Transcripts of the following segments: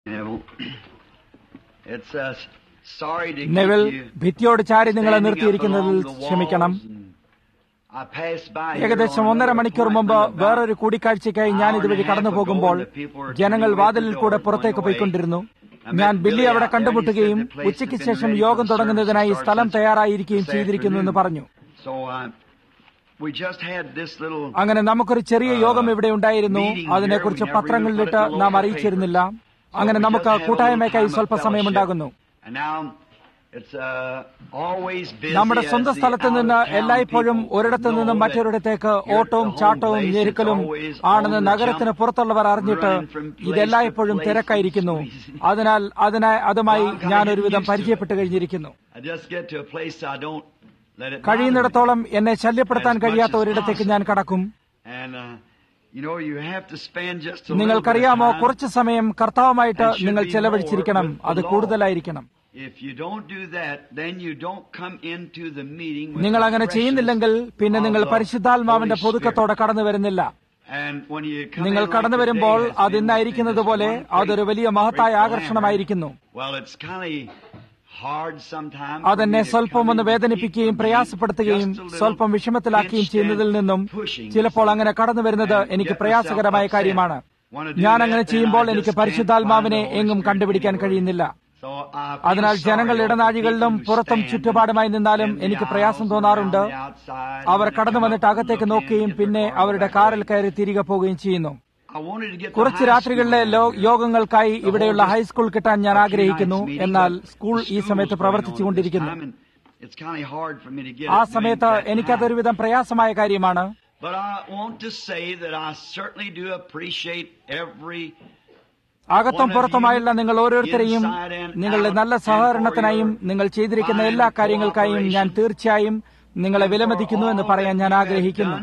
Neville, it's uh, sorry to Neville keep you ഭിത്തിയോട് ചാരി നിങ്ങളെ standing up നിർത്തിയിരിക്കുന്നതിൽ along the walls ക്ഷമിക്കണം and I passed by here ഏകദേശം on ഒന്നര another മണിക്കൂർ appointment മുമ്പ് about വേറൊരു കൂടിക്കാഴ്ചയ്ക്കായി ഞാൻ ഇതുവഴി കടന്നു പോകുമ്പോൾ ജനങ്ങൾ വാതിലിൽ കൂടെ പുറത്തേക്ക് പോയിക്കൊണ്ടിരുന്നു ഞാൻ ബില്ലി അവിടെ കണ്ടുമുട്ടുകയും ഉച്ചയ്ക്ക് ശേഷം യോഗം തുടങ്ങുന്നതിനായി സ്ഥലം തയ്യാറായിരിക്കുകയും ചെയ്തിരിക്കുന്നു എന്ന് പറഞ്ഞു So uh, we just had this little അങ്ങനെ നമുക്കൊരു ചെറിയ യോഗം ഇവിടെ ഉണ്ടായിരുന്നു അതിനെക്കുറിച്ച് പത്രങ്ങളിലിട്ട് നാം അറിയിച്ചിരുന്നില്ല അങ്ങനെ നമുക്ക് കൂട്ടായ്മയ്ക്കായി സ്വല്പസമയമുണ്ടാകുന്നു And now it's uh, always busy നമ്മുടെ as സ്വന്തം the സ്ഥലത്ത് നിന്ന് out-of-town എല്ലായ്പ്പോഴും people ഒരിടത്തു know നിന്നും that മറ്റൊരിടത്തേക്ക് here at ഓട്ടവും the home ചാട്ടവും place, ഞെരുക്കലും it's always ആണെന്ന് on the നഗരത്തിന് jump, പുറത്തുള്ളവർ അറിഞ്ഞിട്ട് running from place ഇതെല്ലായ്പ്പോഴും to place തിരക്കായിരിക്കുന്നു and squeezing. അതിനാൽ അതിനായി അതുമായി Well, I'm kinda ഞാൻ getting ഒരുവിധം used to it. പരിചയപ്പെട്ട് കഴിഞ്ഞിരിക്കുന്നു I just get to a place I don't let it bother me. കഴിയുന്നിടത്തോളം എന്നെ ശല്യപ്പെടുത്താൻ As much കഴിയാത്ത as ഒരിടത്തേക്ക് possible. ഞാൻ കടക്കും And uh, you know you have to spend just a little bit of നിങ്ങൾക്കറിയാമോ time. കുറച്ചു സമയം കർത്താവുമായിട്ട് And should നിങ്ങൾ be ചെലവഴിച്ചിരിക്കണം more with the അത് Lord. കൂടുതലായിരിക്കണം If you don't do that, then you don't come into the meeting with നിങ്ങൾ the അങ്ങനെ freshness ചെയ്യുന്നില്ലെങ്കിൽ പിന്നെ of നിങ്ങൾ the പരിശുദ്ധാത്മാവിന്റെ Holy പുതുക്കത്തോടെ കടന്നു വരുന്നില്ല Spirit. And when you come നിങ്ങൾ in like കടന്നു വരുമ്പോൾ today has അത് been ഇന്നായിരിക്കുന്നത് this പോലെ one അതൊരു great- വലിയ മഹത്തായ great ആകർഷണമായിരിക്കുന്നു glamour. Well, it's kind of hard sometimes for അതെന്നെ me to സ്വല്പം come ഒന്ന് in and വേദനിപ്പിക്കുകയും keep from പ്രയാസപ്പെടുത്തുകയും being just a little സ്വല്പം വിഷമത്തിലാക്കുകയും pinched ചെയ്യുന്നതിൽ and നിന്നും pushing ചിലപ്പോൾ yourself. അങ്ങനെ കടന്നു വരുന്നത് And എനിക്ക് get myself പ്രയാസകരമായ upset. കാര്യമാണ് Wanna do ഞാൻ that, അങ്ങനെ then ചെയ്യുമ്പോൾ I എനിക്ക് just can't പരിശുദ്ധാത്മാവിനെ find the Holy എങ്ങും Spirit കണ്ടുപിടിക്കാൻ anywhere. കഴിയുന്നില്ല So I feel അതിനാൽ sorry ജനങ്ങൾ for the ഇടനാഴികളിലും people who പുറത്തും stand ചുറ്റുപാടുമായി നിന്നാലും in the എനിക്ക് aisles പ്രയാസം and തോന്നാറുണ്ട് around the outside our and കടന്നു come വന്നിട്ട് up and അകത്തേക്ക് look in, നോക്കുകയും get their പിന്നെ car അവരുടെ back കാറിൽ away. കയറി തിരികെ പോവുകയും ചെയ്യുന്നു I wanted to get the കുറച്ച് high രാത്രികളിലെ school ലോ- down here. യോഗങ്ങൾക്കായി The ഇവിടെയുള്ള whole ഹൈസ്കൂൾ കിട്ടാൻ ഞാൻ a few ആഗ്രഹിക്കുന്നു nights meeting, എന്നാൽ but സ്കൂൾ the ഈ school's സമയത്ത് going on at this പ്രവർത്തിച്ചുകൊണ്ടിരിക്കുന്നു time, and it's kinda hard for me to get ആ it to സമയത്ത് make that time. എനിക്കതൊരുവിധം പ്രയാസമായ കാര്യമാണ് But I want to say that I certainly do appreciate every അകത്തും പുറത്തുമായുള്ള നിങ്ങൾ ഓരോരുത്തരെയും നിങ്ങളുടെ നല്ല സഹകരണത്തിനായും നിങ്ങൾ ചെയ്തിരിക്കുന്ന എല്ലാ കാര്യങ്ങൾക്കായും ഞാൻ തീർച്ചയായും നിങ്ങളെ വിലമതിക്കുന്നു എന്ന് പറയാൻ ഞാൻ ആഗ്രഹിക്കുന്നു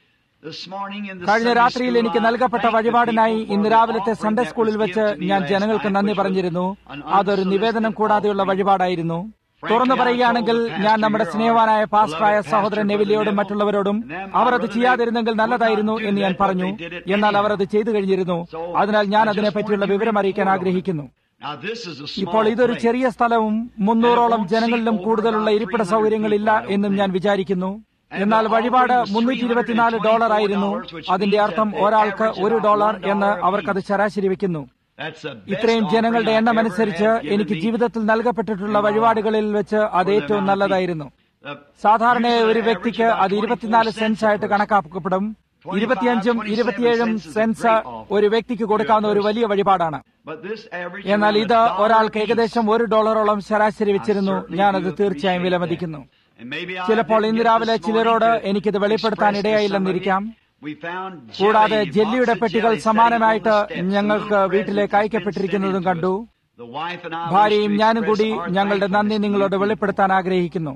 കഴിഞ്ഞ രാത്രിയിൽ എനിക്ക് നൽകപ്പെട്ട വഴിപാടിനായി ഇന്ന് രാവിലത്തെ സൺഡേ സ്കൂളിൽ വെച്ച് ഞാൻ ജനങ്ങൾക്ക് നന്ദി പറഞ്ഞിരുന്നു അതൊരു നിവേദനം കൂടാതെയുള്ള വഴിപാടായിരുന്നു തുറന്നു പറയുകയാണെങ്കിൽ ഞാൻ നമ്മുടെ സ്നേഹവാനായ പാസ്റ്ററായ സഹോദരൻ നെവിലിയോടും മറ്റുള്ളവരോടും അവർ അത് ചെയ്യാതിരുന്നെങ്കിൽ നല്ലതായിരുന്നു എന്ന് ഞാൻ പറഞ്ഞു എന്നാൽ അവർ അത് ചെയ്തു കഴിഞ്ഞിരുന്നു അതിനാൽ ഞാൻ അതിനെപ്പറ്റിയുള്ള വിവരം അറിയിക്കാൻ ആഗ്രഹിക്കുന്നു ഇപ്പോൾ ഇതൊരു ചെറിയ സ്ഥലവും മുന്നൂറോളം ജനങ്ങളിലും കൂടുതലുള്ള ഇരിപ്പിട സൗകര്യങ്ങളില്ല എന്നും ഞാൻ വിചാരിക്കുന്നു എന്നാൽ വഴിപാട് മുന്നൂറ്റി ഇരുപത്തിനാല് ഡോളർ ആയിരുന്നു അതിന്റെ അർത്ഥം ഒരാൾക്ക് ഒരു ഡോളർ എന്ന് അവർക്കത് ശരാശരി വെക്കുന്നു ഇത്രയും ജനങ്ങളുടെ എണ്ണം അനുസരിച്ച് എനിക്ക് ജീവിതത്തിൽ നൽകപ്പെട്ടിട്ടുള്ള വഴിപാടുകളിൽ വെച്ച് അത് ഏറ്റവും നല്ലതായിരുന്നു സാധാരണയായി ഒരു വ്യക്തിക്ക് അത് ഇരുപത്തിനാല് സെൻസ് ആയിട്ട് കണക്കാക്കപ്പെടും ഇരുപത്തിയഞ്ചും ഇരുപത്തിയേഴും സെൻസ് ഒരു വ്യക്തിക്ക് കൊടുക്കാവുന്ന ഒരു വലിയ വഴിപാടാണ് എന്നാൽ ഇത് ഒരാൾക്ക് ഏകദേശം ഒരു ഡോളറോളം ശരാശരി വെച്ചിരുന്നു ഞാനത് തീർച്ചയായും വിലമതിക്കുന്നു ചിലപ്പോൾ ഇന്ന് രാവിലെ ചിലരോട് എനിക്കിത് വെളിപ്പെടുത്താൻ ഇടയായില്ലെന്നിരിക്കാം കൂടാതെ ജെല്ലിയുടെ പെട്ടികൾ സമാനമായിട്ട് ഞങ്ങൾക്ക് വീട്ടിലേക്ക് അയക്കപ്പെട്ടിരിക്കുന്നതും കണ്ടു ഭാര്യയും ഞാനും കൂടി ഞങ്ങളുടെ നന്ദി നിങ്ങളോട് വെളിപ്പെടുത്താൻ ആഗ്രഹിക്കുന്നു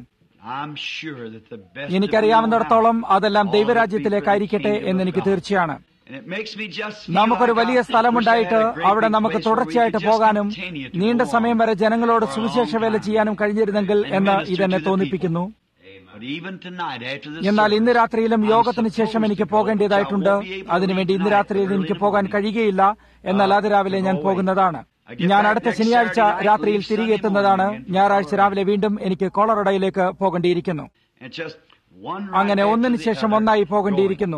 എനിക്കറിയാവുന്നിടത്തോളം അതെല്ലാം ദൈവരാജ്യത്തിലേക്കായിരിക്കട്ടെ എന്ന് എനിക്ക് തീർച്ചയാണ് നമുക്കൊരു വലിയ സ്ഥലമുണ്ടായിട്ട് അവിടെ നമുക്ക് തുടർച്ചയായിട്ട് പോകാനും നീണ്ട സമയം വരെ ജനങ്ങളോട് സുവിശേഷ വേല ചെയ്യാനും കഴിഞ്ഞിരുന്നെങ്കിൽ എന്ന് ഇതെന്നെ തോന്നിപ്പിക്കുന്നു എന്നാൽ ഇന്ന് രാത്രിയിലും യോഗത്തിന് ശേഷം എനിക്ക് പോകേണ്ടതായിട്ടുണ്ട് അതിനുവേണ്ടി ഇന്ന് രാത്രിയിൽ എനിക്ക് പോകാൻ കഴിയുകയില്ല എന്നാൽ അത് രാവിലെ ഞാൻ പോകുന്നതാണ് ഞാൻ അടുത്ത ശനിയാഴ്ച രാത്രിയിൽ തിരികെ എത്തുന്നതാണ് ഞായറാഴ്ച രാവിലെ വീണ്ടും എനിക്ക് കോളറഡയിലേക്ക് പോകേണ്ടിയിരിക്കുന്നു അങ്ങനെ ഒന്നിനു ശേഷം ഒന്നായി പോകേണ്ടിയിരിക്കുന്നു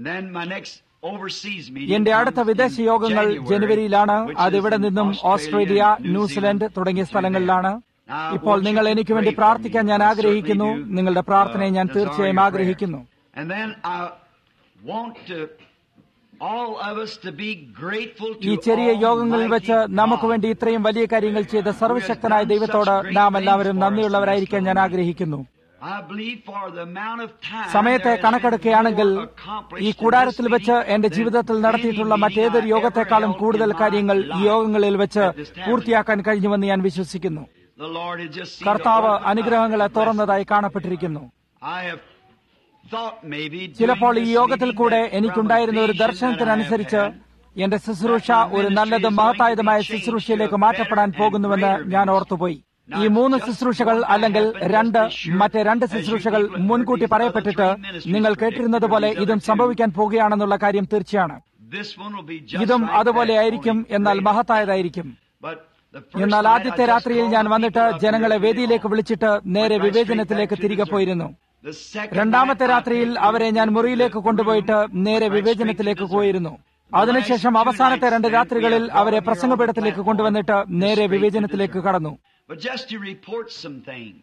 എന്റെ അടുത്ത വിദേശ യോഗങ്ങൾ ജനുവരിയിലാണ് അത് ഇവിടെ നിന്നും ഓസ്ട്രേലിയ ന്യൂസിലൻഡ് തുടങ്ങിയ സ്ഥലങ്ങളിലാണ് ഇപ്പോൾ നിങ്ങൾ എനിക്ക് വേണ്ടി പ്രാർത്ഥിക്കാൻ ഞാൻ ആഗ്രഹിക്കുന്നു നിങ്ങളുടെ പ്രാർത്ഥനയെ ഞാൻ തീർച്ചയായും ആഗ്രഹിക്കുന്നു ഈ ചെറിയ യോഗങ്ങളിൽ വെച്ച് നമുക്ക് വേണ്ടി ഇത്രയും വലിയ കാര്യങ്ങൾ ചെയ്ത സർവശക്തനായ ദൈവത്തോട് നാം എല്ലാവരും നന്ദിയുള്ളവരായിരിക്കാൻ ഞാൻ ആഗ്രഹിക്കുന്നു സമയത്തെ കണക്കെടുക്കുകയാണെങ്കിൽ ഈ കൂടാരത്തിൽ വെച്ച് എന്റെ ജീവിതത്തിൽ നടത്തിയിട്ടുള്ള മറ്റേതൊരു യോഗത്തെക്കാളും കൂടുതൽ കാര്യങ്ങൾ ഈ യോഗങ്ങളിൽ വെച്ച് പൂർത്തിയാക്കാൻ കഴിഞ്ഞുവെന്ന് ഞാൻ വിശ്വസിക്കുന്നു കർത്താവ് അനുഗ്രഹങ്ങളെ തുറന്നതായി കാണപ്പെട്ടിരിക്കുന്നു ചിലപ്പോൾ ഈ യോഗത്തിൽ കൂടെ എനിക്കുണ്ടായിരുന്ന ഒരു ദർശനത്തിനനുസരിച്ച് എന്റെ ശുശ്രൂഷ ഒരു നല്ലതും മഹത്തായതുമായ ശുശ്രൂഷയിലേക്ക് മാറ്റപ്പെടാൻ പോകുന്നുവെന്ന് ഞാൻ ഓർത്തുപോയി ഈ മൂന്ന് ശുശ്രൂഷകൾ അല്ലെങ്കിൽ രണ്ട് മറ്റേ രണ്ട് ശുശ്രൂഷകൾ മുൻകൂട്ടി പറയപ്പെട്ടിട്ട് നിങ്ങൾ കേട്ടിരുന്നത് പോലെ ഇതും സംഭവിക്കാൻ പോകുകയാണെന്നുള്ള കാര്യം തീർച്ചയാണ് ഇതും അതുപോലെ ആയിരിക്കും എന്നാൽ മഹത്തായതായിരിക്കും But the first എന്നാൽ night I ആദ്യത്തെ just രാത്രിയിൽ called ഞാൻ the വന്നിട്ട് people up ജനങ്ങളെ here to the വേദിയിലേക്ക് altar. വിളിച്ചിട്ട് നേരെ Went right വിവേചനത്തിലേക്ക് straight back തിരികെ to the പോയിരുന്നു The second രണ്ടാമത്തെ night I രാത്രിയിൽ picked അവരെ ഞാൻ them മുറിയിലേക്ക് to the കൊണ്ടുപോയിട്ട് room, നേരെ went right വിവേചനത്തിലേക്ക് straight to the പോയിരുന്നു The അതിനുശേഷം last two അവസാനത്തെ nights രണ്ട് then we രാത്രികളിൽ have brought അവരെ them here on the പ്രസംഗപീഠത്തിലേക്ക് platform കൊണ്ടുവന്നിട്ട് to നേരെ straight to the വിവേചനത്തിലേക്ക് church. കടന്നു But just to report some things.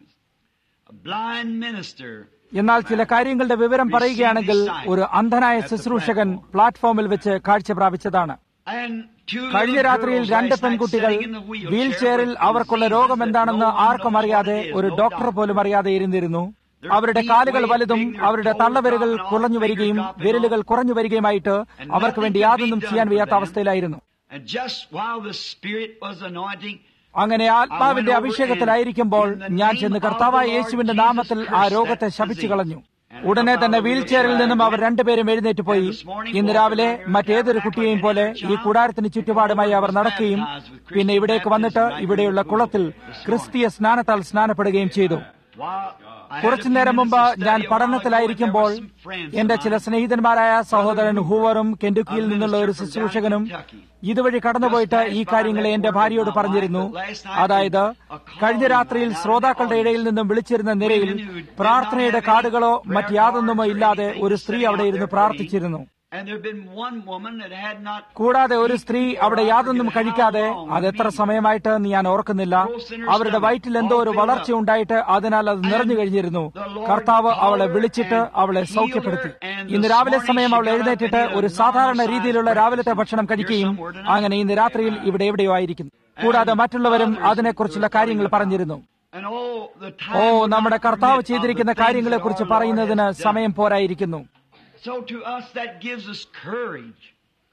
A blind minister എന്നാൽ ചില കാര്യങ്ങളുടെ വിവരം പറയുകയാണെങ്കിൽ ഒരു അന്ധനായ ശുശ്രൂഷകൻ പ്ലാറ്റ്ഫോമിൽ വെച്ച് കാഴ്ച പ്രാപിച്ചതാണ് and two കഴിഞ്ഞ little രാത്രിയിൽ girls രണ്ട് last night പെൺകുട്ടികൾ sitting in the wheelchair wheel ചെയറിൽ with അവർക്കുള്ള diseases രോഗം that എന്താണെന്ന് no one ആർക്കും knows അറിയാതെ what it is, ഒരു no ഡോക്ടർ doctor. പോലും അറിയാതെ ഇരുന്നിരുന്നു അവരുടെ കാലുകൾ വലുതും അവരുടെ തള്ളവിരകൾ കുറഞ്ഞു വരികയും വിരലുകൾ കുറഞ്ഞു വരികയുമായിട്ട് അവർക്ക് വേണ്ടി യാതൊന്നും ചെയ്യാൻ വയ്യാത്ത അവസ്ഥയിലായിരുന്നു And just while the Spirit was anointing, അങ്ങനെ ആത്മാവിന്റെ അഭിഷേകത്തിലായിരിക്കുമ്പോൾ ഞാൻ ചെന്ന് കർത്താവായ യേശുവിന്റെ നാമത്തിൽ ആ രോഗത്തെ ശപിച്ചു കളഞ്ഞു ഉടനെ തന്നെ വീൽ ചെയറിൽ നിന്നും അവർ രണ്ടുപേരും എഴുന്നേറ്റ് പോയി ഇന്ന് രാവിലെ മറ്റേതൊരു കുട്ടിയെയും പോലെ ഈ കൂടാരത്തിന് ചുറ്റുപാടുമായി അവർ നടക്കുകയും പിന്നെ ഇവിടേക്ക് വന്നിട്ട് ഇവിടെയുള്ള കുളത്തിൽ ക്രിസ്തീയ സ്നാനത്താൽ സ്നാനപ്പെടുകയും ചെയ്തു while I had a കുറച്ചു few നേരം minutes മുമ്പ് to study ഞാൻ a while പഠനത്തിലായിരിക്കുമ്പോൾ ago, there were some friends എന്റെ of ചില mine സ്നേഹിതന്മാരായ സഹോദരൻ ഹൂവറും കെൻഡുക്കിയിൽ നിന്നുള്ള ഒരു ശുശ്രൂഷകനും ഇതുവഴി കടന്നുപോയിട്ട് ഈ കാര്യങ്ങളെ എന്റെ ഭാര്യയോട് പറഞ്ഞിരുന്നു അതായത് കഴിഞ്ഞ രാത്രിയിൽ ശ്രോതാക്കളുടെ ഇടയിൽ നിന്നും വിളിച്ചിരുന്ന നിരയിൽ പ്രാർത്ഥനയുടെ കാർഡുകളോ മറ്റ് യാതൊന്നുമോ ഇല്ലാതെ ഒരു സ്ത്രീ അവിടെ ഇരുന്ന് പ്രാർത്ഥിച്ചിരുന്നു And there had been one woman that had not കൂടാതെ ഒരു സ്ത്രീ അവിടെ യാതൊന്നും കഴിക്കാതെ അത് എത്ര സമയമായിട്ട് എന്ന് ഞാൻ ഓർക്കുന്നില്ല അവരുടെ വയറ്റിൽ എന്തോ ഒരു വളർച്ച ഉണ്ടായിട്ട് അതിനാൽ അത് നിറഞ്ഞു കഴിഞ്ഞിരുന്നു കർത്താവ് അവളെ വിളിച്ചിട്ട് അവളെ സൗഖ്യപ്പെടുത്തി ഇന്ന് രാവിലെ സമയം അവൾ എഴുന്നേറ്റിട്ട് ഒരു സാധാരണ രീതിയിലുള്ള രാവിലത്തെ ഭക്ഷണം കഴിക്കുകയും അങ്ങനെ ഇന്ന് രാത്രിയിൽ ഇവിടെ എവിടെയോ ആയിരിക്കുന്നു കൂടാതെ മറ്റുള്ളവരും അതിനെക്കുറിച്ചുള്ള കാര്യങ്ങൾ പറഞ്ഞിരുന്നു and oh the time oh would നമ്മുടെ not കർത്താവ് permit of ചെയ്തിരിക്കുന്ന the things കാര്യങ്ങളെ that കുറിച്ച് our Lord പറയുന്നതിന് has done. സമയം പോരായിരിക്കുന്നു So to us that gives us courage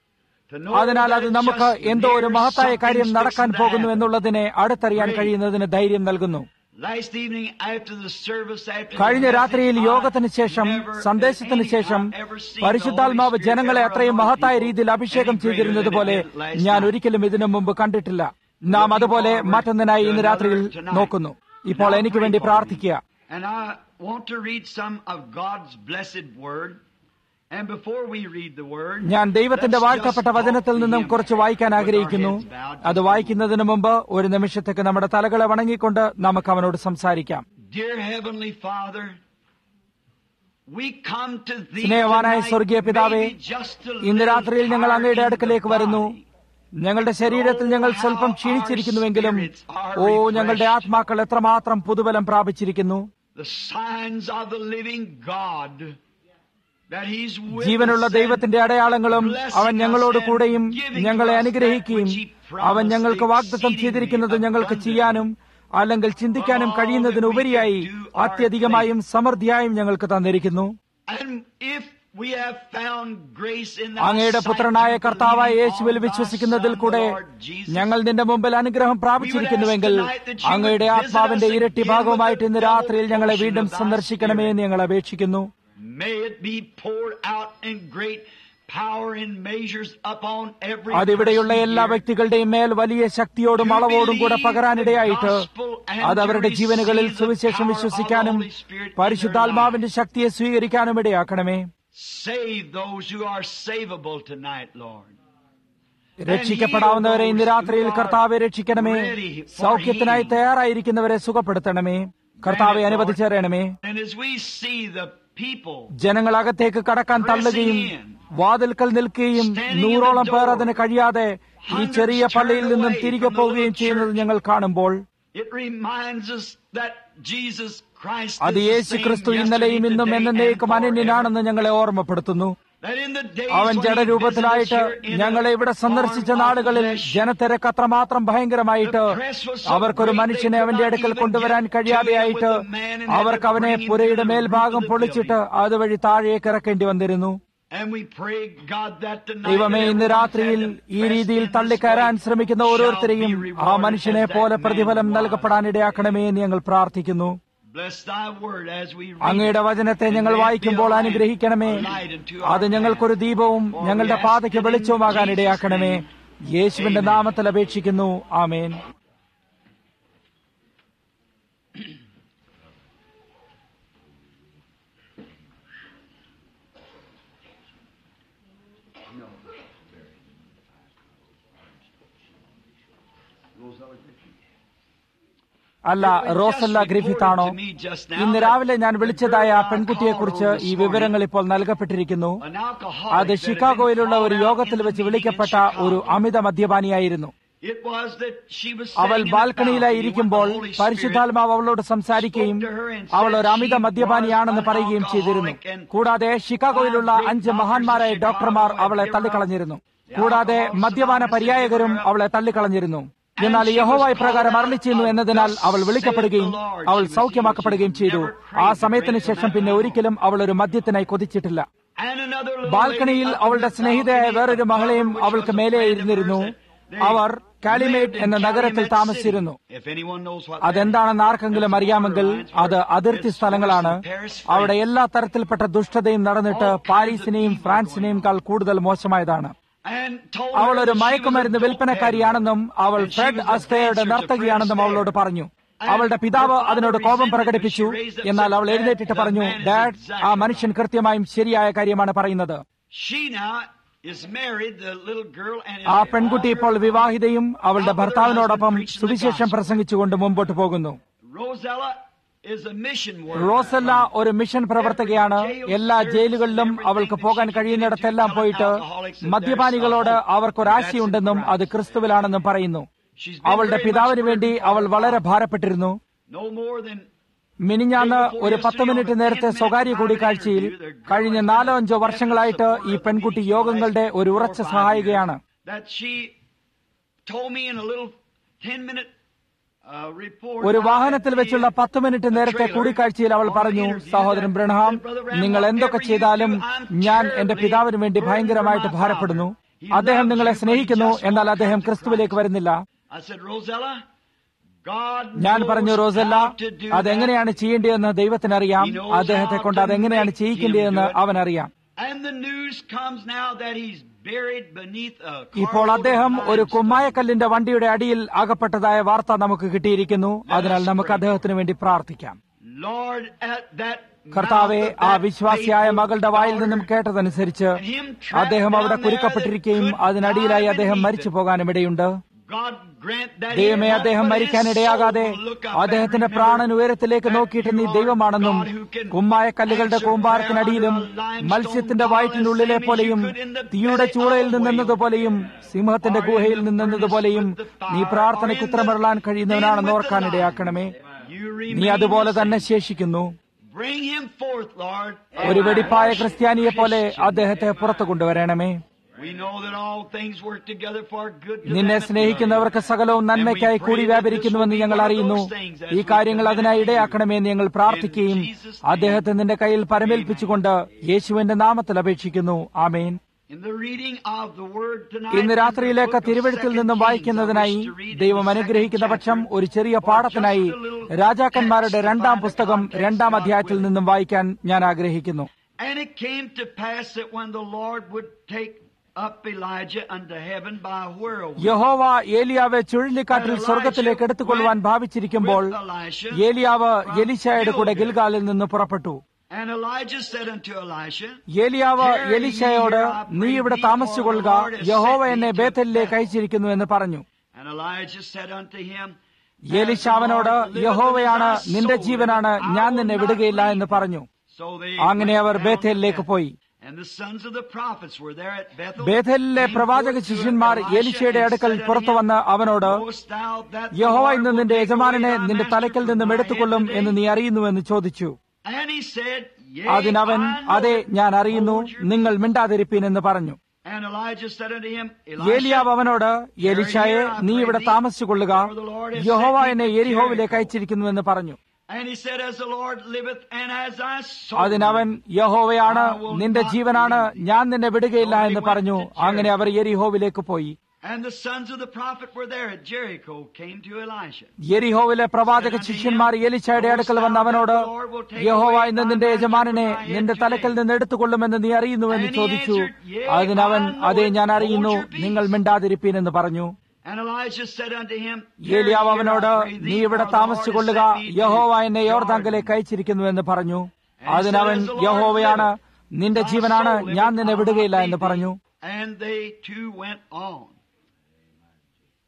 to know അതിനാൽ that അത് it's നമുക്ക് just എന്തോ ഒരു near മഹത്തായ കാര്യം something's നടക്കാൻ fixing to പോകുന്നു happen. എന്നുള്ളതിനെ അടുത്തറിയാൻ Great. കഴിയുന്നതിന് ധൈര്യം നൽകുന്നു Last evening after the service after the കഴിഞ്ഞ message, രാത്രിയിൽ I യോഗത്തിന് ശേഷം never at സന്ദേശത്തിന് any ശേഷം time ever seen the പരിശുദ്ധാത്മാവ് Holy Spirit ജനങ്ങളെ ever അത്രയും among മഹത്തായ people രീതിയിൽ അഭിഷേകം any greater ചെയ്തിരുന്നത് than it പോലെ did last ഞാൻ night. ഒരിക്കലും ഇതിനു മുമ്പ് കണ്ടിട്ടില്ല നാം അതുപോലെ മറ്റൊന്നിനായി ഇന്ന് രാത്രിയിൽ നോക്കുന്നു ഇപ്പോൾ എനിക്ക് വേണ്ടി പ്രാർത്ഥിക്കുക And I want to read some of God's blessed word. And before we read the word, ഞാൻ ദൈവത്തിന്റെ let's വാഴ്ത്തപ്പെട്ട just വചനത്തിൽ talk to നിന്നും Him കുറച്ച് വായിക്കാൻ with our ആഗ്രഹിക്കുന്നു heads bowed. അത് വായിക്കുന്നതിന് മുമ്പ് ഒരു നിമിഷത്തേക്ക് നമ്മുടെ തലകളെ വണങ്ങിക്കൊണ്ട് നമുക്ക് അവനോട് സംസാരിക്കാം Dear Heavenly Father, we come to thee സ്നേഹവാനായ tonight, സ്വർഗീയ പിതാവേ maybe just a ഇന്ന് little രാത്രിയിൽ ഞങ്ങൾ അങ്ങയുടെ tired in അടുക്കലേക്ക് the വരുന്നു body. ഞങ്ങളുടെ ശരീരത്തിൽ ഞങ്ങൾ സ്വല്പം ക്ഷീണിച്ചിരിക്കുന്നുവെങ്കിലും ഓ ഞങ്ങളുടെ ആത്മാക്കൾ എത്രമാത്രം പുതുബലം പ്രാപിച്ചിരിക്കുന്നു The signs of the living God that He's with ജീവനുള്ള us and ദൈവത്തിന്റെ അടയാളങ്ങളും അവൻ blessing ഞങ്ങളോട് us and കൂടെയും giving ഞങ്ങളെ to us അനുഗ്രഹിക്കുകയും that which He അവൻ promised ഞങ്ങൾക്ക് വാഗ്ദത്തം exceedingly ചെയ്തിരിക്കുന്നത് ഞങ്ങൾക്ക് abundantly. ചെയ്യാനും അല്ലെങ്കിൽ ചിന്തിക്കാനും കഴിയുന്നതിനുപരിയായി അത്യധികമായും സമൃദ്ധിയായും ഞങ്ങൾക്ക് തന്നിരിക്കുന്നു And if we have found grace in thy അങ്ങയുടെ sight പുത്രനായ to കർത്താവായ believe യേശുവിൽ on thy വിശ്വസിക്കുന്നതിൽ Son, കൂടെ the Lord Jesus, ഞങ്ങൾ നിന്റെ മുമ്പിൽ അനുഗ്രഹം പ്രാപിച്ചിരിക്കുന്നുവെങ്കിൽ അങ്ങയുടെ ആത്മാവിന്റെ ഇരട്ടി ഭാഗവുമായിട്ട് ഇന്ന് രാത്രിയിൽ ഞങ്ങളെ വീണ്ടും സന്ദർശിക്കണമേ എന്ന് ഞങ്ങൾ അപേക്ഷിക്കുന്നു May it be poured out in great power in measures upon every അതിവിടെയുള്ള person എല്ലാ here. വ്യക്തികളുടെയും മേൽ വലിയ ശക്തിയോടും അളവോടും കൂടെ പകരാനിടയായിട്ട് അത് അവരുടെ ജീവനുകളിൽ സുവിശേഷം വിശ്വസിക്കാനും പരിശുദ്ധാത്മാവിന്റെ ശക്തിയെ സ്വീകരിക്കാനും ഇടയാക്കണമേ Save those who are savable tonight, Lord. രക്ഷിക്കപ്പെടാവുന്നവരെ ഇന്ന് രാത്രിയിൽ കർത്താവെ രക്ഷിക്കണമേ സൗഖ്യത്തിനായി തയ്യാറായിരിക്കുന്നവരെ സുഖപ്പെടുത്തണമേ കർത്താവെ അനുവദിച്ചേരണമേ And as we see the people ജനങ്ങൾ അകത്തേക്ക് കടക്കാൻ തള്ളുകയും വാതിൽക്കൽ നിൽക്കുകയും നൂറോളം പേർ അതിന് കഴിയാതെ ഈ ചെറിയ പള്ളിയിൽ നിന്നും തിരികെ പോവുകയും ചെയ്യുന്നത് ഞങ്ങൾ കാണുമ്പോൾ It reminds us that Jesus Christ അത് is the യേശു same ക്രിസ്തു ഇന്നലെയും yesterday, ഇന്നും today, and എന്നേക്കും forever. അനന്യനാണെന്ന് ഞങ്ങളെ ഓർമ്മപ്പെടുത്തുന്നു That in the days അവൻ when he ജഡരൂപത്തിലായിട്ട് visited us here in ഞങ്ങളെ a ഇവിടെ സന്ദർശിച്ച form of നാടുകളിൽ flesh, ജനത്തിരക്ക് അത്രമാത്രം ഭയങ്കരമായിട്ട് അവർക്കൊരു മനുഷ്യനെ അവന്റെ അടുക്കൽ കൊണ്ടുവരാൻ കഴിയാതെയായിട്ട് അവർക്ക് അവനെ പുരയുടെ മേൽഭാഗം പൊളിച്ചിട്ട് അതുവഴി താഴേക്ക് ഇറക്കേണ്ടി വന്നിരുന്നു And we pray, God, that tonight ദൈവമേ that ഇന്ന് everyone രാത്രിയിൽ had ഈ pressed രീതിയിൽ in this തള്ളിക്കയറാൻ way ശ്രമിക്കുന്ന shall ഓരോരുത്തരെയും be ആ rewarded മനുഷ്യനെ as പോലെ that പ്രതിഫലം man was. നൽകപ്പെടാനിടയാക്കണമേ എന്ന് ഞങ്ങൾ പ്രാർത്ഥിക്കുന്നു Bless thy word as we read അങ്ങയുടെ it. വചനത്തെ ഞങ്ങൾ And may it be വായിക്കുമ്പോൾ a light- അനുഗ്രഹിക്കണമേ a light unto our അത് ഞങ്ങൾക്കൊരു path. ദീപവും For we ഞങ്ങളുടെ ask പാതയ്ക്ക് it in വെളിച്ചവുമാകാൻ Jesus' ഇടയാക്കണമേ name. യേശുവിന്റെ Amen. നാമത്തിൽ അപേക്ഷിക്കുന്നു ആമേൻ അല്ല റോസല്ല ഗ്രിഫിത്ത് ആണോ ഇന്ന് രാവിലെ ഞാൻ വിളിച്ചതായ ആ പെൺകുട്ടിയെക്കുറിച്ച് ഈ വിവരങ്ങൾ ഇപ്പോൾ നൽകപ്പെട്ടിരിക്കുന്നു അത് ഷിക്കാഗോയിലുള്ള ഒരു യോഗത്തിൽ വെച്ച് വിളിക്കപ്പെട്ട ഒരു അമിത മദ്യപാനിയായിരുന്നു അവൾ ബാൽക്കണിയിലായി ഇരിക്കുമ്പോൾ പരിശുദ്ധാത്മാവ് അവളോട് സംസാരിക്കുകയും അവൾ ഒരു അമിത മദ്യപാനിയാണെന്ന് പറയുകയും ചെയ്തിരുന്നു കൂടാതെ ഷിക്കാഗോയിലുള്ള അഞ്ച് മഹാന്മാരായ ഡോക്ടർമാർ അവളെ തള്ളിക്കളഞ്ഞിരുന്നു കൂടാതെ മദ്യപാന പര്യായകരും അവളെ തള്ളിക്കളഞ്ഞിരുന്നു എന്നാൽ യഹോവായി പ്രകാരം അരളിച്ചിരുന്നു എന്നതിനാൽ അവൾ വിളിക്കപ്പെടുകയും അവൾ സൗഖ്യമാക്കപ്പെടുകയും ചെയ്തു ആ സമയത്തിന് ശേഷം പിന്നെ ഒരിക്കലും അവൾ ഒരു മദ്യത്തിനായി കൊതിച്ചിട്ടില്ല ബാൽക്കണിയിൽ അവളുടെ സ്നേഹിതയായ വേറൊരു മകളെയും അവൾക്ക് മേലെ ഇരുന്നിരുന്നു അവർ കാലിമേറ്റ് എന്ന നഗരത്തിൽ താമസിച്ചിരുന്നു അതെന്താണെന്ന് ആർക്കെങ്കിലും അറിയാമെങ്കിൽ അത് അതിർത്തി സ്ഥലങ്ങളാണ് അവിടെ എല്ലാ തരത്തിൽപ്പെട്ട ദുഷ്ടതയും നടന്നിട്ട് പാരീസിനെയും ഫ്രാൻസിനെയും കൂടുതൽ മോശമായതാണ് അവൾ ഒരു മയക്കുമരുന്ന് വിൽപ്പനക്കാരിയാണെന്നും അവൾ ഫ്രെഡ് അസ്റ്റയുടെ നർത്തകിയാണെന്നും അവളോട് പറഞ്ഞു അവളുടെ പിതാവ് അതിനോട് കോപം പ്രകടിപ്പിച്ചു എന്നാൽ അവൾ എഴുന്നേറ്റിട്ട് പറഞ്ഞു ഡാഡ് ആ മനുഷ്യൻ കൃത്യമായും ശരിയായ കാര്യമാണ് പറയുന്നത് ആ പെൺകുട്ടി ഇപ്പോൾ വിവാഹിതയും അവളുടെ ഭർത്താവിനോടൊപ്പം സുവിശേഷം പ്രസംഗിച്ചുകൊണ്ട് മുമ്പോട്ട് പോകുന്നു റോസല്ല ഒരു മിഷൻ പ്രവർത്തകയാണ് എല്ലാ ജയിലുകളിലും അവൾക്ക് പോകാൻ കഴിയുന്നിടത്തെല്ലാം പോയിട്ട് മദ്യപാനികളോട് അവർക്കൊരാശയുണ്ടെന്നും അത് ക്രിസ്തുവിലാണെന്നും പറയുന്നു അവളുടെ പിതാവിന് വേണ്ടി അവൾ വളരെ ഭാരപ്പെട്ടിരുന്നു മിനിഞ്ഞാന്ന് ഒരു പത്ത് മിനിറ്റ് നേരത്തെ സ്വകാര്യ കൂടിക്കാഴ്ചയിൽ കഴിഞ്ഞ നാലോ അഞ്ചോ വർഷങ്ങളായിട്ട് ഈ പെൺകുട്ടി യോഗങ്ങളുടെ ഒരു ഉറച്ച സഹായികയാണ് ഒരു വാഹനത്തിൽ വെച്ചുള്ള പത്ത് മിനിറ്റ് നേരത്തെ കൂടിക്കാഴ്ചയിൽ അവൾ പറഞ്ഞു സഹോദരൻ ബ്രഹ്ഹാം നിങ്ങൾ എന്തൊക്കെ ചെയ്താലും ഞാൻ എന്റെ പിതാവിന് വേണ്ടി ഭയങ്കരമായിട്ട് ഭാരപ്പെടുന്നു അദ്ദേഹം നിങ്ങളെ സ്നേഹിക്കുന്നു എന്നാൽ അദ്ദേഹം ക്രിസ്തുവിലേക്ക് വരുന്നില്ല ഞാൻ പറഞ്ഞു റോസല്ല അതെങ്ങനെയാണ് ചെയ്യേണ്ടതെന്ന് ദൈവത്തിനറിയാം അദ്ദേഹത്തെ കൊണ്ട് അതെങ്ങനെയാണ് ചെയ്യിക്കേണ്ടതെന്ന് അവനറിയാം ഇപ്പോൾ അദ്ദേഹം ഒരു കുമ്മായക്കല്ലിന്റെ വണ്ടിയുടെ അടിയിൽ അകപ്പെട്ടതായ വാർത്ത നമുക്ക് കിട്ടിയിരിക്കുന്നു അതിനാൽ നമുക്ക് അദ്ദേഹത്തിന് വേണ്ടി പ്രാർത്ഥിക്കാം കർത്താവെ ആ വിശ്വാസിയായ മകളുടെ വായിൽ നിന്നും കേട്ടതനുസരിച്ച് അദ്ദേഹം അവിടെ കുരുക്കപ്പെട്ടിരിക്കുകയും അതിനടിയിലായി അദ്ദേഹം മരിച്ചു പോകാനും ഇടയുണ്ട് ദൈവമേ അദ്ദേഹം മരിക്കാനിടയാകാതെ അദ്ദേഹത്തിന്റെ പ്രാണൻ ഉയരത്തിലേക്ക് നോക്കിയിട്ട് നീ ദൈവമാണെന്നും കുമ്മായ കല്ലുകളുടെ കൂമ്പാരത്തിനടിയിലും മത്സ്യത്തിന്റെ വയറ്റിനുള്ളിലെ പോലെയും തീയുടെ ചൂളയിൽ നിന്നതുപോലെയും സിംഹത്തിന്റെ ഗുഹയിൽ നിന്നതുപോലെയും നീ പ്രാർത്ഥനയ്ക്ക് ഉത്തരമരളാൻ കഴിയുന്നവനാണെന്ന് ഓർക്കാനിടയാക്കണമേ നീ അതുപോലെ തന്നെ ശേഷിക്കുന്നു ഒരു വെടിപ്പായ ക്രിസ്ത്യാനിയെ പോലെ അദ്ദേഹത്തെ പുറത്തു കൊണ്ടുവരണമേ നിന്നെ സ്നേഹിക്കുന്നവർക്ക് സകലവും നന്മയ്ക്കായി കൂടി വ്യാപരിക്കുന്നുവെന്ന് ഞങ്ങൾ അറിയുന്നു ഈ കാര്യങ്ങൾ അതിനായി ഇടയാക്കണമെന്ന് ഞങ്ങൾ പ്രാർത്ഥിക്കുകയും അദ്ദേഹത്തെ നിന്റെ കയ്യിൽ പരമേൽപ്പിച്ചുകൊണ്ട് യേശുവിന്റെ നാമത്തിൽ അപേക്ഷിക്കുന്നു ആമേൻ ഇന്ന് രാത്രിയിലേക്ക് തിരുവഴുത്തിൽ നിന്നും വായിക്കുന്നതിനായി ദൈവം അനുഗ്രഹിക്കുന്ന പക്ഷം ഒരു ചെറിയ പാഠത്തിനായി രാജാക്കന്മാരുടെ രണ്ടാം പുസ്തകം രണ്ടാം അധ്യായത്തിൽ നിന്നും വായിക്കാൻ ഞാൻ ആഗ്രഹിക്കുന്നു And it came to pass that when the Lord would take up Elijah unto heaven by a whirlwind, യഹോവ ഏലിയാവെ ചുഴലിക്കാറ്റിൽ സ്വർഗത്തിലേക്ക് എടുത്തുകൊള്ളുവാൻ ഭാവിച്ചിരിക്കുമ്പോൾ ഏലിയാവ് എലിശായുടെ കൂടെ ഗിൽഗാലിൽ നിന്ന് പുറപ്പെട്ടു and Elijah said unto Elisha, ഏലിയാവ് എലിശയോട് നീ ഇവിടെ താമസിച്ചുകൊള്ളുക യഹോവ എന്നെ ബേത്തലിലേക്ക് അയച്ചിരിക്കുന്നു എന്ന് പറഞ്ഞു And Elijah said unto him, Elisha അവനോട് യഹോവയാണ് നിന്റെ ജീവനാണ് ഞാൻ നിന്നെ വിടുകയില്ല എന്ന് പറഞ്ഞു So they അങ്ങനെ അവർ went down ബേഥേലിലേക്ക് to പോയി Bethel. And the sons of the prophets were there at Bethel. ബേഥലിലെ Came പ്രവാചക forth to ശിഷ്യന്മാർ Elisha എലിശയുടെ and അടുക്കൽ said unto പുറത്തു him, വന്ന് അവനോട് Knowest thou that the യഹോവ Lord ഇന്ന് will നിന്റെ take യജമാനനെ away thy നിന്റെ master തലയ്ക്കൽ from നിന്നും thy എടുത്തുകൊള്ളും head എന്ന് today? നീ അറിയുന്നുവെന്ന് ചോദിച്ചു And he said, Yea, അതിനവൻ I know അതെ it. ഞാൻ അറിയുന്നു Hold your നിങ്ങൾ മിണ്ടാതിരിപ്പീൻ എന്ന് പറഞ്ഞു And Elijah said unto him, ഏലിയാവ് Elisha, അവനോട് എലിശായെ നീ ഇവിടെ താമസിച്ചുകൊള്ളുക യഹോവ എന്നെ എരിഹോവിലേക്ക് അയച്ചിരിക്കുന്നുവെന്ന് പറഞ്ഞു and he said, As the Lord liveth, and as I saw അതിനവൻ യഹോവയാണ് നിന്റെ ജീവനാണ് ഞാൻ നിന്നെ വിടുകയില്ല എന്ന് പറഞ്ഞു അങ്ങനെ അവർ എരിഹോവിലേക്ക് പോയി And the sons of the prophet were there at Jericho, came to Elisha. യെരിഹോവിലെ പ്രവാചക ശിഷ്യന്മാർ എലിശയുടെ അടുക്കൽ വന്ന് അവനോട് യഹോവ ഇന്ന് നിന്റെ യജമാനനെ നിന്റെ തലക്കൽ നിന്ന് എടുത്തുകൊള്ളുമെന്ന് നീ അറിയുന്നുവെന്ന് ചോദിച്ചു അതിനവൻ അതെ ഞാൻ അറിയുന്നു നിങ്ങൾ മിണ്ടാതിരിപ്പീൻ എന്ന് പറഞ്ഞു And Elijah said unto him, ഏലിയാവ് Tarry അവനോട് here, I pray നീ thee, ഇവിടെ for the Lord താമസിച്ചുകൊള്ളുക has sent me to യഹോവ എന്നെ Jordan." യോർദാങ്കിലേക്ക് അയച്ചിരിക്കുന്നു എന്ന് പറഞ്ഞു അതിനവൻ യഹോവയാണ് നിന്റെ ജീവനാണ് ഞാൻ നിന്നെ വിടുകയില്ല എന്ന് പറഞ്ഞു And they two went on.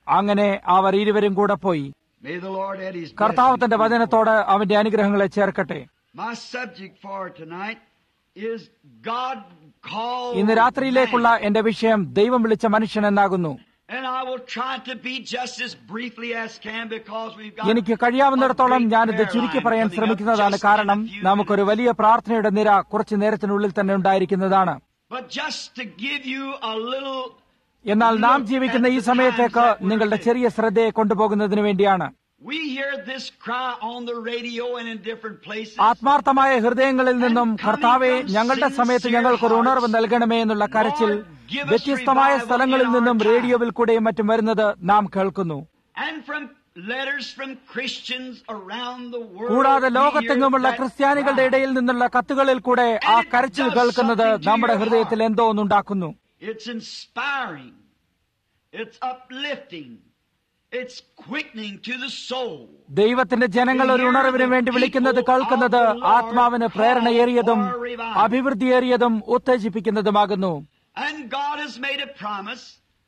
അങ്ങനെ അവർ ഇരുവരും കൂടെ പോയി May the Lord add His കർത്താവ് തന്റെ blessing. വചനത്തോട് അവന്റെ അനുഗ്രഹങ്ങളെ ചേർക്കട്ടെ My subject for tonight is God called ഇന്ന് രാത്രിയിലേക്കുള്ള man. എന്റെ വിഷയം ദൈവം വിളിച്ച മനുഷ്യൻ എന്നാകുന്നു And I will try to be just as briefly as can because we've got എനിക്ക് കഴിയാവുന്നിടത്തോളം a great ഞാനിത് prayer ചുരുക്കി line പറയാൻ coming up ശ്രമിക്കുന്നതാണ് just in കാരണം a few നമുക്കൊരു വലിയ പ്രാർത്ഥനയുടെ നിര കുറച്ചു നേരത്തിനുള്ളിൽ തന്നെ ഉണ്ടായിരിക്കുന്നതാണ് But just to give you a little എന്നാൽ നാം ജീവിക്കുന്ന ഈ സമയത്തേക്ക് നിങ്ങളുടെ ചെറിയ ശ്രദ്ധയെ കൊണ്ടുപോകുന്നതിന് വേണ്ടിയാണ് We hear this cry on the radio and in different places. ആത്മാർത്ഥമായ ഹൃദയങ്ങളിൽ നിന്നും കർത്താവെ ഞങ്ങളുടെ സമയത്ത് ഞങ്ങൾക്കൊരു ഉണർവ് നൽകണമേ എന്നുള്ള കരച്ചിൽ വ്യത്യസ്തമായ സ്ഥലങ്ങളിൽ നിന്നും റേഡിയോവിൽ കൂടെയും മറ്റും വരുന്നത് നാം കേൾക്കുന്നു And from letters from Christians around the world. കൂടാതെ we hear ലോകത്തെങ്ങുമുള്ള that ക്രിസ്ത്യാനികളുടെ cry. ഇടയിൽ നിന്നുള്ള കത്തുകളിൽ കൂടെ ആ കരച്ചിൽ കേൾക്കുന്നത് നമ്മുടെ ഹൃദയത്തിൽ എന്തോ ഒന്നുണ്ടാക്കുന്നു It's inspiring. It's uplifting. It's quickening to the soul. ദൈവത്തിന്റെ ജനങ്ങൾ ഒരു ഉണർവിന് വേണ്ടി വിളിക്കുന്നത് കേൾക്കുന്നത് ആത്മാവിന് പ്രേരണയേറിയതും അഭിവൃദ്ധിയേറിയതും ഉത്തേജിപ്പിക്കുന്നതുമാകുന്നു And God has made a promise.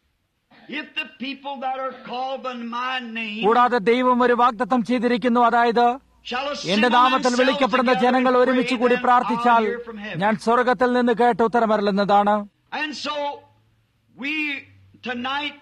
If the people that are called by my name കൂടാതെ ദൈവം ഒരു വാഗ്ദത്തം ചെയ്തിരിക്കുന്നു അതായത് shall എന്റെ assemble നാമത്തിൽ themselves വിളിക്കപ്പെടുന്ന together ജനങ്ങൾ and ഒരുമിച്ച് pray, കൂടി then പ്രാർത്ഥിച്ചാൽ I'll hear from heaven. ഞാൻ സ്വർഗത്തിൽ നിന്ന് കേട്ട് ഉത്തരമരുളുന്നതാണ് And so we tonight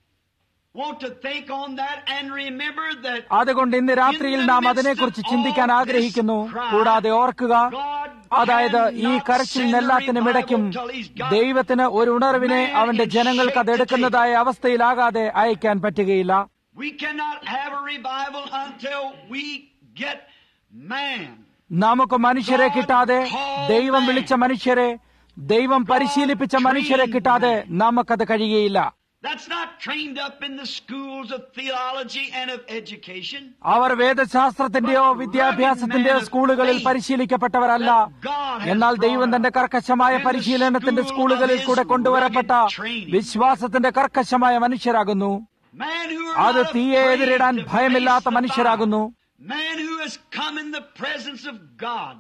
want to think on that and remember that അതുകൊണ്ട് ഇന്ന് രാത്രിയിൽ നാം അതിനെക്കുറിച്ച് ചിന്തിക്കാൻ ആഗ്രഹിക്കുന്നു കൂടാതെ ഓർക്കുക അതായത് ഈ കരച്ചിലിനെല്ലാത്തിനും ഇടയ്ക്കും ദൈവത്തിന് ഒരു ഉണർവിനെ അവന്റെ ജനങ്ങൾക്ക് അത് എടുക്കുന്നതായ അവസ്ഥയിലാകാതെ അയക്കാൻ പറ്റുകയില്ല we cannot have a revival until we get man. നമുക്ക് മനുഷ്യരെ കിട്ടാതെ ദൈവം വിളിച്ച മനുഷ്യരെ ദൈവം പരിശീലിപ്പിച്ച മനുഷ്യരെ കിട്ടാതെ നമുക്കത് കഴിയുകയില്ല That's not trained up in the schools of theology and of education. അവർ വേദശാസ്ത്രത്തിന്റെയോ വിദ്യാഭ്യാസത്തിന്റെയോ സ്കൂളുകളിൽ പരിശീലിക്കപ്പെട്ടവരല്ല എന്നാൽ ദൈവം തന്റെ കർക്കശമായ പരിശീലനത്തിന്റെ സ്കൂളുകളിൽ കൂടെ കൊണ്ടുവരപ്പെട്ട വിശ്വാസത്തിന്റെ കർക്കശമായ മനുഷ്യരാകുന്നു Man who are അത് not തീയെ afraid എതിരിടാൻ to ഭയമില്ലാത്ത face the മനുഷ്യരാകുന്നു fire. Man who has come in the presence of God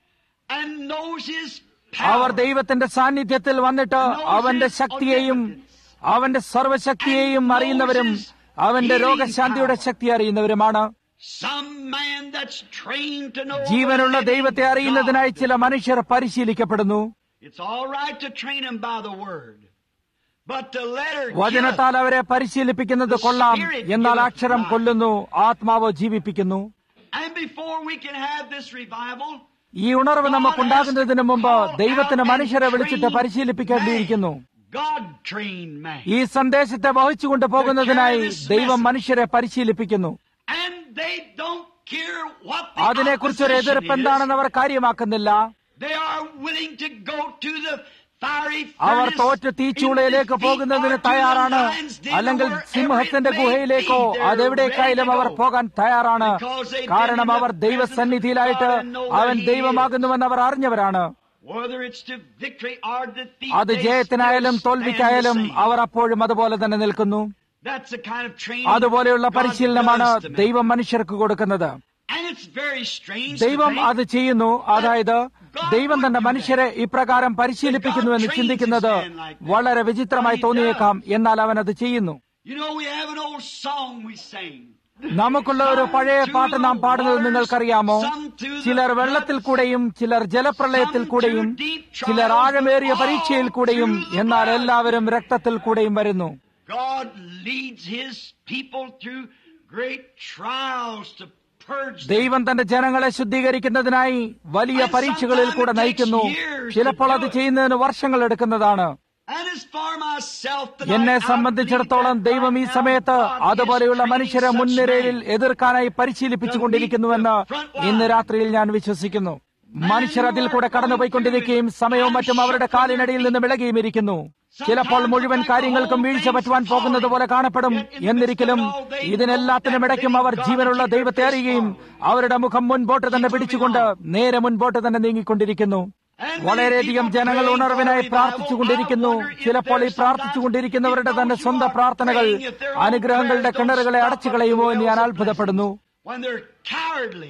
and knows His our power. ദൈവത്തിന്റെ സാന്നിധ്യത്തിൽ വന്നിട്ട് അവന്റെ ശക്തിയെയും അവന്റെ സർവശക്തിയെയും അറിയുന്നവരും അവന്റെ രോഗശാന്തിയുടെ ശക്തി അറിയുന്നവരുമാണ് Some man that's trained to know ജീവനുള്ള the living ദൈവത്തെ അറിയുന്നതിനായി God. ചില മനുഷ്യർ പരിശീലിക്കപ്പെടുന്നു It's all right to train them by the word, but to let her വചനത്താൽ അവരെ പരിശീലിപ്പിക്കുന്നത് കൊള്ളാം എന്നാൽ അക്ഷരം കൊല്ലുന്നു ആത്മാവ് ജീവിപ്പിക്കുന്നു And before we can have this revival, ഈ ഉണർവ് നമുക്കുണ്ടാകുന്നതിന് മുമ്പ് ദൈവത്തിന് മനുഷ്യരെ വിളിച്ചിട്ട് പരിശീലിപ്പിക്കേണ്ടിയിരിക്കുന്നു God trained man. ഈ സന്ദേശത്തെ വഹിച്ചുകൊണ്ട് പോകുന്നതിനായി ദൈവം മനുഷ്യരെ പരിശീലിപ്പിക്കുന്നു And they don't care what the അതിനെക്കുറിച്ച് ഒരു opposition എതിർപ്പ് എന്താണെന്ന് is. അവർ കാര്യമാക്കുന്നില്ല They are willing to go to the fiery our furnace തോറ്റ് തീച്ചൂളയിലേക്ക് in defeat പോകുന്നതിന് or to the തയ്യാറാണ് lion's den അല്ലെങ്കിൽ or wherever സിംഹത്തിന്റെ it may ഗുഹയിലേക്കോ be. They're അതെവിടേക്കായാലും ready to our go. പോകാൻ തയ്യാറാണ് Because they've കാരണം been in our the ദൈവസന്നിധിയിലായിട്ട് presence of God and know that അവൻ He ദൈവമാകുന്നുവെന്ന് our അറിഞ്ഞവരാണ് Whether it's to victory or defeat, അത് they ജയത്തിനായാലും still stand തോൽവിക്കായാലും the same. അവർ അപ്പോഴും അതുപോലെ തന്നെ നിൽക്കുന്നു That's the kind of training അതുപോലെയുള്ള God പരിശീലനമാണ് does to men. ദൈവം മനുഷ്യർക്ക് കൊടുക്കുന്നത് And it's very strange ദൈവം to think അത് ചെയ്യുന്നു അതായത് ദൈവം തന്റെ മനുഷ്യരെ ഇപ്രകാരം പരിശീലിപ്പിക്കുന്നുവെന്ന് ചിന്തിക്കുന്നത് വളരെ വിചിത്രമായി തോന്നിയേക്കാം എന്നാൽ അവൻ അത് ചെയ്യുന്നു You know, we have an old song we sing. നമുക്കുള്ള ഒരു പഴയ പാട്ട് നാം പാടുന്നത് നിങ്ങൾക്കറിയാമോ ചിലർ വെള്ളത്തിൽ കൂടെയും ചിലർ ജലപ്രളയത്തിൽ കൂടെയും ചിലർ ആഴമേറിയ പരീക്ഷയിൽ കൂടെയും എന്നാൽ എല്ലാവരും രക്തത്തിൽ കൂടെയും വരുന്നു God leads His people through great trials to purge them. ദൈവം തന്റെ ജനങ്ങളെ ശുദ്ധീകരിക്കുന്നതിനായി വലിയ പരീക്ഷകളിൽ കൂടെ നയിക്കുന്നു ചിലപ്പോൾ അത് ചെയ്യുന്നതിന് വർഷങ്ങൾ എടുക്കുന്നതാണ് And as for myself, tonight, എന്നെ I സംബന്ധിച്ചിടത്തോളം believe that ദൈവം ഈ right now സമയത്ത് God is അതുപോലെയുള്ള training മനുഷ്യരെ such മുൻനിരയിൽ men. എതിർക്കാനായി പരിശീലിപ്പിച്ചുകൊണ്ടിരിക്കുന്നുവെന്ന് ഇന്ന് രാത്രിയിൽ ഞാൻ വിശ്വസിക്കുന്നു മനുഷ്യർ അതിൽ കൂടെ കടന്നുപോയിക്കൊണ്ടിരിക്കുകയും സമയവും മറ്റും അവരുടെ കാലിനടിയിൽ നിന്ന് വിളകിയും ഇരിക്കുന്നു ചിലപ്പോൾ മുഴുവൻ കാര്യങ്ങൾക്കും വീഴ്ച പറ്റുവാൻ പോകുന്നത് പോലെ കാണപ്പെടും എന്നിരിക്കലും ഇതിനെല്ലാത്തിനും ഇടയ്ക്കും അവർ ജീവനുള്ള ദൈവത്തെ അറിയുകയും അവരുടെ മുഖം മുൻപോട്ട് തന്നെ പിടിച്ചുകൊണ്ട് നേരെ മുൻപോട്ട് തന്നെ നീങ്ങിക്കൊണ്ടിരിക്കുന്നു വളരെയധികം ജനങ്ങൾ ഉണർവിനായി പ്രാർത്ഥിച്ചുകൊണ്ടിരിക്കുന്നു ചിലപ്പോൾ ഈ പ്രാർത്ഥിച്ചുകൊണ്ടിരിക്കുന്നവരുടെ തന്നെ സ്വന്തം പ്രാർത്ഥനകൾ അനുഗ്രഹങ്ങളുടെ കിണറുകളെ അടച്ചു കളയുമോ എന്ന് ഞാൻ അത്ഭുതപ്പെടുന്നു when they're cowardly.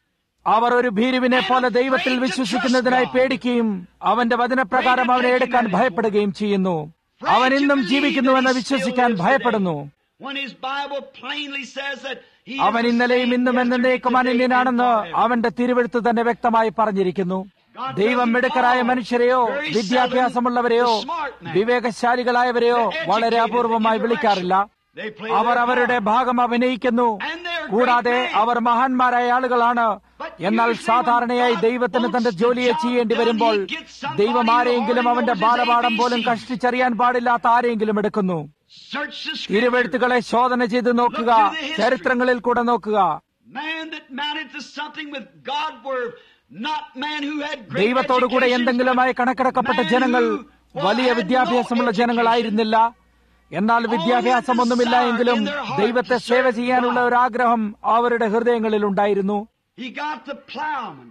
അവർ ഒരു ഭീരുവിനെ പോലെ ദൈവത്തിൽ വിശ്വസിക്കുന്നതിനായി പേടിക്കുകയും അവന്റെ വചനപ്രകാരം അവനെ എടുക്കാൻ ഭയപ്പെടുകയും ചെയ്യുന്നു അവൻ ഇന്നും ജീവിക്കുന്നുവെന്ന് വിശ്വസിക്കാൻ ഭയപ്പെടുന്നു when his Bible plainly says that he അവൻ is the ഇന്നലെയും same ഇന്നും yesterday, എന്നേക്കും today, and അനന്യനാണെന്ന് forever. അവന്റെ തിരുവെഴുത്ത് തന്നെ വ്യക്തമായി പറഞ്ഞിരിക്കുന്നു ദൈവം മിടുക്കരായ മനുഷ്യരെയോ വിദ്യാഭ്യാസമുള്ളവരെയോ വിവേകശാലികളായവരെയോ വളരെ അപൂർവമായി വിളിക്കാറില്ല They play അവർ their അവരുടെ part. ഭാഗം അഭിനയിക്കുന്നു And they're കൂടാതെ great men. അവർ മഹാന്മാരായ ആളുകളാണ് എന്നാൽ usually സാധാരണയായി when God ദൈവത്തിന് തന്റെ wants the ജോലിയെ job ചെയ്യേണ്ടി done, വരുമ്പോൾ he gets somebody ദൈവം who ആരെങ്കിലും already അവന്റെ knows his ബാലപാഠം പോലും ABC. കഷ്ടിച്ചറിയാൻ പാടില്ലാത്ത ആരെങ്കിലും എടുക്കുന്നു Search the scripture. തിരുവെഴുത്തുകളെ ശോധന ചെയ്ത് നോക്കുക Look to the history. ചരിത്രങ്ങളിൽ കൂടെ നോക്കുക Man that mounted to something with God were not man who had great ദൈവത്തോടു കൂടെ education, എന്തെങ്കിലുമായി but കണക്കിടക്കപ്പെട്ട man ജനങ്ങൾ who വലിയ had no വിദ്യാഭ്യാസമുള്ള education. ജനങ്ങളായിരുന്നില്ല എന്നാൽ വിദ്യാഭ്യാസമൊന്നുമില്ല എങ്കിലും ദൈവത്തെ സേവ ചെയ്യാനുള്ള ഒരു ആഗ്രഹം അവരുടെ ഹൃദയങ്ങളിൽ ഉണ്ടായിരുന്നു He got the plowman,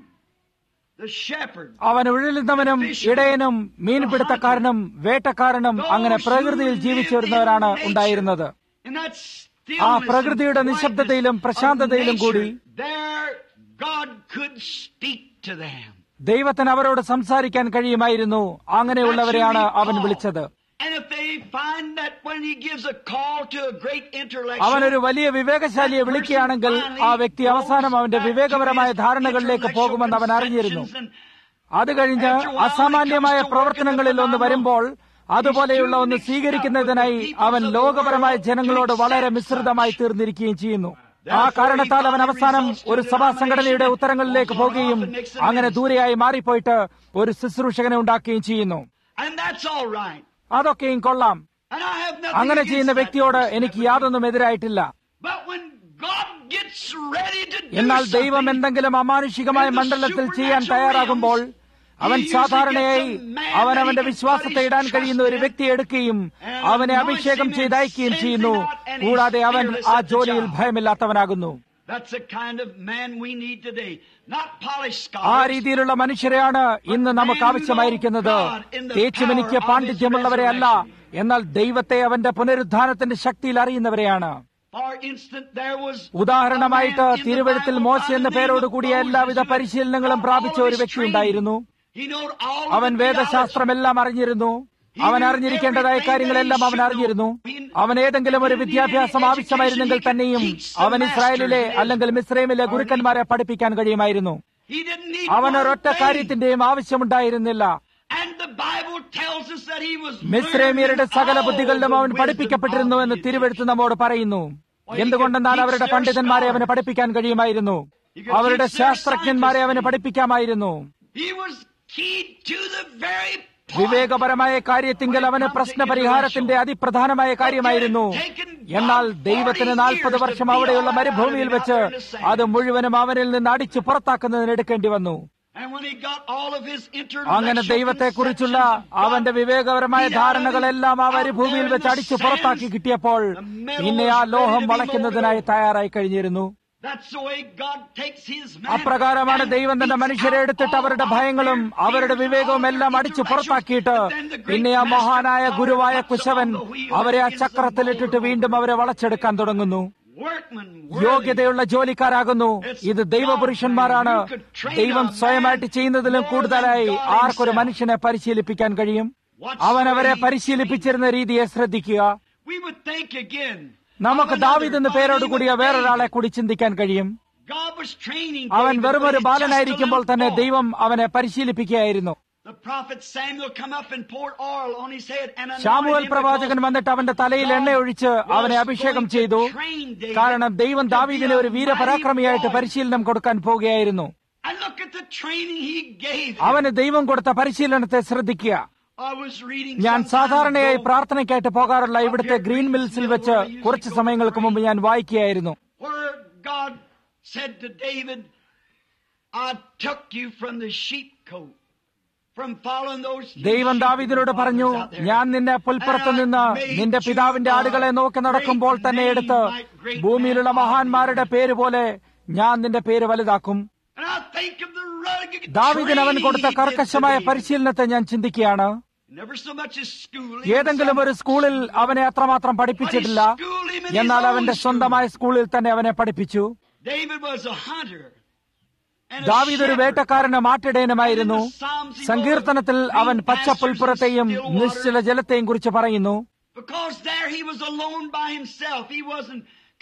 the shepherd, അവൻ ഉഴലുന്നവനും ഇടയനും മീൻപിടുത്തക്കാരനും വേട്ടക്കാരനും അങ്ങനെ പ്രകൃതിയിൽ ജീവിച്ചു വരുന്നവരാണ് ഉണ്ടായിരുന്നത് and that ആ stillness പ്രകൃതിയുടെ and നിശബ്ദതയിലും quietness പ്രശാന്തതയിലും of കൂടി nature, there God could speak to them. ദൈവത്തിന് അവരോട് സംസാരിക്കാൻ കഴിയുമായിരുന്നു അങ്ങനെയുള്ളവരെയാണ് അവൻ വിളിച്ചത് And if they find that when he gives a call to a great അവനൊരു intellectual, വലിയ വിവേകശാലിയെ വിളിക്കുകയാണെങ്കിൽ ആ വ്യക്തി അവസാനം അവന്റെ വിവേകപരമായ ധാരണകളിലേക്ക് പോകുമെന്ന് അവൻ അറിഞ്ഞിരുന്നു അത് കഴിഞ്ഞ് അസാമാന്യമായ പ്രവർത്തനങ്ങളിൽ ഒന്ന് വരുമ്പോൾ അതുപോലെയുള്ള ഒന്ന് സ്വീകരിക്കുന്നതിനായി അവൻ ലോകപരമായ ജനങ്ങളോട് വളരെ മിശ്രിതമായി തീർന്നിരിക്കുകയും ചെയ്യുന്നു ആ കാരണത്താൽ അവൻ അവസാനം ഒരു സഭാ സംഘടനയുടെ ഉത്തരങ്ങളിലേക്ക് പോകുകയും അങ്ങനെ ദൂരെയായി മാറിപ്പോയിട്ട് ഒരു ശുശ്രൂഷകനെ ഉണ്ടാക്കുകയും ചെയ്യുന്നു and that's all right. അതൊക്കെയും കൊള്ളാം And I have nothing അങ്ങനെ against ചെയ്യുന്ന that വ്യക്തിയോട് person. എനിക്ക് യാതൊന്നും എതിരായിട്ടില്ല But when God gets ready to do എന്നാൽ ദൈവം something, എന്തെങ്കിലും അമാനുഷികമായ മണ്ഡലത്തിൽ ചെയ്യാൻ തയ്യാറാകുമ്പോൾ അവൻ സാധാരണയായി അവൻ അവന്റെ വിശ്വാസത്തെ ഇടാൻ കഴിയുന്ന ഒരു വ്യക്തിയെ എടുക്കുകയും അവനെ അഭിഷേകം ചെയ്ത് അയക്കുകയും ചെയ്യുന്നു കൂടാതെ അവൻ ആ ജോലിയിൽ ഭയമില്ലാത്തവനാകുന്നു That's the kind of man we need today. Not polished ആ scholars. രീതിയിലുള്ള മനുഷ്യരെയാണ് ഇന്ന് നമുക്ക് ആവശ്യമായിരിക്കുന്നത് തേച്ചുമെനിക്ക് പാണ്ഡിത്യമുള്ളവരെ അല്ല എന്നാൽ ദൈവത്തെ അവന്റെ പുനരുദ്ധാനത്തിന്റെ ശക്തിയിൽ അറിയുന്നവരെയാണ് For instance, there was ഉദാഹരണമായിട്ട് a man in the തിരുവഴുത്തിൽ Bible മോശ by the എന്ന name പേരോട് of കൂടിയ Moses എല്ലാവിധ who പരിശീലനങ്ങളും got പ്രാപിച്ച all ഒരു his വ്യക്തി training. ഉണ്ടായിരുന്നു He knowed all അവൻ of the theology. വേദശാസ്ത്രമെല്ലാം അറിഞ്ഞിരുന്നു അവൻ അറിഞ്ഞിരിക്കേണ്ടതായ കാര്യങ്ങളെല്ലാം അവൻ അറിഞ്ഞിരുന്നു അവൻ ഏതെങ്കിലും ഒരു വിദ്യാഭ്യാസം ആവശ്യമായിരുന്നെങ്കിൽ തന്നെയും അവൻ ഇസ്രായേലിലെ അല്ലെങ്കിൽ മിസ്രൈമിലെ ഗുരുക്കന്മാരെ പഠിപ്പിക്കാൻ കഴിയുമായിരുന്നു He didn't need അവൻ one ഒരൊറ്റ thing. കാര്യത്തിന്റെയും ആവശ്യമുണ്ടായിരുന്നില്ല And the Bible tells us that he was മിസ്രൈമിയരുടെ learned സകല all ബുദ്ധികളിലും the അവൻ wisdom പഠിപ്പിക്കപ്പെട്ടിരുന്നു of എന്ന് the തിരുവെടുത്ത് നമ്മോട് പറയുന്നു എന്തുകൊണ്ടെന്നാൽ അവരുടെ പണ്ഡിതന്മാരെ അവന് പഠിപ്പിക്കാൻ കഴിയുമായിരുന്നു അവരുടെ ശാസ്ത്രജ്ഞന്മാരെ അവന് പഠിപ്പിക്കാമായിരുന്നു He was keyed to the very point. വിവേകപരമായ കാര്യത്തിങ്കൽ അവന് പ്രശ്നപരിഹാരത്തിന്റെ അതിപ്രധാനമായ കാര്യമായിരുന്നു എന്നാൽ ദൈവത്തിന് നാൽപ്പത് വർഷം അവിടെയുള്ള മരുഭൂമിയിൽ വെച്ച് അത് മുഴുവനും അവനിൽ നിന്ന് അടിച്ചു പുറത്താക്കുന്നതിന് എടുക്കേണ്ടി വന്നു And when he got all of his അങ്ങനെ intellectual ദൈവത്തെക്കുറിച്ചുള്ള conceptions of God, അവന്റെ വിവേകപരമായ ധാരണകളെല്ലാം ആ മരുഭൂമിയിൽ വെച്ച് അടിച്ചു പുറത്താക്കി കിട്ടിയപ്പോൾ പിന്നെ ആ ലോഹം വളയ്ക്കുന്നതിനായി തയ്യാറായി കഴിഞ്ഞിരുന്നു That's the way God takes his man അപ്രകാരമാണ് and ദൈവം തന്റെ beats മനുഷ്യരെ out എടുത്തിട്ട് all അവരുടെ of ഭയങ്ങളും their അവരുടെ fears and വിവേകവും all എല്ലാം their അടിച്ചു intellectuals. പുറത്താക്കിയിട്ട് But then the great പിന്നെ ആ master മഹാനായ power ഗുരുവായ puts കുശവൻ on the wheel അവരെ ആ and gives them ചക്രത്തിലിട്ടിട്ട് mold വീണ്ടും അവരെ വളച്ചെടുക്കാൻ തുടങ്ങുന്നു Workman, യോഗ്യതയുള്ള ജോലിക്കാരാകുന്നു ഇത് ദൈവപുരുഷന്മാരാണ് ദൈവം സ്വയമായിട്ട് ചെയ്യുന്നതിലും കൂടുതലായി ആർക്കൊരു മനുഷ്യനെ പരിശീലിപ്പിക്കാൻ കഴിയും അവൻ അവരെ പരിശീലിപ്പിച്ചിരുന്ന രീതിയെ ശ്രദ്ധിക്കുക We would think again. നമുക്ക് of ദാവിദ് എന്ന another പേരോട് by the കൂടിയ name of വേറൊരാളെ David. കൂടി ചിന്തിക്കാൻ കഴിയും God was training അവൻ David വെറും when ഒരു he was just a ബാലനായിരിക്കുമ്പോൾ little തന്നെ boy. ദൈവം അവനെ പരിശീലിപ്പിക്കുകയായിരുന്നു The prophet Samuel come up and poured oil on his head and anointed Samuel him പ്രവാചകൻ because വന്നിട്ട് അവന്റെ തലയിൽ എണ്ണ ഒഴിച്ച് അവനെ അഭിഷേകം ചെയ്തു കാരണം ദൈവം ദാവീദിനെ ഒരു വീരപരാക്രമിയായിട്ട് പരിശീലനം കൊടുക്കാൻ പോവുകയായിരുന്നു And look at the training he gave him. അവന് ദൈവം കൊടുത്ത പരിശീലനത്തെ ശ്രദ്ധിക്കുക I was reading ഞാൻ some time സാധാരണയായി ago പ്രാർത്ഥനയ്ക്കായിട്ട് പോകാറുള്ള ഇവിടുത്തെ ഗ്രീൻ മിൽസിൽ വെച്ച് കുറച്ച് സമയങ്ങൾക്ക് മുമ്പ് ഞാൻ വായിക്കുകയായിരുന്നു where God said to David, I took you from the sheepcote, from following those ദൈവം ദാവീദിനോട് പറഞ്ഞു ഞാൻ നിന്നെ പുൽപ്പുറത്ത് നിന്ന് നിന്റെ പിതാവിന്റെ ആടുകളെ നോക്കി നടക്കുമ്പോൾ തന്നെ എടുത്ത് ഭൂമിയിലുള്ള മഹാന്മാരുടെ പേര് പോലെ ഞാൻ നിന്റെ പേര് വലുതാക്കും And I think of the rugged ദാവീദിന് അവൻ training കൊടുത്ത he did to കർക്കശമായ David. പരിശീലനത്തെ ഞാൻ ചിന്തിക്കുകയാണ് Never so much as schooling. ഏതെങ്കിലും ഒരു സ്കൂളിൽ അവനെ അത്രമാത്രം പഠിപ്പിച്ചിട്ടില്ല എന്നാൽ അവന്റെ സ്വന്തമായ സ്കൂളിൽ തന്നെ അവനെ പഠിപ്പിച്ചു David was a hunter. and a ദാവീദ് ഒരു shepherd. വേട്ടക്കാരനും മാട്ടിടയനുമായിരുന്നു സങ്കീർത്തനത്തിൽ അവൻ പച്ച പുൽപ്പുറത്തെയും നിശ്ചല ജലത്തെയും കുറിച്ച് പറയുന്നു Because there he was alone by himself. He wasn't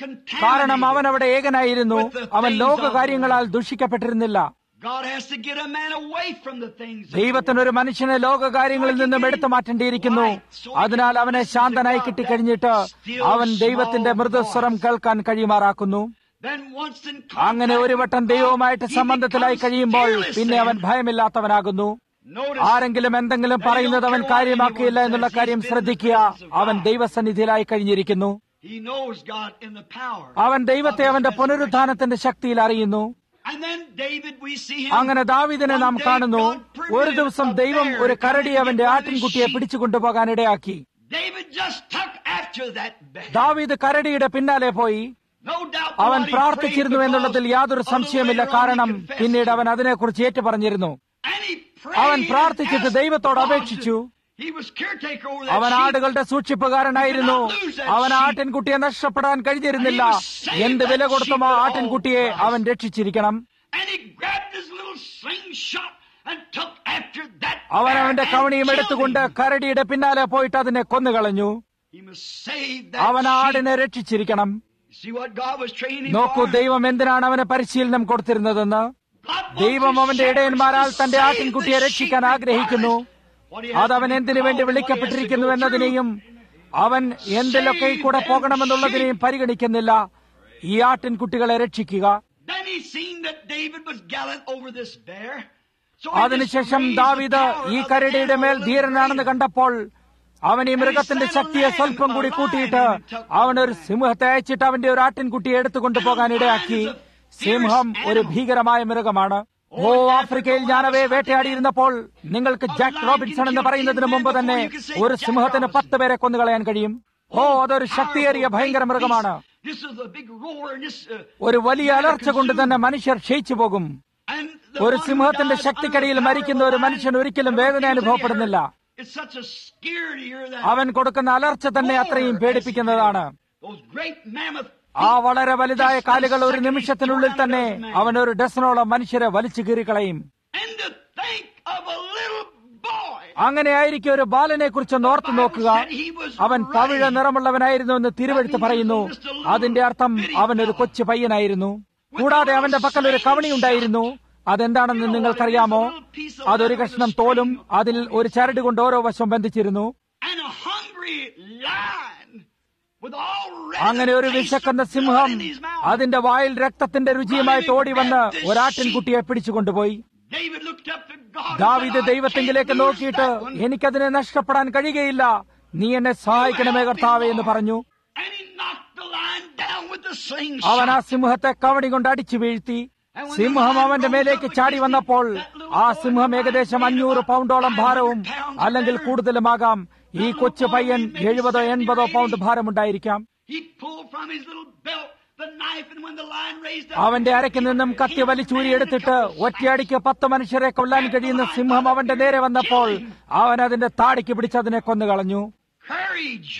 കാരണം അവൻ contaminated. അവിടെ ഏകനായിരുന്നു അവൻ ലോകകാര്യങ്ങളാൽ ദുഷിക്കപ്പെട്ടിരുന്നില്ല God has to get a man away from the things of the ദൈവത്തിന് ഒരു മനുഷ്യനെ ലോകകാര്യങ്ങളിൽ നിന്നും എടുത്തു മാറ്റേണ്ടിയിരിക്കുന്നു അതിനാൽ അവനെ ശാന്തനായി കിട്ടിക്കഴിഞ്ഞിട്ട് അവൻ ദൈവത്തിന്റെ മൃദുസ്വരം കേൾക്കാൻ കഴിയുമാറാക്കുന്നു Then once in അങ്ങനെ ഒരു വട്ടം contact with ദൈവവുമായിട്ട് God, he സംബന്ധത്തിലായി becomes കഴിയുമ്പോൾ fearless പിന്നെ അവൻ then. ഭയമില്ലാത്തവനാകുന്നു Notice ആരെങ്കിലും എന്തെങ്കിലും പറയുന്നത് അവൻ കാര്യമാക്കിയില്ല എന്നുള്ള കാര്യം ശ്രദ്ധിക്കുക അവൻ ദൈവസന്നിധിയിലായി കഴിഞ്ഞിരിക്കുന്നു he knows God in the power. അവൻ ദൈവത്തെ അവന്റെ പുനരുത്ഥാനത്തിന്റെ ശക്തിയിൽ അറിയുന്നു And then David, we see him. അങ്ങനെ ദാവീദിനെ നാം കാണുന്നു ഒരു ദിവസം ദൈവം ഒരു കരടി അവന്റെ ആട്ടിൻകുട്ടിയെ പിടിച്ചു കൊണ്ടുപോകാൻ ഇടയാക്കി David just took after that bear. ദാവീദ് കരടിയുടെ പിന്നാലെ പോയി No doubt അവൻ what he പ്രാർത്ഥിച്ചിരുന്നു prayed എന്നുള്ളതിൽ because യാതൊരു a little സംശയമില്ല later on he കാരണം confessed. പിന്നീട് അവൻ അതിനെക്കുറിച്ച് ഏറ്റു പറഞ്ഞിരുന്നു And he അവൻ prayed പ്രാർത്ഥിച്ചിട്ട് and asked ദൈവത്തോട് God to- അപേക്ഷിച്ചു He was caretaker over അവൻ that sheep. ആടുകളുടെ സൂക്ഷിപ്പുകാരനായിരുന്നു അവൻ ആട്ടിൻകുട്ടിയെ നഷ്ടപ്പെടാൻ കഴിഞ്ഞിരുന്നില്ല എന്ത് വില കൊടുത്തും ആ ആട്ടിൻകുട്ടിയെ അവൻ രക്ഷിച്ചിരിക്കണം And he grabbed his little slingshot and took after that അവൻ bear അവന്റെ and കവണിയും killed എടുത്തുകൊണ്ട് him. കരടിയുടെ പിന്നാലെ പോയിട്ട് അതിനെ കൊന്നുകളഞ്ഞു He must save that അവൻ ആ sheep. ആടിനെ രക്ഷിച്ചിരിക്കണം See what God was training him നോക്കൂ for? ദൈവം എന്തിനാണ് അവന് പരിശീലനം കൊടുത്തിരുന്നതെന്ന് God wants ദൈവം his അവന്റെ shepherds ഇടയന്മാരാൽ to തന്റെ save ആട്ടിൻകുട്ടിയെ the രക്ഷിക്കാൻ sheep ആഗ്രഹിക്കുന്നു regardless what he has അത് to അവൻ be എന്തിനു വേണ്ടി called, what he has to വിളിക്കപ്പെട്ടിരിക്കുന്നു go എന്നതിനെയും അവൻ എന്തിലൊക്കെ കൂടെ പോകണമെന്നുള്ളതിനെയും പരിഗണിക്കുന്നില്ല ഈ ആട്ടിൻകുട്ടികളെ രക്ഷിക്കുക Then he seen that David was gallant over this bear. So he അതിനുശേഷം just raised the ദാവീദ് power ഈ of the കരടിയുടെ മേൽ animal ധീരനാണെന്ന് and കണ്ടപ്പോൾ അവൻ ഈ മൃഗത്തിന്റെ ശക്തിയെ സ്വല്പം കൂടി കൂട്ടിയിട്ട് അവൻ ഒരു സിംഹത്തെ അയച്ചിട്ട് അവന്റെ ഒരു ആട്ടിൻകുട്ടിയെ എടുത്തുകൊണ്ട് പോകാൻ ഇടയാക്കി സിംഹം ഒരു ഭീകരമായ മൃഗമാണ് ഓ ആഫ്രിക്കയിൽ ഞാൻ അവയെ വേട്ടയാടിയിരുന്നപ്പോൾ നിങ്ങൾക്ക് ജാക്ക് റോബിൻസൺ എന്ന് പറയുന്നതിന് മുമ്പ് തന്നെ ഒരു സിംഹത്തിന് പത്ത് പേരെ കൊന്നുകളയാൻ കഴിയും ഓ അതൊരു ശക്തിയേറിയ ഭയങ്കര മൃഗമാണ് This is a big roar and this, uh, ഒരു വലിയ അലർച്ച കൊണ്ട് തന്നെ മനുഷ്യർ ക്ഷയിച്ചു പോകും and the ഒരു one who സിംഹത്തിന്റെ dies ശക്തിക്കടിയിൽ under the മരിക്കുന്ന power ഒരു of a മനുഷ്യൻ lion ഒരിക്കലും never വേദന feels any അനുഭവപ്പെടുന്നില്ല hurt. It's such a scare to hear that. അവൻ കൊടുക്കുന്ന അലർച്ച തന്നെ അത്രയും പേടിപ്പിക്കുന്നതാണ് Those great mammoth ആ വളരെ വലുതായ കാലുകൾ ഒരു നിമിഷത്തിനുള്ളിൽ തന്നെ അവൻ ഒരു ഡസനോളം മനുഷ്യരെ വലിച്ചു കീറിക്കളയും And to think of a little boy. അങ്ങനെയായിരിക്കും ഒരു ബാലനെ കുറിച്ച് ഓർത്തു നോക്കുക അവൻ പവിഴ നിറമുള്ളവനായിരുന്നു എന്ന് തിരുവഴുത്ത് പറയുന്നു അതിന്റെ അർത്ഥം അവൻ ഒരു കൊച്ചു പയ്യനായിരുന്നു കൂടാതെ അവന്റെ പക്കൽ ഒരു കവണി ഉണ്ടായിരുന്നു അതെന്താണെന്ന് നിങ്ങൾക്കറിയാമോ അതൊരു കഷ്ണം തോലും അതിൽ ഒരു ചരട് കൊണ്ട് ഓരോ വശം ബന്ധിച്ചിരുന്നു And a hungry lion with all അങ്ങനെ ഒരു വിശക്കുന്ന സിംഹം അതിന്റെ വായിൽ രക്തത്തിന്റെ രുചിയുമായിട്ട് ഓടി വന്ന് ഒരാട്ടിൻകുട്ടിയെ പിടിച്ചുകൊണ്ടുപോയി David looked up to God. and David said, "I ദൈവത്തെങ്കിലേക്ക് can't lose നോക്കിയിട്ട് that one." എനിക്കതിനെ നഷ്ടപ്പെടാൻ കഴിയുകയില്ല നീ എന്നെ സഹായിക്കണമേ കർത്താവേ എന്ന് പറഞ്ഞു And he knocked the lion down with the അവൻ ആ slingshot. സിംഹത്തെ കവണി കൊണ്ട് അടിച്ചു വീഴ്ത്തി സിംഹം അവന്റെ മേലേക്ക് ചാടി വന്നപ്പോൾ ആ സിംഹം ഏകദേശം അഞ്ഞൂറ് പൗണ്ടോളം ഭാരവും അല്ലെങ്കിൽ കൂടുതലുമാകാം ഈ കൊച്ചു പയ്യൻ എഴുപതോ എൺപതോ പൗണ്ട് ഭാരമുണ്ടായിരിക്കാം He pulled from his little belt the knife, and when the lion raised up, അവന്റെ അരയ്ക്ക് നിന്നും കത്തി വലിച്ചൂരിയെടുത്തിട്ട് ഒറ്റയടിക്ക് പത്ത് മനുഷ്യരെ കൊല്ലാൻ കഴിയുന്ന സിംഹം അവന്റെ നേരെ വന്നപ്പോൾ അവൻ അതിന്റെ താടിക്ക് പിടിച്ച് അതിനെ കൊന്നുകളഞ്ഞു courage.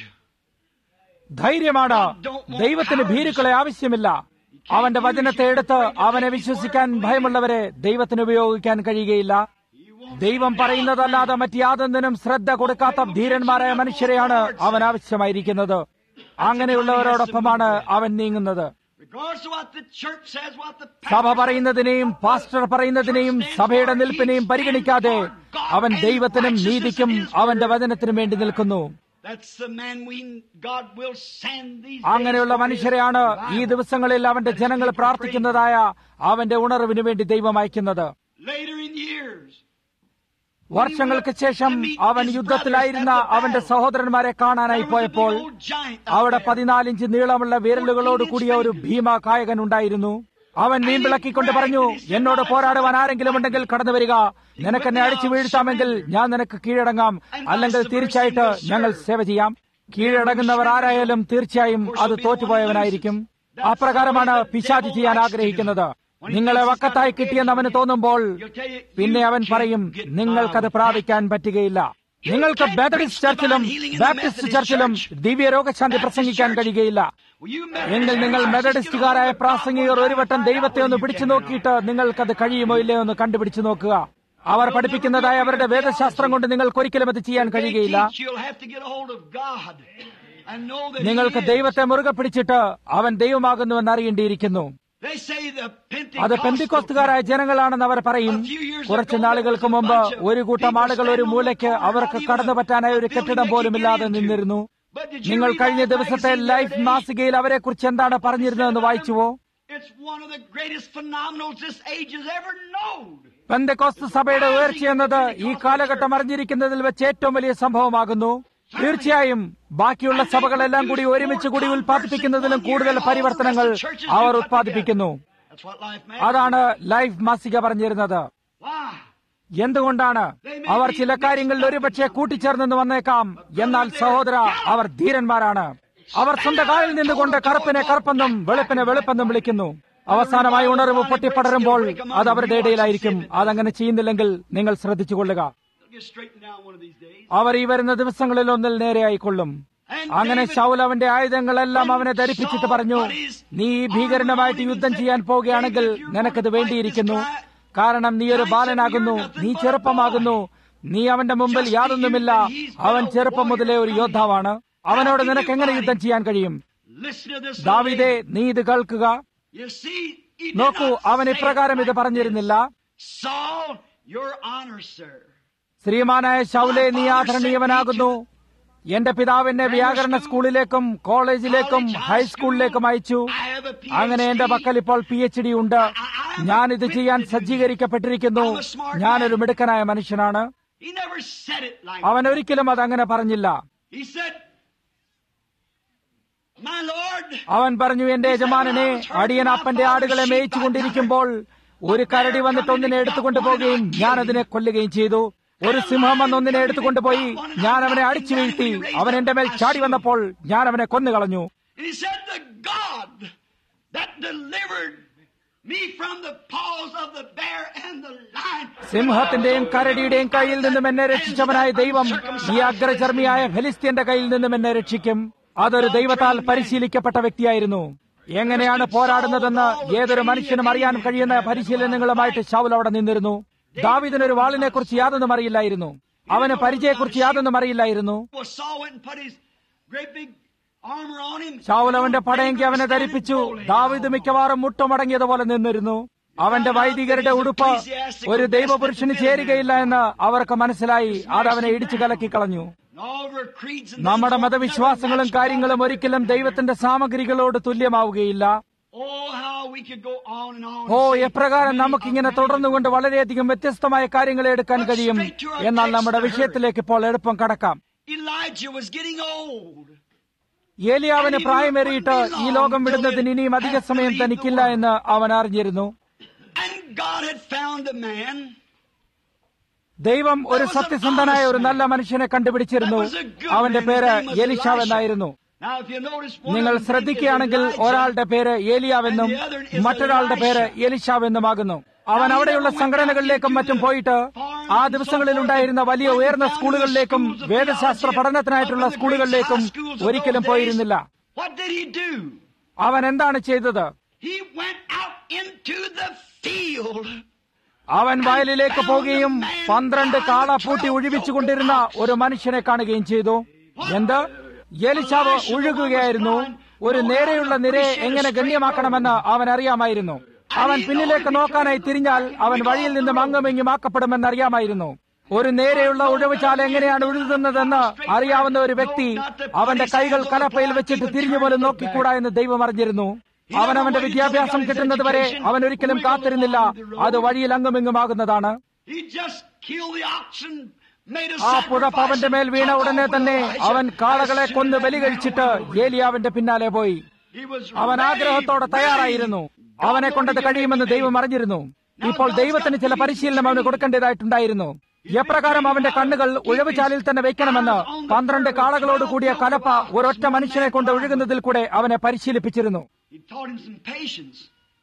ധൈര്യമാണ് ദൈവത്തിന് ഭീരുക്കളെ ആവശ്യമില്ല അവന്റെ വചനത്തെ എടുത്ത് അവനെ വിശ്വസിക്കാൻ ഭയമുള്ളവരെ ദൈവത്തിന് ഉപയോഗിക്കാൻ കഴിയുകയില്ല ദൈവം പറയുന്നതല്ലാതെ മറ്റ് യാതൊന്നിനും ശ്രദ്ധ കൊടുക്കാത്ത ധീരന്മാരായ മനുഷ്യരെയാണ് അവൻ ആവശ്യമായിരിക്കുന്നത് അങ്ങനെയുള്ളവരോടൊപ്പമാണ് അവൻ നീങ്ങുന്നത് Regardless of what the church says, what the സഭ പറയുന്നതിനെയും പാസ്റ്റർ പറയുന്നതിനെയും സഭയുടെ നിൽപ്പിനെയും പരിഗണിക്കാതെ അവൻ ദൈവത്തിനും നീതിക്കും അവന്റെ വചനത്തിനും വേണ്ടി നിൽക്കുന്നു That's the man we God will send these അങ്ങനെയുള്ള days. മനുഷ്യരെയാണ് ഈ ദിവസങ്ങളിൽ അവന്റെ ജനങ്ങൾ പ്രാർത്ഥിക്കുന്നതായ അവന്റെ ഉണർവിന് വേണ്ടി ദൈവം അയക്കുന്നത് Later in years, വർഷങ്ങൾക്ക് ശേഷം അവൻ യുദ്ധത്തിലായിരുന്ന അവന്റെ സഹോദരന്മാരെ കാണാനായി പോയപ്പോൾ അവിടെ പതിനാലിഞ്ച് നീളമുള്ള വിരലുകളോട് കൂടിയ ഒരു ഭീമ കായകൻ ഉണ്ടായിരുന്നു അവൻ മീൻവിളക്കിക്കൊണ്ട് പറഞ്ഞു എന്നോട് പോരാടുവാൻ ആരെങ്കിലും ഉണ്ടെങ്കിൽ കടന്നു വരിക നിനക്കെന്നെ അടിച്ചു വീഴ്ത്താമെങ്കിൽ ഞാൻ നിനക്ക് കീഴടങ്ങാം അല്ലെങ്കിൽ തീർച്ചയായിട്ട് ഞങ്ങൾ സേവ ചെയ്യാം കീഴടങ്ങുന്നവർ ആരായാലും തീർച്ചയായും അത് തോറ്റുപോയവനായിരിക്കും അപ്രകാരമാണ് പിശാചി ചെയ്യാൻ ആഗ്രഹിക്കുന്നത് നിങ്ങളെ വക്കത്തായി കിട്ടിയെന്ന് അവന് തോന്നുമ്പോൾ പിന്നെ അവൻ പറയും നിങ്ങൾക്കത് പ്രാപിക്കാൻ പറ്റുകയില്ല നിങ്ങൾക്ക് മെത്തഡിസ്റ്റ് ചർച്ചിലും ബാപ്റ്റിസ്റ്റ് ചർച്ചിലും ദിവ്യ രോഗശാന്തി പ്രസംഗിക്കാൻ കഴിയുകയില്ല എങ്കിൽ നിങ്ങൾ മെത്തഡിസ്റ്റുകാരായ പ്രാസംഗികർ ഒരു വട്ടം ദൈവത്തെ ഒന്ന് പിടിച്ചു നോക്കിയിട്ട് നിങ്ങൾക്കത് കഴിയുമോ ഇല്ലയോ എന്ന് കണ്ടുപിടിച്ചു നോക്കുക അവർ പഠിപ്പിക്കുന്നതായ അവരുടെ വേദശാസ്ത്രം കൊണ്ട് നിങ്ങൾക്ക് ഒരിക്കലും അത് ചെയ്യാൻ They കഴിയുകയില്ല teach you'll have to get a hold of God and know that നിങ്ങൾക്ക് He is. ദൈവത്തെ മുറുകെ പിടിച്ചിട്ട് അവൻ ദൈവമാകുന്നുവെന്ന് അറിയേണ്ടിയിരിക്കുന്നു They say the അത് Pentecostal പെന്തിക്കോസ്തുകാരായ ജനങ്ങളാണെന്ന് അവർ പറയും കുറച്ചു നാളുകൾക്ക് മുമ്പ് ഒരു കൂട്ടം ആളുകൾ ഒരു മൂലയ്ക്ക് അവർക്ക് കടന്നു പറ്റാനായി ഒരു കെട്ടിടം പോലുമില്ലാതെ നിന്നിരുന്നു But did you നിങ്ങൾ read കഴിഞ്ഞ that ദിവസത്തെ magazine the Life other day? മാസികയിൽ അവരെ കുറിച്ച് എന്താണ് പറഞ്ഞിരുന്നതെന്ന് വായിച്ചുവോ It's one of the greatest phenomenals this age has ever known. Pentecost സഭയുടെ ഉയർച്ച എന്നത് ഈ കാലഘട്ടം അറിഞ്ഞിരിക്കുന്നതിൽ വെച്ച് ഏറ്റവും വലിയ സംഭവമാകുന്നു തീർച്ചയായും ബാക്കിയുള്ള സഭകളെല്ലാം കൂടി ഒരുമിച്ച് കൂടി ഉൽപ്പാദിപ്പിക്കുന്നതിലും കൂടുതൽ പരിവർത്തനങ്ങൾ അവർ ഉത്പാദിപ്പിക്കുന്നു That's what life അതാണ് ലൈഫ് മാസിക പറഞ്ഞിരുന്നത് Why? എന്തുകൊണ്ടാണ് അവർ ചില കാര്യങ്ങളിൽ ഒരുപക്ഷെ കൂട്ടിച്ചേർന്നെന്ന് വന്നേക്കാം എന്നാൽ സഹോദര അവർ ധീരന്മാരാണ് അവർ സ്വന്തം കാലിൽ നിന്നുകൊണ്ട് കറുപ്പിനെ കറുപ്പെന്നും വെളുപ്പിനെ വെളുപ്പെന്നും വിളിക്കുന്നു അവസാനമായി ഉണർവ് പൊട്ടിപ്പടരുമ്പോൾ അത് അവരുടെ ഇടയിലായിരിക്കും അതങ്ങനെ ചെയ്യുന്നില്ലെങ്കിൽ നിങ്ങൾ ശ്രദ്ധിച്ചുകൊള്ളുക It'll get straightened down one of these days. അവർ ഈ വരുന്ന ദിവസങ്ങളിൽ ഒന്നിൽ നേരെയായിക്കൊള്ളും അങ്ങനെ ശൗൽ അവന്റെ ആയുധങ്ങളെല്ലാം അവനെ ധരിപ്പിച്ചിട്ട് പറഞ്ഞു നീ ഈ ഭീകരനുമായിട്ട് യുദ്ധം ചെയ്യാൻ പോവുകയാണെങ്കിൽ നിനക്കത് വേണ്ടിയിരിക്കുന്നു കാരണം നീ ഒരു ബാലനാകുന്നു നീ ചെറുപ്പമാകുന്നു നീ അവന്റെ മുമ്പിൽ യാതൊന്നുമില്ല അവൻ ചെറുപ്പം മുതലേ ഒരു യോദ്ധാവാണ് അവനോട് നിനക്ക് എങ്ങനെ യുദ്ധം ചെയ്യാൻ കഴിയും Listen to this. ദാവിദേ നീ ഇത് കേൾക്കുക You see, he did നോക്കൂ not അവൻ say ഇപ്രകാരം it ഇത് like പറഞ്ഞിരുന്നില്ല this. Saul, your honor, sir. ശ്രീമാനായ ശൗലെ നീ ആദരണീയവനാകുന്നു എന്റെ പിതാവിനെ വ്യാകരണ സ്കൂളിലേക്കും കോളേജിലേക്കും ഹൈസ്കൂളിലേക്കും അയച്ചു I have a PhD. അങ്ങനെ എന്റെ പക്കൽ ഇപ്പോൾ പി എച്ച് ഡി ഉണ്ട് ഞാൻ ഇത് ചെയ്യാൻ സജ്ജീകരിക്കപ്പെട്ടിരിക്കുന്നു ഞാനൊരു മിടുക്കനായ മനുഷ്യനാണ് He never said it like അവൻ ഒരിക്കലും അത് അങ്ങനെ പറഞ്ഞില്ല He said, My Lord, അവൻ പറഞ്ഞു എന്റെ യജമാനനെ അടിയൻ അപ്പന്റെ ആടുകളെ മേയിച്ചു കൊണ്ടിരിക്കുമ്പോൾ ഒരു കരടി വന്നിട്ട് ഒന്നിനെ എടുത്തുകൊണ്ട് പോവുകയും ഞാൻ അതിനെ കൊല്ലുകയും ചെയ്തു ഒരു സിംഹം വന്ന് ഒന്നിനെ എടുത്തുകൊണ്ടുപോയി ഞാൻ അവനെ അടിച്ചു വീഴ്ത്തി അവൻ എന്റെ മേൽ ചാടി വന്നപ്പോൾ ഞാൻ അവനെ കൊന്നുകളഞ്ഞു and he said, The God that delivered me from the paws of the bear and the lion. സിംഹത്തിന്റെയും കരടിയുടെയും കയ്യിൽ നിന്നും എന്നെ രക്ഷിച്ചവനായ ദൈവം ഈ അഗ്രചർമ്മിയായ ഫെലിസ്തീന്റെ കയ്യിൽ നിന്നും എന്നെ രക്ഷിക്കും അതൊരു ദൈവത്താൽ പരിശീലിക്കപ്പെട്ട വ്യക്തിയായിരുന്നു എങ്ങനെയാണ് പോരാടുന്നതെന്ന് ഏതൊരു മനുഷ്യനും അറിയാൻ കഴിയുന്ന പരിശീലനങ്ങളുമായിട്ട് ശൗൽ അവിടെ നിന്നിരുന്നു ദാവിദിനൊരു വാളിനെ കുറിച്ച് യാതൊന്നും അറിയില്ലായിരുന്നു അവന് പരിചയെക്കുറിച്ച് യാതൊന്നും അറിയില്ലായിരുന്നു Well, Saul went and put his great big armor on him. Saul അവന്റെ പടയെങ്കി അവനെ ധരിപ്പിച്ചു ദാവിദ് മിക്കവാറും മുട്ടുമടങ്ങിയതുപോലെ നിന്നിരുന്നു അവന്റെ വൈദികരുടെ ഉടുപ്പ് ഒരു ദൈവപുരുഷന് ചേരുകയില്ല എന്ന് അവർക്ക് മനസ്സിലായി അത് അവനെ ഇടിച്ചു കലക്കി കളഞ്ഞു And all of our creeds and നമ്മുടെ this മതവിശ്വാസങ്ങളും never കാര്യങ്ങളും ഒരിക്കലും ദൈവത്തിന്റെ സാമഗ്രികളോട് തുല്യമാവുകയില്ല matched. Oh, how we could go on and on. Oh and say എപ്രകാരം many നമുക്കിങ്ങനെ of തുടർന്നുകൊണ്ട് വളരെയധികം വ്യത്യസ്തമായ കാര്യങ്ങൾ എടുക്കാൻ കഴിയും എന്നാൽ നമ്മുടെ വിഷയത്തിലേക്ക് ഇപ്പോൾ എളുപ്പം കടക്കാം Elijah was getting old. ഏലിയാവിന് പ്രായമേറിയിട്ട് ഈ ലോകം വിടുന്നതിന് ഇനിയും അധിക സമയം തനിക്കില്ല എന്ന് അവൻ അറിഞ്ഞിരുന്നു And God had found a man ദൈവം ഒരു സത്യസന്ധനായ ഒരു നല്ല മനുഷ്യനെ that കണ്ടുപിടിച്ചിരുന്നു was a good അവന്റെ man. പേര് His name was എലിഷാവ് Elisha. എന്നായിരുന്നു Now, if you notice, one നിങ്ങൾ of them ശ്രദ്ധിക്കുകയാണെങ്കിൽ is Elijah. ഒരാളുടെ പേര് ഏലിയാവെന്നും And the other is മറ്റൊരാളുടെ പേര് Elisha. എലിഷാവെന്നുമാകുന്നു അവൻ അവിടെയുള്ള സംഘടനകളിലേക്കും മറ്റും പോയിട്ട് ആ ദിവസങ്ങളിൽ ഉണ്ടായിരുന്ന വലിയ ഉയർന്ന സ്കൂളുകളിലേക്കും വേദശാസ്ത്ര പഠനത്തിനായിട്ടുള്ള സ്കൂളുകളിലേക്കും ഒരിക്കലും പോയിരുന്നില്ല What did he do? അവൻ എന്താണ് ചെയ്തത് He went out into the field. അവൻ വയലിലേക്ക് പോവുകയും പന്ത്രണ്ട് കാള പൂട്ടി ഒഴിവിച്ചുകൊണ്ടിരുന്ന ഒരു മനുഷ്യനെ കാണുകയും ചെയ്തു എന്ത് എലിശാവ് ഒഴുകുകയായിരുന്നു ഒരു നേരെയുള്ള നിരയെ എങ്ങനെ ഗണ്യമാക്കണമെന്ന് അവൻ അറിയാമായിരുന്നു അവൻ പിന്നിലേക്ക് നോക്കാനായി തിരിഞ്ഞാൽ അവൻ വഴിയിൽ നിന്നും അങ്ങുമിങ്ങും ആക്കപ്പെടുമെന്ന് അറിയാമായിരുന്നു ഒരു നേരെയുള്ള ഉഴവുചാൽ എങ്ങനെയാണ് ഉഴുതുന്നതെന്ന് അറിയാവുന്ന ഒരു വ്യക്തി അവന്റെ കൈകൾ കലപ്പയിൽ വെച്ചിട്ട് തിരിഞ്ഞു പോലും നോക്കിക്കൂടാ എന്ന് ദൈവം അറിഞ്ഞിരുന്നു അവൻ അവന്റെ വിദ്യാഭ്യാസം കിട്ടുന്നത് വരെ അവൻ ഒരിക്കലും കാത്തിരുന്നില്ല അത് വഴിയിൽ അങ്ങുമിങ്ങുമാകുന്നതാണ് He just killed the oxen, made a ആ പുതപ്പ് sacrifice, അവന്റെ മേൽ വീണ took ഉടനെ off തന്നെ Elijah. അവൻ കാളകളെ As കൊന്ന് soon as ബലി that കഴിച്ചിട്ട് man was ഏലിയാവിന്റെ പിന്നാലെ പോയി He was അവൻ ready, ആഗ്രഹത്തോടെ തയ്യാറായിരുന്നു ready. അവനെ കൊണ്ടത് കഴിയുമെന്ന് ദൈവം അറിഞ്ഞിരുന്നു ഇപ്പോൾ ദൈവത്തിന് ചില പരിശീലനം അവന് കൊടുക്കേണ്ടതായിട്ടുണ്ടായിരുന്നു എപ്രകാരം അവന്റെ കണ്ണുകൾ ഉഴവുചാലിൽ തന്നെ വെക്കണമെന്ന് പന്ത്രണ്ട് കാളകളോട് കൂടിയ കലപ്പ ഒരൊറ്റ മനുഷ്യനെ കൊണ്ട് ഒഴുകുന്നതിൽ കൂടെ അവനെ പരിശീലിപ്പിച്ചിരുന്നു He taught him some patience.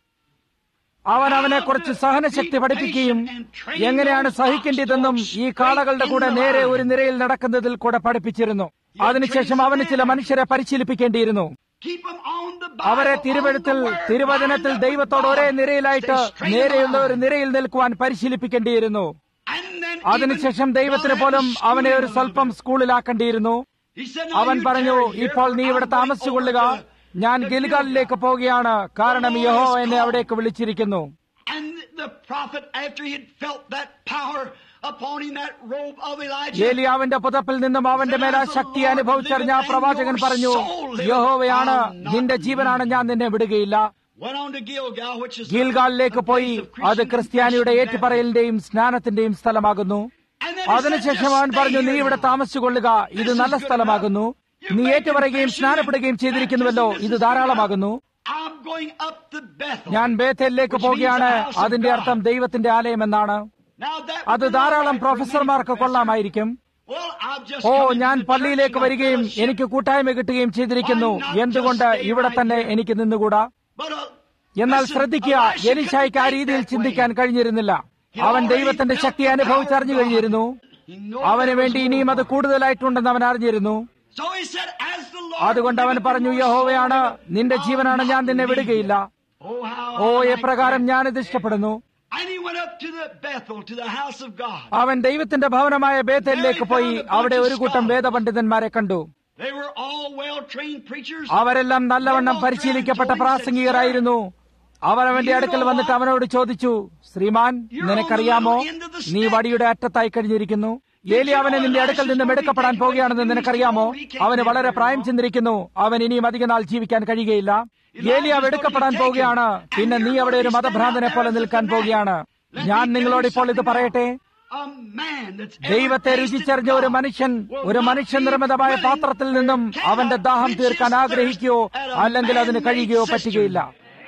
അവൻ അവനെ കുറച്ച് സഹനശക്തി പഠിപ്പിക്കുകയും എങ്ങനെയാണ് സഹിക്കേണ്ടതെന്നും ഈ കാളകളുടെ കൂടെ നേരെ ഒരു നിരയിൽ നടക്കുന്നതിൽ കൂടെ പഠിപ്പിച്ചിരുന്നു അതിനുശേഷം അവന് ചില മനുഷ്യരെ പരിശീലിപ്പിക്കേണ്ടിയിരുന്നു Keep him on the അവരെ Bible, തിരുവഴുത്തിൽ on the word, തിരുവചനത്തിൽ lined up with ദൈവത്തോട് ഒരേ God. നിരയിലായിട്ട് Stay straight നേരെയുള്ള along. ഒരു നിരയിൽ നിൽക്കുവാൻ പരിശീലിപ്പിക്കേണ്ടിയിരുന്നു And then അതിനുശേഷം even ദൈവത്തിന് God പോലും had to അവനെ ഒരു school him a സ്വല്പം little. സ്കൂളിലാക്കേണ്ടിയിരുന്നു He said, "Now അവൻ you പറഞ്ഞു tarry here, ഇപ്പോൾ നീ for ഇവിടെ I'm going താമസിച്ചുകൊള്ളുക over to ഞാൻ the ഗിൽഗാലിലേക്ക് പോവുകയാണ് കാരണം യഹോ എന്നെ അവിടേക്ക് വിളിച്ചിരിക്കുന്നു And the prophet, after he had felt that power upon him, that robe of Elijah, ഏലിയാവിന്റെ പുതപ്പിൽ നിന്നും അവന്റെ മേൽ ആ ശക്തി അനുഭവിച്ചറിഞ്ഞ ആ പ്രവാചകൻ പറഞ്ഞു യഹോവയാണ് നിന്റെ ജീവനാണ് ഞാൻ നിന്നെ വിടുകയില്ല went on to Gilgal, which is ഗീൽഗാലിലേക്ക് a പോയി place of അത് Christian ക്രിസ്ത്യാനിയുടെ confession ഏറ്റുപറയലിന്റെയും സ്നാനത്തിന്റെയും സ്ഥലമാകുന്നു And then he said, അതിനുശേഷം "Just അവൻ stay പറഞ്ഞു നീ here ഇവിടെ now." താമസിച്ചുകൊള്ളുക ഇത് നല്ല സ്ഥലമാകുന്നു നീ ഏറ്റുപറയുകയും സ്നാനപ്പെടുകയും ചെയ്തിരിക്കുന്നുവല്ലോ ഇത് ധാരാളമാകുന്നു I'm going up to Bethel. ഞാൻ ബേഥലിലേക്ക് പോവുകയാണ് അതിന്റെ അർത്ഥം ദൈവത്തിന്റെ ആലയം എന്നാണ് Now that അത് would be ധാരാളം all right for പ്രൊഫസർമാർക്ക് many കൊള്ളാമായിരിക്കും professors. Well, I've just oh come into ഞാൻ the church പള്ളിയിലേക്ക് and got വരികയും fellowship. എനിക്ക് കൂട്ടായ്മ കിട്ടുകയും ചെയ്തിരിക്കുന്നു എന്തുകൊണ്ട് ഇവിടെ തന്നെ എനിക്ക് നിന്നുകൂടാ But, uh, എന്നാൽ listen, ശ്രദ്ധിക്കുക Elisha എലിശായ്ക്ക് ആ couldn't രീതിയിൽ think that ചിന്തിക്കാൻ way. കഴിഞ്ഞിരുന്നില്ല അവൻ ദൈവത്തിന്റെ ശക്തി അനുഭവിച്ചറിഞ്ഞു കഴിഞ്ഞിരുന്നു He knew അവന് there was വേണ്ടി ഇനിയും more അത് for കൂടുതലായിട്ടുണ്ടെന്ന് അവൻ അറിഞ്ഞിരുന്നു him. So he said, as the Lord അതുകൊണ്ട് അവൻ liveth പറഞ്ഞു in your യഹോവയാണ് soul, നിന്റെ I'll ജീവനാണ് ഞാൻ not നിന്നെ leave വിടുകയില്ല you." Oh, how oh I like എപ്രകാരം that. ഞാനിത് ഇഷ്ടപ്പെടുന്നു And he went up to the Bethel, to the house of God. അവൻ ദൈവത്തിന്റെ ഭവനമായ ബേത്തലിലേക്ക് പോയി അവിടെ ഒരു കൂട്ടം വേദപണ്ഡിതന്മാരെ കണ്ടു They were all well-trained preachers. അവരെല്ലാം നല്ലവണ്ണം പരിശീലിക്കപ്പെട്ട പ്രാസംഗികരായിരുന്നു അവർ അവന്റെ അടുക്കൽ വന്നിട്ട് അവനോട് ചോദിച്ചു ശ്രീമാൻ നിനക്കറിയാമോ നീ വടിയുടെ അറ്റത്തായി കഴിഞ്ഞിരിക്കുന്നു ഏലി അവനെ നിന്റെ അടുക്കൽ നിന്നും എടുക്കപ്പെടാൻ പോകുകയാണെന്ന് നിനക്കറിയാമോ അവന് വളരെ പ്രായം ചെന്നിരിക്കുന്നു അവൻ ഇനിയും അധിക നാൾ ജീവിക്കാൻ കഴിയുകയില്ല ഏലിയാവ് എടുക്കപ്പെടാൻ പോവുകയാണ് പിന്നെ നീ അവിടെ ഒരു മതഭ്രാന്തനെ പോലെ നിൽക്കാൻ പോവുകയാണ് ഞാൻ നിങ്ങളോട് ഇപ്പോൾ ഇത് പറയട്ടെ A man that's ever ദൈവത്തെ tasted രുചിച്ചറിഞ്ഞ ഒരു God മനുഷ്യൻ will ഒരു not മനുഷ്യ be നിർമ്മിതമായ willing പാത്രത്തിൽ നിന്നും and അവന്റെ cannot ദാഹം quench തീർക്കാൻ his ആഗ്രഹിക്കുകയോ thirst at a അല്ലെങ്കിൽ അതിന് man-made കഴിയുകയോ cistern. പറ്റുകയില്ല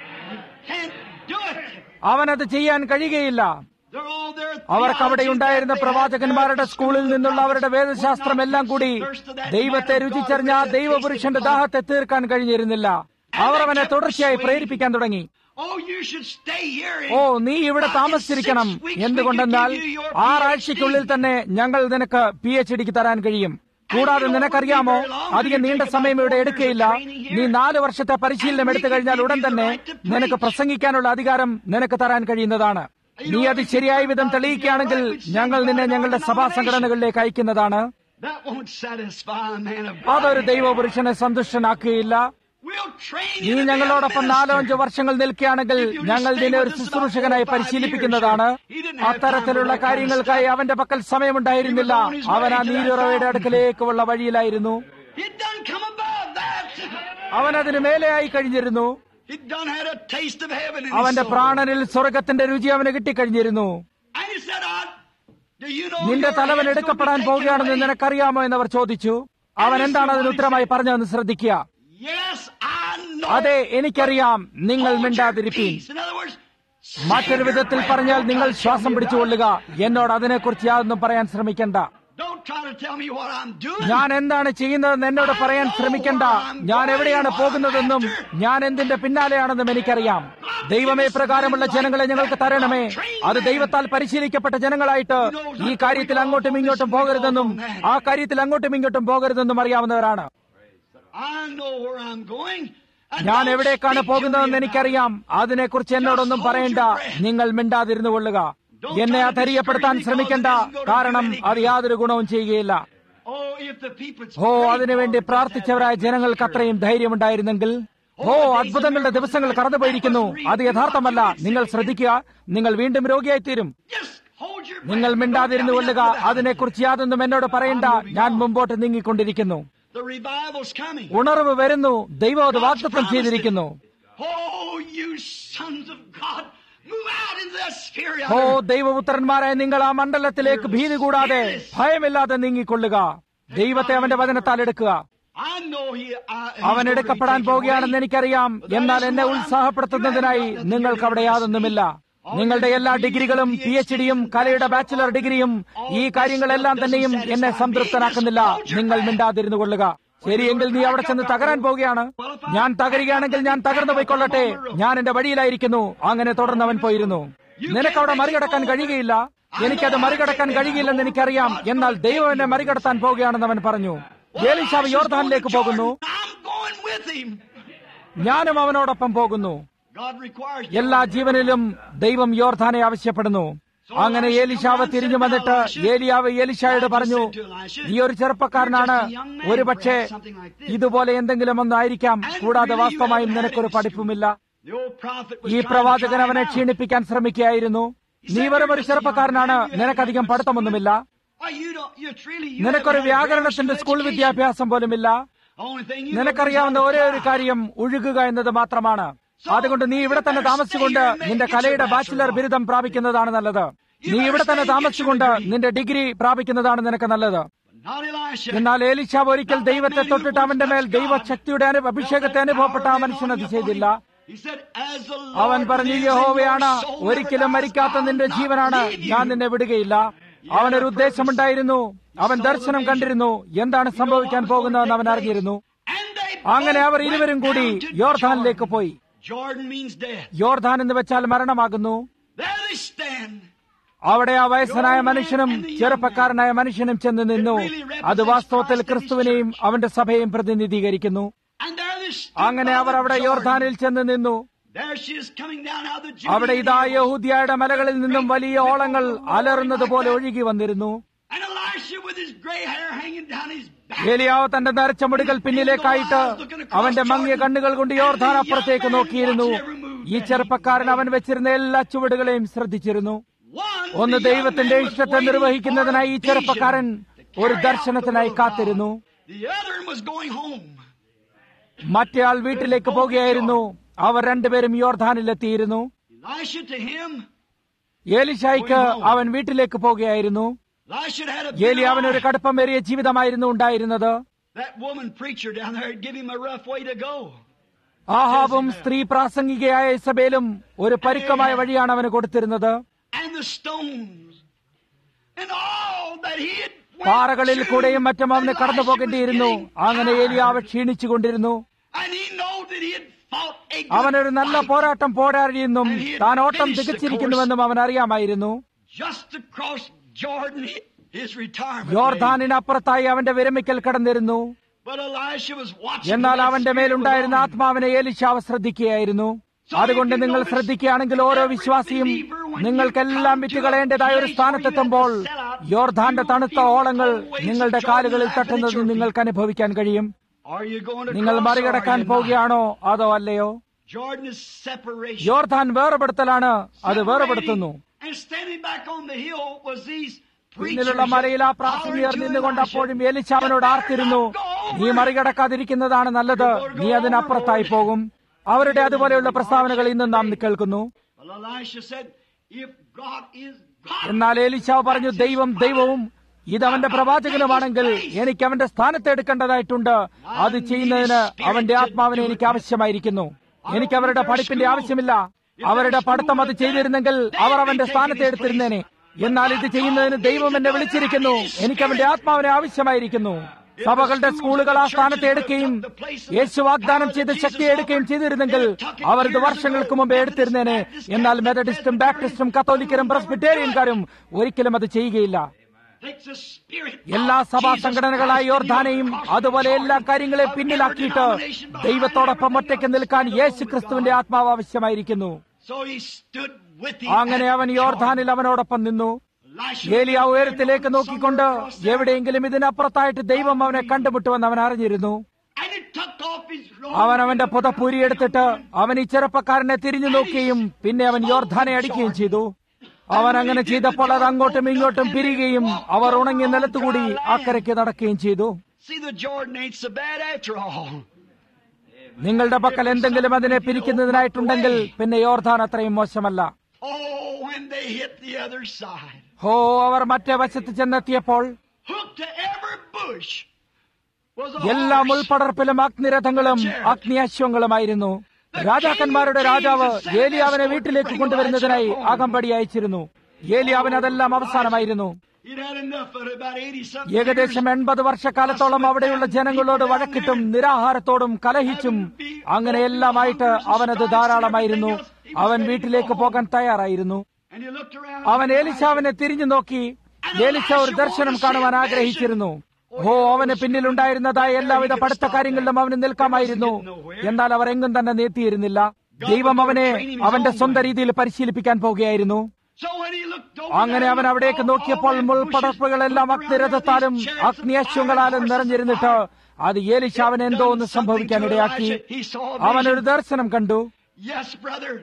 Can't do it. അവനത് ചെയ്യാൻ കഴിയുകയില്ല They're all there. അവർക്ക് അവിടെ ഉണ്ടായിരുന്ന പ്രവാചകന്മാരുടെ സ്കൂളിൽ നിന്നുള്ള അവരുടെ വേദശാസ്ത്രം എല്ലാം കൂടി ദൈവത്തെ രുചിച്ചറിഞ്ഞ ആ ദൈവപുരുഷന്റെ ദാഹത്തെ തീർക്കാൻ കഴിഞ്ഞിരുന്നില്ല അവർ അവനെ തുടർച്ചയായി പ്രേരിപ്പിക്കാൻ തുടങ്ങി Oh, you should stay here. ഓ നീ ഇവിടെ താമസിച്ചിരിക്കണം എന്തുകൊണ്ടെന്നാൽ ആറാഴ്ചയ്ക്കുള്ളിൽ തന്നെ ഞങ്ങൾ നിനക്ക് പി എച്ച് ഡിക്ക് തരാൻ കഴിയും കൂടാതെ നിനക്കറിയാമോ അധികം നീണ്ട സമയം ഇവിടെ എടുക്കുകയില്ല നീ നാല് വർഷത്തെ പരിശീലനം എടുത്തു കഴിഞ്ഞാൽ ഉടൻ തന്നെ നിനക്ക് പ്രസംഗിക്കാനുള്ള അധികാരം നിനക്ക് തരാൻ കഴിയുന്നതാണ് നീ അത് ശരിയായ വിധം തെളിയിക്കുകയാണെങ്കിൽ ഞങ്ങൾ നിന്നെ ഞങ്ങളുടെ സഭാ സംഘടനകളിലേക്ക് അയക്കുന്നതാണ് That won't satisfy a man of അതൊരു God. ദൈവപുരുഷനെ സന്തുഷ്ടനാക്കുകയില്ല We'll train നീ you to be a ഞങ്ങളോടൊപ്പം നാലോ അഞ്ചോ minister. വർഷങ്ങൾ നിൽക്കുകയാണെങ്കിൽ ഞങ്ങൾ നിന്നെ ഒരു ശുശ്രൂഷകനായി പരിശീലിപ്പിക്കുന്നതാണ് അത്തരത്തിലുള്ള കാര്യങ്ങൾക്കായി അവന്റെ പക്കൽ സമയമുണ്ടായിരുന്നില്ല അവൻ ആ നീരുറവയുടെ അടുക്കലേക്കുള്ള വഴിയിലായിരുന്നു He'd done come above that. അവൻ അതിന് മേലെയായി കഴിഞ്ഞിരുന്നു He'd done had a taste of heaven in അവന്റെ his soul. പ്രാണനിൽ സ്വർഗത്തിന്റെ രുചി അവന് കിട്ടിക്കഴിഞ്ഞിരുന്നു And he said, "I- do you know നിന്റെ your തലവൻ head's gonna be എടുക്കപ്പെടാൻ taken പോവുകയാണെന്ന് away?" നിനക്കറിയാമോ എന്നവർ ചോദിച്ചു അവൻ എന്താണ് അതിന് ഉത്തരമായി പറഞ്ഞതെന്ന് ശ്രദ്ധിക്കുക Yes, I know. അതെ എനിക്കറിയാം നിങ്ങൾ Hold your മിണ്ടാതിരിപ്പീൻ peace. In other words, മറ്റൊരു വിധത്തിൽ പറഞ്ഞാൽ നിങ്ങൾ ശ്വാസം പിടിച്ചുകൊള്ളുക എന്നോട് അതിനെക്കുറിച്ച് യാതൊന്നും പറയാൻ ശ്രമിക്കണ്ട don't try to tell me what I'm doing. ഞാൻ എന്താണ് ചെയ്യുന്നതെന്ന് എന്നോട് പറയാൻ ശ്രമിക്കണ്ട ഞാൻ എവിടെയാണ് പോകുന്നതെന്നും ഞാൻ എന്തിന്റെ പിന്നാലെയാണെന്നും എനിക്കറിയാം ദൈവമേ പ്രകാരമുള്ള ജനങ്ങളെ ഞങ്ങൾക്ക് തരണമേ അത് ദൈവത്താൽ പരിശീലിക്കപ്പെട്ട ജനങ്ങളായിട്ട് ഈ കാര്യത്തിൽ അങ്ങോട്ടും ഇങ്ങോട്ടും പോകരുതെന്നും ആ കാര്യത്തിൽ അങ്ങോട്ടും ഇങ്ങോട്ടും പോകരുതെന്നും അറിയാവുന്നവരാണ് I know where I'm going. And ഞാൻ don't എവിടേക്കാണ് speak to me പോകുന്നതെന്ന് about എനിക്കറിയാം അതിനെക്കുറിച്ച് എന്നോടൊന്നും പറയണ്ട നിങ്ങൾ മിണ്ടാതിരുന്നു കൊള്ളുക എന്നെ അധൈര്യപ്പെടുത്താൻ ശ്രമിക്കണ്ട കാരണം അത് യാതൊരു ഗുണവും ചെയ്യുകയില്ല it. Oh, if the people ഓ അതിനുവേണ്ടി പ്രാർത്ഥിച്ചവരായ ജനങ്ങൾക്ക് അത്രയും ധൈര്യമുണ്ടായിരുന്നെങ്കിൽ ഓ അത്ഭുതങ്ങളുടെ ദിവസങ്ങൾ കടന്നുപോയിരിക്കുന്നു അത് യഥാർത്ഥമല്ല നിങ്ങൾ ശ്രദ്ധിക്കുക നിങ്ങൾ വീണ്ടും രോഗിയായിത്തീരും Just hold your നിങ്ങൾ breath. മിണ്ടാതിരുന്നു Don't കൊള്ളുക tell me nothing about it. അതിനെക്കുറിച്ച് യാതൊന്നും എന്നോട് പറയണ്ട ഞാൻ മുമ്പോട്ട് നീങ്ങിക്കൊണ്ടിരിക്കുന്നു The revival's coming. ഉണർവ് വരുന്നു ദൈവം അത് വാഗ്ദത്തം ചെയ്തിരിക്കുന്നു Oh, you sons of God, move out into that sphere. Oh yonder. ദൈവപുത്രന്മാരെ നിങ്ങൾ ആ മണ്ഡലത്തിലേക്ക് ഭീതി കൂടാതെ ഭയമില്ലാതെ നീങ്ങിക്കൊള്ളുക ദൈവത്തെ അവന്റെ വചനത്താൽ എടുക്കുക I know he. I, he's അവൻ going to be എടുക്കപ്പെടാൻ taken പോകുകയാണെന്ന് away. എനിക്കറിയാം എന്നാൽ എന്നെ ഉത്സാഹപ്പെടുത്തുന്നതിനായി നിങ്ങൾക്ക് അവിടെ യാതൊന്നുമില്ല നിങ്ങളുടെ എല്ലാ ഡിഗ്രികളും പി എച്ച് ഡിയും കലയുടെ ബാച്ചിലർ ഡിഗ്രിയും ഈ കാര്യങ്ങളെല്ലാം തന്നെയും എന്നെ സംതൃപ്തനാക്കുന്നില്ല നിങ്ങൾ മിണ്ടാതിരുന്നു കൊള്ളുക ശരിയെങ്കിൽ നീ അവിടെ ചെന്ന് തകരാൻ പോവുകയാണ് ഞാൻ തകരുകയാണെങ്കിൽ ഞാൻ തകർന്നു പോയിക്കൊള്ളട്ടെ ഞാൻ എന്റെ വഴിയിലായിരിക്കുന്നു അങ്ങനെ തുടർന്നവൻ പോയിരുന്നു നിനക്ക് അവിടെ മറികടക്കാൻ കഴിയുകയില്ല എനിക്കത് മറികടക്കാൻ കഴിയില്ലെന്ന് എനിക്കറിയാം എന്നാൽ ദൈവം എന്നെ മറികടത്താൻ പോവുകയാണെന്ന് അവൻ പറഞ്ഞു ഏലിശാവ് യോർദാനിലേക്ക് പോകുന്നു I'm going with him. ഞാനും അവനോടൊപ്പം പോകുന്നു God requires എല്ലാ ജീവനിലും ദൈവം യോർധാനെ ആവശ്യപ്പെടുന്നു അങ്ങനെ ഏലിശാവ് തിരിഞ്ഞു വന്നിട്ട് ഏലിയാവ് ഏലിശായോട് പറഞ്ഞു നീ ഒരു ചെറുപ്പക്കാരനാണ് ഒരു പക്ഷേ ഇതുപോലെ എന്തെങ്കിലും ഒന്നായിരിക്കാം കൂടാതെ വാസ്തവമായും നിനക്കൊരു പഠിപ്പുമില്ല ഈ പ്രവാചകൻ അവനെ ക്ഷീണിപ്പിക്കാൻ ശ്രമിക്കുകയായിരുന്നു നീ വെറും ഒരു ചെറുപ്പക്കാരനാണ് നിനക്കധികം പഠിത്തമൊന്നുമില്ല നിനക്കൊരു വ്യാകരണത്തിന്റെ സ്കൂൾ വിദ്യാഭ്യാസം പോലുമില്ല നിനക്കറിയാവുന്ന ഒരേ ഒരു കാര്യം ഒഴുകുക എന്നത് മാത്രമാണ് അതുകൊണ്ട് നീ ഇവിടെ തന്നെ താമസിച്ചുകൊണ്ട് നിന്റെ കലയുടെ ബാച്ചിലർ ബിരുദം പ്രാപിക്കുന്നതാണ് നല്ലത് നീ ഇവിടെ തന്നെ താമസിച്ചുകൊണ്ട് നിന്റെ ഡിഗ്രി പ്രാപിക്കുന്നതാണ് നിനക്ക് നല്ലത് എന്നാൽ ഏലിശാവ് ഒരിക്കൽ ദൈവത്തെ തൊട്ടിട്ട് അവന്റെ മേൽ ദൈവശക്തിയുടെ അഭിഷേകത്തെ അനുഭവപ്പെട്ട ആ മനുഷ്യൻ അത് ചെയ്തില്ല അവൻ പറഞ്ഞു യഹോവയാണ് ഒരിക്കലും മരിക്കാത്ത നിന്റെ ജീവനാണ് ഞാൻ നിന്നെ വിടുകയില്ല അവനൊരു ഉദ്ദേശമുണ്ടായിരുന്നു അവൻ ദർശനം കണ്ടിരുന്നു എന്താണ് സംഭവിക്കാൻ പോകുന്നതെന്ന് അവൻ അറിഞ്ഞിരുന്നു അങ്ങനെ അവർ ഇരുവരും കൂടി യോർധാനിലേക്ക് പോയി യോർധാൻ എന്ന് വെച്ചാൽ മരണമാകുന്നു അവിടെ ആ വയസ്സനായ മനുഷ്യനും ചെറുപ്പക്കാരനായ മനുഷ്യനും ചെന്ന് നിന്നു അത് വാസ്തവത്തിൽ ക്രിസ്തുവിനെയും അവന്റെ സഭയെയും പ്രതിനിധീകരിക്കുന്നു അങ്ങനെ അവർ അവിടെ യോർധാനിൽ ചെന്ന് നിന്നു അവിടെ ഇതാ യഹൂദിയയുടെ മലകളിൽ നിന്നും വലിയ ഓളങ്ങൾ അലറുന്നത് പോലെ ഒഴുകി വന്നിരുന്നു ഏലിയാവ് തന്റെ നരച്ച മുടികൾ പിന്നിലേക്കായിട്ട് അവന്റെ മങ്ങിയ കണ്ണുകൾ കൊണ്ട് യോർധാൻ അപ്പുറത്തേക്ക് നോക്കിയിരുന്നു ഈ ചെറുപ്പക്കാരൻ അവൻ വെച്ചിരുന്ന എല്ലാ ചുവടുകളെയും ശ്രദ്ധിച്ചിരുന്നു ഒന്ന് ദൈവത്തിന്റെ ഇഷ്ടത്തെ നിർവഹിക്കുന്നതിനായി ഈ ചെറുപ്പക്കാരൻ ഒരു ദർശനത്തിനായി കാത്തിരുന്നു മറ്റേയാൾ വീട്ടിലേക്ക് പോകുകയായിരുന്നു അവർ രണ്ടുപേരും യോർധാനിലെത്തിയിരുന്നു ഏലിശായിക്ക് അവൻ വീട്ടിലേക്ക് പോകുകയായിരുന്നു ഏലി അവൻ ഒരു കടുപ്പമേറിയ ജീവിതമായിരുന്നു ഉണ്ടായിരുന്നത് ആഹാബും സ്ത്രീ പ്രാസംഗികയായ ഇസബേലും ഒരു പരുക്കമായ വഴിയാണ് അവന് കൊടുത്തിരുന്നത് പാറകളിൽ കൂടെയും മറ്റും അവന് കടന്നു പോകേണ്ടിയിരുന്നു അങ്ങനെ ഏലിയാവ് ക്ഷീണിച്ചുകൊണ്ടിരുന്നു അവനൊരു നല്ല പോരാട്ടം പോരാടിയെന്നും താൻ ഓട്ടം തികച്ചിരിക്കുന്നുവെന്നും അവൻ അറിയാമായിരുന്നു യോർധാനിനപ്പുറത്തായി അവന്റെ വിരമിക്കൽ കടന്നിരുന്നു എന്നാൽ അവന്റെ മേലുണ്ടായിരുന്ന ആത്മാവിനെ ഏലിശാവ് ശ്രദ്ധിക്കുകയായിരുന്നു അതുകൊണ്ട് നിങ്ങൾ ശ്രദ്ധിക്കുകയാണെങ്കിൽ ഓരോ വിശ്വാസിയും നിങ്ങൾക്കെല്ലാം വിറ്റുകളയേണ്ടതായ ഒരു സ്ഥാനത്തെത്തുമ്പോൾ യോർധാന്റെ തണുത്ത ഓളങ്ങൾ നിങ്ങളുടെ കാലുകളിൽ തട്ടുന്നത് നിങ്ങൾക്ക് അനുഭവിക്കാൻ കഴിയും നിങ്ങൾ മറികടക്കാൻ പോവുകയാണോ അതോ അല്ലയോ യോർധാൻ വേർപെടുത്തലാണ് അത് വേർപെടുത്തുന്നു പിന്നിലുള്ള മലയിൽ ആ പ്രാർത്ഥനയർ നിന്നുകൊണ്ട് അപ്പോഴും ഏലിച്ചാവനോട് ആർത്തിരുന്നു നീ മറികടക്കാതിരിക്കുന്നതാണ് നല്ലത് നീ അതിനപ്പുറത്തായി പോകും അവരുടെ അതുപോലെയുള്ള പ്രസ്താവനകൾ ഇന്നും നാം കേൾക്കുന്നു എന്നാൽ ഏലിച്ചാവ് പറഞ്ഞു ദൈവം ദൈവവും ഇത് അവന്റെ പ്രവാചകനുമാണെങ്കിൽ എനിക്ക് അവന്റെ സ്ഥാനത്ത് എടുക്കേണ്ടതായിട്ടുണ്ട് അത് ചെയ്യുന്നതിന് അവന്റെ ആത്മാവിനെ എനിക്ക് ആവശ്യമായിരിക്കുന്നു എനിക്ക് അവരുടെ പഠിപ്പിന്റെ ആവശ്യമില്ല അവരുടെ പഠിത്തം അത് ചെയ്തിരുന്നെങ്കിൽ അവർ അവന്റെ സ്ഥാനത്ത് എടുത്തിരുന്നേനെ എന്നാൽ ഇത് ചെയ്യുന്നതിന് ദൈവം എന്നെ വിളിച്ചിരിക്കുന്നു എനിക്ക് അവന്റെ ആത്മാവിനെ ആവശ്യമായിരിക്കുന്നു സഭകളുടെ സ്കൂളുകൾ ആ സ്ഥാനത്ത് എടുക്കുകയും യേശു വാഗ്ദാനം ചെയ്ത് ശക്തി എടുക്കുകയും ചെയ്തിരുന്നെങ്കിൽ അവർ ഇത് വർഷങ്ങൾക്ക് മുമ്പ് എടുത്തിരുന്നേനെ എന്നാൽ മെത്തഡിസ്റ്റും ബാപ്റ്റിസ്റ്റും കത്തോലിക്കരും പ്രസ്ബിറ്റേറിയൻകാരും ഒരിക്കലും അത് ചെയ്യുകയില്ല എല്ലാ സഭാ സംഘടനകളായ യോർധാനെയും അതുപോലെ എല്ലാ കാര്യങ്ങളെയും പിന്നിലാക്കിയിട്ട് ദൈവത്തോടൊപ്പം ഒറ്റയ്ക്ക് നിൽക്കാൻ യേശു ക്രിസ്തുവിന്റെ ആത്മാവ് ആവശ്യമായിരിക്കുന്നു അങ്ങനെ അവൻ യോർധാനിൽ അവനോടൊപ്പം നിന്നു ഏലിയ ഉയരത്തിലേക്ക് നോക്കിക്കൊണ്ട് എവിടെയെങ്കിലും ഇതിനപ്പുറത്തായിട്ട് ദൈവം അവനെ കണ്ടുമുട്ടുമെന്ന് അവൻ അറിഞ്ഞിരുന്നു അവൻ അവന്റെ പുതപ്പൂരി എടുത്തിട്ട് അവൻ ഈ ചെറുപ്പക്കാരനെ തിരിഞ്ഞു നോക്കുകയും പിന്നെ അവൻ യോർധാനെ അടിക്കുകയും ചെയ്തു അവൻ അങ്ങനെ ചെയ്തപ്പോൾ അത് അങ്ങോട്ടും ഇങ്ങോട്ടും പിരിയുകയും അവർ ഉണങ്ങിയ നിലത്തുകൂടി അക്കരയ്ക്ക് നടക്കുകയും ചെയ്തു നിങ്ങളുടെ പക്കൽ എന്തെങ്കിലും അതിനെ പിരിക്കുന്നതിനായിട്ടുണ്ടെങ്കിൽ പിന്നെ യോർധാൻ അത്രയും മോശമല്ല ഹോ അവർ മറ്റേ വശത്ത് ചെന്നെത്തിയപ്പോൾ എല്ലാ മുൾപടർപ്പിലും അഗ്നിരഥങ്ങളും അഗ്നി അശ്വങ്ങളുമായിരുന്നു രാജാക്കന്മാരുടെ രാജാവ് ഏലിയാവിനെ വീട്ടിലേക്ക് കൊണ്ടുവരുന്നതിനായി അകമ്പടി അയച്ചിരുന്നു ഏലിയാവിന് അതെല്ലാം അവസാനമായിരുന്നു ഏകദേശം എൺപത് വർഷക്കാലത്തോളം അവിടെയുള്ള ജനങ്ങളോട് വഴക്കിട്ടും നിരാഹാരത്തോടും കലഹിച്ചും അങ്ങനെ എല്ലാമായിട്ട് അവനത് ധാരാളമായിരുന്നു അവൻ വീട്ടിലേക്ക് പോകാൻ തയ്യാറായിരുന്നു അവൻ ഏലിശാവിനെ തിരിഞ്ഞു നോക്കി ഏലിശ ഒരു ദർശനം കാണുവാൻ ആഗ്രഹിച്ചിരുന്നു ഓ അവന് പിന്നിലുണ്ടായിരുന്നതായ എല്ലാവിധ പഠിത്ത കാര്യങ്ങളിലും അവന് നിൽക്കാമായിരുന്നു എന്നാൽ അവർ എങ്ങും തന്നെ നീത്തിയിരുന്നില്ല ദൈവം അവനെ അവന്റെ സ്വന്തം രീതിയിൽ പരിശീലിപ്പിക്കാൻ പോകുകയായിരുന്നു So when he looked over അങ്ങനെ there, അവൻ അവിടേക്ക് all- നോക്കിയപ്പോൾ all that മുൾപടർപ്പുകളെല്ലാം bushes looked around അഗ്നിരഥത്താലും these chariots with അഗ്നിയശ്വങ്ങളാലും fire, നിറഞ്ഞിരുന്നിട്ട് horses of അത് ഏലിശാവൻ എന്തോ ഒന്ന് സംഭവിക്കാനിടയാക്കി അവൻ ഒരു ദർശനം കണ്ടു fire. Yes, brother.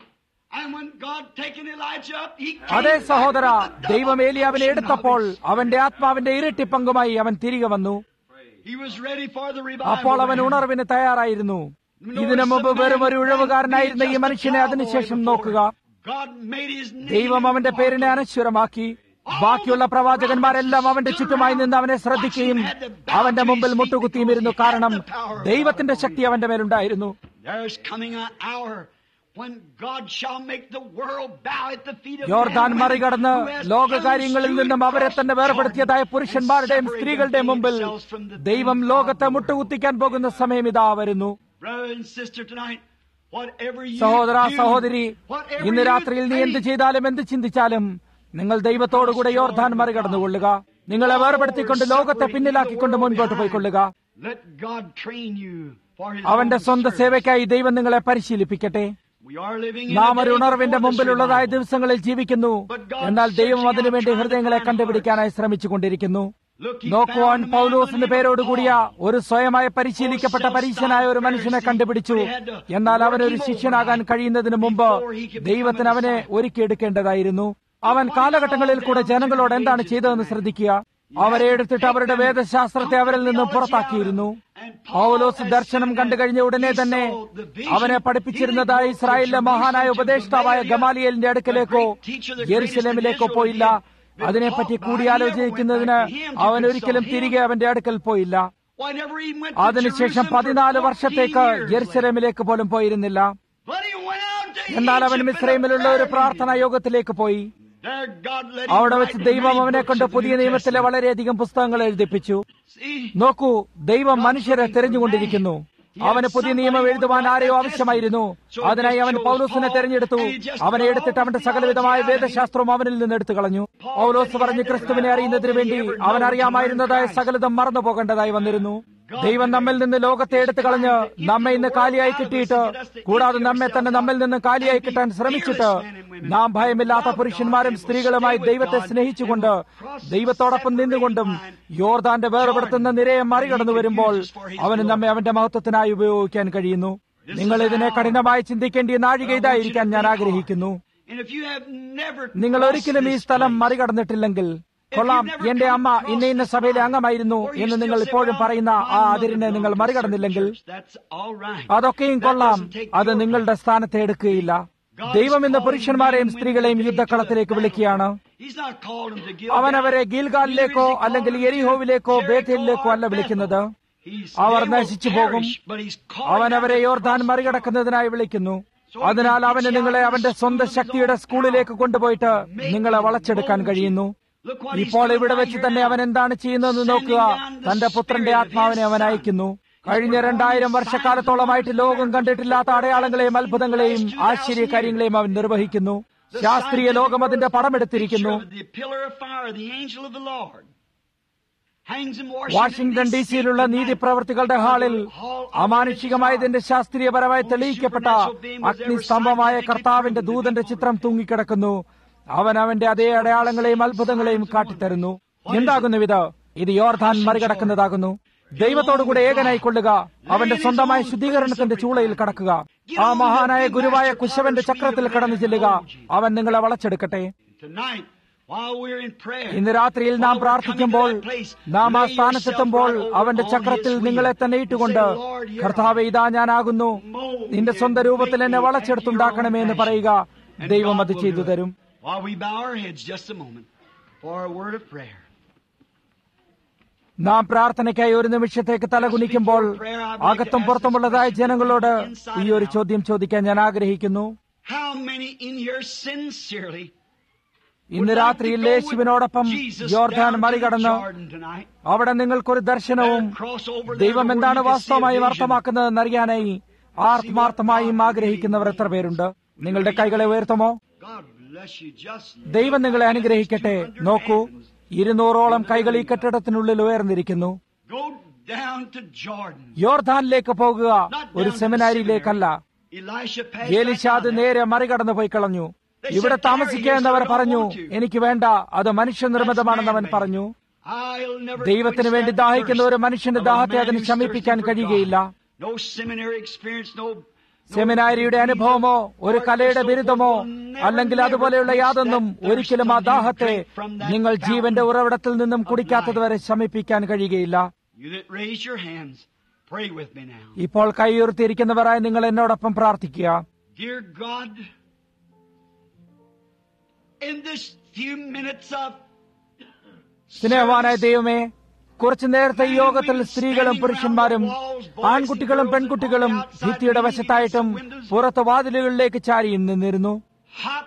And when God taken Elijah up, he came അതേ back സഹോദര with the double ദൈവം ഏലിയാവിനെ portion of എടുത്തപ്പോൾ it. അവന്റെ ആത്മാവിന്റെ ഇരട്ടി പങ്കുമായി അവൻ തിരികെ വന്നു He was ready for the അപ്പോൾ revival. അവൻ man. ഉണർവിന് തയ്യാറായിരുന്നു ഇതിനു മുമ്പ് വെറും ഒരു ഉഴവുകാരനായിരുന്ന ഈ മനുഷ്യനെ അതിനുശേഷം നോക്കുക God made his name ദൈവം അവന്റെ പേരിനെ അനശ്വരമാക്കി ബാക്കിയുള്ള പ്രവാചകന്മാരെല്ലാം അവന്റെ ചുറ്റുമായി നിന്ന് അവനെ ശ്രദ്ധിക്കുകയും അവന്റെ മുമ്പിൽ മുട്ടുകുത്തിയും ഇരുന്നു കാരണം ദൈവത്തിന്റെ ശക്തി അവന്റെ മേലുണ്ടായിരുന്നു There's coming an hour when God shall make the world bow at the feet of യോർദാൻ men മറികടന്ന് who has ലോകകാര്യങ്ങളിൽ plunged നിന്നും through അവരെ and തന്നെ crossed വേർപെടുത്തിയതായ Jordan പുരുഷന്മാരുടെയും and സ്ത്രീകളുടെയും separated മുമ്പിൽ themselves from the ദൈവം things ലോകത്തെ of the world. മുട്ടുകുത്തിക്കാൻ പോകുന്ന സമയം ഇതാ വരുന്നു Brother and sister tonight, whatever you സഹോദര do, സഹോദരി whatever ഇന്ന് you രാത്രിയിൽ നീ എന്ത് think, ചെയ്താലും എന്ത് ചിന്തിച്ചാലും നിങ്ങൾ ദൈവത്തോടുകൂടെ യോർദാൻ മറികടന്നുകൊള്ളുക നിങ്ങളെ വേർപെടുത്തിക്കൊണ്ട് ലോകത്തെ പിന്നിലാക്കിക്കൊണ്ട് മുൻപോട്ട് പോയിക്കൊള്ളുക let God train you for his അവന്റെ own സ്വന്തം service. സേവയ്ക്കായി ദൈവം നിങ്ങളെ പരിശീലിപ്പിക്കട്ടെ We are living in നാം a ഒരു day ഉണർവിന്റെ before this മുമ്പിലുള്ളതായ revival. ദിവസങ്ങളിൽ ജീവിക്കുന്നു എന്നാൽ ദൈവം അതിനുവേണ്ടി ഹൃദയങ്ങളെ കണ്ടുപിടിക്കാനായി ശ്രമിച്ചുകൊണ്ടിരിക്കുന്നു Look, he നോക്കുവാൻ found a man Paulose by എന്ന the name of പേരോടുകൂടിയ Paul. ഒരു സ്വയമായി പരിശീലിക്കപ്പെട്ട പരീക്ഷനായ ഒരു മനുഷ്യനെ കണ്ടുപിടിച്ചു എന്നാൽ അവനൊരു ശിഷ്യനാകാൻ കഴിയുന്നതിന് മുമ്പ് ദൈവത്തിന് അവനെ ഒരുക്കിയെടുക്കേണ്ടതായിരുന്നു അവൻ കാലഘട്ടങ്ങളിൽ കൂടെ ജനങ്ങളോട് എന്താണ് ചെയ്തതെന്ന് ശ്രദ്ധിക്കുക അവരെ എടുത്തിട്ട് അവരുടെ വേദശാസ്ത്രത്തെ അവരിൽ നിന്നും പുറത്താക്കിയിരുന്നു പൗലോസ് ദർശനം കണ്ടു കഴിഞ്ഞ ഉടനെ തന്നെ അവനെ പഠിപ്പിച്ചിരുന്നതായ ഇസ്രായേലിലെ മഹാനായ ഉപദേഷ്ടാവായ ഗമാലിയലിന്റെ അടുക്കലേക്കോ യെരുസലേമിലേക്കോ പോയില്ല അതിനെപ്പറ്റി കൂടിയാലോചിക്കുന്നതിന് അവൻ ഒരിക്കലും തിരികെ അവന്റെ അടുക്കൽ പോയില്ല Whenever he went to അതിനുശേഷം Jerusalem for പതിനാല് 14 വർഷത്തേക്ക് years, യെരുസലേമിലേക്ക് പോലും പോയിരുന്നില്ല but he went out to എന്നാൽ അവൻ Egypt in a മിസ്രൈമിലുള്ള ഒരു prayer പ്രാർത്ഥനാ meeting. യോഗത്തിലേക്ക് പോയി There God let him അവിടെ write വെച്ച് many ദൈവം അവനെ books കൊണ്ട് of the പുതിയ New നിയമത്തിലെ Testament. വളരെയധികം പുസ്തകങ്ങൾ എഴുതിപ്പിച്ചു See, നോക്കൂ ദൈവം മനുഷ്യരെ തിരഞ്ഞുകൊണ്ടിരിക്കുന്നു അവന് പുതിയ നിയമം എഴുതുവാൻ ആരെയോ ആവശ്യമായിരുന്നു അതിനായി അവൻ പൗലോസിനെ തെരഞ്ഞെടുത്തു അവനെ എടുത്തിട്ട് അവന്റെ സകലവിധമായ വേദശാസ്ത്രവും അവനിൽ നിന്ന് എടുത്തു കളഞ്ഞു പൗലോസ് പറഞ്ഞ് ക്രിസ്തുവിനെ അറിയുന്നതിന് വേണ്ടി അവൻ അറിയാമായിരുന്നതായ സകലതും മറന്നു പോകേണ്ടതായി വന്നിരുന്നു ദൈവം നമ്മിൽ നിന്ന് ലോകത്തെ എടുത്തു കളഞ്ഞ് നമ്മെ ഇന്ന് കാലിയായി കിട്ടിയിട്ട് കൂടാതെ നമ്മെ തന്നെ നമ്മിൽ നിന്ന് കാലിയായി കിട്ടാൻ ശ്രമിച്ചിട്ട് നാം ഭയമില്ലാത്ത പുരുഷന്മാരും സ്ത്രീകളുമായി ദൈവത്തെ സ്നേഹിച്ചുകൊണ്ട് ദൈവത്തോടൊപ്പം നിന്നുകൊണ്ടും യോർദാന്റെ വേർപെടുത്തുന്ന നിരയെ മറികടന്നു വരുമ്പോൾ അവന് നമ്മെ അവന്റെ മഹത്വത്തിനായി ഉപയോഗിക്കാൻ കഴിയുന്നു നിങ്ങൾ ഇതിനെ കഠിനമായി ചിന്തിക്കേണ്ടിയ നാഴിക ഇതായിരിക്കാൻ ഞാൻ ആഗ്രഹിക്കുന്നു and if you have never നിങ്ങൾ crossed ഒരിക്കലും ഈ this സ്ഥലം place, മറികടന്നിട്ടില്ലെങ്കിൽ കൊള്ളാം എന്റെ അമ്മ ഇന്ന ഇന്ന സഭയിലെ അംഗമായിരുന്നു എന്ന് നിങ്ങൾ ഇപ്പോഴും പറയുന്ന ആ അതിരിനെ നിങ്ങൾ മറികടന്നില്ലെങ്കിൽ that's all right. അതൊക്കെയും കൊള്ളാം അത് നിങ്ങളുടെ സ്ഥാനത്തെ എടുക്കുകയില്ല ദൈവം ഇന്ന് പുരുഷന്മാരെയും സ്ത്രീകളെയും യുദ്ധക്കളത്തിലേക്ക് വിളിക്കുകയാണ് He's not called them to give അവൻ അവരെ ഗീൽഗാലിലേക്കോ അല്ലെങ്കിൽ എരിഹോവിലേക്കോ ബേഥേലിലേക്കോ അല്ല വിളിക്കുന്നത് അവർ നശിച്ചു പോകും അവൻ അവരെ യോർദാൻ മറികടക്കുന്നതിനായി വിളിക്കുന്നു അതിനാൽ അവന് നിങ്ങളെ അവന്റെ സ്വന്തം ശക്തിയുടെ സ്കൂളിലേക്ക് കൊണ്ടുപോയിട്ട് നിങ്ങളെ വളച്ചെടുക്കാൻ കഴിയുന്നു ഇപ്പോൾ ഇവിടെ വെച്ച് തന്നെ അവൻ എന്താണ് ചെയ്യുന്നതെന്ന് നോക്കുക തന്റെ പുത്രന്റെ ആത്മാവിനെ അവൻ അയക്കുന്നു കഴിഞ്ഞ രണ്ടായിരം വർഷക്കാലത്തോളമായിട്ട് ലോകം കണ്ടിട്ടില്ലാത്ത അടയാളങ്ങളെയും അത്ഭുതങ്ങളെയും ആശ്ചര്യകാര്യങ്ങളെയും അവൻ നിർവഹിക്കുന്നു ശാസ്ത്രീയ ലോകം അതിന്റെ പടമെടുത്തിരിക്കുന്നു The pillar of fire, the angel of the Lord. Hangs in Washington D സിയിലുള്ള നീതി പ്രവർത്തികളുടെ ഹാളിൽ അമാനുഷികമായതിന്റെ ശാസ്ത്രീയപരമായി തെളിയിക്കപ്പെട്ട അഗ്നിസ്തംഭമായ കർത്താവിന്റെ ദൂതന്റെ ചിത്രം തൂങ്ങിക്കിടക്കുന്നു അവൻ അവന്റെ അതേ അടയാളങ്ങളെയും അത്ഭുതങ്ങളെയും കാട്ടിത്തരുന്നു എന്താകുന്നു ഇത് ഇത് യോർധാൻ മറികടക്കുന്നതാകുന്നു ദൈവത്തോടുകൂടെ ഏകനായിക്കൊള്ളുക അവന്റെ സ്വന്തമായ ശുദ്ധീകരണത്തിന്റെ ചൂളയിൽ കടക്കുക ആ മഹാനായ ഗുരുവായ കുശവന്റെ ചക്രത്തിൽ കടന്നു ചെല്ലുക അവൻ നിങ്ങളെ വളച്ചെടുക്കട്ടെ Tonight, while we're in prayer, ഇന്ന് രാത്രിയിൽ നാം പ്രാർത്ഥിക്കുമ്പോൾ നാം ആ സ്ഥാനത്തെത്തുമ്പോൾ അവന്റെ ചക്രത്തിൽ നിങ്ങളെ തന്നെ ഇട്ടുകൊണ്ട് കർത്താവ് ഇതാ ഞാനാകുന്നു നിന്റെ സ്വന്തം രൂപത്തിൽ എന്നെ വളച്ചെടുത്തുണ്ടാക്കണമേ എന്ന് പറയുക ദൈവം അത് ചെയ്തു തരും while we bow our heads just a moment for a word of prayer. നാം പ്രാർത്ഥനയ്ക്കായി ഒരു നിമിഷത്തേക്ക് തലകുനിക്കുമ്പോൾ അകത്തും പുറത്തുമുള്ളതായ ജനങ്ങളോട് ഈ ഒരു ചോദ്യം ചോദിക്കാൻ ഞാൻ ആഗ്രഹിക്കുന്നു How many in here sincerely ഇന്ന് രാത്രിയിൽ യേശുവിനോടൊപ്പം യോർധാൻ മറികടന്ന് അവിടെ നിങ്ങൾക്കൊരു ദർശനവും ദൈവം എന്താണ് വാസ്തവമായും അർത്ഥമാക്കുന്നതെന്നറിയാനായി ആത്മാർത്ഥമായും ആഗ്രഹിക്കുന്നവർ എത്ര പേരുണ്ട് നിങ്ങളുടെ കൈകളെ ഉയർത്തുമോ God bless you just ദൈവം നിങ്ങളെ അനുഗ്രഹിക്കട്ടെ നോക്കൂ ഇരുന്നൂറോളം കൈകൾ ഈ കെട്ടിടത്തിനുള്ളിൽ ഉയർന്നിരിക്കുന്നു go down to Jordan. യോർധാനിലേക്ക് പോകുക ഒരു സെമിനാരിയിലേക്കല്ല Elisha passed ഏലിശ right അത് down there. നേരെ മറികടന്നു പോയി കളഞ്ഞു They ഇവിടെ said, "Tarry താമസിക്കുക here, എന്നവർ so I don't പറഞ്ഞു want to." എനിക്ക് വേണ്ട അത് മനുഷ്യനിർമ്മിതമാണെന്ന് അവൻ പറഞ്ഞു I'll never ദൈവത്തിന് quench വേണ്ടി that ദാഹിക്കുന്ന ഒരു thirst മനുഷ്യന്റെ of a ദാഹത്തെ man അതിന് who's ശമിപ്പിക്കാൻ thirsty for കഴിയുകയില്ല God. No seminary experience, no സെമിനാരിയുടെ അനുഭവമോ ഒരു കലയുടെ ബിരുദമോ അല്ലെങ്കിൽ അതുപോലെയുള്ള യാതൊന്നും ഒരിക്കലും ആ ദാഹത്തെ നിങ്ങൾ ജീവന്റെ ഉറവിടത്തിൽ നിന്നും കുടിക്കാത്തതുവരെ ശമിപ്പിക്കാൻ കഴിയുകയില്ല You that raise your hands, pray with me now. ഇപ്പോൾ കൈയുയർത്തിയിരിക്കുന്നവരായി നിങ്ങൾ എന്നോടൊപ്പം പ്രാർത്ഥിക്കുക Dear God, in this few minutes of സ്നേഹവാനായ ദൈവമേ കുറച്ചു നേരത്തെ ഈ യോഗത്തിൽ സ്ത്രീകളും പുരുഷന്മാരും ആൺകുട്ടികളും പെൺകുട്ടികളും ഭിത്തിയുടെ വശത്തായിട്ടും പുറത്ത് വാതിലുകളിലേക്ക് ചാരി നിന്നിരുന്നു hot,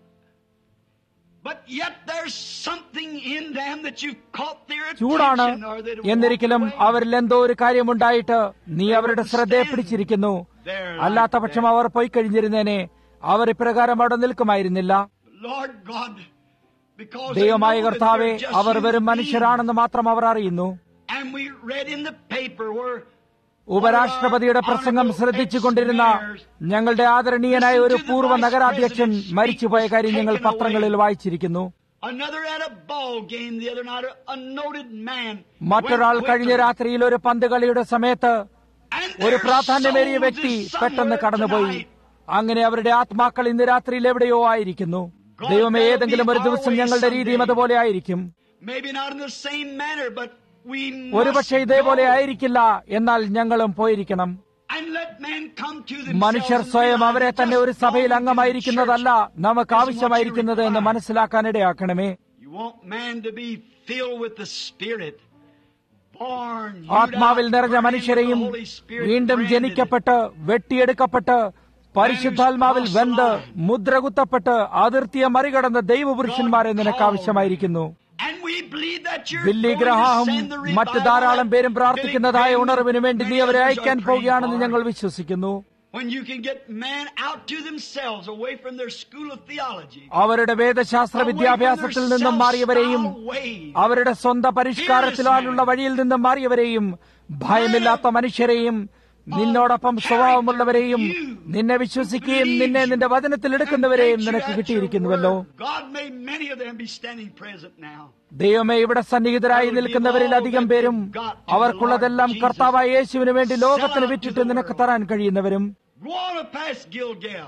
but yet there's something in them that you've caught their ചൂടാണ് attention or that എന്നിരിക്കലും അവരിൽ എന്തോ ഒരു കാര്യമുണ്ടായിട്ട് നീ അവരുടെ ശ്രദ്ധയെ പിടിച്ചിരിക്കുന്നു അല്ലാത്ത പക്ഷം അവർ പോയി കഴിഞ്ഞിരുന്നേനെ അവർ ഇപ്രകാരം അവിടെ നിൽക്കുമായിരുന്നില്ല Lord God, because ദൈവമായ they know that കർത്താവെ they're just അവർ human വെറും beings. മനുഷ്യരാണെന്ന് മാത്രം അവർ അറിയുന്നു And we read in the paper where ഉപരാഷ്ട്രപതിയുടെ പ്രസംഗം ശ്രദ്ധിച്ചുകൊണ്ടിരുന്ന ഞങ്ങളുടെ ആദരണീയനായ ഒരു പൂർവ്വ നഗരാധ്യക്ഷൻ മരിച്ചുപോയ കാര്യം ഞങ്ങൾ പത്രങ്ങളിൽ വായിച്ചിരിക്കുന്നു another at a ball game the other night, a noted man. മറ്റൊരാൾ went കഴിഞ്ഞ quickly. രാത്രിയിൽ ഒരു പന്ത് കളിയുടെ സമയത്ത് And ഒരു their പ്രാധാന്യമേറിയ souls വ്യക്തി is പെട്ടെന്ന് somewhere കടന്നുപോയി tonight. അങ്ങനെ അവരുടെ ആത്മാക്കൾ ഇന്ന് രാത്രിയിൽ എവിടെയോ ആയിരിക്കുന്നു ദൈവമേ ഏതെങ്കിലും ഒരു ദിവസം ഞങ്ങളുടെ രീതിയും അതുപോലെ ആയിരിക്കും Maybe not in the same manner, but we ഒരുപക്ഷെ must ഇതേപോലെ go ആയിരിക്കില്ല എന്നാൽ ഞങ്ങളും പോയിരിക്കണം and let men come to themselves മനുഷ്യർ and സ്വയം realize അവരെ just തന്നെ ഒരു going സഭയിൽ to അംഗമായിരിക്കുന്നതല്ല church നമുക്ക് isn't what you ആവശ്യമായിരിക്കുന്നത് എന്ന് require. മനസ്സിലാക്കാനിടയാക്കണമേ You want man to be filled with the Spirit, born, hewed ആത്മാവിൽ out, നിറഞ്ഞ burning with മനുഷ്യരെയും the Holy Spirit, വീണ്ടും branded. ജനിക്കപ്പെട്ട് വെട്ടിയെടുക്കപ്പെട്ട് പരിശുദ്ധാത്മാവിൽ വെന്ത് മുദ്രകുത്തപ്പെട്ട് അതിർത്തിയെ മറികടന്ന ദൈവപുരുഷന്മാരെ നിനക്ക് ആവശ്യമായിരിക്കുന്നു And we believe that you're Billy going to Graham send the മറ്റ് revival ധാരാളം that പേരും Billy പ്രാർത്ഥിക്കുന്നതായ Graham ഉണർവിന് വേണ്ടി നീ many അവരെ others അയക്കാൻ are praying പോവുകയാണെന്ന് for. ഞങ്ങൾ വിശ്വസിക്കുന്നു When you can get man out to themselves, away from their school of theology, അവരുടെ വേദശാസ്ത്ര വിദ്യാഭ്യാസത്തിൽ നിന്നും മാറിയവരെയും അവരുടെ സ്വന്തം പരിഷ്കാരത്തിലാലുള്ള വഴിയിൽ നിന്നും മാറിയവരെയും ഭയമില്ലാത്ത മനുഷ്യരെയും നിന്നോടൊപ്പം സ്വഭാവമുള്ളവരെയും നിന്നെ വിശ്വസിക്കുകയും നിന്നെ നിന്റെ വചനത്തിൽ എടുക്കുന്നവരെയും നിനക്ക് കിട്ടിയിരിക്കുന്നുവല്ലോ God may many of them be standing present now. ദൈവമേ ഇവിടെ സന്നിഹിതരായി നിൽക്കുന്നവരിൽ അധികം പേരും അവർക്കുള്ളതെല്ലാം കർത്താവായ യേശുവിന് വേണ്ടി ലോകത്തിന് വിറ്റിട്ട് നിനക്ക് തരാൻ കഴിയുന്നവരും Go on past Gilgal,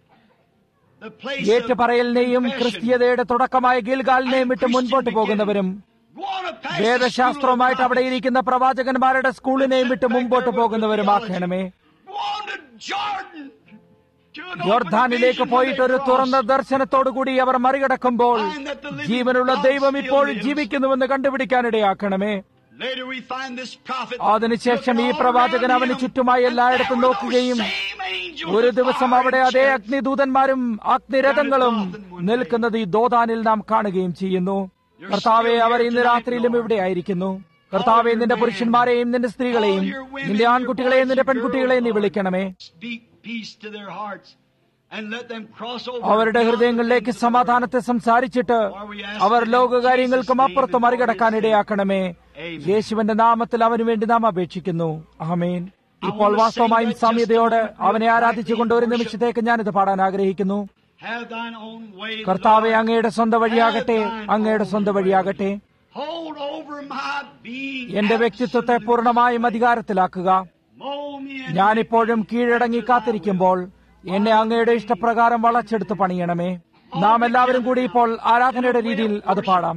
the place ഏറ്റുപറയലിനെയും of confession. ക്രിസ്തീയതയുടെ തുടക്കമായ ഗിൽഗാലിനെയും വിട്ട് മുൻപോട്ട് പോകുന്നവരും Go on past the വേദശാസ്ത്രവുമായിട്ട് school of അവിടെ ഇരിക്കുന്ന പ്രവാചകന്മാരുടെ സ്കൂളിനെയും വിട്ട് മുമ്പോട്ട് പോകുന്നവരുമാക്കണമേ Go on to Jordan. to an open യോർധാനിലേക്ക് vision പോയിട്ട് when ഒരു they തുറന്ന cross. ദർശനത്തോടുകൂടി അവർ മറികടക്കുമ്പോൾ ജീവനുള്ള ദൈവം ഇപ്പോൾ ജീവിക്കുന്നുവെന്ന് കണ്ടുപിടിക്കാനിടയാക്കണമേ Later we find this prophet അതിനുശേഷം ഈ looking all പ്രവാചകൻ around അവന് him, ചുറ്റുമായി and എല്ലായിടത്തും there were നോക്കുകയും those same angels ഒരു of ദിവസം fire അവിടെ and അതേ chariots. അഗ്നിദൂതന്മാരും അഗ്നിരഥങ്ങളും നിൽക്കുന്നത് ഈ ദോതാനിൽ നാം കാണുകയും ചെയ്യുന്നു കർത്താവെ അവർ ഇന്ന് രാത്രിയിലും ഇവിടെ ആയിരിക്കുന്നു കർത്താവെ നിന്റെ പുരുഷന്മാരെയും നിന്റെ സ്ത്രീകളെയും നിന്റെ ആൺകുട്ടികളെയും നിന്റെ പെൺകുട്ടികളെയും നീ വിളിക്കണമേ Speak peace to their hearts and let them cross over അവരുടെ beyond the ഹൃദയങ്ങളിലേക്ക് things of the world. സമാധാനത്തെ സംസാരിച്ചിട്ട് അവർ ലോകകാര്യങ്ങൾക്കും അപ്പുറത്ത് മറികടക്കാൻ ഇടയാക്കണമേ യേശുവിന്റെ നാമത്തിൽ അവനു വേണ്ടി നാം അപേക്ഷിക്കുന്നു ആമേൻ ഇപ്പോൾ വാസ്തവമായും സാമ്യതയോട് അവനെ ആരാധിച്ചുകൊണ്ട് ഒരു നിമിഷത്തേക്ക് ഞാനിത് പാടാൻ ആഗ്രഹിക്കുന്നു Have thine own way, കർത്താവെ Lord. അങ്ങയുടെ സ്വന്തം വഴിയാകട്ടെ അങ്ങയുടെ സ്വന്തം വഴിയാകട്ടെ Hold over my being. എന്റെ വ്യക്തിത്വത്തെ പൂർണ്ണമായും അധികാരത്തിലാക്കുക Mold me and ഞാനിപ്പോഴും കീഴടങ്ങി കാത്തിരിക്കുമ്പോൾ എന്നെ അങ്ങയുടെ ഇഷ്ടപ്രകാരം വളച്ചെടുത്ത് പണിയണമേ നാം എല്ലാവരും കൂടി ഇപ്പോൾ ആരാധനയുടെ രീതിയിൽ അത് പാടാം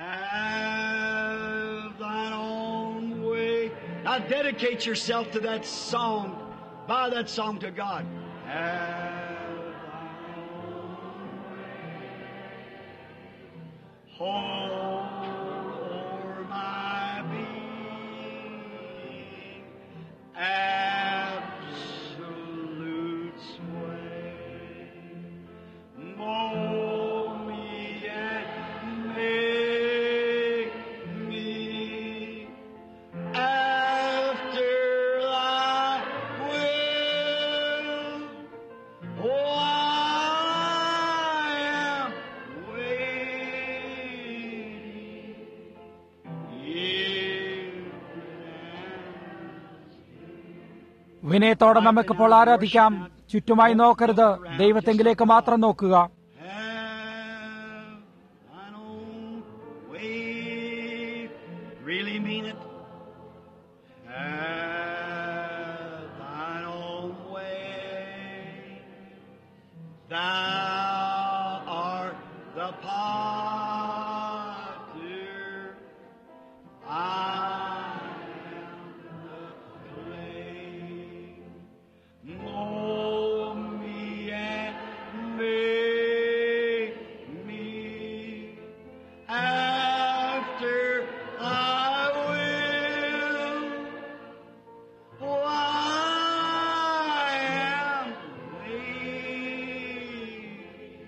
Have thine own way. Now dedicate yourself to that song. Bow that song to God. Have thine own way. Hold o'er my being. Absolute sway. Mold me and make me after thy will. Oh, I am waiting. വിനയത്തോടെ നമുക്കിപ്പോൾ ആരാധിക്കാം ചുറ്റുമായി നോക്കരുത് ദൈവത്തെങ്കിലേക്ക് മാത്രം നോക്കുക Thou art the potter. I am the clay. Mold me and make me after thy will. For I am weak,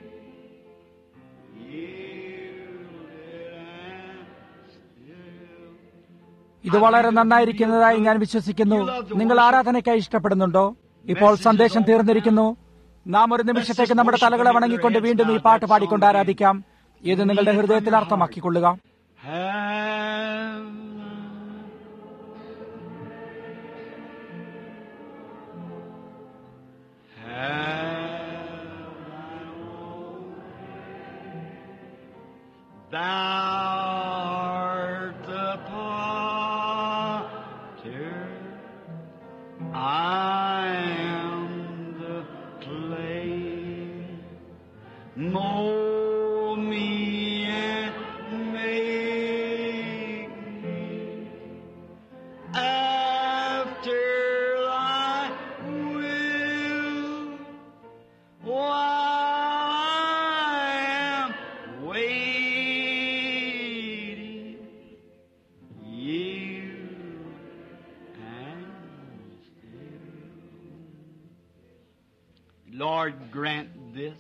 yielded and still. ഇത് വളരെ നന്നായിരിക്കുന്നതായി ഞാൻ വിശ്വസിക്കുന്നു നിങ്ങൾ ആരാധനയ്ക്കായി ഇഷ്ടപ്പെടുന്നുണ്ടോ ഇപ്പോൾ സന്ദേശം തീർന്നിരിക്കുന്നു നാം ഒരു നിമിഷത്തേക്ക് നമ്മുടെ തലകളെ വണങ്ങിക്കൊണ്ട് വീണ്ടും ഈ പാട്ട് പാടിക്കൊണ്ട് ആരാധിക്കാം ഇത് നിങ്ങളുടെ ഹൃദയത്തിൽ അർത്ഥമാക്കിക്കൊള്ളുക Have Thou art the potter, I am the clay. Mold me and make me after thy will. While I am waiting, you and still. Lord, grant this.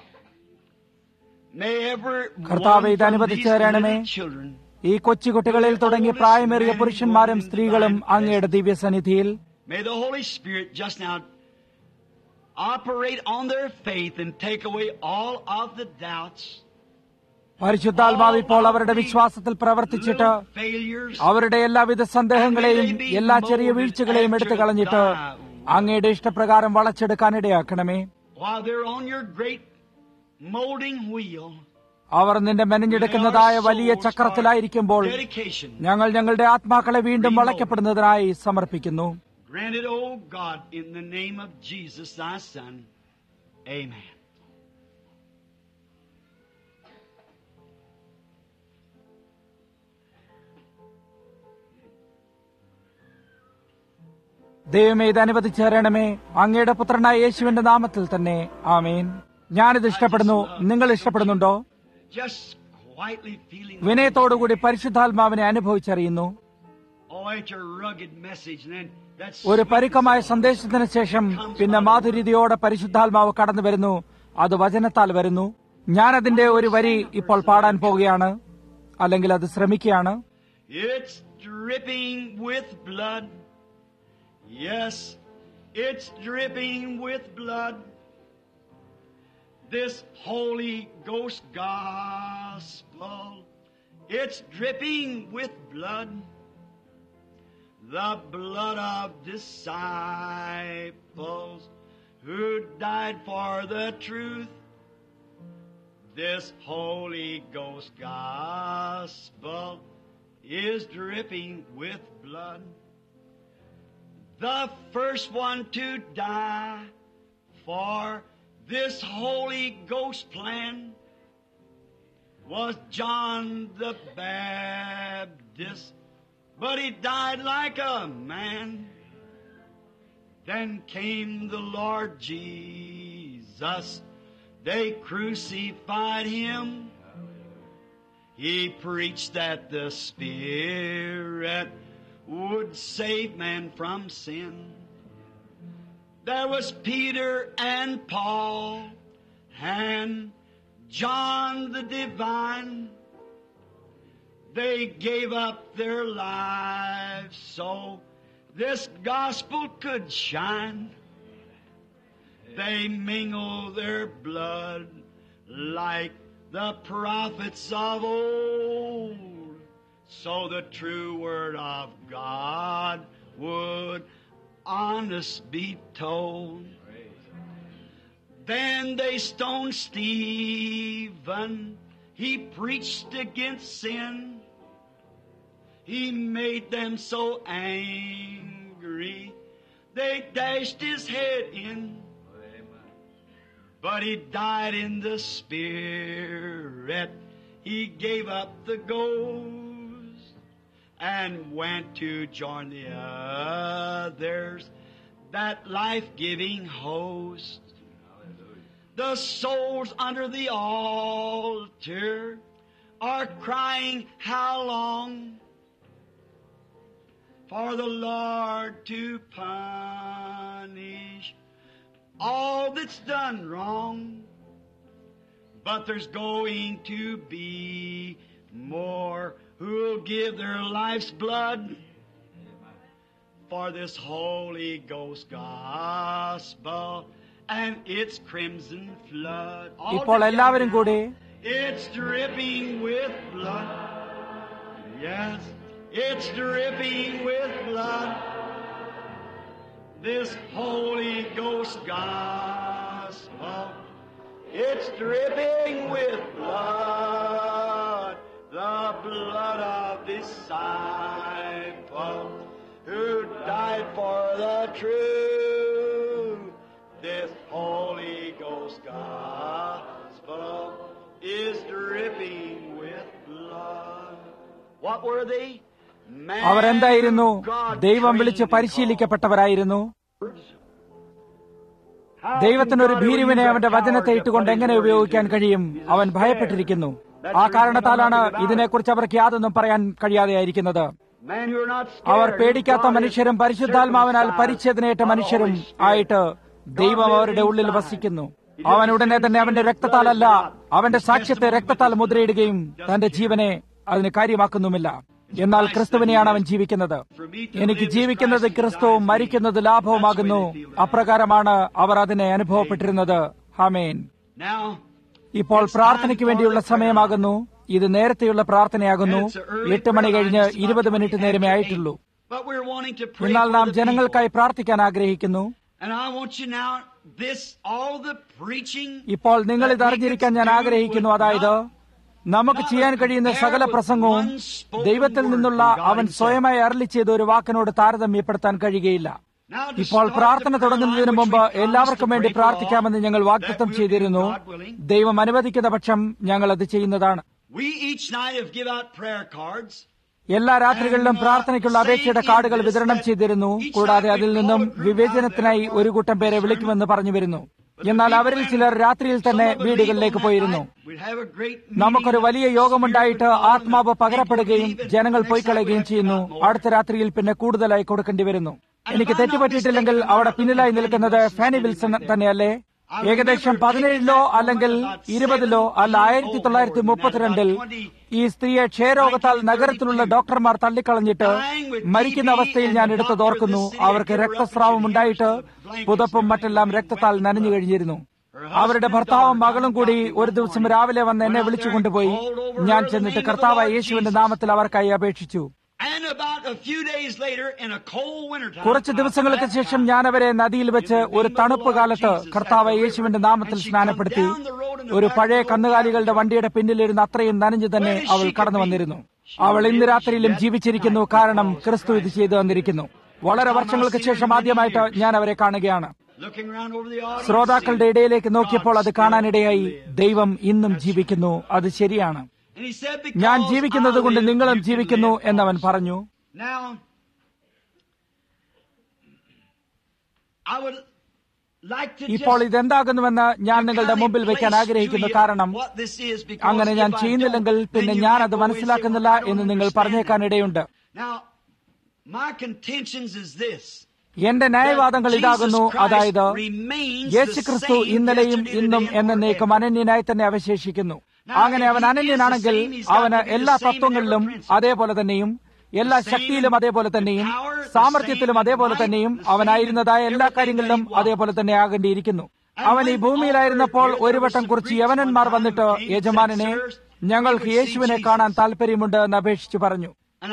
May every കർത്താവേ, one ഇത് from അനുവദിച്ചു these തരണമേ. little children ഈ കൊച്ചുകുട്ടികളിൽ തുടങ്ങി പ്രായമേറിയ പുരുഷന്മാരും സ്ത്രീകളും അങ്ങയുടെ ദിവ്യസന്നിധിയിൽ May the Holy Spirit just now operate on their faith and take away all of the doubts, പരിശുദ്ധാത്മാവ് ഇപ്പോൾ അവരുടെ വിശ്വാസത്തിൽ പ്രവർത്തിച്ചിട്ട് little failures, അവരുടെ എല്ലാവിധ സന്ദേഹങ്ങളെയും എല്ലാ ചെറിയ വീഴ്ചകളെയും എടുത്തു കളഞ്ഞിട്ട് അങ്ങയുടെ ഇഷ്ടപ്രകാരം വളച്ചെടുക്കാൻ ഇടയാക്കണമേ while they're on your great molding wheel. അവർ നിന്റെ മെനഞ്ഞെടുക്കുന്നതായ വലിയ ചക്രത്തിലായിരിക്കുമ്പോൾ dedication. ഞങ്ങൾ ഞങ്ങളുടെ ആത്മാക്കളെ വീണ്ടും വളയ്ക്കപ്പെടുന്നതിനായി സമർപ്പിക്കുന്നു Grant it, O God, in the name of Jesus, thy Son. Amen. ദൈവമേ ഇത് അനുവദിച്ചു തരണമേ അങ്ങയുടെ പുത്രനായ യേശുവിന്റെ നാമത്തിൽ തന്നെ ആമേൻ ഞാനിത് ഇഷ്ടപ്പെടുന്നു നിങ്ങൾ ഇഷ്ടപ്പെടുന്നുണ്ടോ Just quietly feeling വിനയത്തോടുകൂടി പരിശുദ്ധാത്മാവിനെ അനുഭവിച്ചറിയുന്നു oh, it's a rugged message, and then that's ഒരു പരുക്കമായ സന്ദേശത്തിന് ശേഷം പിന്നെ മാധുര്യതയോടെ പരിശുദ്ധാത്മാവ് കടന്നു വരുന്നു അത് വചനത്താൽ വരുന്നു ഞാൻ അതിന്റെ ഒരു വരി ഇപ്പോൾ പാടാൻ പോവുകയാണ് അല്ലെങ്കിൽ അത് ശ്രമിക്കുകയാണ് It's dripping with blood. Yes, it's dripping with blood. This Holy Ghost gospel. It's dripping with blood. The blood of disciples who died for the truth. This Holy Ghost gospel is dripping with blood. The first one to die for this Holy Ghost plan was John the Baptist, but he died like a man. Then came the Lord Jesus. They crucified him. He preached that the Spirit would save man from sin. There was Peter and Paul and John the Divine. They gave up their lives so this gospel could shine. They mingle their blood like the prophets of old, so the true word of God would honest be told. Then they stoned Stephen. He preached against sin. He made them so angry, they dashed his head in. But he died in the spirit. He gave up the ghost and went to join the others, that life-giving host. The souls under the altar are crying, how long? For the Lord to punish all that's done wrong. But there's going to be more who'll give their life's blood for this Holy Ghost gospel and its crimson flood. All ഇപ്പോൾ together എല്ലാവരും now. കൂടെ It's dripping with blood. Yes, it's dripping with blood. This Holy Ghost gospel. It's dripping with blood. The blood of disciples who died for the truth. This Holy Ghost gospel is dripping with blood. What were they? Man അവരെന്തായിരുന്നു who God ദൈവം വിളിച്ച് trained and പരിശീലിക്കപ്പെട്ടവരായിരുന്നു called. How ദൈവത്തിനൊരു can God ഭീരുവിനെ use a അവന്റെ വചനത്തെ coward to ഇട്ടുകൊണ്ട് put his എങ്ങനെ word ഉപയോഗിക്കാൻ into? കഴിയും He's അവൻ scared. ഭയപ്പെട്ടിരിക്കുന്നു That's ആ the reason കാരണത്താലാണ് nothing about it. ഇതിനെക്കുറിച്ച് അവർക്ക് യാതൊന്നും പറയാൻ കഴിയാതെയായിരിക്കുന്നത് Men who are not our scared, പേടിക്കാത്ത who God മനുഷ്യരും is പരിശുദ്ധാത്മാവിനാൽ circumcised പരിച്ഛേദനയേറ്റ by the മനുഷ്യരും Holy Spirit. ആയിട്ട് ദൈവം God അവരുടെ lives ഉള്ളിൽ inside. വസിക്കുന്നു He അവൻ doesn't ഉടനെ തന്നെ see അവന്റെ his രക്തത്താലല്ല blood is not. അവന്റെ His സാക്ഷ്യത്തെ testimony രക്തത്താൽ with his മുദ്രയിടുകയും blood. തന്റെ ജീവനെ അതിന് കാര്യമാക്കുന്നുമില്ല എന്നാൽ ക്രിസ്തുവിനെയാണ് അവൻ ജീവിക്കുന്നത് എനിക്ക് ജീവിക്കുന്നത് ക്രിസ്തുവും മരിക്കുന്നത് ലാഭവുമാകുന്നു അപ്രകാരമാണ് അവർ അതിനെ അനുഭവപ്പെട്ടിരുന്നത് ഹമേൻ Now, ഇപ്പോൾ പ്രാർത്ഥനയ്ക്ക് വേണ്ടിയുള്ള സമയമാകുന്നു ഇത് നേരത്തെയുള്ള പ്രാർത്ഥനയാകുന്നു എട്ട് മണി കഴിഞ്ഞ് ഇരുപത് മിനിറ്റ് നേരമേ ആയിട്ടുള്ളൂ but we're wanting to pray എന്നാൽ for നാം the ജനങ്ങൾക്കായി പ്രാർത്ഥിക്കാൻ ആഗ്രഹിക്കുന്നു people. And I want you now, this, all the preaching ഇപ്പോൾ നിങ്ങൾ ഇത് അറിഞ്ഞിരിക്കാൻ ഞാൻ ആഗ്രഹിക്കുന്നു അതായത് നമുക്ക് ചെയ്യാൻ കഴിയുന്ന സകല പ്രസംഗവും ദൈവത്തിൽ നിന്നുള്ള അവൻ സ്വയമായി അരളി ചെയ്ത ഒരു വാക്കിനോട് താരതമ്യപ്പെടുത്താൻ കഴിയുകയില്ല Now, to ഇപ്പോൾ start പ്രാർത്ഥന the prayer തുടങ്ങുന്നതിന് line, മുമ്പ് which we promised എല്ലാവർക്കും to വേണ്ടി pray for പ്രാർത്ഥിക്കാമെന്ന് all, ഞങ്ങൾ that വാഗ്ദത്തം we'll do, ചെയ്തിരുന്നു God willing. ദൈവം അനുവദിക്കുന്ന പക്ഷം ഞങ്ങൾ അത് ചെയ്യുന്നതാണ് We each night have give out prayer cards. എല്ലാ രാത്രികളിലും പ്രാർത്ഥനയ്ക്കുള്ള അപേക്ഷയുടെ കാർഡുകൾ വിതരണം ചെയ്തിരുന്നു കൂടാതെ അതിൽ നിന്നും വിവേചനത്തിനായി ഒരു കൂട്ടം പേരെ വിളിക്കുമെന്ന് പറഞ്ഞു വരുന്നു എന്നാൽ അവരിൽ ചിലർ രാത്രിയിൽ തന്നെ വീടുകളിലേക്ക് പോയിരുന്നു We'd have a great നമുക്കൊരു meeting വലിയ of the യോഗമുണ്ടായിട്ട് Spirit of God, ആത്മാവ് and പകരപ്പെടുകയും people ജനങ്ങൾ believe, പോയി and the next കളയുകയും night we ചെയ്യുന്നു have to give out അടുത്ത രാത്രിയിൽ പിന്നെ കൂടുതലായി കൊടുക്കേണ്ടി വരുന്നു എനിക്ക് തെറ്റുപറ്റിയിട്ടില്ലെങ്കിൽ അവിടെ പിന്നിലായി നിൽക്കുന്നത് ഫാനി വിൽസൺ തന്നെയല്ലേ ഏകദേശം പതിനേഴിലോ അല്ലെങ്കിൽ ഇരുപതിലോ അല്ല ആയിരത്തി തൊള്ളായിരത്തി മുപ്പത്തിരണ്ടിൽ ഈ സ്ത്രീയെ ക്ഷയരോഗത്താൽ നഗരത്തിലുള്ള ഡോക്ടർമാർ തള്ളിക്കളഞ്ഞിട്ട് മരിക്കുന്ന അവസ്ഥയിൽ ഞാൻ എടുത്തത് ഓർക്കുന്നു അവർക്ക് രക്തസ്രാവം ഉണ്ടായിട്ട് പുതപ്പും മറ്റെല്ലാം രക്തത്താൽ നനഞ്ഞു കഴിഞ്ഞിരുന്നു അവരുടെ ഭർത്താവും മകളും കൂടി ഒരു ദിവസം രാവിലെ വന്ന് എന്നെ വിളിച്ചു കൊണ്ടുപോയി ഞാൻ ചെന്നിട്ട് കർത്താവായ യേശുവിന്റെ നാമത്തിൽ അവർക്കായി അപേക്ഷിച്ചു And about a few days later, in a cold winter time, കുറച്ച് ദിവസങ്ങൾക്ക് ശേഷം ഞാൻ അവരെ നദിയിൽ വെച്ച് ഒരു തണുപ്പ് കാലത്ത് കർത്താവ് യേശുവിന്റെ നാമത്തിൽ സ്നാനപ്പെടുത്തി ഒരു പഴയ കന്നുകാലികളുടെ വണ്ടിയുടെ പിന്നിലിരുന്ന് അത്രയും നനഞ്ഞു തന്നെ അവൾ കടന്നു വന്നിരുന്നു അവൾ ഇന്ന് രാത്രിയിലും ജീവിച്ചിരിക്കുന്നു കാരണം ക്രിസ്തു ഇത് ചെയ്തു വന്നിരിക്കുന്നു വളരെ വർഷങ്ങൾക്ക് ശേഷം ആദ്യമായിട്ട് ഞാൻ അവരെ കാണുകയാണ് looking around over the audience, ശ്രോതാക്കളുടെ ഇടയിലേക്ക് നോക്കിയപ്പോൾ അത് കാണാനിടയായി ദൈവം ഇന്നും ജീവിക്കുന്നു അത് ശരിയാണ് and he said, ഞാൻ "Because ജീവിക്കുന്നത് I കൊണ്ട് live, നിങ്ങളും you can ജീവിക്കുന്നു live എന്നവൻ also." പറഞ്ഞു Now, I would like to ഇപ്പോൾ just ഇതെന്താകുന്നുവെന്ന് ഞാൻ നിങ്ങളുടെ മുമ്പിൽ വെക്കാൻ ആഗ്രഹിക്കുന്നു കാരണം അങ്ങനെ ഞാൻ ചെയ്യുന്നില്ലെങ്കിൽ പിന്നെ ഞാൻ അത് മനസ്സിലാക്കുന്നില്ല എന്ന് നിങ്ങൾ പറഞ്ഞേക്കാൻ ഇടയുണ്ട് എന്റെ ന്യായവാദങ്ങൾ ഇതാകുന്നു അതായത് യേശുക്രിസ്തു ഇന്നലെയും ഇന്നും എന്നേക്കും അനന്യനായി തന്നെ അവശേഷിക്കുന്നു അങ്ങനെ അവൻ അനന്യനാണെങ്കിൽ അവന് എല്ലാ തത്വങ്ങളിലും അതേപോലെ തന്നെയും എല്ലാ ശക്തിയിലും അതേപോലെ തന്നെയും സാമർഥ്യത്തിലും അതേപോലെ തന്നെയും അവനായിരുന്നതായ എല്ലാ കാര്യങ്ങളിലും അതേപോലെ തന്നെ ആകേണ്ടിയിരിക്കുന്നു അവൻ ഈ ഭൂമിയിലായിരുന്നപ്പോൾ ഒരു വട്ടം കുറിച്ച് യവനന്മാർ വന്നിട്ട് യജമാനനെ ഞങ്ങൾക്ക് യേശുവിനെ കാണാൻ താല്പര്യമുണ്ട് എന്ന് അപേക്ഷിച്ചു പറഞ്ഞു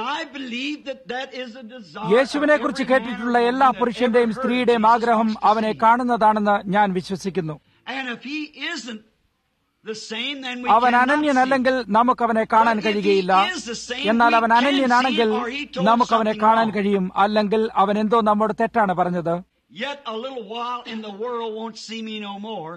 യേശുവിനെ കുറിച്ച് കേട്ടിട്ടുള്ള എല്ലാ പുരുഷന്റെയും സ്ത്രീയുടെയും ആഗ്രഹം അവനെ കാണുന്നതാണെന്ന് ഞാൻ വിശ്വസിക്കുന്നു അവൻ അനന്യനല്ലെങ്കിൽ നമുക്കവനെ കാണാൻ കഴിയുകയില്ല എന്നാൽ അവൻ അനന്യനാണെങ്കിൽ നമുക്കവനെ കാണാൻ കഴിയും അല്ലെങ്കിൽ അവൻ എന്തോ നമ്മോട് തെറ്റാണ് പറഞ്ഞത് Yet a little while and the world won't see me no more.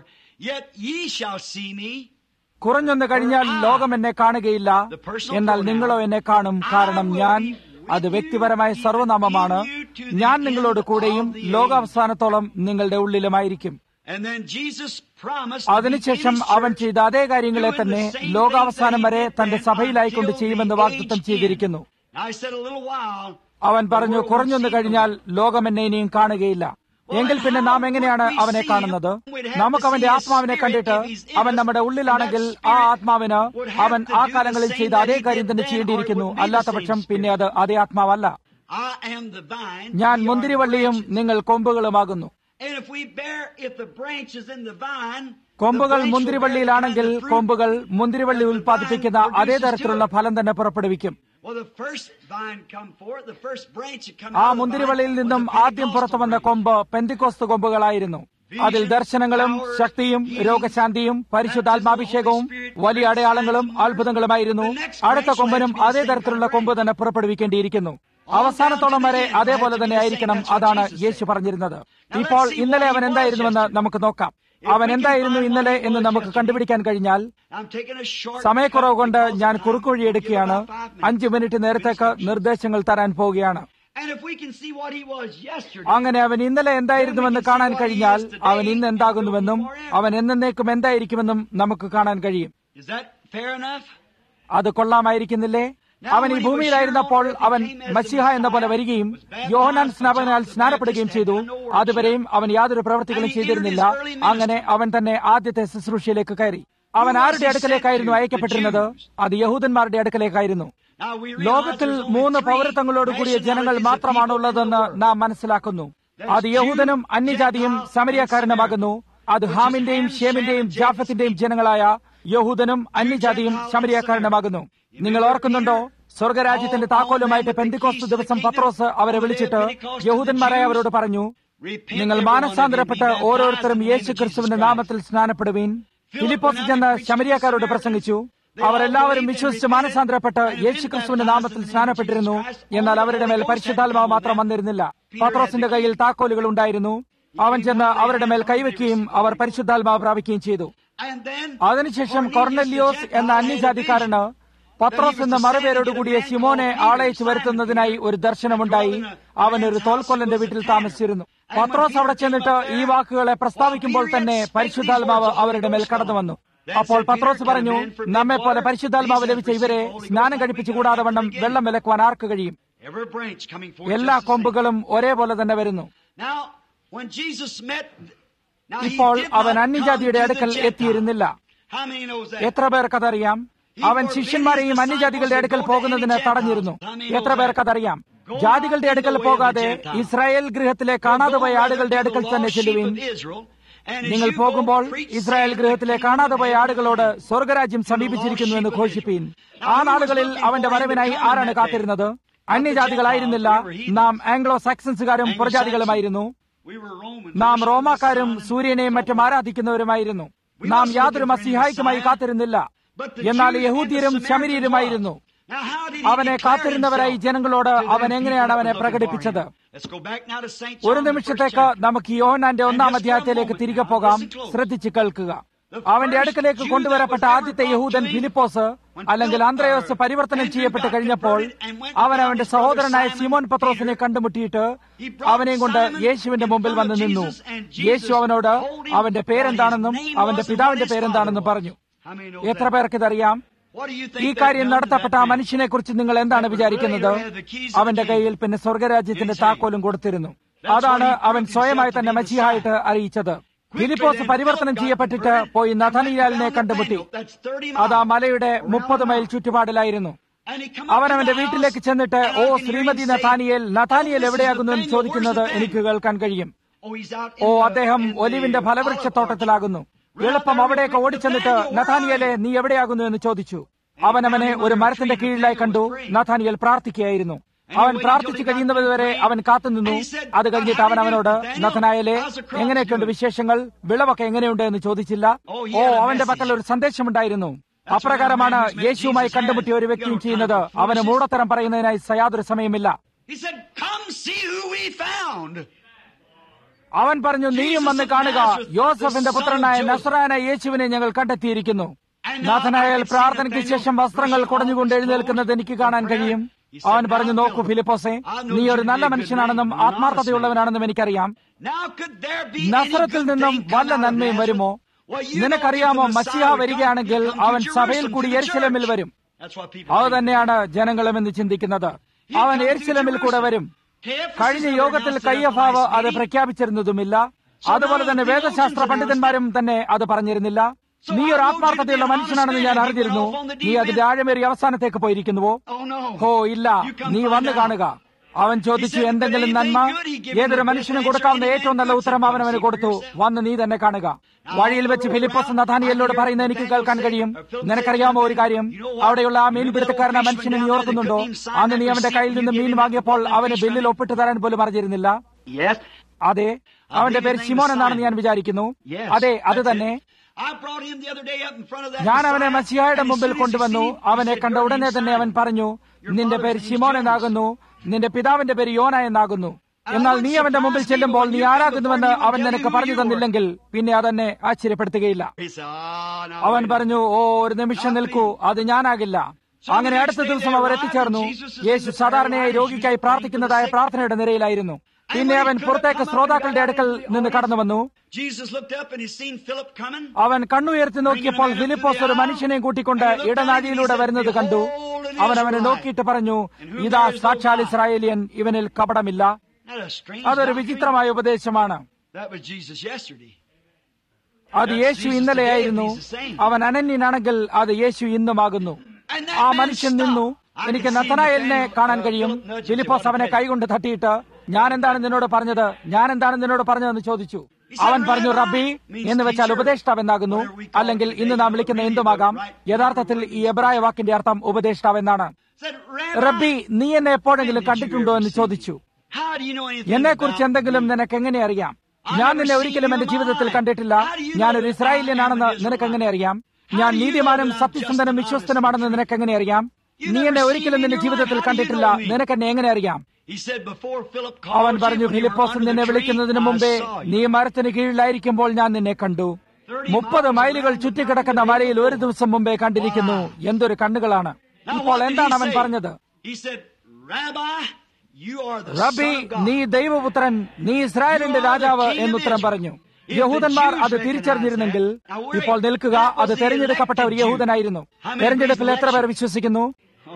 Yet ye shall see me. കുറഞ്ഞൊന്ന് കഴിഞ്ഞാൽ ലോകം എന്നെ കാണുകയില്ല എന്നാൽ നിങ്ങളോ എന്നെ കാണും കാരണം ഞാൻ അത് വ്യക്തിപരമായ സർവനാമമാണ് ഞാൻ നിങ്ങളോട് കൂടെയും ലോകാവസാനത്തോളം നിങ്ങളുടെ ഉള്ളിലുമായിരിക്കും And then Jesus promised അതിനുശേഷം അവൻ ചെയ്ത അതേ കാര്യങ്ങളെ തന്നെ ലോകാവസാനം വരെ തന്റെ സഭയിലായിക്കൊണ്ട് ചെയ്യുമെന്ന് വാഗ്ദത്തം ചെയ്തിരിക്കുന്നു I said a little while. അവൻ പറഞ്ഞു കുറഞ്ഞൊന്ന് കഴിഞ്ഞാൽ ലോകം എന്നെ ഇനിയും കാണുകയില്ല എങ്കിൽ പിന്നെ നാം എങ്ങനെയാണ് അവനെ കാണുന്നത് നമുക്ക് അവന്റെ ആത്മാവിനെ കണ്ടിട്ട് അവൻ നമ്മുടെ ഉള്ളിലാണെങ്കിൽ ആ ആത്മാവിന് അവൻ ആ കാലങ്ങളിൽ ചെയ്ത അതേ കാര്യം തന്നെ ചെയ്യേണ്ടിയിരിക്കുന്നു അല്ലാത്ത പക്ഷം പിന്നെ അത് അതേ ആത്മാവല്ല I am the vine. ഞാൻ ye are the മുന്തിരിവള്ളിയും branches. നിങ്ങൾ കൊമ്പുകളുമാകുന്നു And if we bear, if the branch is in the vine, കൊമ്പുകൾ the branch will bear മുന്തിരിവള്ളിയിലാണെങ്കിൽ the kind of fruit കൊമ്പുകൾ മുന്തിരിവള്ളി ഉൽപ്പാദിപ്പിക്കുന്ന അതേ തരത്തിലുള്ള ഫലം തന്നെ പുറപ്പെടുവിക്കും Well, the first vine come forth, the first branch that come ആ out of the മുന്തിരിവള്ളിയിൽ vine നിന്നും was the ആദ്യം പുറത്തു വന്ന Pentecostal branch. കൊമ്പ് പെന്തിക്കോസ്ത് കൊമ്പുകളായിരുന്നു അതിൽ ദർശനങ്ങളും ശക്തിയും രോഗശാന്തിയും പരിശുദ്ധാത്മാഭിഷേകവും വലിയ അടയാളങ്ങളും അത്ഭുതങ്ങളുമായിരുന്നു അടുത്ത കൊമ്പനും അതേ തരത്തിലുള്ള കൊമ്പ് തന്നെ പുറപ്പെടുവിക്കേണ്ടിയിരിക്കുന്നു അവസാനത്തോളം വരെ അതേപോലെ തന്നെ ആയിരിക്കണം അതാണ് യേശു പറഞ്ഞിരുന്നത് ഇപ്പോൾ ഇന്നലെ അവൻ എന്തായിരുന്നുവെന്ന് നമുക്ക് നോക്കാം അവൻ എന്തായിരുന്നു ഇന്നലെ എന്ന് നമുക്ക് കണ്ടുപിടിക്കാൻ കഴിഞ്ഞാൽ I'm taking a short സമയക്കുറവ് കൊണ്ട് cut because ഞാൻ I'm കുറുക്കുവഴി എടുക്കുകയാണ് about five minutes. അഞ്ചു മിനിറ്റ് നേരത്തേക്ക് നിർദ്ദേശങ്ങൾ തരാൻ പോവുകയാണ് And if we can see what he was yesterday, അങ്ങനെ അവൻ ഇന്നലെ എന്തായിരുന്നുവെന്ന് കാണാൻ കഴിഞ്ഞാൽ അവൻ ഇന്ന് എന്താകുന്നുവെന്നും അവൻ എന്നേക്കും എന്തായിരിക്കുമെന്നും നമുക്ക് കാണാൻ കഴിയും is that fair enough? അത് കൊള്ളാമായിരിക്കുന്നില്ലേ അവൻ ഈ ഭൂമിയിലായിരുന്നപ്പോൾ അവൻ മസിഹ എന്ന പോലെ വരികയും യോഹനാൻ സ്നാപകനാൽ സ്നാനപ്പെടുകയും ചെയ്തു അതുവരെയും അവൻ യാതൊരു പ്രവൃത്തികളും ചെയ്തിരുന്നില്ല അങ്ങനെ അവൻ തന്നെ ആദ്യത്തെ ശുശ്രൂഷയിലേക്ക് കയറി അവൻ ആരുടെ അടുക്കലേക്കായിരുന്നു അയക്കപ്പെട്ടിരുന്നത് അത് യഹൂദന്മാരുടെ അടുക്കലേക്കായിരുന്നു Now we ലോകത്തിൽ realize there's only മൂന്ന് three പൗരത്വങ്ങളോട് കൂടിയ ജനങ്ങൾ nationalities of മാത്രമാണുള്ളതെന്ന് people in the world. നാം മനസ്സിലാക്കുന്നു അത് യഹൂദനും അന്യജാതിയും സമരിയക്കാരനുമാകുന്നു അത് ഹാമിന്റെയും ഷേമിന്റെയും ജാഫത്തിന്റെയും ജനങ്ങളായ യഹൂദനും അന്യജാതിയും സമരിയക്കാരനുമാകുന്നു നിങ്ങൾ ഓർക്കുന്നുണ്ടോ സ്വർഗരാജ്യത്തിന്റെ താക്കോലുമായിട്ട് പെന്തിക്കോസ്ത് ദിവസം പത്രോസ് അവരെ വിളിച്ചിട്ട് യഹൂദന്മാരെ അവരോട് പറഞ്ഞു Repent, നിങ്ങൾ everyone, and മാനസാന്തരപ്പെട്ട് be baptized ഓരോരുത്തരും in the name Yeshu of ക്രിസ്തുവിന്റെ Jesus നാമത്തിൽ സ്നാനപ്പെടുവീൻ ഫിലിപ്പോസ് ചെന്ന് ശമരിയക്കാരോട് പ്രസംഗിച്ചു അവർ എല്ലാവരും വിശ്വസിച്ച് മാനസാന്തരപ്പെട്ട് യേശു ക്രിസ്തുവിന്റെ നാമത്തിൽ സ്നാനപ്പെട്ടിരുന്നു എന്നാൽ അവരുടെ മേൽ പരിശുദ്ധാത്മാവ് മാത്രം വന്നിരുന്നില്ല പത്രോസിന്റെ കയ്യിൽ താക്കോലുകൾ ഉണ്ടായിരുന്നു അവൻ ചെന്ന് അവരുടെ മേൽ കൈവയ്ക്കുകയും അവർ പരിശുദ്ധാത്മാവ് പ്രാപിക്കുകയും ചെയ്തു And then അതിനുശേഷം കൊർണല്യോസ് എന്ന അന്യജാതിക്കാരന് പത്രോസ് എന്ന മറുപേരോടുകൂടിയ ശിമോനെ ആളയച്ചു വരുത്തുന്നതിനായി ഒരു ദർശനമുണ്ടായി അവൻ ഒരു തോൽക്കൊല്ലന്റെ വീട്ടിൽ താമസിച്ചിരുന്നു പത്രോസ് അവിടെ ചെന്നിട്ട് ഈ വാക്കുകളെ പ്രസ്താവിക്കുമ്പോൾ തന്നെ പരിശുദ്ധാത്മാവ് അവരുടെ മേൽ കടന്നു വന്നു അപ്പോൾ പത്രോസ് പറഞ്ഞു നമ്മെ പോലെ പരിശുദ്ധാത്മാവ് ലഭിച്ച ഇവരെ സ്നാനം കഴിപ്പിച്ചു കൂടാതെ വണ്ണം വെള്ളം വിലക്കുവാൻ ആർക്ക് കഴിയും every branch coming forth. എല്ലാ just the same. കൊമ്പുകളും ഒരേപോലെ തന്നെ വരുന്നു Now, when Jesus met, now he ഇപ്പോൾ did അവൻ not അന്യജാതിയുടെ come to the അടുക്കൽ Gentiles. എത്തിയിരുന്നില്ല How many knows that? എത്ര പേർക്കതറിയാം അവൻ ശിഷ്യന്മാരെയും അന്യജാതികളുടെ അടുക്കൽ പോകുന്നതിന് തടഞ്ഞിരുന്നു എത്ര പേർക്കതറിയാം ജാതികളുടെ അടുക്കൽ പോകാതെ ഇസ്രായേൽ ഗൃഹത്തിലെ കാണാതെ പോയ ആടുകളുടെ അടുക്കൽ തന്നെ ചെല്ലുവിൻ നിങ്ങൾ പോകുമ്പോൾ ഇസ്രായേൽ ഗൃഹത്തിലെ കാണാതെ പോയ ആടുകളോട് സ്വർഗരാജ്യം സമീപിച്ചിരിക്കുന്നു എന്ന് ഘോഷിപ്പീൻ ആ നാളുകളിൽ അവന്റെ വരവിനായി ആരാണ് കാത്തിരുന്നത് അന്യജാതികളായിരുന്നില്ല നാം ആംഗ്ലോ സാക്സൻസുകാരും പുറജാതികളുമായിരുന്നു നാം റോമാക്കാരും സൂര്യനെയും മറ്റും ആരാധിക്കുന്നവരുമായിരുന്നു നാം യാതൊരു മസിഹായിക്കുമായി കാത്തിരുന്നില്ല എന്നാൽ യഹൂദ്യരും ശമരീരുമായിരുന്നു അവനെ കാത്തിരുന്നവരായി ജനങ്ങളോട് അവൻ എങ്ങനെയാണ് അവനെ പ്രകടിപ്പിച്ചത് ഒരു നിമിഷത്തേക്ക് നമുക്ക് യോഹനാന്റെ ഒന്നാം അധ്യായത്തിലേക്ക് തിരികെ പോകാം ശ്രദ്ധിച്ച് കേൾക്കുക അവന്റെ അടുക്കലേക്ക് കൊണ്ടുവരപ്പെട്ട ആദ്യത്തെ യഹൂദൻ ഫിലിപ്പോസ് അല്ലെങ്കിൽ ആന്ത്രയോസ് പരിവർത്തനം ചെയ്യപ്പെട്ട് കഴിഞ്ഞപ്പോൾ അവൻ അവന്റെ സഹോദരനായ സിമോൻ പത്രോസിനെ കണ്ടുമുട്ടിയിട്ട് അവനെയും കൊണ്ട് യേശുവിന്റെ മുമ്പിൽ വന്ന് നിന്നു യേശു അവനോട് അവന്റെ പേരെന്താണെന്നും അവന്റെ പിതാവിന്റെ പേരെന്താണെന്നും പറഞ്ഞു എത്ര പേർക്ക് ഇതറിയാം ഈ കാര്യം നടത്തപ്പെട്ട ആ മനുഷ്യനെ കുറിച്ച് നിങ്ങൾ എന്താണ് വിചാരിക്കുന്നത് അവന്റെ കയ്യിൽ പിന്നെ സ്വർഗരാജ്യത്തിന്റെ താക്കോലും കൊടുത്തിരുന്നു അതാണ് അവൻ സ്വയമായി തന്നെ മച്ചിയായിട്ട് അറിയിച്ചത് ഫിലിപ്പോസ് പരിവർത്തനം ചെയ്യപ്പെട്ടിട്ട് പോയി നഥനിയാലിനെ കണ്ടുമുട്ടി അത് ആ മലയുടെ മുപ്പത് മൈൽ ചുറ്റുപാടിലായിരുന്നു അവൻ അവന്റെ വീട്ടിലേക്ക് ചെന്നിട്ട് ഓ ശ്രീമതി നഥാനിയേൽ നഥാനിയേൽ എവിടെയാകുന്നു എന്ന് ചോദിക്കുന്നത് എനിക്ക് കേൾക്കാൻ കഴിയും ഓ അദ്ദേഹം ഒലിവിന്റെ ഫലവൃക്ഷത്തോട്ടത്തിലാകുന്നു എളുപ്പം അവിടേക്ക് ഓടിച്ചെന്നിട്ട് നഥാനിയലെ നീ എവിടെയാകുന്നു എന്ന് ചോദിച്ചു അവൻ അവനെ ഒരു മരത്തിന്റെ കീഴിലായി കണ്ടു നഥാനിയൽ പ്രാർത്ഥിക്കുകയായിരുന്നു അവൻ പ്രാർത്ഥിച്ചു കഴിയുന്നതുവരെ അവൻ കാത്തുനിന്നു അത് കഴിഞ്ഞിട്ട് അവൻ അവനോട് നഥനായലെ എങ്ങനെയൊക്കെയുണ്ട് വിശേഷങ്ങൾ വിളവൊക്കെ എങ്ങനെയുണ്ട് എന്ന് ചോദിച്ചില്ല ഓ അവന്റെ പക്കൽ ഒരു സന്ദേശമുണ്ടായിരുന്നു അപ്രകാരമാണ് യേശുവുമായി കണ്ടുമുട്ടിയ ഒരു വ്യക്തിയും ചെയ്യുന്നത് അവന് മൂടത്തരം പറയുന്നതിനായി യാതൊരു സമയമില്ല അവൻ പറഞ്ഞു നീയും വന്ന് കാണുക യോസഫിന്റെ പുത്രനായ നസറാന യേശുവിനെ ഞങ്ങൾ കണ്ടെത്തിയിരിക്കുന്നു നാഥനായാൽ പ്രാർത്ഥനയ്ക്ക് ശേഷം വസ്ത്രങ്ങൾ കുടഞ്ഞുകൊണ്ട് എഴുന്നേൽക്കുന്നത് എനിക്ക് കാണാൻ കഴിയും അവൻ പറഞ്ഞു നോക്കൂ ഫിലിപ്പോസെ നീ ഒരു നല്ല മനുഷ്യനാണെന്നും ആത്മാർത്ഥതയുള്ളവനാണെന്നും എനിക്കറിയാം നസറത്തിൽ നിന്നും വല്ല നന്മയും വരുമോ നിനക്കറിയാമോ മസിഹ വരികയാണെങ്കിൽ അവൻ സഭയിൽ കൂടി എരിശിലമിൽ വരും അത് തന്നെയാണ് ജനങ്ങളും എന്ന് ചിന്തിക്കുന്നത് അവൻ എരിശിലമിൽ കൂടെ വരും കഴിഞ്ഞ യോഗത്തിൽ കയ്യഭാവ് അത് പ്രഖ്യാപിച്ചിരുന്നതുമില്ല അതുപോലെ തന്നെ വേദശാസ്ത്ര പണ്ഡിതന്മാരും തന്നെ അത് പറഞ്ഞിരുന്നില്ല നീ ഒരു ആത്മാർത്ഥതയുള്ള മനുഷ്യനാണെന്ന് ഞാൻ അറിഞ്ഞിരുന്നു നീ അതിന്റെ ആഴമേറിയ അവസാനത്തേക്ക് പോയിരിക്കുന്നുവോ ഹോ ഇല്ല നീ വന്നു കാണുക അവൻ ചോദിച്ചു എന്തെങ്കിലും നന്മ ഏതൊരു മനുഷ്യനും കൊടുക്കാവുന്ന ഏറ്റവും നല്ല ഉത്തരം അവൻ അവന് കൊടുത്തു വന്ന് നീ തന്നെ കാണുക വഴിയിൽ വെച്ച് ഫിലിപ്പോസ് നഥാനിയല്ലോട് പറയുന്ന എനിക്ക് കേൾക്കാൻ കഴിയും നിനക്കറിയാമോ ഒരു കാര്യം അവിടെയുള്ള ആ മീൻ പിടുത്തക്കാരൻ ആ മനുഷ്യനെ നീ ഓർക്കുന്നുണ്ടോ അന്ന് നീ അവന്റെ കയ്യിൽ നിന്ന് മീൻ വാങ്ങിയപ്പോൾ അവന് ബില്ലിൽ ഒപ്പിട്ട് തരാൻ പോലും അറിഞ്ഞിരുന്നില്ല അതെ അവന്റെ പേര് ശിമോൻ എന്നാണെന്ന് ഞാൻ വിചാരിക്കുന്നു അതെ അത് തന്നെ ഞാൻ അവനെ മസിയായുടെ മുമ്പിൽ കൊണ്ടുവന്നു അവനെ കണ്ട ഉടനെ തന്നെ അവൻ പറഞ്ഞു നിന്റെ പേര് ശിമോൻ എന്നാകുന്നു നിന്റെ പിതാവിന്റെ പേര് യോന എന്നാകുന്നു എന്നാൽ നീ അവന്റെ മുമ്പിൽ ചെല്ലുമ്പോൾ നീ ആരാകുന്നുവെന്ന് അവൻ നിനക്ക് പറഞ്ഞു തന്നില്ലെങ്കിൽ പിന്നെ അതെന്നെ ആശ്ചര്യപ്പെടുത്തുകയില്ല അവൻ പറഞ്ഞു ഓ ഒരു നിമിഷം നിൽക്കൂ അത് ഞാനാകില്ല അങ്ങനെ അടുത്ത ദിവസം അവർ എത്തിച്ചേർന്നു യേശു സാധാരണയായി രോഗിക്കായി പ്രാർത്ഥിക്കുന്നതായ പ്രാർത്ഥനയുടെ നിരയിലായിരുന്നു പിന്നെ അവൻ പുറത്തേക്ക് ശ്രോതാക്കളുടെ അടുക്കൽ നിന്ന് കടന്നു വന്നു അവൻ കണ്ണുയർത്തി നോക്കിയപ്പോൾ ഫിലിപ്പോസ് ഒരു മനുഷ്യനെ കൂട്ടിക്കൊണ്ട് ഇടനാഴിയിലൂടെ വരുന്നത് കണ്ടു അവൻ അവനെ നോക്കിയിട്ട് പറഞ്ഞു ഇതാ സാക്ഷാൽ ഇസ്രായേലിയൻ ഇവനിൽ കപടമില്ല അതൊരു വിചിത്രമായ ഉപദേശമാണ് അത് യേശു ഇന്നലെയായിരുന്നു അവൻ അനന്യനാണെങ്കിൽ അത് യേശു ഇന്നുമാകുന്നു ആ മനുഷ്യൻ നിന്നു എനിക്ക് നത്തനായലിനെ കാണാൻ കഴിയും ഫിലിപ്പോസ് അവനെ കൈകൊണ്ട് തട്ടിയിട്ട് ഞാൻ എന്താണ് നിന്നോട് പറഞ്ഞത് ഞാൻ എന്താണ് നിന്നോട് പറഞ്ഞതെന്ന് ചോദിച്ചു അവൻ പറഞ്ഞു റബ്ബി എന്ന് വെച്ചാൽ ഉപദേഷ്ടാവെന്നാകുന്നു അല്ലെങ്കിൽ ഇന്ന് നാം വിളിക്കുന്ന എന്തുമാകാം യഥാർത്ഥത്തിൽ ഈ എബ്രായ വാക്കിന്റെ അർത്ഥം ഉപദേഷ്ടാവെന്നാണ് റബ്ബി നീ എന്നെ എപ്പോഴെങ്കിലും കണ്ടിട്ടുണ്ടോ എന്ന് ചോദിച്ചു എന്നെ കുറിച്ച് എന്തെങ്കിലും നിനക്ക് എങ്ങനെ അറിയാം ഞാൻ നിന്നെ ഒരിക്കലും എന്റെ ജീവിതത്തിൽ കണ്ടിട്ടില്ല ഞാനൊരു ഇസ്രായേലിയനാണെന്ന് നിനക്ക് എങ്ങനെ അറിയാം ഞാൻ നീതിമാനും സത്യസന്ധനും വിശ്വസ്തനുമാണെന്ന് നിനക്ക് എങ്ങനെ അറിയാം നീ എന്നെ ഒരിക്കലും നിന്റെ ജീവിതത്തിൽ കണ്ടിട്ടില്ല നിനക്ക് എന്നെ എങ്ങനെ അറിയാം അവൻ പറഞ്ഞു ഫിലിപ്പോസ് നിന്നെ വിളിക്കുന്നതിന് മുമ്പേ നീ മരത്തിന് കീഴിലായിരിക്കുമ്പോൾ ഞാൻ നിന്നെ കണ്ടു മുപ്പത് മൈലുകൾ ചുറ്റിക്കിടക്കുന്ന മലയിൽ ഒരു ദിവസം മുമ്പേ കണ്ടിരിക്കുന്നു എന്തൊരു കണ്ണുകളാണ് ഇപ്പോൾ എന്താണ് അവൻ പറഞ്ഞത് റബി നീ ദൈവപുത്രൻ നീ ഇസ്രായേലിന്റെ രാജാവ് എന്നുത്തരം പറഞ്ഞു യഹൂദന്മാർ അത് തിരിച്ചറിഞ്ഞിരുന്നെങ്കിൽ ഇപ്പോൾ നിൽക്കുക അത് തെരഞ്ഞെടുക്കപ്പെട്ട ഒരു യഹൂദനായിരുന്നു തെരഞ്ഞെടുപ്പിൽ എത്ര പേർ വിശ്വസിക്കുന്നു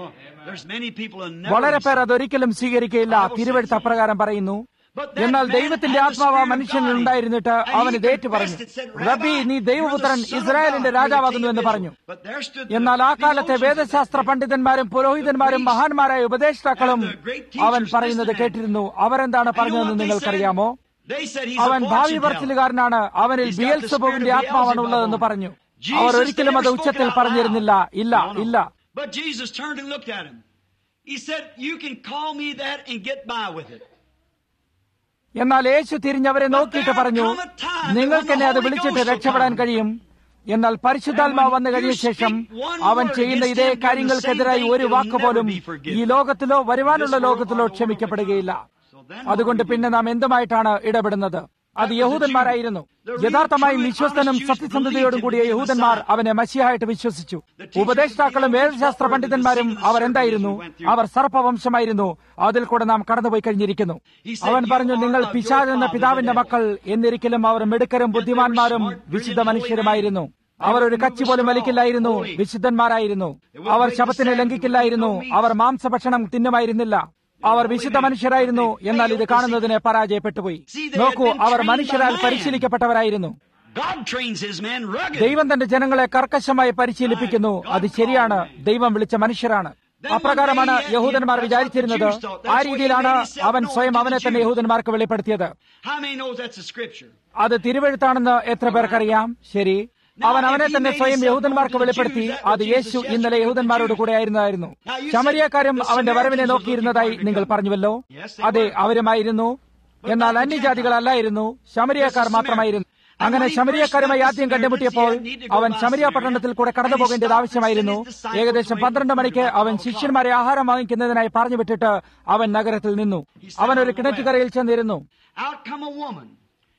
വളരെ പേർ അതൊരിക്കലും സ്വീകരിക്കുകയില്ല തിരുവഴുത്ത് അപ്രകാരം പറയുന്നു എന്നാൽ ദൈവത്തിന്റെ ആത്മാവ് മനുഷ്യനിൽ ഉണ്ടായിരുന്നിട്ട് അവൻ ഇത് ഏറ്റു പറഞ്ഞു റബി നീ ദൈവപുത്രൻ ഇസ്രായേലിന്റെ രാജാവാകുന്നു എന്ന് പറഞ്ഞു എന്നാൽ ആ കാലത്തെ വേദശാസ്ത്ര പണ്ഡിതന്മാരും പുരോഹിതന്മാരും മഹാന്മാരായ ഉപദേഷ്ടാക്കളും അവൻ പറയുന്നത് കേട്ടിരുന്നു അവരെന്താണ് പറഞ്ഞതെന്ന് നിങ്ങൾക്കറിയാമോ അവൻ ഭാവി പറച്ചിലുകാരനാണ് അവനിൽ ബിയൽസബോവിന്റെ ആത്മാവാണ് ഉള്ളതെന്ന് പറഞ്ഞു അവർ ഒരിക്കലും അത് ഉച്ചത്തിൽ പറഞ്ഞിരുന്നില്ല ഇല്ല ഇല്ല But Jesus turned and looked at him. He said, You can call me that and get by with it. എന്നാൽ യേശു തിരിഞ്ഞവരെ നോക്കിയിട്ട് പറഞ്ഞു നിങ്ങൾക്ക് എന്നെ അത് വിളിച്ചിട്ട് രക്ഷപ്പെടാൻ കഴിയും എന്നാൽ പരിശുദ്ധാത്മാവ് വന്നു കഴിഞ്ഞ ശേഷം അവൻ ചെയ്യുന്ന ഇതേ കാര്യങ്ങൾക്കെതിരായി ഒരു വാക്ക് പോലും ഈ ലോകത്തിലോ വരുവാനുള്ള ലോകത്തിലോ ക്ഷമിക്കപ്പെടുകയില്ല അതുകൊണ്ട് പിന്നെ നാം എന്തുമായിട്ടാണ് ഇടപെടുന്നത് അത് യഹൂദന്മാരായിരുന്നു യഥാർത്ഥമായും വിശ്വസ്തനും സത്യസന്ധതയോടും കൂടിയ യഹൂദന്മാർ അവനെ മഷിയായിട്ട് വിശ്വസിച്ചു ഉപദേഷ്ടാക്കളും വേദശാസ്ത്ര പണ്ഡിതന്മാരും അവർ എന്തായിരുന്നു അവർ സർപ്പവംശമായിരുന്നു അതിൽ കൂടെ നാം കടന്നുപോയി കഴിഞ്ഞിരിക്കുന്നു അവൻ പറഞ്ഞു നിങ്ങൾ പിശാജ് എന്ന പിതാവിന്റെ മക്കൾ എന്നിരിക്കലും അവർ മിടുക്കരും ബുദ്ധിമാന്മാരും വിശുദ്ധ മനുഷ്യരുമായിരുന്നു അവർ ഒരു കച്ചി പോലും വലിക്കില്ലായിരുന്നു വിശുദ്ധന്മാരായിരുന്നു അവർ ശബത്തിനെ ലംഘിക്കില്ലായിരുന്നു അവർ മാംസഭക്ഷണം തിന്നുമായിരുന്നില്ല അവർ വിശുദ്ധ മനുഷ്യരായിരുന്നു എന്നാൽ ഇത് കാണുന്നതിന് പരാജയപ്പെട്ടുപോയി നോക്കൂ അവർ മനുഷ്യരാൽ പരിശീലിക്കപ്പെട്ടവരായിരുന്നു ദൈവം തന്റെ ജനങ്ങളെ കർക്കശമായി പരിശീലിപ്പിക്കുന്നു അത് ശരിയാണ് ദൈവം വിളിച്ച മനുഷ്യരാണ് അപ്രകാരമാണ് യഹൂദന്മാർ വിചാരിച്ചിരുന്നത് ആ രീതിയിലാണ് അവൻ സ്വയം അവനെ തന്നെ യഹൂദന്മാർക്ക് വെളിപ്പെടുത്തിയത് അത് തിരുവഴുത്താണെന്ന് എത്ര പേർക്കറിയാം ശരി അവൻ അവനെ തന്നെ സ്വയം യഹൂദന്മാർക്ക് വെളിപ്പെടുത്തി അത് യേശു ഇന്നലെ യഹൂദന്മാരോട് കൂടെ ആയിരുന്നതായിരുന്നു ശമരിയക്കാരും അവന്റെ വരവിനെ നോക്കിയിരുന്നതായി നിങ്ങൾ പറഞ്ഞുവല്ലോ അതെ അവരുമായിരുന്നു എന്നാൽ അന്യജാതികളല്ലായിരുന്നു ശമരിയക്കാർ മാത്രമായിരുന്നു അങ്ങനെ ശമരിയക്കാരുമായി ആദ്യം കണ്ടുമുട്ടിയപ്പോൾ അവൻ ശമരിയ പട്ടണത്തിൽ കൂടെ കടന്നു പോകേണ്ടത് ആവശ്യമായിരുന്നു ഏകദേശം പന്ത്രണ്ട് മണിക്ക് അവൻ ശിഷ്യന്മാരെ ആഹാരം വാങ്ങിക്കുന്നതിനായി പറഞ്ഞു വിട്ടിട്ട് അവൻ നഗരത്തിൽ നിന്നു അവൻ ഒരു കിണറ്റുകരയിൽ ചെന്നിരുന്നു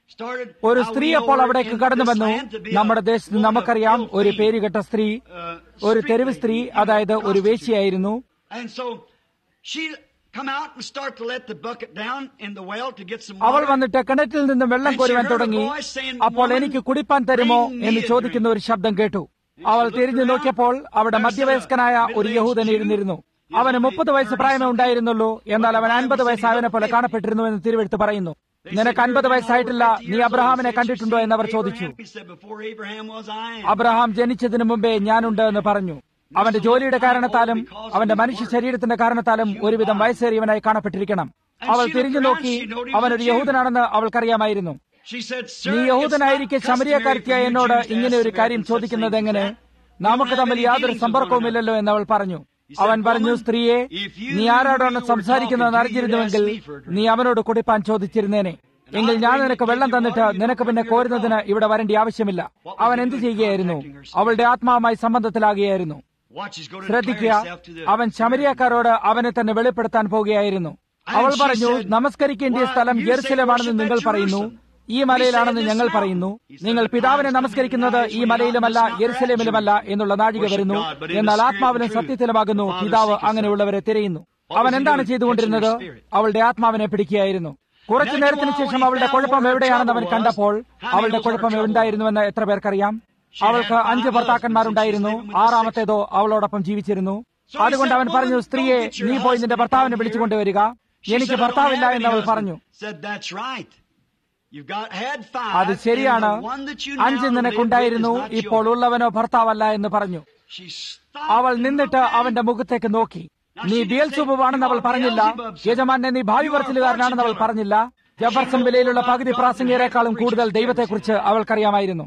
started. ഒരു how സ്ത്രീ we അപ്പോൾ know her അവിടേക്ക് in കടന്നു this വന്നു land to be a നമ്മുടെ ദേശത്ത് woman of നമുക്കറിയാം ill ഒരു fame. പേരുകെട്ട സ്ത്രീ Uh, ഒരു street തെരുവ് lady, സ്ത്രീ you know, അതായത് ഒരു prostitute. വേശ്യയായിരുന്നു And so she come out and start to let the bucket down in the well to get some അവൾ water. വന്നിട്ട് കിണറ്റിൽ നിന്ന് വെള്ളം കോരുവാൻ തുടങ്ങി അപ്പോൾ എനിക്ക് കുടിപ്പാൻ തരുമോ എന്ന് ചോദിക്കുന്ന ഒരു ശബ്ദം കേട്ടു അവൾ തിരിഞ്ഞു നോക്കിയപ്പോൾ അവിടെ മധ്യവയസ്കനായ ഒരു യഹൂദൻ ഇരുന്നിരുന്നു അവന് മുപ്പത് വയസ്സ് പ്രായമേ ഉണ്ടായിരുന്നുള്ളൂ എന്നാൽ അവൻ അൻപത് വയസ്സായവനെ പോലെ കാണപ്പെട്ടിരുന്നു എന്ന് തിരുവെടുത്ത് പറയുന്നു നിനക്ക് അൻപത് വയസ്സായിട്ടില്ല നീ അബ്രഹാമിനെ കണ്ടിട്ടുണ്ടോ എന്ന് അവർ ചോദിച്ചു He said, Before Abraham was I am. Abraham ജനിച്ചതിന് മുമ്പേ ഞാനുണ്ട് എന്ന് പറഞ്ഞു അവന്റെ ജോലിയുടെ കാരണത്താലും അവന്റെ മനുഷ്യ ശരീരത്തിന്റെ കാരണത്താലും ഒരുവിധം വയസ്സേറിയവനായി കാണപ്പെട്ടിരിക്കണം അവൾ തിരിഞ്ഞു നോക്കി അവനൊരു യഹൂദനാണെന്ന് അവൾക്കറിയാമായിരുന്നു She said, Sir, നീ it's യഹൂദനായിരിക്കെ not customary ശമരിയക്കാരത്തിയായ for you എന്നോട് Jews to ഇങ്ങനെ ask ഒരു കാര്യം Samaritans such ചോദിക്കുന്നത് things എങ്ങനെ as that. നമുക്ക് You don't തമ്മിൽ have any യാതൊരു dealings with one സമ്പർക്കവുമില്ലല്ലോ എന്ന് അവൾ പറഞ്ഞു അവൻ പറഞ്ഞു സ്ത്രീയെ നീ ആരോടാണ് സംസാരിക്കുന്നതെന്ന് അറിഞ്ഞിരുന്നുവെങ്കിൽ നീ അവനോട് കുടിപ്പാൻ ചോദിച്ചിരുന്നേനെ എങ്കിൽ ഞാൻ നിനക്ക് വെള്ളം തന്നിട്ട് നിനക്ക് പിന്നെ കോരുന്നതിന് ഇവിടെ വരേണ്ട ആവശ്യമില്ല അവൻ എന്ത് ചെയ്യുകയായിരുന്നു അവളുടെ ആത്മാവുമായി സംബന്ധത്തിലാകുകയായിരുന്നു Watch, he's going to declare ശ്രദ്ധിക്കുക himself to the അവൻ ശമരിയക്കാരോട് അവനെ തന്നെ വെളിപ്പെടുത്താൻ പോകുകയായിരുന്നു അവൾ പറഞ്ഞു നമസ്കരിക്കേണ്ട സ്ഥലം ജെറുസലേമാണെന്ന് നിങ്ങൾ പറയുന്നു ഈ മലയിലാണെന്ന് ഞങ്ങൾ പറയുന്നു നിങ്ങൾ പിതാവിനെ നമസ്കരിക്കുന്നത് ഈ മലയിലുമല്ല യെരുസലേമിലുമല്ല എന്നുള്ള നാഴിക വരുന്നു എന്നാൽ ആത്മാവിനും സത്യത്തിലുമാകുന്നു പിതാവ് അങ്ങനെയുള്ളവരെ തിരയുന്നു അവൻ എന്താണ് ചെയ്തുകൊണ്ടിരുന്നത് അവളുടെ ആത്മാവിനെ പിടിക്കുകയായിരുന്നു കുറച്ചു നേരത്തിന് ശേഷം അവളുടെ കുഴപ്പം എവിടെയാണെന്ന് അവൻ കണ്ടപ്പോൾ അവളുടെ കുഴപ്പം എവിടെയായിരുന്നുവെന്ന് എത്ര പേർക്കറിയാം അവൾക്ക് അഞ്ച് ഭർത്താക്കന്മാരുണ്ടായിരുന്നു ആറാമത്തേതോ അവളോടൊപ്പം ജീവിച്ചിരുന്നു അതുകൊണ്ട് അവൻ പറഞ്ഞു സ്ത്രീയെ നീ പോയി നിന്റെ ഭർത്താവിനെ വിളിച്ചുകൊണ്ടുവരിക She എനിക്ക് said, "I don't ഭർത്താവില്ല have any എന്ന് അവൾ husband." പറഞ്ഞു Said, "That's right. You've got had five, അത് and ശരിയാണ് the one that you അഞ്ച് now live നിനക്കുണ്ടായിരുന്നു with is not ഇപ്പോൾ yours." ഉള്ളവനോ ഭർത്താവല്ല എന്ന് പറഞ്ഞു She stopped അവൾ and നിന്നിട്ട് looked at him. അവന്റെ മുഖത്തേക്ക് നോക്കി നീ ബിയൽസുബാണെന്ന് അവൾ പറഞ്ഞില്ല യജമാനെ നീ ഭാവി പറച്ചിലുകാരനാണെന്ന് അവൾ പറഞ്ഞില്ല ജബർസം വിലയിലുള്ള പകുതി പ്രാസംഗികരെക്കാളും കൂടുതൽ ദൈവത്തെക്കുറിച്ച് അവൾക്കറിയാമായിരുന്നു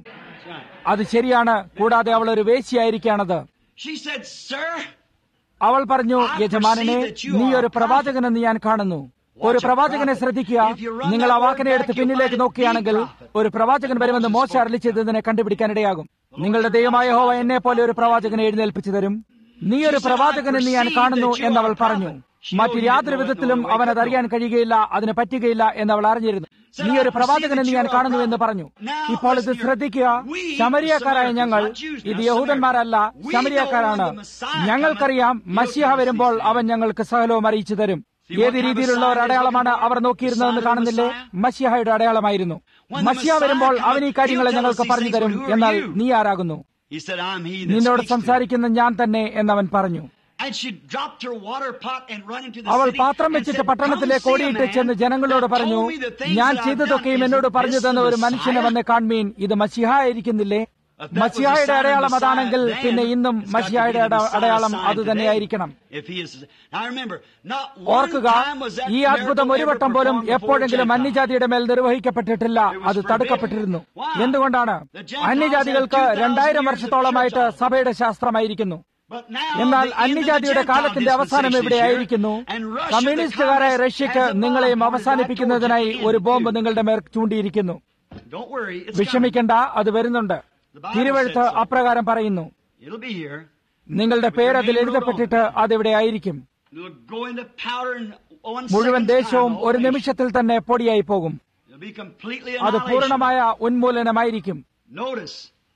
അത് ശരിയാണ് കൂടാതെ അവൾ ഒരു വേശ്യയായിരിക്കാണത് She said, "Sir, അവൾ പറഞ്ഞു യജമാനനെ നീ ഒരു പ്രവാചകനെന്ന് ഞാൻ കാണുന്നു ഒരു പ്രവാചകനെ ശ്രദ്ധിക്കുക നിങ്ങൾ ആ വാക്കിനെ എടുത്ത് പിന്നിലേക്ക് നോക്കുകയാണെങ്കിൽ ഒരു പ്രവാചകൻ വരുമെന്ന് മോശ അരളി ചെയ്തതിനെ കണ്ടുപിടിക്കാനിടയാകും നിങ്ങളുടെ ദൈവമായ ഹോവ എന്നെ പോലെ ഒരു പ്രവാചകനെ എഴുന്നേൽപ്പിച്ചു തരും നീ ഒരു പ്രവാചകനെന്ന് ഞാൻ കാണുന്നു എന്നവൾ പറഞ്ഞു മറ്റു യാതൊരു വിധത്തിലും അവൻ അതറിയാൻ കഴിയുകയില്ല അതിന് പറ്റുകയില്ല എന്ന് അവൾ അറിഞ്ഞിരുന്നു നീ ഒരു പ്രവാചകനെന്ന് ഞാൻ കാണുന്നു എന്ന് പറഞ്ഞു ഇപ്പോൾ ഇത് ശ്രദ്ധിക്കുക ശമരിയക്കാരായ ഞങ്ങൾ ഇത് യഹൂദന്മാരല്ല ശമരിയക്കാരാണ് ഞങ്ങൾക്കറിയാം മഷിഹ വരുമ്പോൾ അവൻ ഞങ്ങൾക്ക് സകലവും അറിയിച്ചു തരും ഏത് രീതിയിലുള്ള ഒരു അടയാളമാണ് അവർ നോക്കിയിരുന്നതെന്ന് കാണുന്നില്ലേ മഷിഹയുടെ അടയാളമായിരുന്നു മഷിഹ വരുമ്പോൾ അവൻ ഈ കാര്യങ്ങളെ ഞങ്ങൾക്ക് പറഞ്ഞു തരും എന്നാൽ നീ ആരാകുന്നു he said, I'm he that നിന്നോട് speaks to you." സംസാരിക്കുന്ന ഞാൻ തന്നെ എന്നവൻ പറഞ്ഞു And she dropped her water pot and run into the അവൾ city പാത്രം and വെച്ചിട്ട് said, പട്ടണത്തിലേക്ക് "Come see a ഓടിയിട്ട് man ചെന്ന് ജനങ്ങളോട് that പറഞ്ഞു told me the things ഞാൻ that I've ചെയ്തതൊക്കെയും done. എന്നോട് Isn't പറഞ്ഞു this തന്ന the ഒരു മനുഷ്യനെ Messiah?" വന്ന് കാൺമീൻ ഇത് മഷിഹ ആയിരിക്കുന്നില്ലേ If that was മഷിഹായുടെ the sign of അടയാളം Messiah അതാണെങ്കിൽ then, പിന്നെ ഇന്നും it's got to be മഷിഹായുടെ the അട- Messiah അടയാളം sign അത് today. തന്നെയായിരിക്കണം If he is, now remember, not one ഓർക്കുക time was that ഈ അത്ഭുതം miracle ഒരു ever വട്ടം പോലും performed before എപ്പോഴെങ്കിലും Gentiles. അന്യജാതിയുടെ മേൽ നിർവഹിക്കപ്പെട്ടിട്ടില്ല അത് തടുക്കപ്പെട്ടിരുന്നു എന്തുകൊണ്ടാണ് അന്യജാതികൾക്ക് രണ്ടായിരം വർഷത്തോളമായിട്ട് സഭയുടെ ശാസ്ത്രമായിരിക്കുന്നു But now എന്നാൽ the end of the അന്യജാതിയുടെ Gentile കാലത്തിന്റെ അവസാനം dispensation is എവിടെയായിരിക്കുന്നു here, and Russia, the കമ്മ്യൂണിസ്റ്റുകാരായ communist, റഷ്യക്ക് has a bomb നിങ്ങളെയും pointed right അവസാനിപ്പിക്കുന്നതിനായി towards you ഒരു and ബോംബ് you. നിങ്ങളുടെ മേൽ ചൂണ്ടിയിരിക്കുന്നു Don't worry, it's coming. വിഷമിക്കണ്ട അത് വരുന്നുണ്ട് തിരുവഴുത്ത് അപ്രകാരം പറയുന്നു It'll be here. നിങ്ങളുടെ പേര് അതിൽ എഴുതപ്പെട്ടിട്ട് അതെവിടെ ആയിരിക്കും It'll go into powder in one മുഴുവൻ second's ദേശവും time, ഒരു the whole നിമിഷത്തിൽ തന്നെ പൊടിയായി പോകും nation. It'll be completely അത് annihilation. പൂർണ്ണമായ ഉന്മൂലനമായിരിക്കും Notice.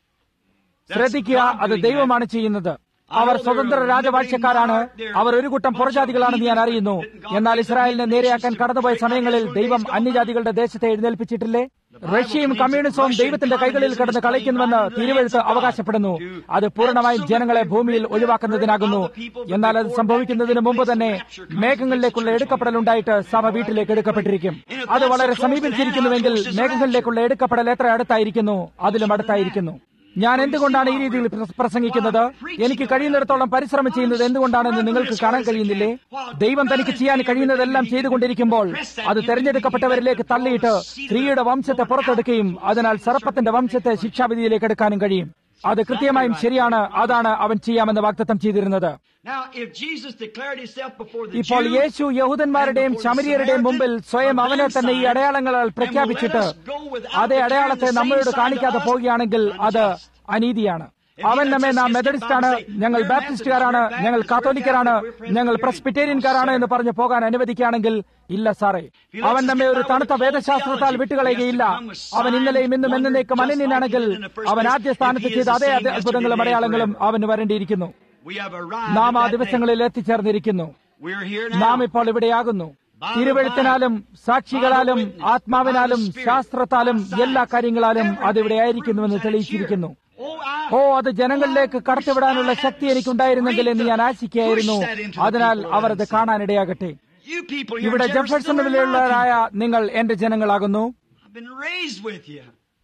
That's ശ്രദ്ധിക്കുക God അത് doing ദൈവമാണ് ചെയ്യുന്നത് അവർ സ്വതന്ത്ര രാജവാഴ്ചക്കാരാണ് അവർ ഒരു കൂട്ടം പുറജാതികളാണെന്ന് ഞാൻ അറിയുന്നു എന്നാൽ ഇസ്രായേലിനെ നേരെയാക്കാൻ കടന്നുപോയ സമയങ്ങളിൽ ദൈവം അന്യജാതികളുടെ ദേശത്തെ എഴുന്നേൽപ്പിച്ചിട്ടില്ലേ റഷ്യയും കമ്മ്യൂണിസവും ദൈവത്തിന്റെ കൈകളിൽ കിടന്ന് കളിക്കുന്നുവെന്ന് തിരുവഴുത്ത് അവകാശപ്പെടുന്നു അത് പൂർണ്ണമായും ജനങ്ങളെ ഭൂമിയിൽ ഒഴിവാക്കുന്നതിനാകുന്നു എന്നാൽ അത് സംഭവിക്കുന്നതിന് മുമ്പ് തന്നെ മേഘങ്ങളിലേക്കുള്ള എടുക്കപ്പെടലുണ്ടായിട്ട് സഭ വീട്ടിലേക്ക് എടുക്കപ്പെട്ടിരിക്കും അത് വളരെ സമീപിച്ചിരിക്കുന്നുവെങ്കിൽ മേഘങ്ങളിലേക്കുള്ള എടുക്കപ്പെടൽ എത്ര അടുത്തായിരിക്കുന്നു അതിലും അടുത്തായിരിക്കുന്നു ഞാൻ എന്തുകൊണ്ടാണ് ഈ രീതിയിൽ പ്ര- പ്രസംഗിക്കുന്നത് എനിക്ക് കഴിയുന്നിടത്തോളം പരിശ്രമം ചെയ്യുന്നത് എന്തുകൊണ്ടാണെന്ന് നിങ്ങൾക്ക് കാണാൻ കഴിയുന്നില്ലേ ദൈവം തനിക്ക് ചെയ്യാൻ കഴിയുന്നതെല്ലാം ചെയ്തുകൊണ്ടിരിക്കുമ്പോൾ അത് തെരഞ്ഞെടുക്കപ്പെട്ടവരിലേക്ക് തള്ളിയിട്ട് സ്ത്രീയുടെ വംശത്തെ പുറത്തെടുക്കുകയും അതിനാൽ സർപ്പത്തിന്റെ വംശത്തെ ശിക്ഷാവിധിയിലേക്ക് എടുക്കാനും കഴിയും അത് കൃത്യമായും ശരിയാണ് അതാണ് അവൻ ചെയ്യാമെന്ന് വാഗ്ദത്തം ചെയ്തിരുന്നത് Now, if Jesus declared himself before the ഇപ്പോൾ Jews, യേശു യഹൂദന്മാരുടെയും ശമരിയരുടെയും മുമ്പിൽ സ്വയം അവനെ തന്നെ ഈ അടയാളങ്ങളാൽ പ്രഖ്യാപിച്ചിട്ട് അതേ അടയാളത്തെ നമ്മളോട് കാണിക്കാതെ പോവുകയാണെങ്കിൽ അത് അനീതിയാണ് അവൻ നമ്മെ നാം മെത്തഡിസ്റ്റാണ് ഞങ്ങൾ ബാപ്റ്റിസ്റ്റുകാരാണ് ഞങ്ങൾ കാത്തോലിക്കരാണ് ഞങ്ങൾ പ്രസ്പിറ്റേറിയൻകാരാണ് എന്ന് പറഞ്ഞ് പോകാൻ അനുവദിക്കുകയാണെങ്കിൽ ഇല്ല സാറേ അവൻ നമ്മെ ഒരു തണുത്ത വേദശാസ്ത്രത്താൽ വിട്ടുകളയുകയില്ല അവൻ ഇന്നലെയും ഇന്നും എന്നേക്കും അനന്യനാണെങ്കിൽ അവൻ ആദ്യ സ്ഥാനത്ത് ചെയ്ത അതേ അതേ അത്ഭുതങ്ങളും അടയാളങ്ങളും അവന് വരേണ്ടിയിരിക്കുന്നു We have arrived നാം at ആ that day. ദിവസങ്ങളിൽ എത്തിച്ചേർന്നിരിക്കുന്നു We're here നാം now. ഇപ്പോൾ ഇവിടെയാകുന്നു തിരുവെഴുത്തിനാലും സാക്ഷികളാലും ആത്മാവിനാലും ശാസ്ത്രത്താലും എല്ലാ കാര്യങ്ങളാലും അതിവിടെ ആയിരിക്കുന്നുവെന്ന് തെളിയിച്ചിരിക്കുന്നു Oh, I ഓ അത് ജനങ്ങളിലേക്ക് കടത്തിവിടാനുള്ള ശക്തി എനിക്കുണ്ടായിരുന്നെങ്കിൽ എന്ന് ഞാൻ ആശിക്കുകയായിരുന്നു അതിനാൽ അവർ അത് കാണാനിടയാകട്ടെ You people, you're ഇവിടെ Jefferson ജെഫേഴ്സണിലുള്ളവരായ നിങ്ങൾ എന്റെ ജനങ്ങളാകുന്നു I've been raised with you.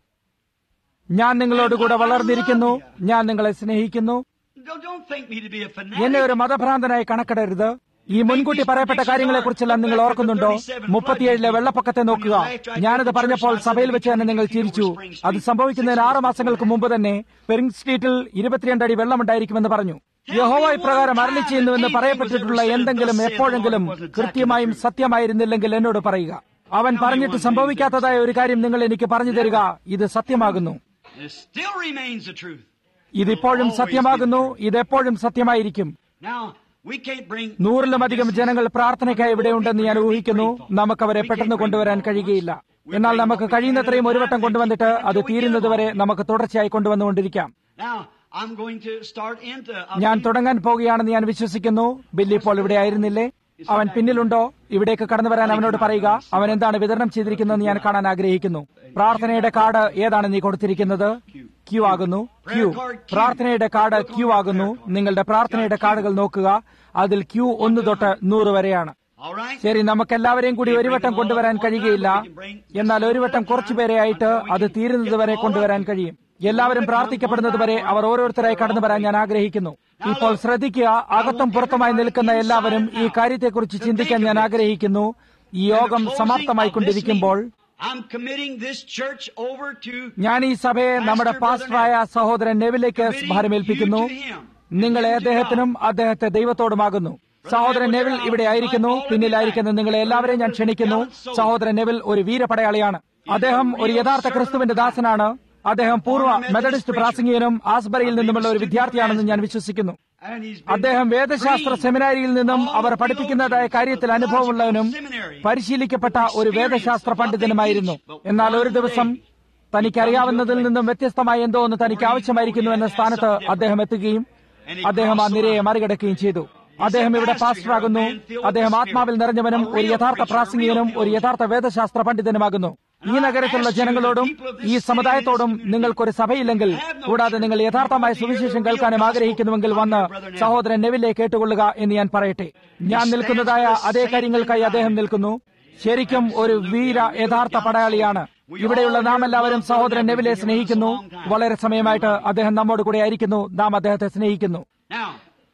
ഞാൻ നിങ്ങളോട് കൂടെ വളർന്നിരിക്കുന്നു ഞാൻ നിങ്ങളെ സ്നേഹിക്കുന്നു Don't, don't think me to be a എന്നെ fanatic. ഒരു മതഭ്രാന്തനായി കണക്കിടരുത് ഈ മുൻകൂട്ടി പറയപ്പെട്ട കാര്യങ്ങളെക്കുറിച്ചെല്ലാം നിങ്ങൾ ഓർക്കുന്നുണ്ടോ മുപ്പത്തിയേഴിലെ വെള്ളപ്പൊക്കത്തെ നോക്കുക ഞാനത് പറഞ്ഞപ്പോൾ സഭയിൽ വെച്ച് തന്നെ നിങ്ങൾ ചിരിച്ചു അത് സംഭവിക്കുന്നതിന് ആറ് മാസങ്ങൾക്ക് മുമ്പ് തന്നെ പെരിങ് സ്ട്രീറ്റിൽ ഇരുപത്തിരണ്ട് അടി വെള്ളമുണ്ടായിരിക്കുമെന്ന് പറഞ്ഞു യഹോവ ഇപ്രകാരം അരളി ചെയ്യുന്നുവെന്ന് പറയപ്പെട്ടിട്ടുള്ള എന്തെങ്കിലും എപ്പോഴെങ്കിലും കൃത്യമായും സത്യമായിരുന്നില്ലെങ്കിൽ എന്നോട് പറയുക അവൻ പറഞ്ഞിട്ട് സംഭവിക്കാത്തതായ ഒരു കാര്യം നിങ്ങൾ എനിക്ക് പറഞ്ഞു തരിക ഇത് സത്യമാകുന്നു It still remains the truth. ഇതിപ്പോഴും സത്യമാകുന്നു ഇതെപ്പോഴും സത്യമായിരിക്കും Now, we can't bring നൂറിലുമധികം ജനങ്ങൾ പ്രാർത്ഥനയ്ക്കായി ഇവിടെയുണ്ടെന്ന് ഞാൻ ഊഹിക്കുന്നു നമുക്കവരെ പെട്ടെന്ന് കൊണ്ടുവരാൻ കഴിയുകയില്ല എന്നാൽ നമുക്ക് കഴിയുന്നത്രയും ഒരു വട്ടം കൊണ്ടുവന്നിട്ട് അത് തീരുന്നതുവരെ നമുക്ക് തുടർച്ചയായി കൊണ്ടുവന്നുകൊണ്ടിരിക്കാം Now, I'm going to start into. ഞാൻ തുടങ്ങാൻ പോകുകയാണെന്ന് ഞാൻ വിശ്വസിക്കുന്നു ബില്ലി ഇപ്പോൾ ഇവിടെ ആയിരുന്നില്ലേ അവൻ പിന്നിലുണ്ടോ ഇവിടേക്ക് കടന്നു വരാൻ അവനോട് പറയുക അവൻ എന്താണ് വിതരണം ചെയ്തിരിക്കുന്നതെന്ന് ഞാൻ കാണാൻ ആഗ്രഹിക്കുന്നു പ്രാർത്ഥനയുടെ കാർഡ് ഏതാണ് നീ കൊടുത്തിരിക്കുന്നത് ക്യൂ ആകുന്നു ക്യൂ പ്രാർത്ഥനയുടെ കാർഡ് ക്യൂ ആകുന്നു നിങ്ങളുടെ പ്രാർത്ഥനയുടെ കാർഡുകൾ നോക്കുക അതിൽ ക്യൂ ഒന്ന് തൊട്ട് നൂറ് വരെയാണ് All right? ശരി നമുക്ക് എല്ലാവരെയും കൂടി ഒരു വട്ടം കൊണ്ടുവരാൻ കഴിയുകയില്ല എന്നാൽ ഒരു വട്ടം കുറച്ചുപേരെ ആയിട്ട് അത് തീരുന്നത് വരെ കൊണ്ടുവരാൻ കഴിയും എല്ലാവരും പ്രാർത്ഥിക്കപ്പെടുന്നത് വരെ അവർ ഓരോരുത്തരായി കടന്നു വരാൻ ഞാൻ ആഗ്രഹിക്കുന്നു ഇപ്പോൾ ശ്രദ്ധിക്കുക അകത്തും പുറത്തുമായി നിൽക്കുന്ന എല്ലാവരും ഈ കാര്യത്തെക്കുറിച്ച് ചിന്തിക്കാൻ ഞാൻ ആഗ്രഹിക്കുന്നു ഈ യോഗം സമാപ്തമായിക്കൊണ്ടിരിക്കുമ്പോൾ I'm committing this church over to ഞാൻ ഈ സഭയെ നമ്മുടെ പാസ്റ്ററായ സഹോദരൻ നെവിലേക്ക് ഭാരമേൽപ്പിക്കുന്നു നിങ്ങളെ അദ്ദേഹത്തിനും അദ്ദേഹത്തെ ദൈവത്തോടുമാകുന്നു സഹോദരൻ നെവിൽ ഇവിടെ ആയിരിക്കുന്നു പിന്നിലായിരിക്കുന്ന നിങ്ങളെ എല്ലാവരെയും ഞാൻ ക്ഷണിക്കുന്നു സഹോദരൻ നെവിൽ ഒരു വീരപടയാളിയാണ് അദ്ദേഹം ഒരു യഥാർത്ഥ ക്രിസ്തുവിന്റെ ദാസനാണ് അദ്ദേഹം പൂർവ്വ മെത്തഡിസ്റ്റ് പ്രാസംഗികനും ആസ്ബറിയിൽ നിന്നുമുള്ള ഒരു വിദ്യാർത്ഥിയാണെന്ന് ഞാൻ വിശ്വസിക്കുന്നു and he's been അദ്ദേഹം വേദശാസ്ത്ര trained സെമിനാരിയിൽ നിന്നും അവർ പഠിപ്പിക്കുന്നതായ കാര്യത്തിൽ അനുഭവമുള്ളവനും പരിശീലിക്കപ്പെട്ട ഒരു വേദശാസ്ത്ര പണ്ഡിതനുമായിരുന്നു എന്നാൽ ഒരു ദിവസം തനിക്കറിയാവുന്നതിൽ നിന്നും വ്യത്യസ്തമായ എന്തോ ഒന്ന് തനിക്ക് ആവശ്യമായിരിക്കുന്നു എന്ന സ്ഥാനത്ത് അദ്ദേഹം എത്തുകയും അദ്ദേഹം ആ നിരയെ മറികടക്കുകയും ചെയ്തു അദ്ദേഹം ഇവിടെ പാസ്റ്ററാകുന്നു അദ്ദേഹം ആത്മാവിൽ നിറഞ്ഞവനും ഒരു യഥാർത്ഥ പ്രാസംഗികനും ഒരു യഥാർത്ഥ വേദശാസ്ത്ര പണ്ഡിതനുമാകുന്നു ഈ നഗരത്തിലുള്ള ജനങ്ങളോടും ഈ സമുദായത്തോടും നിങ്ങൾക്കൊരു സഭയില്ലെങ്കിൽ കൂടാതെ നിങ്ങൾ യഥാർത്ഥമായ സുവിശേഷം കേൾക്കാനും ആഗ്രഹിക്കുന്നുവെങ്കിൽ വന്ന് സഹോദരൻ നെവിലെ കേട്ടുകൊള്ളുക എന്ന് ഞാൻ പറയട്ടെ ഞാൻ നിൽക്കുന്നതായ അതേ കാര്യങ്ങൾക്കായി അദ്ദേഹം നിൽക്കുന്നു ശരിക്കും ഒരു വീര യഥാർത്ഥ പടയാളിയാണ് ഇവിടെയുള്ള നാം എല്ലാവരും സഹോദരൻ നെവിലെ സ്നേഹിക്കുന്നു വളരെ സമയമായിട്ട് അദ്ദേഹം നമ്മോട് കൂടെ ആയിരിക്കുന്നു നാം അദ്ദേഹത്തെ സ്നേഹിക്കുന്നു Now,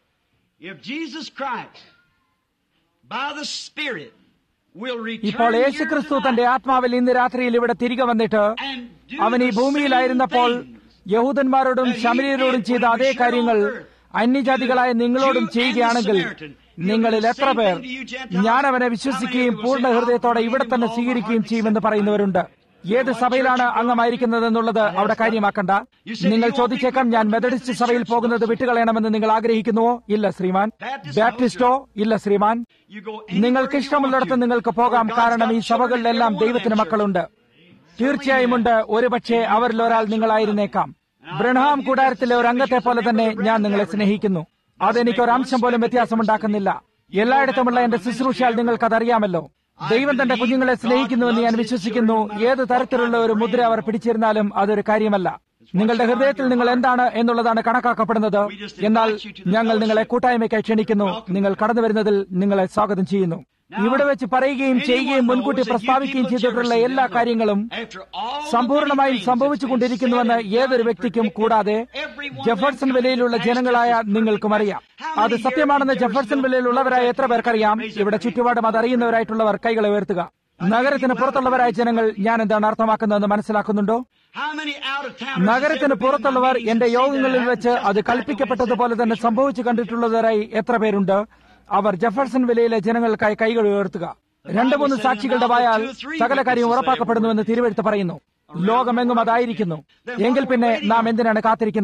if Jesus Christ, by the Spirit, will ഇപ്പോൾ return യേശു here ക്രിസ്തു tonight തന്റെ ആത്മാവിൽ ഇന്ന് രാത്രിയിൽ ഇവിടെ തിരികെ വന്നിട്ട് and do അവൻ ഈ the ഭൂമിയിലായിരുന്നപ്പോൾ same things യഹൂദന്മാരോടും ശമരീയരോടും ചെയ്ത അതേ കാര്യങ്ങൾ അന്യജാതികളായ നിങ്ങളോടും ചെയ്യുകയാണെങ്കിൽ നിങ്ങളിൽ എത്ര പേർ ഞാൻ അവനെ വിശ്വസിക്കുകയും പൂർണ്ണ ഹൃദയത്തോടെ ഇവിടെ തന്നെ സ്വീകരിക്കുകയും ചെയ്യുമെന്ന് പറയുന്നവരുണ്ട് ഏത് സഭയിലാണ് അംഗമായിരിക്കുന്നത് എന്നുള്ളത് അവിടെ കാര്യമാക്കണ്ട നിങ്ങൾ ചോദിച്ചേക്കാം ഞാൻ മെത്തഡിസ്റ്റ് സഭയിൽ പോകുന്നത് വിട്ടുകളയണമെന്ന് നിങ്ങൾ ആഗ്രഹിക്കുന്നുവോ ഇല്ല ശ്രീമാൻ ബാപ്റ്റിസ്റ്റോ ഇല്ല ശ്രീമാൻ You go നിങ്ങൾക്ക് ഇഷ്ടമുള്ളിടത്ത് നിങ്ങൾക്ക് പോകാം കാരണം ഈ സഭകളിലെല്ലാം ദൈവത്തിന് മക്കളുണ്ട് തീർച്ചയായുമുണ്ട് ഒരുപക്ഷെ അവരിൽ ഒരാൾ നിങ്ങളായിരുന്നേക്കാം ബ്രഹാം കൂടാരത്തിലെ ഒരു അംഗത്തെ പോലെ തന്നെ ഞാൻ നിങ്ങളെ സ്നേഹിക്കുന്നു അതെനിക്ക് ഒരു അംശം പോലും വ്യത്യാസമുണ്ടാക്കുന്നില്ല എല്ലായിടത്തുമുള്ള എന്റെ ശുശ്രൂഷയാൽ നിങ്ങൾക്കതറിയാമല്ലോ ദൈവം തന്റെ കുഞ്ഞുങ്ങളെ സ്നേഹിക്കുന്നുവെന്ന് ഞാൻ വിശ്വസിക്കുന്നു ഏത് തരത്തിലുള്ള ഒരു മുദ്ര അവർ പിടിച്ചിരുന്നാലും അതൊരു കാര്യമല്ല നിങ്ങളുടെ ഹൃദയത്തിൽ നിങ്ങൾ എന്താണ് എന്നുള്ളതാണ് കണക്കാക്കപ്പെടുന്നത് എന്നാൽ ഞങ്ങൾ നിങ്ങളെ കൂട്ടായ്മയ്ക്കായി ക്ഷണിക്കുന്നു നിങ്ങൾ കടന്നു വരുന്നതിൽ നിങ്ങളെ സ്വാഗതം ചെയ്യുന്നു ഇവിടെ വെച്ച് പറയുകയും ചെയ്യുകയും മുൻകൂട്ടി പ്രസ്താവിക്കുകയും ചെയ്തിട്ടുള്ള എല്ലാ കാര്യങ്ങളും സമ്പൂർണമായും സംഭവിച്ചുകൊണ്ടിരിക്കുന്നുവെന്ന് ഏതൊരു വ്യക്തിക്കും കൂടാതെ ജെഫേഴ്സൺ വിലയിലുള്ള ജനങ്ങളായ നിങ്ങൾക്കും അറിയാം അത് സത്യമാണെന്ന് ജെഫേഴ്സൺ വിലയിലുള്ളവരായ എത്ര പേർക്കറിയാം ഇവിടെ ചുറ്റുപാടും അതറിയുന്നവരായിട്ടുള്ളവർ കൈകളെ ഉയർത്തുക നഗരത്തിന് പുറത്തുള്ളവരായ ജനങ്ങൾ ഞാൻ എന്താണ് അർത്ഥമാക്കുന്നതെന്ന് മനസ്സിലാക്കുന്നുണ്ടോ How many out of town നഗരത്തിന് പുറത്തുള്ളവർ എന്റെ യോഗങ്ങളിൽ വെച്ച് അത് കൽപ്പിക്കപ്പെട്ടതുപോലെ തന്നെ സംഭവിച്ചു കണ്ടിട്ടുള്ളവരായി എത്ര പേരുണ്ട് അവർ ജെഫർസൺ വിലയിലെ ജനങ്ങൾക്കായി കൈകൾ ഉയർത്തുക രണ്ടു മൂന്ന് സാക്ഷികളുടെ വായാൽ സകല കാര്യം ഉറപ്പാക്കപ്പെടുന്നുവെന്ന് തിരുവെഴുത്ത് പറയുന്നു ലോകമെങ്ങും അതായിരിക്കുന്നു എങ്കിൽ പിന്നെ നാം എന്തിനാണ് കാത്തിരിക്കുന്നത്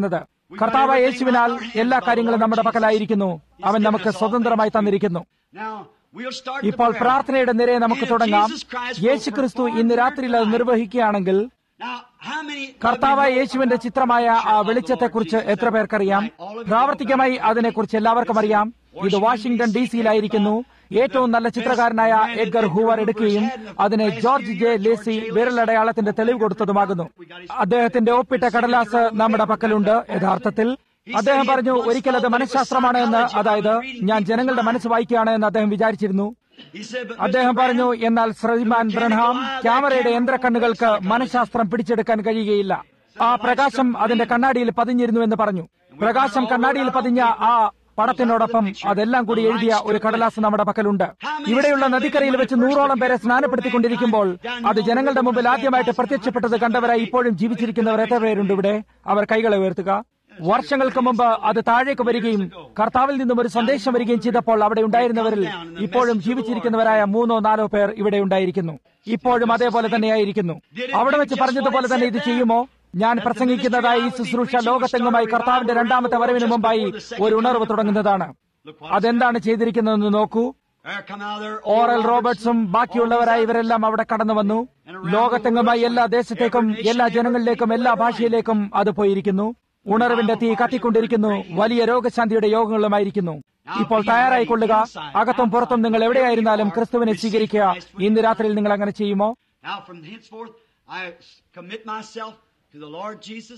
കർത്താവ് യേശുവിനാൽ എല്ലാ കാര്യങ്ങളും നമ്മുടെ പക്കലായിരിക്കുന്നു അവൻ നമുക്ക് സ്വതന്ത്രമായി തന്നിരിക്കുന്നു Now, we'll start the ഇപ്പോൾ prayer. പ്രാർത്ഥനയുടെ നിരയെ നമുക്ക് If തുടങ്ങാം Jesus Christ will യേശു ക്രിസ്തു perform ഇന്ന് രാത്രിയിൽ അത് നിർവഹിക്കുകയാണെങ്കിൽ Now, how many of കർത്താവായ you know യേശുവിന്റെ about ചിത്രമായ the ആ picture of the വെളിച്ചത്തെക്കുറിച്ച് Lord Jesus? എത്ര പേർക്കറിയാം Right, all of you know പ്രാവർത്തികമായി about it. അതിനെക്കുറിച്ച് എല്ലാവർക്കും അറിയാം ഇത് വാഷിംഗ്ടൺ ഡി സിയിലായിരിക്കുന്നു ഏറ്റവും നല്ല ചിത്രകാരനായ എഡ്ഗർ ഹൂവർ എടുക്കുകയും അതിന് ജോർജ് ജെ ലേസി വിരലടയാളത്തിന്റെ തെളിവ് കൊടുത്തതുമാകുന്നു അദ്ദേഹത്തിന്റെ ഒപ്പിട്ട കടലാസ് നമ്മുടെ പക്കലുണ്ട് യഥാർത്ഥത്തിൽ അദ്ദേഹം പറഞ്ഞു ഒരിക്കൽ അത് മനഃശാസ്ത്രമാണ് എന്ന് അതായത് ഞാൻ ജനങ്ങളുടെ മനസ്സ് വായിക്കുകയാണ് എന്ന് അദ്ദേഹം വിചാരിച്ചിരുന്നു He said, but അദ്ദേഹം Mr. പറഞ്ഞു Branham, എന്നാൽ ശ്രീമാൻ ബ്രൺഹാം ക്യാമറയുടെ യന്ത്രക്കണ്ണുകൾക്ക് മനഃശാസ്ത്രം പിടിച്ചെടുക്കാൻ കഴിയുകയില്ല ആ പ്രകാശം അതിന്റെ കണ്ണാടിയിൽ പതിഞ്ഞിരുന്നു എന്ന് പറഞ്ഞു പ്രകാശം കണ്ണാടിയിൽ പതിഞ്ഞ ആ പടത്തിനോടൊപ്പം അതെല്ലാം കൂടി എഴുതിയ ഒരു കടലാസ് നമ്മുടെ പക്കലുണ്ട് ഇവിടെയുള്ള നദിക്കരയിൽ വെച്ച് നൂറോളം പേരെ സ്നാനപ്പെടുത്തിക്കൊണ്ടിരിക്കുമ്പോൾ അത് ജനങ്ങളുടെ മുമ്പിൽ ആദ്യമായിട്ട് പ്രത്യക്ഷപ്പെട്ടത് കണ്ടവരായി ഇപ്പോഴും ജീവിച്ചിരിക്കുന്നവർ എത്ര പേരുണ്ട് ഇവിടെ അവർ കൈകളെ ഉയർത്തുക വർഷങ്ങൾക്ക് മുമ്പ് അത് താഴേക്ക് വരികയും കർത്താവിൽ നിന്നും ഒരു സന്ദേശം വരികയും ചെയ്തപ്പോൾ അവിടെ ഉണ്ടായിരുന്നവരിൽ ഇപ്പോഴും ജീവിച്ചിരിക്കുന്നവരായ മൂന്നോ നാലോ പേർ ഇവിടെ ഉണ്ടായിരിക്കുന്നു ഇപ്പോഴും അതേപോലെ തന്നെയായിരിക്കുന്നു അവിടെ വെച്ച് പറഞ്ഞതുപോലെ തന്നെ ഇത് ചെയ്യുമോ ഞാൻ പ്രസംഗിക്കുന്നതായി ഈ ശുശ്രൂഷ ലോകത്തെങ്ങുമായി കർത്താവിന്റെ രണ്ടാമത്തെ വരവിന് മുമ്പായി ഒരു ഉണർവ് തുടങ്ങുന്നതാണ് അതെന്താണ് ചെയ്തിരിക്കുന്നതെന്ന് നോക്കൂ there come out there, Oral റോബർട്ട്സും ബാക്കിയുള്ളവരായി ഇവരെല്ലാം അവിടെ കടന്നു വന്നു ലോകത്തെങ്ങുമായി എല്ലാ ദേശത്തേക്കും എല്ലാ ജനങ്ങളിലേക്കും എല്ലാ ഭാഷയിലേക്കും അത് പോയിരിക്കുന്നു ഉണർവിന്റെ തീ കത്തിക്കൊണ്ടിരിക്കുന്നു വലിയ രോഗശാന്തിയുടെ യോഗങ്ങളുമായിരിക്കുന്നു ഇപ്പോൾ തയ്യാറായിക്കൊള്ളുക അകത്തും പുറത്തും നിങ്ങൾ എവിടെയായിരുന്നാലും ക്രിസ്തുവിനെ സ്വീകരിക്കുക ഇന്ന് രാത്രിയിൽ നിങ്ങൾ അങ്ങനെ ചെയ്യുമോ Now, from henceforth, I commit myself to the Lord Jesus,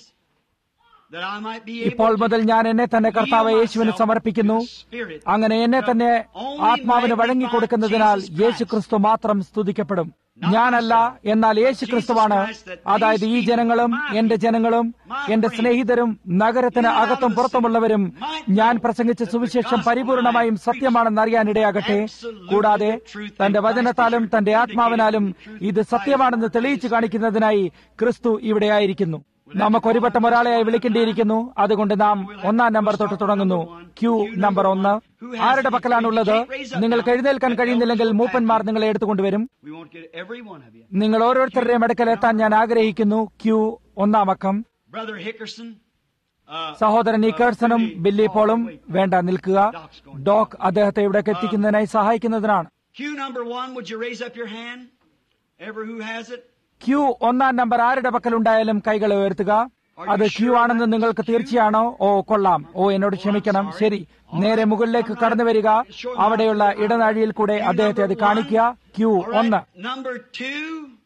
that I might be ഇപ്പോൾ able മുതൽ ഞാൻ എന്നെ തന്നെ കർത്താവ് യേശുവിന് സമർപ്പിക്കുന്നു അങ്ങനെ എന്നെ തന്നെ ആത്മാവിന് വഴങ്ങിക്കൊടുക്കുന്നതിനാൽ യേശു ക്രിസ്തു മാത്രം സ്തുതിക്കപ്പെടും ഞാനല്ല എന്നാൽ യേശു ക്രിസ്തുവാണ് അതായത് ഈ ജനങ്ങളും എന്റെ ജനങ്ങളും എന്റെ സ്നേഹിതരും നഗരത്തിന് അകത്തും പുറത്തുമുള്ളവരും ഞാൻ പ്രസംഗിച്ച സുവിശേഷം പരിപൂർണമായും സത്യമാണെന്ന് അറിയാനിടയാകട്ടെ കൂടാതെ തന്റെ വചനത്താലും തന്റെ ആത്മാവിനാലും ഇത് സത്യമാണെന്ന് തെളിയിച്ചു കാണിക്കുന്നതിനായി ക്രിസ്തു ഇവിടെയായിരിക്കുന്നു നമുക്ക് ഒരു വട്ടം ഒരാളെയായി വിളിക്കേണ്ടിയിരിക്കുന്നു അതുകൊണ്ട് നാം ഒന്നാം നമ്പർ തൊട്ട് തുടങ്ങുന്നു ക്യൂ നമ്പർ ഒന്ന് ആരുടെ പക്കലാണുള്ളത് നിങ്ങൾക്ക് എഴുന്നേൽക്കാൻ കഴിയുന്നില്ലെങ്കിൽ മൂപ്പന്മാർ നിങ്ങളെ എടുത്തുകൊണ്ടുവരും We won't get every one of you. നിങ്ങൾ ഓരോരുത്തരുടെയും അടുക്കൽ എത്താൻ ഞാൻ ആഗ്രഹിക്കുന്നു ക്യൂ ഒന്നാം അക്കം Brother Hickerson, uh, സഹോദരൻ നിക്കേഴ്സണും ബില്ലി പോളും വേണ്ട നിൽക്കുക ഡോക് അദ്ദേഹത്തെ ഇവിടേക്ക് എത്തിക്കുന്നതിനായി സഹായിക്കുന്നതിനാണ് Q number one, would you raise up your hand? Ever who has it? Q ഒന്നാം നമ്പർ ആരുടെ പക്കലുണ്ടായാലും കൈകൾ ഉയർത്തുക അത് ക്യൂ ആണെന്ന് നിങ്ങൾക്ക് തീർച്ചയാണോ ഓ കൊള്ളാം ഓ എന്നോട് ക്ഷമിക്കണം ശരി നേരെ മുകളിലേക്ക് കടന്നു വരിക അവിടെയുള്ള ഇടനാഴിയിൽ കൂടെ അദ്ദേഹത്തെ അത് കാണിക്കുക ക്യൂ All right. ഒന്ന് Number two,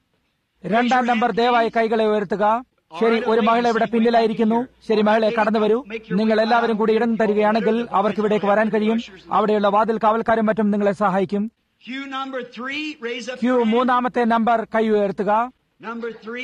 രണ്ടാം നമ്പർ ദയവായി കൈകളെ ഉയർത്തുക ശരി ഒരു മഹിള ഇവിടെ പിന്നിലായിരിക്കുന്നു ശരി മഹിളെ കടന്നു വരൂ നിങ്ങൾ എല്ലാവരും കൂടി ഇടം തരികയാണെങ്കിൽ അവർക്ക് ഇവിടേക്ക് വരാൻ കഴിയും അവിടെയുള്ള വാതിൽ കാവൽക്കാരും മറ്റും നിങ്ങളെ സഹായിക്കും Q number three, raise up Q your hand. മൂന്നാമത്തെ നമ്പർ കൈ ഉയർത്തുക Number three,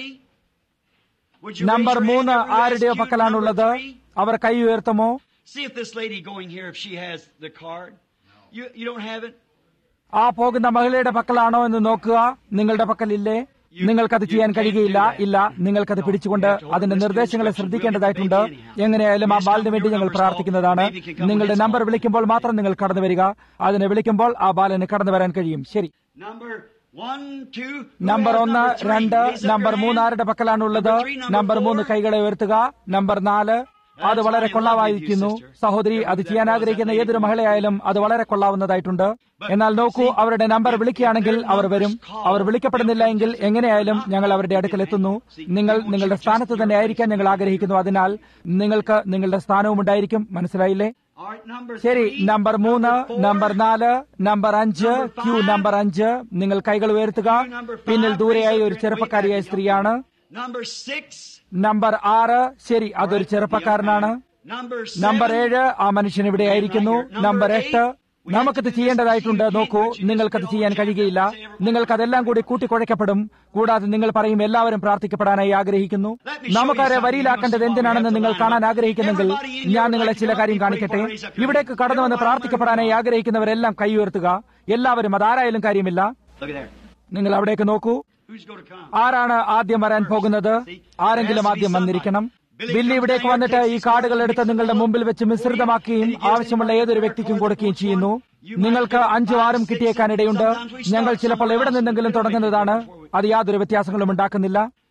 would you number raise your മൂന്ന് hand? Everyone ആരുടെയോ has Q പക്കലാണുള്ളത് number three? അവർ കൈ ഉയർത്തുമോ See if this lady going here, if she has the card. You, you don't have it? ആ പോകുന്ന മഹിളയുടെ പക്കലാണോ എന്ന് നോക്കുക നിങ്ങളുടെ പക്കലില്ലേ നിങ്ങൾക്കത് ചെയ്യാൻ കഴിയുകയില്ല ഇല്ല നിങ്ങൾക്കത് പിടിച്ചുകൊണ്ട് അതിന്റെ നിർദ്ദേശങ്ങളെ ശ്രദ്ധിക്കേണ്ടതായിട്ടുണ്ട് എങ്ങനെയായാലും ആ ബാലിന് വേണ്ടി ഞങ്ങൾ പ്രാർത്ഥിക്കുന്നതാണ് നിങ്ങളുടെ നമ്പർ വിളിക്കുമ്പോൾ മാത്രം നിങ്ങൾ കടന്നു വരിക അതിനെ വിളിക്കുമ്പോൾ ആ ബാലന് കടന്നു വരാൻ കഴിയും ശരി Number one, two. who number has ഒന്ന് number three? രണ്ട് Raise up നമ്പർ your മൂന്ന് hand. ആരുടെ പക്കലാണുള്ളത് Number three, number നമ്പർ മൂന്ന് four. കൈകളെ ഉയർത്തുക നമ്പർ നാല് അത് വളരെ കൊള്ളാമായിരിക്കുന്നു സഹോദരി അത് ചെയ്യാൻ ആഗ്രഹിക്കുന്ന ഏതൊരു മഹിളയായാലും അത് വളരെ കൊള്ളാവുന്നതായിട്ടുണ്ട് എന്നാൽ നോക്കൂ അവരുടെ നമ്പർ വിളിക്കുകയാണെങ്കിൽ അവർ വരും അവർ വിളിക്കപ്പെടുന്നില്ല എങ്കിൽ എങ്ങനെയായാലും ഞങ്ങൾ അവരുടെ അടുക്കൽ എത്തുന്നു നിങ്ങൾ നിങ്ങളുടെ സ്ഥാനത്ത് തന്നെ ആയിരിക്കാൻ ഞങ്ങൾ ആഗ്രഹിക്കുന്നു അതിനാൽ നിങ്ങൾക്ക് നിങ്ങളുടെ സ്ഥാനവും ഉണ്ടായിരിക്കും മനസ്സിലായില്ലേ All right, number ശരി three, നമ്പർ മൂന്ന് number four, നമ്പർ നാല് നമ്പർ അഞ്ച് ക്യൂ നമ്പർ അഞ്ച് നിങ്ങൾ കൈകൾ ഉയർത്തുക പിന്നിൽ ദൂരെയായി ഒരു ചെറുപ്പക്കാരിയായ സ്ത്രീയാണ് Number six, നമ്പർ ആറ് ശരി അതൊരു ചെറുപ്പക്കാരനാണ് number നമ്പർ seven, ഏഴ് ആ മനുഷ്യൻ ഇവിടെ ആയിരിക്കുന്നു നമ്പർ എട്ട് നമുക്കത് ചെയ്യേണ്ടതായിട്ടുണ്ട് നോക്കൂ നിങ്ങൾക്കത് ചെയ്യാൻ കഴിയുകയില്ല നിങ്ങൾക്കതെല്ലാം കൂടി കൂട്ടിക്കുഴയ്ക്കപ്പെടും കൂടാതെ നിങ്ങൾ പറയും എല്ലാവരും പ്രാർത്ഥിക്കപ്പെടാനായി ആഗ്രഹിക്കുന്നു നമുക്കാരെ വരിയിലാക്കേണ്ടത് എന്തിനാണെന്ന് നിങ്ങൾ കാണാൻ ആഗ്രഹിക്കുന്നെങ്കിൽ ഞാൻ നിങ്ങളെ ചില കാര്യം കാണിക്കട്ടെ ഇവിടേക്ക് കടന്നു വന്ന് പ്രാർത്ഥിക്കപ്പെടാനായി ആഗ്രഹിക്കുന്നവരെല്ലാം കൈ ഉയർത്തുക എല്ലാവരും അതാരായാലും കാര്യമില്ല Look at there. നിങ്ങൾ അവിടേക്ക് നോക്കൂ Who's going to come? ആരാണ് ആദ്യം വരാൻ പോകുന്നത് ആരെങ്കിലും ആദ്യം വന്നിരിക്കണം ബില്ല് ഇവിടേക്ക് വന്നിട്ട് ഈ കാർഡുകൾ എടുത്ത് നിങ്ങളുടെ മുമ്പിൽ വെച്ച് മിശ്രിതമാക്കുകയും ആവശ്യമുള്ള ഏതൊരു വ്യക്തിക്കും കൊടുക്കുകയും ചെയ്യുന്നു നിങ്ങൾക്ക് അഞ്ചും ആറും കിട്ടിയേക്കാനിടയുണ്ട് ഞങ്ങൾ ചിലപ്പോൾ എവിടെ നിന്നെങ്കിലും തുടങ്ങുന്നതാണ് അത് യാതൊരു വ്യത്യാസങ്ങളും ഉണ്ടാക്കുന്നില്ല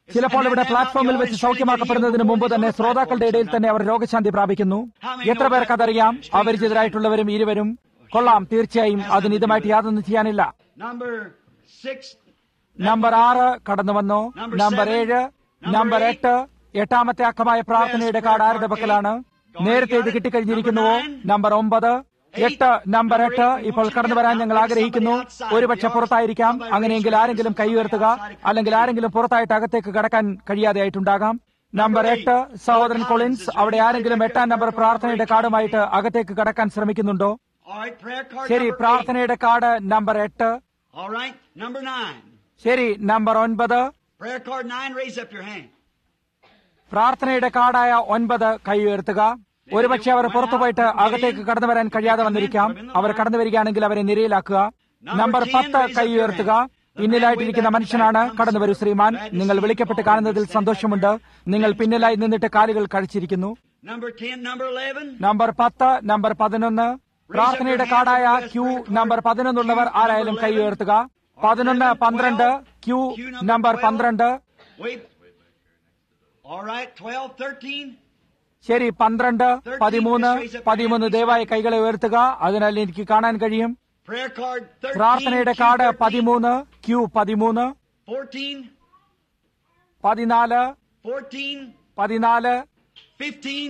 ചിലപ്പോൾ ഇവിടെ പ്ലാറ്റ്ഫോമിൽ വെച്ച് സൗഖ്യമാക്കപ്പെടുന്നതിന് മുമ്പ് തന്നെ ശ്രോതാക്കളുടെ ഇടയിൽ തന്നെ അവർ രോഗശാന്തി പ്രാപിക്കുന്നു എത്ര പേർക്ക് അതറിയാം അപരിചിതരായിട്ടുള്ളവരും ഇരുവരും കൊള്ളാം തീർച്ചയായും അതിന് ഇതുമായിട്ട് യാതൊന്നും ചെയ്യാനില്ല Number six. നമ്പർ ആറ് കടന്നു വന്നു നമ്പർ ഏഴ് നമ്പർ എട്ട് എട്ടാമത്തെ അക്കമായ പ്രാർത്ഥനയുടെ കാർഡ് ആരുടെ പക്കലാണ് നേരത്തെ ഇത് കിട്ടിക്കഴിഞ്ഞിരിക്കുന്നുവോ നമ്പർ ഒമ്പത് എട്ട് നമ്പർ എട്ട് ഇപ്പോൾ കടന്നു വരാൻ ഞങ്ങൾ ആഗ്രഹിക്കുന്നു ഒരുപക്ഷെ പുറത്തായിരിക്കാം അങ്ങനെയെങ്കിൽ ആരെങ്കിലും കൈ ഉയർത്തുക അല്ലെങ്കിൽ ആരെങ്കിലും പുറത്തായിട്ട് അകത്തേക്ക് കടക്കാൻ കഴിയാതെയായിട്ടുണ്ടാകാം നമ്പർ എട്ട് സഹോദരൻ കൊളിൻസ് അവിടെ ആരെങ്കിലും എട്ടാം നമ്പർ പ്രാർത്ഥനയുടെ കാർഡുമായിട്ട് അകത്തേക്ക് കടക്കാൻ ശ്രമിക്കുന്നുണ്ടോ All right, prayer card ശരി number eight. പ്രാർത്ഥനയുടെ കാർഡ് നമ്പർ എട്ട് All right, number nine. ശരി നമ്പർ ഒൻപത് Prayer card nine, raise up your hand. പ്രാർത്ഥനയുടെ കാർഡായ ഒൻപത് കൈ ഉയർത്തുക ഒരുപക്ഷെ അവർ പുറത്തുപോയിട്ട് അകത്തേക്ക് കടന്നു വരാൻ കഴിയാതെ വന്നിരിക്കാം അവർ കടന്നു വരികയാണെങ്കിൽ അവരെ നിരയിലാക്കുക നമ്പർ പത്ത് കൈ ഉയർത്തുക പിന്നിലായിട്ടിരിക്കുന്ന മനുഷ്യനാണ് കടന്നു വരൂ ശ്രീമാൻ നിങ്ങൾ വിളിക്കപ്പെട്ട് കാണുന്നതിൽ സന്തോഷമുണ്ട് നിങ്ങൾ പിന്നിലായി നിന്നിട്ട് കാലുകൾ കഴിച്ചിരിക്കുന്നു Number ten, number eleven. Number പത്ത് നമ്പർ പതിനൊന്ന് പ്രാർത്ഥനയുടെ കാർഡായ ക്യൂ നമ്പർ പതിനൊന്നുള്ളവർ ആരായാലും കൈ ഉയർത്തുക പതിനൊന്ന് പന്ത്രണ്ട് ക്യൂ നമ്പർ പന്ത്രണ്ട് Wait. All right, twelve, thirteen. ശരി പന്ത്രണ്ട് പതിമൂന്ന് പതിമൂന്ന് ദയവായി കൈകളെ ഉയർത്തുക അതിനാൽ എനിക്ക് കാണാൻ കഴിയും Prayer card thirteen. പ്രാർത്ഥനയുടെ Q കാർഡ് 13, പതിമൂന്ന് ക്യൂ പതിമൂന്ന് Fourteen, പതിനാല് fourteen, പതിനാല് fifteen.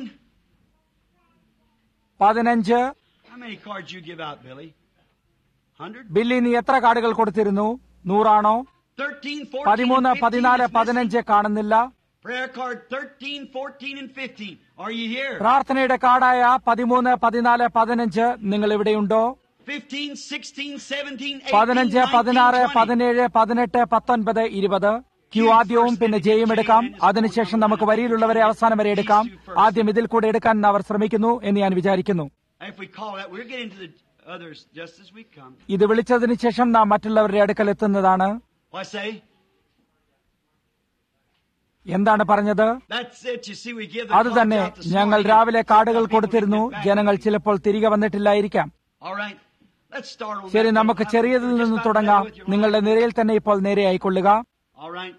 പതിനഞ്ച് How many cards you give out, Billy? Hundred? Billy നീ എത്ര കാർഡുകൾ കൊടുത്തിരുന്നു നൂറാണോ Thirteen, fourteen, പതിമൂന്ന് and 15 പതിനാല് is missing. പതിനഞ്ച് കാണുന്നില്ല Prayer card 13, 14, and 15. Are you here? പ്രാർത്ഥനയുടെ കാർഡായ പതിമൂന്ന് പതിനാല് പതിനഞ്ച് നിങ്ങൾ ഇവിടെയുണ്ടോ 15, 16, 17, 18, പതിനഞ്ച് 19, പതിനാറ് 20. പതിനേഴ് പതിനെട്ട് പത്തൊൻപത് ഇരുപത് ക്യൂ ആദ്യവും പിന്നെ ജയും എടുക്കാം അതിനുശേഷം നമുക്ക് വരിയിലുള്ളവരെ അവസാനം വരെ എടുക്കാം ആദ്യം ഇതിൽ കൂടെ എടുക്കാൻ അവർ ശ്രമിക്കുന്നു എന്ന് ഞാൻ വിചാരിക്കുന്നു If we call that, we're getting to the others just as we come. ഇത് വിളിച്ചതിന് ശേഷം നാം മറ്റുള്ളവരുടെ അടുക്കൽ എത്തുന്നതാണ് What I say? എന്താണ് പറഞ്ഞത് That's it. You see, we give the അത് cards തന്നെ out this ഞങ്ങൾ morning. രാവിലെ കാർഡുകൾ People കൊടുത്തിരുന്നു didn't get back. ജനങ്ങൾ ചിലപ്പോൾ തിരികെ വന്നിട്ടില്ലായിരിക്കാം All right. Let's start on ശരി that. നമുക്ക് I'm ചെറിയതിൽ just നിന്ന് about തുടങ്ങാം done with your നിങ്ങളുടെ mind. നിരയിൽ തന്നെ ഇപ്പോൾ നേരെയായിക്കൊള്ളുക All right.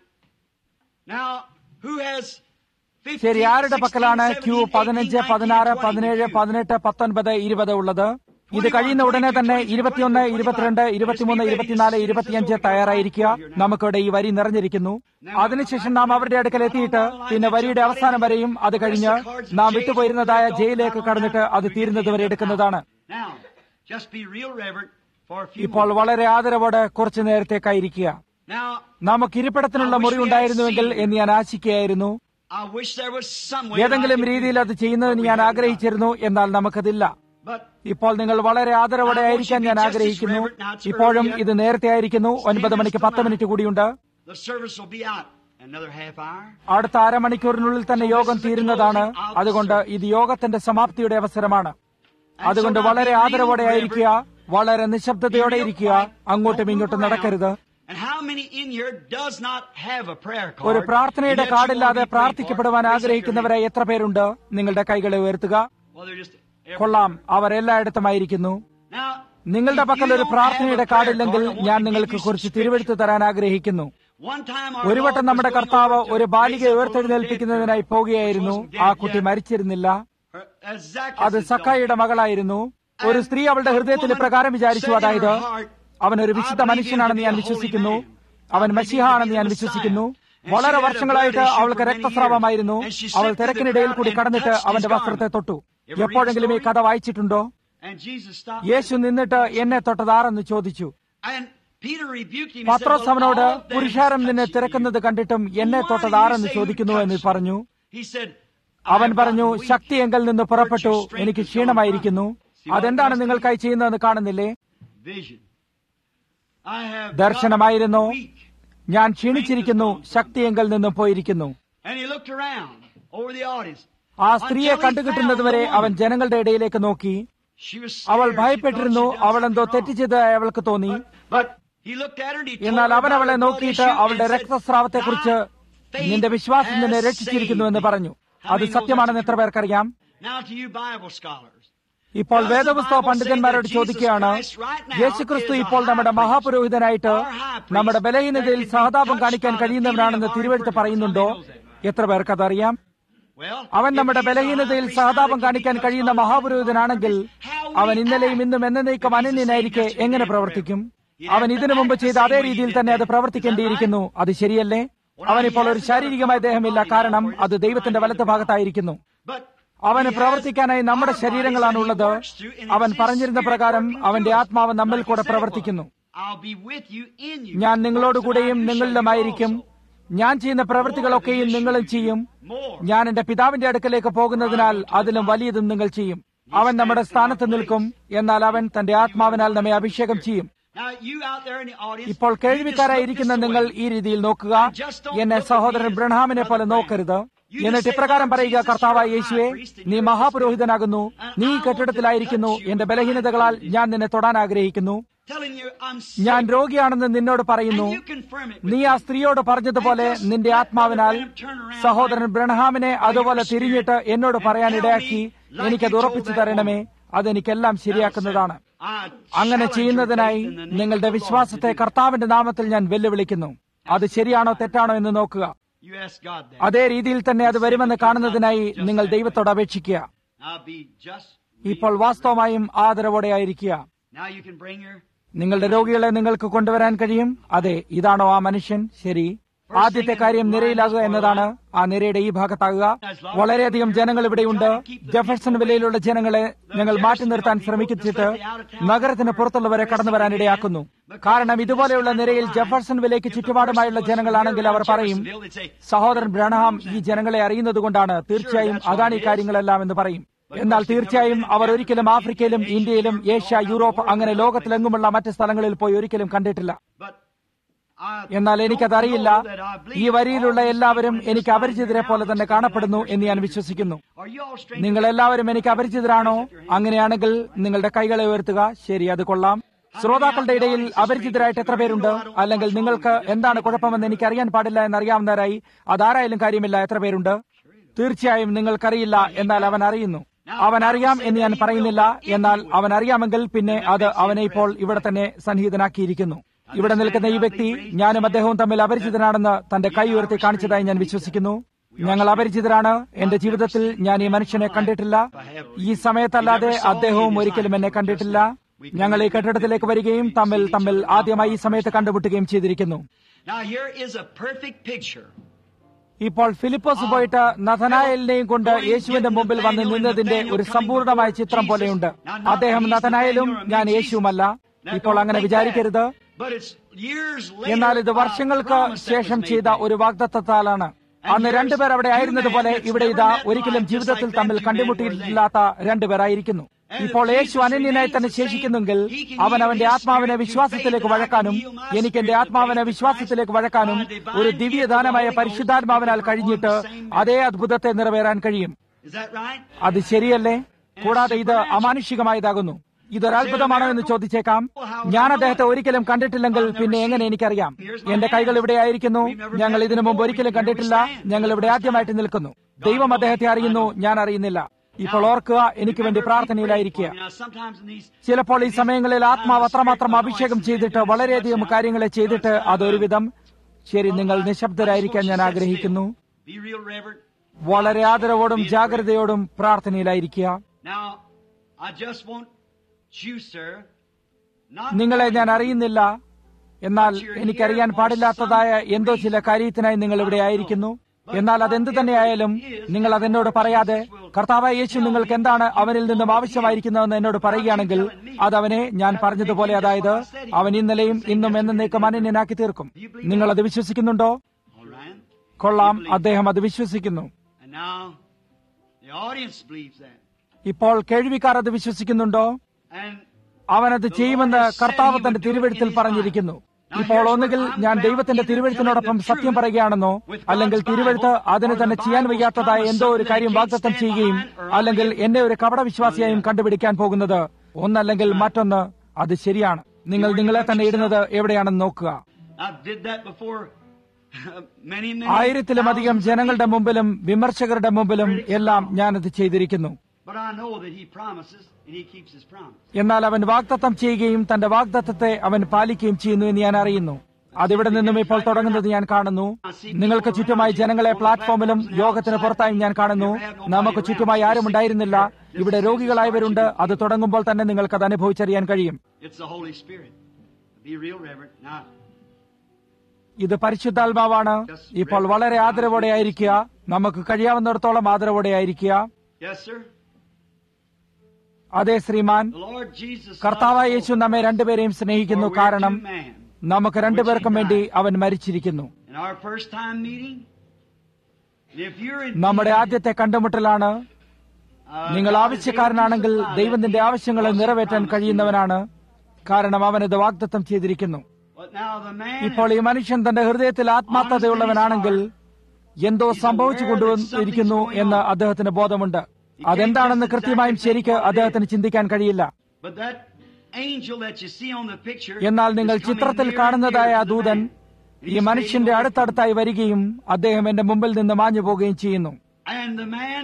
Now, who has 15, ശരി ആരുടെ 16, പക്കലാണ് 17, ക്യൂ 18, പതിനഞ്ച് 19, പതിനാറ് 20 പതിനേഴ് queue? പതിനെട്ട് പത്തൊൻപത് ഇരുപത് ഉള്ളത് ഇത് കഴിയുന്ന ഉടനെ തന്നെ ഇരുപത്തിയൊന്ന് ഇരുപത്തിരണ്ട് ഇരുപത്തിമൂന്ന് ഇരുപത്തിനാല് ഇരുപത്തിയഞ്ച് തയ്യാറായിരിക്കുക നമുക്കിവിടെ ഈ വരി നിറഞ്ഞിരിക്കുന്നു അതിനുശേഷം നാം അവരുടെ അടുക്കൽ എത്തിയിട്ട് പിന്നെ വരിയുടെ അവസാനം വരെയും അത് കഴിഞ്ഞ് നാം വിട്ടുപോയിരുന്നതായ ജയിലേക്ക് കടന്നിട്ട് അത് തീരുന്നതുവരെ എടുക്കുന്നതാണ് Now, just be real reverent for a few ഇപ്പോൾ വളരെ ആദരവോടെ കുറച്ചു നേരത്തേക്കായിരിക്കുക Now, നമുക്ക് ഇരിപ്പിടത്തിനുള്ള മുറി ഉണ്ടായിരുന്നുവെങ്കിൽ എന്ന് ഞാൻ ആശിക്കുകയായിരുന്നു I wish there was some way that I ഏതെങ്കിലും could do രീതിയിൽ അത് that. ചെയ്യുന്നതിന് ഞാൻ ആഗ്രഹിച്ചിരുന്നു എന്നാൽ നമുക്കതില്ല But ഇപ്പോൾ നിങ്ങൾ വളരെ ആദരവോടെ ആയിരിക്കാൻ ഞാൻ ആഗ്രഹിക്കുന്നു ഇപ്പോഴും ഇത് നേരത്തെ ആയിരിക്കുന്നു ഒൻപത് മണിക്ക് പത്ത് മിനിറ്റ് കൂടിയുണ്ട് the service will be out another half hour. അടുത്ത അരമണിക്കൂറിനുള്ളിൽ തന്നെ യോഗം തീരുന്നതാണ് അതുകൊണ്ട് ഇത് യോഗത്തിന്റെ സമാപ്തിയുടെ അവസരമാണ് അതുകൊണ്ട് വളരെ ആദരവോടെ ആയിരിക്കുക വളരെ നിശബ്ദതയോടെ ഇരിക്കുക അങ്ങോട്ടും ഇങ്ങോട്ടും നടക്കരുത് And how many in here does not have a prayer card? ഒരു പ്രാർത്ഥനയുടെ and yet you കാർഡില്ലാതെ want to be prayed പ്രാർത്ഥിക്കപ്പെടുവാൻ for? Raise up your ആഗ്രഹിക്കുന്നവരെ എത്ര പേരുണ്ട് നിങ്ങളുടെ കൈകളെ ഉയർത്തുക hand. Well, they're just everywhere. കൊള്ളാം അവർ എല്ലായിടത്തുമായിരിക്കുന്നു Now, നിങ്ങളുടെ if പക്കൽ you ഒരു don't പ്രാർത്ഥനയുടെ have a prayer കാർഡില്ലെങ്കിൽ card, I want ഞാൻ to give നിങ്ങൾക്ക് you കുറച്ച് some തിരുവെടുത്ത് തരാൻ ആഗ്രഹിക്കുന്നു scripture. One time our ഒരു വട്ടം Lord നമ്മുടെ was going കർത്താവ് over to ഒരു raise ബാലികയെ up a little ഉയർത്തെഴുന്നേൽപ്പിക്കുന്നതിനായി dead girl, പോവുകയായിരുന്നു which wasn't ആ dead കുട്ടി yet. മരിച്ചിരുന്നില്ല Her- as Zacchaeus' അത് daughter. സക്കായിയുടെ മകളായിരുന്നു ഒരു സ്ത്രീ അവളുടെ ഹൃദയത്തിൽ ഇപ്രകാരം വിചാരിച്ചു അതായത് അവൻ ഒരു വിശുദ്ധ മനുഷ്യനാണെന്ന് ഞാൻ വിശ്വസിക്കുന്നു അവൻ മഷിഹ ആണെന്ന് ഞാൻ വിശ്വസിക്കുന്നു വളരെ വർഷങ്ങളായിട്ട് അവൾക്ക് രക്തസ്രാവമായിരുന്നു അവൾ തിരക്കിനിടയിൽ കൂടി കടന്നിട്ട് അവന്റെ വസ്ത്രത്തെ തൊട്ടു എപ്പോഴെങ്കിലും ഈ കഥ വായിച്ചിട്ടുണ്ടോ And Jesus stopped യേശു നിന്നിട്ട് എന്നെ തൊട്ടതാരെന്ന് ചോദിച്ചു And Peter rebuked him. He said, Pathros "Well, അവനോട് all of them പുരുഷാരം നിന്നെ touched you." തിരക്കുന്നത് കണ്ടിട്ടും എന്നെ Why do you തൊട്ടതാരെന്ന് say who ചോദിക്കുന്നു എന്ന് touched പറഞ്ഞു you? He said, അവൻ "I have പറഞ്ഞു gotten weak. ശക്തി എങ്കിൽ നിന്ന് പുറപ്പെട്ടു Virtue, strength എനിക്ക് is gone ക്ഷീണമായിരിക്കുന്നു from me." See what അതെന്താണ് it does to നിങ്ങൾക്കായി ചെയ്യുന്നതെന്ന് കാണുന്നില്ലേ Vision. I have ദർശനമായിരുന്നു gotten weak. ഞാൻ ക്ഷീണിച്ചിരിക്കുന്നു ശക്തിയെങ്കിൽ നിന്നും പോയിരിക്കുന്നു And he looked around over the audience. ആ സ്ത്രീയെ കണ്ടുകിട്ടുന്നതുവരെ അവൻ ജനങ്ങളുടെ ഇടയിലേക്ക് നോക്കി She was അവൾ scared. She ഭയപ്പെട്ടിരുന്നു thought she'd done അവൾ എന്തോ something തെറ്റ് wrong. ചെയ്തതായി അവൾക്ക് തോന്നി But he looked at her and he told എന്നാൽ her അവൻ about അവളെ her blood നോക്കിയിട്ട് issue and അവളുടെ said, രക്തസ്രാവത്തെക്കുറിച്ച് "Thy faith നിന്റെ വിശ്വാസം നിന്നെ has രക്ഷിച്ചിരിക്കുന്നു എന്ന് saved thee." പറഞ്ഞു How അത് many knows സത്യമാണെന്ന് that's എത്ര true? പേർക്കറിയാം Now to you Bible scholars. ഇപ്പോൾ വേദപുസ്തക പണ്ഡിതന്മാരോട് ചോദിക്കുകയാണ് യേശുക്രിസ്തു ഇപ്പോൾ നമ്മുടെ മഹാപുരോഹിതനായിട്ട് നമ്മുടെ ബലഹീനതയിൽ സഹതാപം കാണിക്കാൻ കഴിയുന്നവനാണെന്ന് തിരുവഴുത്ത് പറയുന്നുണ്ടോ എത്ര പേർക്ക് അതറിയാം അവൻ നമ്മുടെ ബലഹീനതയിൽ സഹതാപം കാണിക്കാൻ കഴിയുന്ന മഹാപുരോഹിതനാണെങ്കിൽ അവൻ ഇന്നലെയും ഇന്നും എന്നേക്കും അനന്യനായിരിക്കെ എങ്ങനെ പ്രവർത്തിക്കും അവൻ ഇതിനു മുമ്പ് ചെയ്ത അതേ രീതിയിൽ തന്നെ അത് പ്രവർത്തിക്കേണ്ടിയിരിക്കുന്നു അത് ശരിയല്ലേ അവനിപ്പോൾ ഒരു ശാരീരികമായ ദേഹമില്ല കാരണം അത് ദൈവത്തിന്റെ വലത്ത് ഭാഗത്തായിരിക്കുന്നു അവന് പ്രവർത്തിക്കാനായി നമ്മുടെ ശരീരങ്ങളാണ് ഉള്ളത് അവൻ പറഞ്ഞിരുന്ന പ്രകാരം അവന്റെ ആത്മാവ് നമ്മിൽ കൂടെ പ്രവർത്തിക്കുന്നു ഞാൻ നിങ്ങളോടുകൂടെയും നിങ്ങളിലുമായിരിക്കും ഞാൻ ചെയ്യുന്ന പ്രവൃത്തികളൊക്കെയും നിങ്ങളും ചെയ്യും ഞാൻ എന്റെ പിതാവിന്റെ അടുക്കലേക്ക് പോകുന്നതിനാൽ അതിലും വലിയതും നിങ്ങൾ ചെയ്യും അവൻ നമ്മുടെ സ്ഥാനത്ത് നിൽക്കും എന്നാൽ അവൻ തന്റെ ആത്മാവിനാൽ നമ്മെ അഭിഷേകം ചെയ്യും ഇപ്പോൾ കേൾവിക്കാരായിരിക്കുന്ന നിങ്ങൾ ഈ രീതിയിൽ നോക്കുക എന്നെ സഹോദരൻ ബ്രഹാമിനെ പോലെ നോക്കരുത് എന്നിട്ട് ഇപ്രകാരം പറയുക കർത്താവായ യേശുവെ നീ മഹാപുരോഹിതനാകുന്നു നീ ഈ കെട്ടിടത്തിലായിരിക്കുന്നു എന്റെ ബലഹീനതകളാൽ ഞാൻ നിന്നെ തൊടാൻ ആഗ്രഹിക്കുന്നു ഞാൻ രോഗിയാണെന്ന് നിന്നോട് പറയുന്നു നീ ആ സ്ത്രീയോട് പറഞ്ഞതുപോലെ നിന്റെ ആത്മാവിനാൽ സഹോദരൻ ബ്രഹ്ഹാമിനെ അതുപോലെ തിരിഞ്ഞിട്ട് എന്നോട് പറയാൻ ഇടയാക്കി എനിക്കത് ഉറപ്പിച്ചു തരണമേ അതെനിക്കെല്ലാം ശരിയാക്കുന്നതാണ് അങ്ങനെ ചെയ്യുന്നതിനായി നിങ്ങളുടെ വിശ്വാസത്തെ കർത്താവിന്റെ നാമത്തിൽ ഞാൻ വെല്ലുവിളിക്കുന്നു അത് ശരിയാണോ തെറ്റാണോ എന്ന് നോക്കുക അതേ രീതിയിൽ തന്നെ അത് വരുമെന്ന് കാണുന്നതിനായി നിങ്ങൾ ദൈവത്തോട് അപേക്ഷിക്കുക ഇപ്പോൾ വാസ്തവമായും ആദരവോടെ ആയിരിക്കുക നിങ്ങളുടെ രോഗികളെ നിങ്ങൾക്ക് കൊണ്ടുവരാൻ കഴിയും അതെ ഇതാണോ ആ മനുഷ്യൻ ശരി ആദ്യത്തെ കാര്യം നിരയിലാകുക എന്നതാണ് ആ നിരയുടെ ഈ ഭാഗത്താകുക വളരെയധികം ജനങ്ങൾ ഇവിടെയുണ്ട് ജെഫർസൺ വിലയിലുള്ള ജനങ്ങളെ ഞങ്ങൾ മാറ്റി നിർത്താൻ ശ്രമിച്ചിട്ട് നഗരത്തിന് പുറത്തുള്ളവരെ കടന്നു വരാൻ ഇടയാക്കുന്നു കാരണം ഇതുപോലെയുള്ള നിരയിൽ ജെഫർസൺ വിലയ്ക്ക് ചുറ്റുപാടുമായുള്ള ജനങ്ങളാണെങ്കിൽ അവർ പറയും സഹോദരൻ ബ്രണഹാം ഈ ജനങ്ങളെ അറിയുന്നത് കൊണ്ടാണ് തീർച്ചയായും അതാണ് ഈ കാര്യങ്ങളെല്ലാം എന്ന് പറയും എന്നാൽ തീർച്ചയായും അവർ ഒരിക്കലും ആഫ്രിക്കയിലും ഇന്ത്യയിലും ഏഷ്യ യൂറോപ്പ് അങ്ങനെ ലോകത്തിലെങ്ങുമുള്ള മറ്റ് സ്ഥലങ്ങളിൽ പോയി ഒരിക്കലും കണ്ടിട്ടില്ല എന്നാൽ എനിക്കതറിയില്ല ഈ വരിയിലുള്ള എല്ലാവരും എനിക്ക് അപരിചിതരെ പോലെ തന്നെ കാണപ്പെടുന്നു എന്ന് ഞാൻ വിശ്വസിക്കുന്നു നിങ്ങൾ എല്ലാവരും എനിക്ക് അപരിചിതരാണോ അങ്ങനെയാണെങ്കിൽ നിങ്ങളുടെ കൈകളെ ഉയർത്തുക ശരി അത് കൊള്ളാം ശ്രോതാക്കളുടെ ഇടയിൽ അപരിചിതരായിട്ട് എത്ര പേരുണ്ട് അല്ലെങ്കിൽ നിങ്ങൾക്ക് എന്താണ് കുഴപ്പമെന്ന് എനിക്ക് അറിയാൻ പാടില്ല എന്നറിയാവുന്നവരായി അതാരായാലും കാര്യമില്ല എത്ര പേരുണ്ട് തീർച്ചയായും നിങ്ങൾക്കറിയില്ല എന്നാൽ അവൻ അറിയുന്നു അവൻ അറിയാം എന്ന് ഞാൻ പറയുന്നില്ല എന്നാൽ അവൻ അറിയാമെങ്കിൽ പിന്നെ അത് അവനെ ഇപ്പോൾ ഇവിടെ തന്നെ സന്നിഹിതനാക്കിയിരിക്കുന്നു ഇവിടെ നിൽക്കുന്ന ഈ വ്യക്തി ഞാനും അദ്ദേഹവും തമ്മിൽ അപരിചിതനാണെന്ന് തന്റെ കൈ ഉയർത്തി കാണിച്ചതായി ഞാൻ വിശ്വസിക്കുന്നു ഞങ്ങൾ അപരിചിതരാണ് എന്റെ ജീവിതത്തിൽ ഞാൻ ഈ മനുഷ്യനെ കണ്ടിട്ടില്ല ഈ സമയത്തല്ലാതെ അദ്ദേഹവും ഒരിക്കലും എന്നെ കണ്ടിട്ടില്ല ഞങ്ങൾ ഈ കെട്ടിടത്തിലേക്ക് വരികയും തമ്മിൽ തമ്മിൽ ആദ്യമായി ഈ സമയത്ത് കണ്ടുമുട്ടുകയും ചെയ്തിരിക്കുന്നു ഇപ്പോൾ ഫിലിപ്പോസ് പോയിട്ട് നഥനായലിനെയും കൊണ്ട് യേശുവിന്റെ മുമ്പിൽ വന്ന് നിന്നതിന്റെ ഒരു സമ്പൂർണമായ ചിത്രം പോലെയുണ്ട് അദ്ദേഹം നഥനായലും ഞാൻ യേശുവുമല്ല ഇപ്പോൾ അങ്ങനെ വിചാരിക്കരുത് എന്നാൽ ഇത് വർഷങ്ങൾക്ക് ശേഷം ചെയ്ത ഒരു വാഗ്ദത്തത്താലാണ് അന്ന് രണ്ടുപേർ അവിടെ ആയിരുന്നതുപോലെ ഇവിടെ ഇതാ ഒരിക്കലും ജീവിതത്തിൽ തമ്മിൽ കണ്ടുമുട്ടിയിട്ടില്ലാത്ത രണ്ടുപേരായിരിക്കുന്നു ഇപ്പോൾ യേശു അനന്യനായി തന്നെ ശേഷിക്കുന്നെങ്കിൽ അവൻ അവന്റെ ആത്മാവിനെ വിശ്വാസത്തിലേക്ക് വഴക്കാനും എനിക്ക് എന്റെ ആത്മാവിനെ വിശ്വാസത്തിലേക്ക് വഴക്കാനും ഒരു ദിവ്യദാനമായ പരിശുദ്ധാത്മാവിനാൽ കഴിഞ്ഞിട്ട് അതേ അത്ഭുതത്തെ നിറവേറാൻ കഴിയും അത് ശരിയല്ലേ കൂടാതെ ഇത് അമാനുഷികമായതാകുന്നു ഇതൊരത്ഭുതമാണോ എന്ന് ചോദിച്ചേക്കാം ഞാൻ അദ്ദേഹത്തെ ഒരിക്കലും കണ്ടിട്ടില്ലെങ്കിൽ പിന്നെ എങ്ങനെ എനിക്കറിയാം എന്റെ കൈകൾ ഇവിടെ ആയിരിക്കുന്നു ഞങ്ങൾ ഇതിനു മുമ്പ് ഒരിക്കലും കണ്ടിട്ടില്ല ഞങ്ങൾ ഇവിടെ ആദ്യമായിട്ട് നിൽക്കുന്നു ദൈവം അദ്ദേഹത്തെ അറിയുന്നു ഞാൻ അറിയുന്നില്ല ഇപ്പോൾ ഓർക്കുക എനിക്ക് വേണ്ടി പ്രാർത്ഥനയിലായിരിക്കുക ചിലപ്പോൾ ഈ സമയങ്ങളിൽ ആത്മാവ് അത്രമാത്രം അഭിഷേകം ചെയ്തിട്ട് വളരെയധികം കാര്യങ്ങളെ ചെയ്തിട്ട് അതൊരുവിധം ശരി നിങ്ങൾ നിശബ്ദരായിരിക്കാൻ ഞാൻ ആഗ്രഹിക്കുന്നു വളരെ ആദരവോടും ജാഗ്രതയോടും പ്രാർത്ഥനയിലായിരിക്കുക നിങ്ങളെ ഞാൻ അറിയുന്നില്ല എന്നാൽ എനിക്കറിയാൻ പാടില്ലാത്തതായ എന്തോ ചില കാര്യത്തിനായി നിങ്ങൾ ഇവിടെ ആയിരിക്കുന്നു എന്നാൽ അതെന്ത് തന്നെയായാലും നിങ്ങൾ അതെന്നോട് പറയാതെ കർത്താവായ യേശു നിങ്ങൾക്ക് എന്താണ് അവനിൽ നിന്നും ആവശ്യമായിരിക്കുന്നതെന്ന് എന്നോട് പറയുകയാണെങ്കിൽ അത് അവനെ ഞാൻ പറഞ്ഞതുപോലെ അതായത് അവൻ ഇന്നലെയും ഇന്നും എന്നേക്കും അനന്യനാക്കി തീർക്കും നിങ്ങൾ അത് വിശ്വസിക്കുന്നുണ്ടോ കൊള്ളാം അദ്ദേഹം അത് വിശ്വസിക്കുന്നു ഇപ്പോൾ കേൾവിക്കാർ അത് വിശ്വസിക്കുന്നുണ്ടോ അവനത് ചെയ്യുമെന്ന് കർത്താവ് തന്റെ തിരുവഴുത്തിൽ പറഞ്ഞിരിക്കുന്നു ഇപ്പോൾ ഒന്നുകിൽ ഞാൻ ദൈവത്തിന്റെ തിരുവഴുത്തിനോടൊപ്പം സത്യം പറയുകയാണെന്നോ അല്ലെങ്കിൽ തിരുവഴുത്ത് അതിന് തന്നെ ചെയ്യാൻ വയ്യാത്തതായ എന്തോ ഒരു കാര്യം വാഗ്ദത്തം ചെയ്യുകയും അല്ലെങ്കിൽ എന്നെ ഒരു കപട വിശ്വാസിയായും കണ്ടുപിടിക്കാൻ പോകുന്നത് ഒന്നല്ലെങ്കിൽ മറ്റൊന്ന് അത് ശരിയാണ് നിങ്ങൾ നിങ്ങളെ തന്നെ ഇടുന്നത് എവിടെയാണെന്ന് നോക്കുക ആയിരത്തിലധികം ജനങ്ങളുടെ മുമ്പിലും വിമർശകരുടെ മുമ്പിലും എല്ലാം ഞാനത് ചെയ്തിരിക്കുന്നു But I know that He promises and He keeps His promise. എന്നാൽ അവൻ വാഗ്ദത്തം ചെയ്യുകയും തന്റെ വാഗ്ദത്തത്തെ അവൻ പാലിക്കുകയും ചെയ്യുന്നു എന്ന് ഞാൻ അറിയുന്നു അതിവിടെ നിന്നും ഇപ്പോൾ തുടങ്ങുന്നത് ഞാൻ കാണുന്നു നിങ്ങൾക്ക് ചുറ്റുമായി ജനങ്ങളെ പ്ലാറ്റ്ഫോമിലും യോഗത്തിന് പുറത്തായും ഞാൻ കാണുന്നു നമുക്ക് ചുറ്റുമായി ആരും ഉണ്ടായിരുന്നില്ല ഇവിടെ രോഗികളായവരുണ്ട് അത് തുടങ്ങുമ്പോൾ തന്നെ നിങ്ങൾക്കത് അനുഭവിച്ചറിയാൻ കഴിയും It's the Holy Spirit. Be real reverent. Now, ഇത് പരിശുദ്ധാത്മാവാണ് ഇപ്പോൾ വളരെ ആദരവോടെ ആയിരിക്കുക നമുക്ക് കഴിയാവുന്നിടത്തോളം ആദരവോടെ ആയിരിക്കുക yes, sir. അതെ ശ്രീമാൻ The Lord Jesus. കർത്താവായ യേശു നമ്മെ രണ്ടുപേരെയും സ്നേഹിക്കുന്നു കാരണം man. നമുക്ക് രണ്ടുപേർക്കും വേണ്ടി അവൻ മരിച്ചിരിക്കുന്നു In our first time meeting, if you're in നമ്മുടെ ആദ്യത്തെ കണ്ടുമുട്ടലാണ് uh, നിങ്ങൾ God is ആവശ്യക്കാരനാണെങ്കിൽ able to supply ദൈവം നിന്റെ that ആവശ്യങ്ങളെ because he നിറവേറ്റാൻ promised കഴിയുന്നവനാണ് കാരണം അവൻ ഇത് വാഗ്ദത്തം ചെയ്തിരിക്കുന്നു you. But now the man ഇപ്പോൾ ഈ മനുഷ്യൻ തന്റെ ഹൃദയത്തിൽ ആത്മാർത്ഥതയുള്ളവനാണെങ്കിൽ എന്തോ സംഭവിച്ചു കൊണ്ടുവന്നിരിക്കുന്നു എന്ന് അദ്ദേഹത്തിന് ബോധമുണ്ട് അതെന്താണെന്ന് കൃത്യമായും ശരിക്ക് അദ്ദേഹത്തിന് ചിന്തിക്കാൻ കഴിയില്ല But that angel that you see on the picture എന്നാൽ നിങ്ങൾ is coming ചിത്രത്തിൽ near and കാണുന്നതായ near ആ to the ദൂതൻ man. And ഈ he's മനുഷ്യന്റെ fading away. അടുത്തടുത്തായി വരികയും അദ്ദേഹം എന്റെ മുമ്പിൽ നിന്ന് മാഞ്ഞു പോവുകയും ചെയ്യുന്നു And the man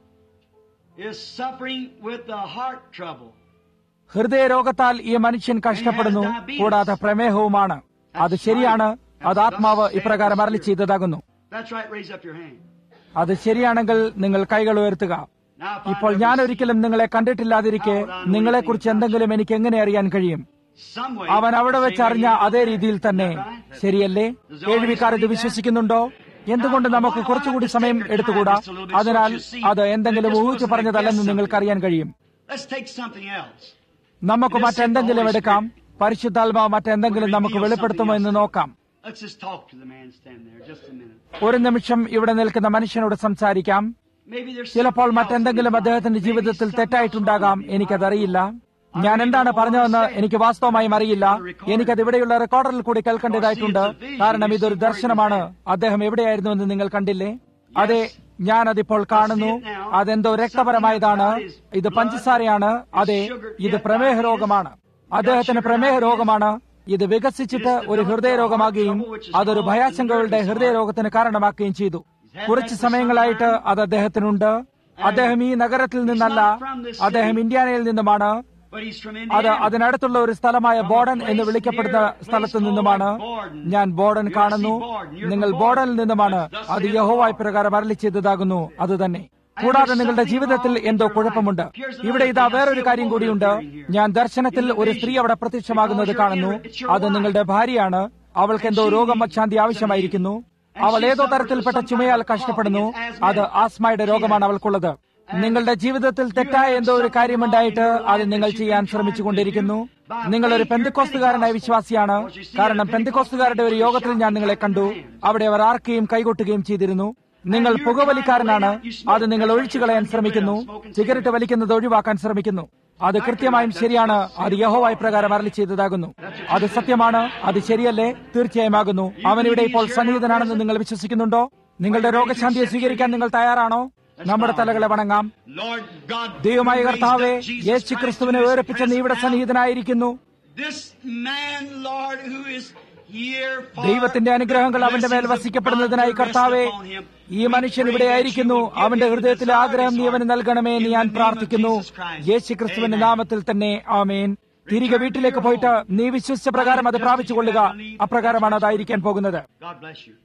is suffering with the heart trouble. ഹൃദയരോഗത്താൽ ഈ മനുഷ്യൻ കഷ്ടപ്പെടുന്നു കൂടാതെ പ്രമേഹവുമാണ് അത് ശരിയാണ് അത് ആത്മാവ് ഇപ്രകാരം അരളി ചെയ്തതാകുന്നു That's right, raise up your hand. അത് ശരിയാണെങ്കിൽ നിങ്ങൾ കൈകൾ ഉയർത്തുക Now, if I ഇപ്പോൾ never ഞാൻ ഒരിക്കലും നിങ്ങളെ കണ്ടിട്ടില്ലാതിരിക്കെ നിങ്ങളെക്കുറിച്ച് എന്തെങ്കിലും എനിക്ക് എങ്ങനെ അറിയാൻ കഴിയും some way, അവൻ അവിടെ വെച്ച് അറിഞ്ഞ അതേ രീതിയിൽ തന്നെ ശരിയല്ലേ കേൾവിക്കാർ ഇത് വിശ്വസിക്കുന്നുണ്ടോ എന്തുകൊണ്ട് നമുക്ക് കുറച്ചുകൂടി സമയം എടുത്തുകൂടാ അതിനാൽ അത് എന്തെങ്കിലും ഊഹിച്ചു പറഞ്ഞതല്ലെന്ന് നിങ്ങൾക്കറിയാൻ കഴിയും Let's take something else. നമുക്ക് മറ്റെന്തെങ്കിലും എടുക്കാം പരിശുദ്ധാത്മാവ് മറ്റെന്തെങ്കിലും നമുക്ക് വെളിപ്പെടുത്തുമോ എന്ന് നോക്കാം Let's just talk to the man standing there just a minute. ഒരു നിമിഷം ഇവിടെ നിൽക്കുന്ന മനുഷ്യനോട് സംസാരിക്കാം Maybe there's ചിലപ്പോൾ something else മറ്റെന്തെങ്കിലും in his അദ്ദേഹത്തിന്റെ life. ജീവിതത്തിൽ Maybe തെറ്റായിട്ടുണ്ടാകാം something എനിക്കതറിയില്ല ഞാൻ എന്താണ് പറഞ്ഞതെന്ന് എനിക്ക് വാസ്തവമായും അറിയില്ല എനിക്കത് ഇവിടെയുള്ള റെക്കോർഡറിൽ കൂടി കേൾക്കേണ്ടതായിട്ടുണ്ട് കാരണം ഇതൊരു ദർശനമാണ് അദ്ദേഹം എവിടെയായിരുന്നുവെന്ന് നിങ്ങൾ കണ്ടില്ലേ അതെ ഞാൻ അതിപ്പോൾ കാണുന്നു അതെന്തോ രക്തപരമായതാണ് ഇത് പഞ്ചസാരയാണ് അതെ ഇത് പ്രമേഹ രോഗമാണ് അദ്ദേഹത്തിന് പ്രമേഹ രോഗമാണ് ഇത് വികസിച്ചിട്ട് ഒരു ഹൃദയരോഗമാകുകയും അതൊരു ഭയാശങ്കകളുടെ ഹൃദയരോഗത്തിന് കാരണമാക്കുകയും ചെയ്തു കുറച്ച് സമയങ്ങളായിട്ട് അത് അദ്ദേഹത്തിനുണ്ട് അദ്ദേഹം ഈ നഗരത്തിൽ നിന്നല്ല അദ്ദേഹം ഇന്ത്യാനയിൽ നിന്നുമാണ് But he's from അത് Indiana. അതിനടുത്തുള്ള ഒരു സ്ഥലമായ ബോർഡൻ എന്ന് വിളിക്കപ്പെടുന്ന സ്ഥലത്ത് നിന്നുമാണ് ഞാൻ ബോർഡൻ കാണുന്നു നിങ്ങൾ ബോർഡനിൽ നിന്നുമാണ് അത് യഹോവായി പ്രകാരം അരളി ചെയ്തതാകുന്നു അത് തന്നെ കൂടാതെ നിങ്ങളുടെ ജീവിതത്തിൽ എന്തോ കുഴപ്പമുണ്ട് ഇവിടെ ഇതാ വേറൊരു കാര്യം കൂടിയുണ്ട് ഞാൻ ദർശനത്തിൽ ഒരു സ്ത്രീ അവിടെ പ്രത്യക്ഷമാകുന്നത് കാണുന്നു അത് നിങ്ങളുടെ ഭാര്യയാണ് അവൾക്ക് എന്തോ രോഗശാന്തി ആവശ്യമായിരിക്കുന്നു അവൾ ഏതോ തരത്തിൽപ്പെട്ട ചുമയാൽ കഷ്ടപ്പെടുന്നു അത് ആസ്മയുടെ രോഗമാണ് അവൾക്കുള്ളത് നിങ്ങളുടെ ജീവിതത്തിൽ തെറ്റായ എന്തോ ഒരു കാര്യമുണ്ടായിട്ട് അത് നിങ്ങൾ ചെയ്യാൻ ശ്രമിച്ചുകൊണ്ടിരിക്കുന്നു നിങ്ങൾ ഒരു പെന്തക്കോസ്തുകാരനായ വിശ്വാസിയാണ് കാരണം പെന്തക്കോസ്തുകാരുടെ ഒരു യോഗത്തിൽ ഞാൻ നിങ്ങളെ കണ്ടു അവിടെ അവർ ആർക്കുകയും കൈകൊട്ടുകയും ചെയ്തിരുന്നു നിങ്ങൾ പുകവലിക്കാരനാണ് അത് നിങ്ങൾ ഒഴിച്ചു കളയാൻ ശ്രമിക്കുന്നു സിഗരറ്റ് വലിക്കുന്നത് ഒഴിവാക്കാൻ ശ്രമിക്കുന്നു അത് കൃത്യമായും ശരിയാണ് അത് യഹോവായി പ്രകാരം അരളി ചെയ്തതാകുന്നു അത് സത്യമാണ് അത് ശരിയല്ലേ തീർച്ചയായും ആകുന്നു അവനിവിടെ ഇപ്പോൾ സന്നിഹിതനാണെന്ന് നിങ്ങൾ വിശ്വസിക്കുന്നുണ്ടോ നിങ്ങളുടെ രോഗശാന്തിയെ സ്വീകരിക്കാൻ നിങ്ങൾ തയ്യാറാണോ നമ്മുടെ തലകളെ വണങ്ങാം Lord God, ദൈവമായ who കർത്താവെ raised up Jesus യേശു Christ ക്രിസ്തുവിനെ who is ഉയർപ്പിച്ച നീ ഇവിടെ present now, സന്നിഹിതനായിരിക്കുന്നു This man, Lord, who is here for ദൈവത്തിന്റെ അനുഗ്രഹങ്ങൾ അവന്റെ മേൽ blessings of വസിക്കപ്പെടുന്നതിനായി God to rest കർത്താവെ upon him. ഈ We മനുഷ്യൻ pray ഇവിടെ that ആയിരിക്കുന്നു you will give അവന്റെ him the ഹൃദയത്തിലെ desire of ആഗ്രഹം his നീ അവന് heart. നൽകണമേ എന്ന് In ഞാൻ the name of പ്രാർത്ഥിക്കുന്നു Jesus Christ. യേശു ക്രിസ്തുവിന്റെ Amen. നാമത്തിൽ തന്നെ ആമേൻ തിരികെ വീട്ടിലേക്ക് പോയിട്ട് നീ വിശ്വസിച്ച പ്രകാരം അത് പ്രാപിച്ചുകൊള്ളുക അപ്രകാരമാണ് അതായിരിക്കാൻ പോകുന്നത് God bless you.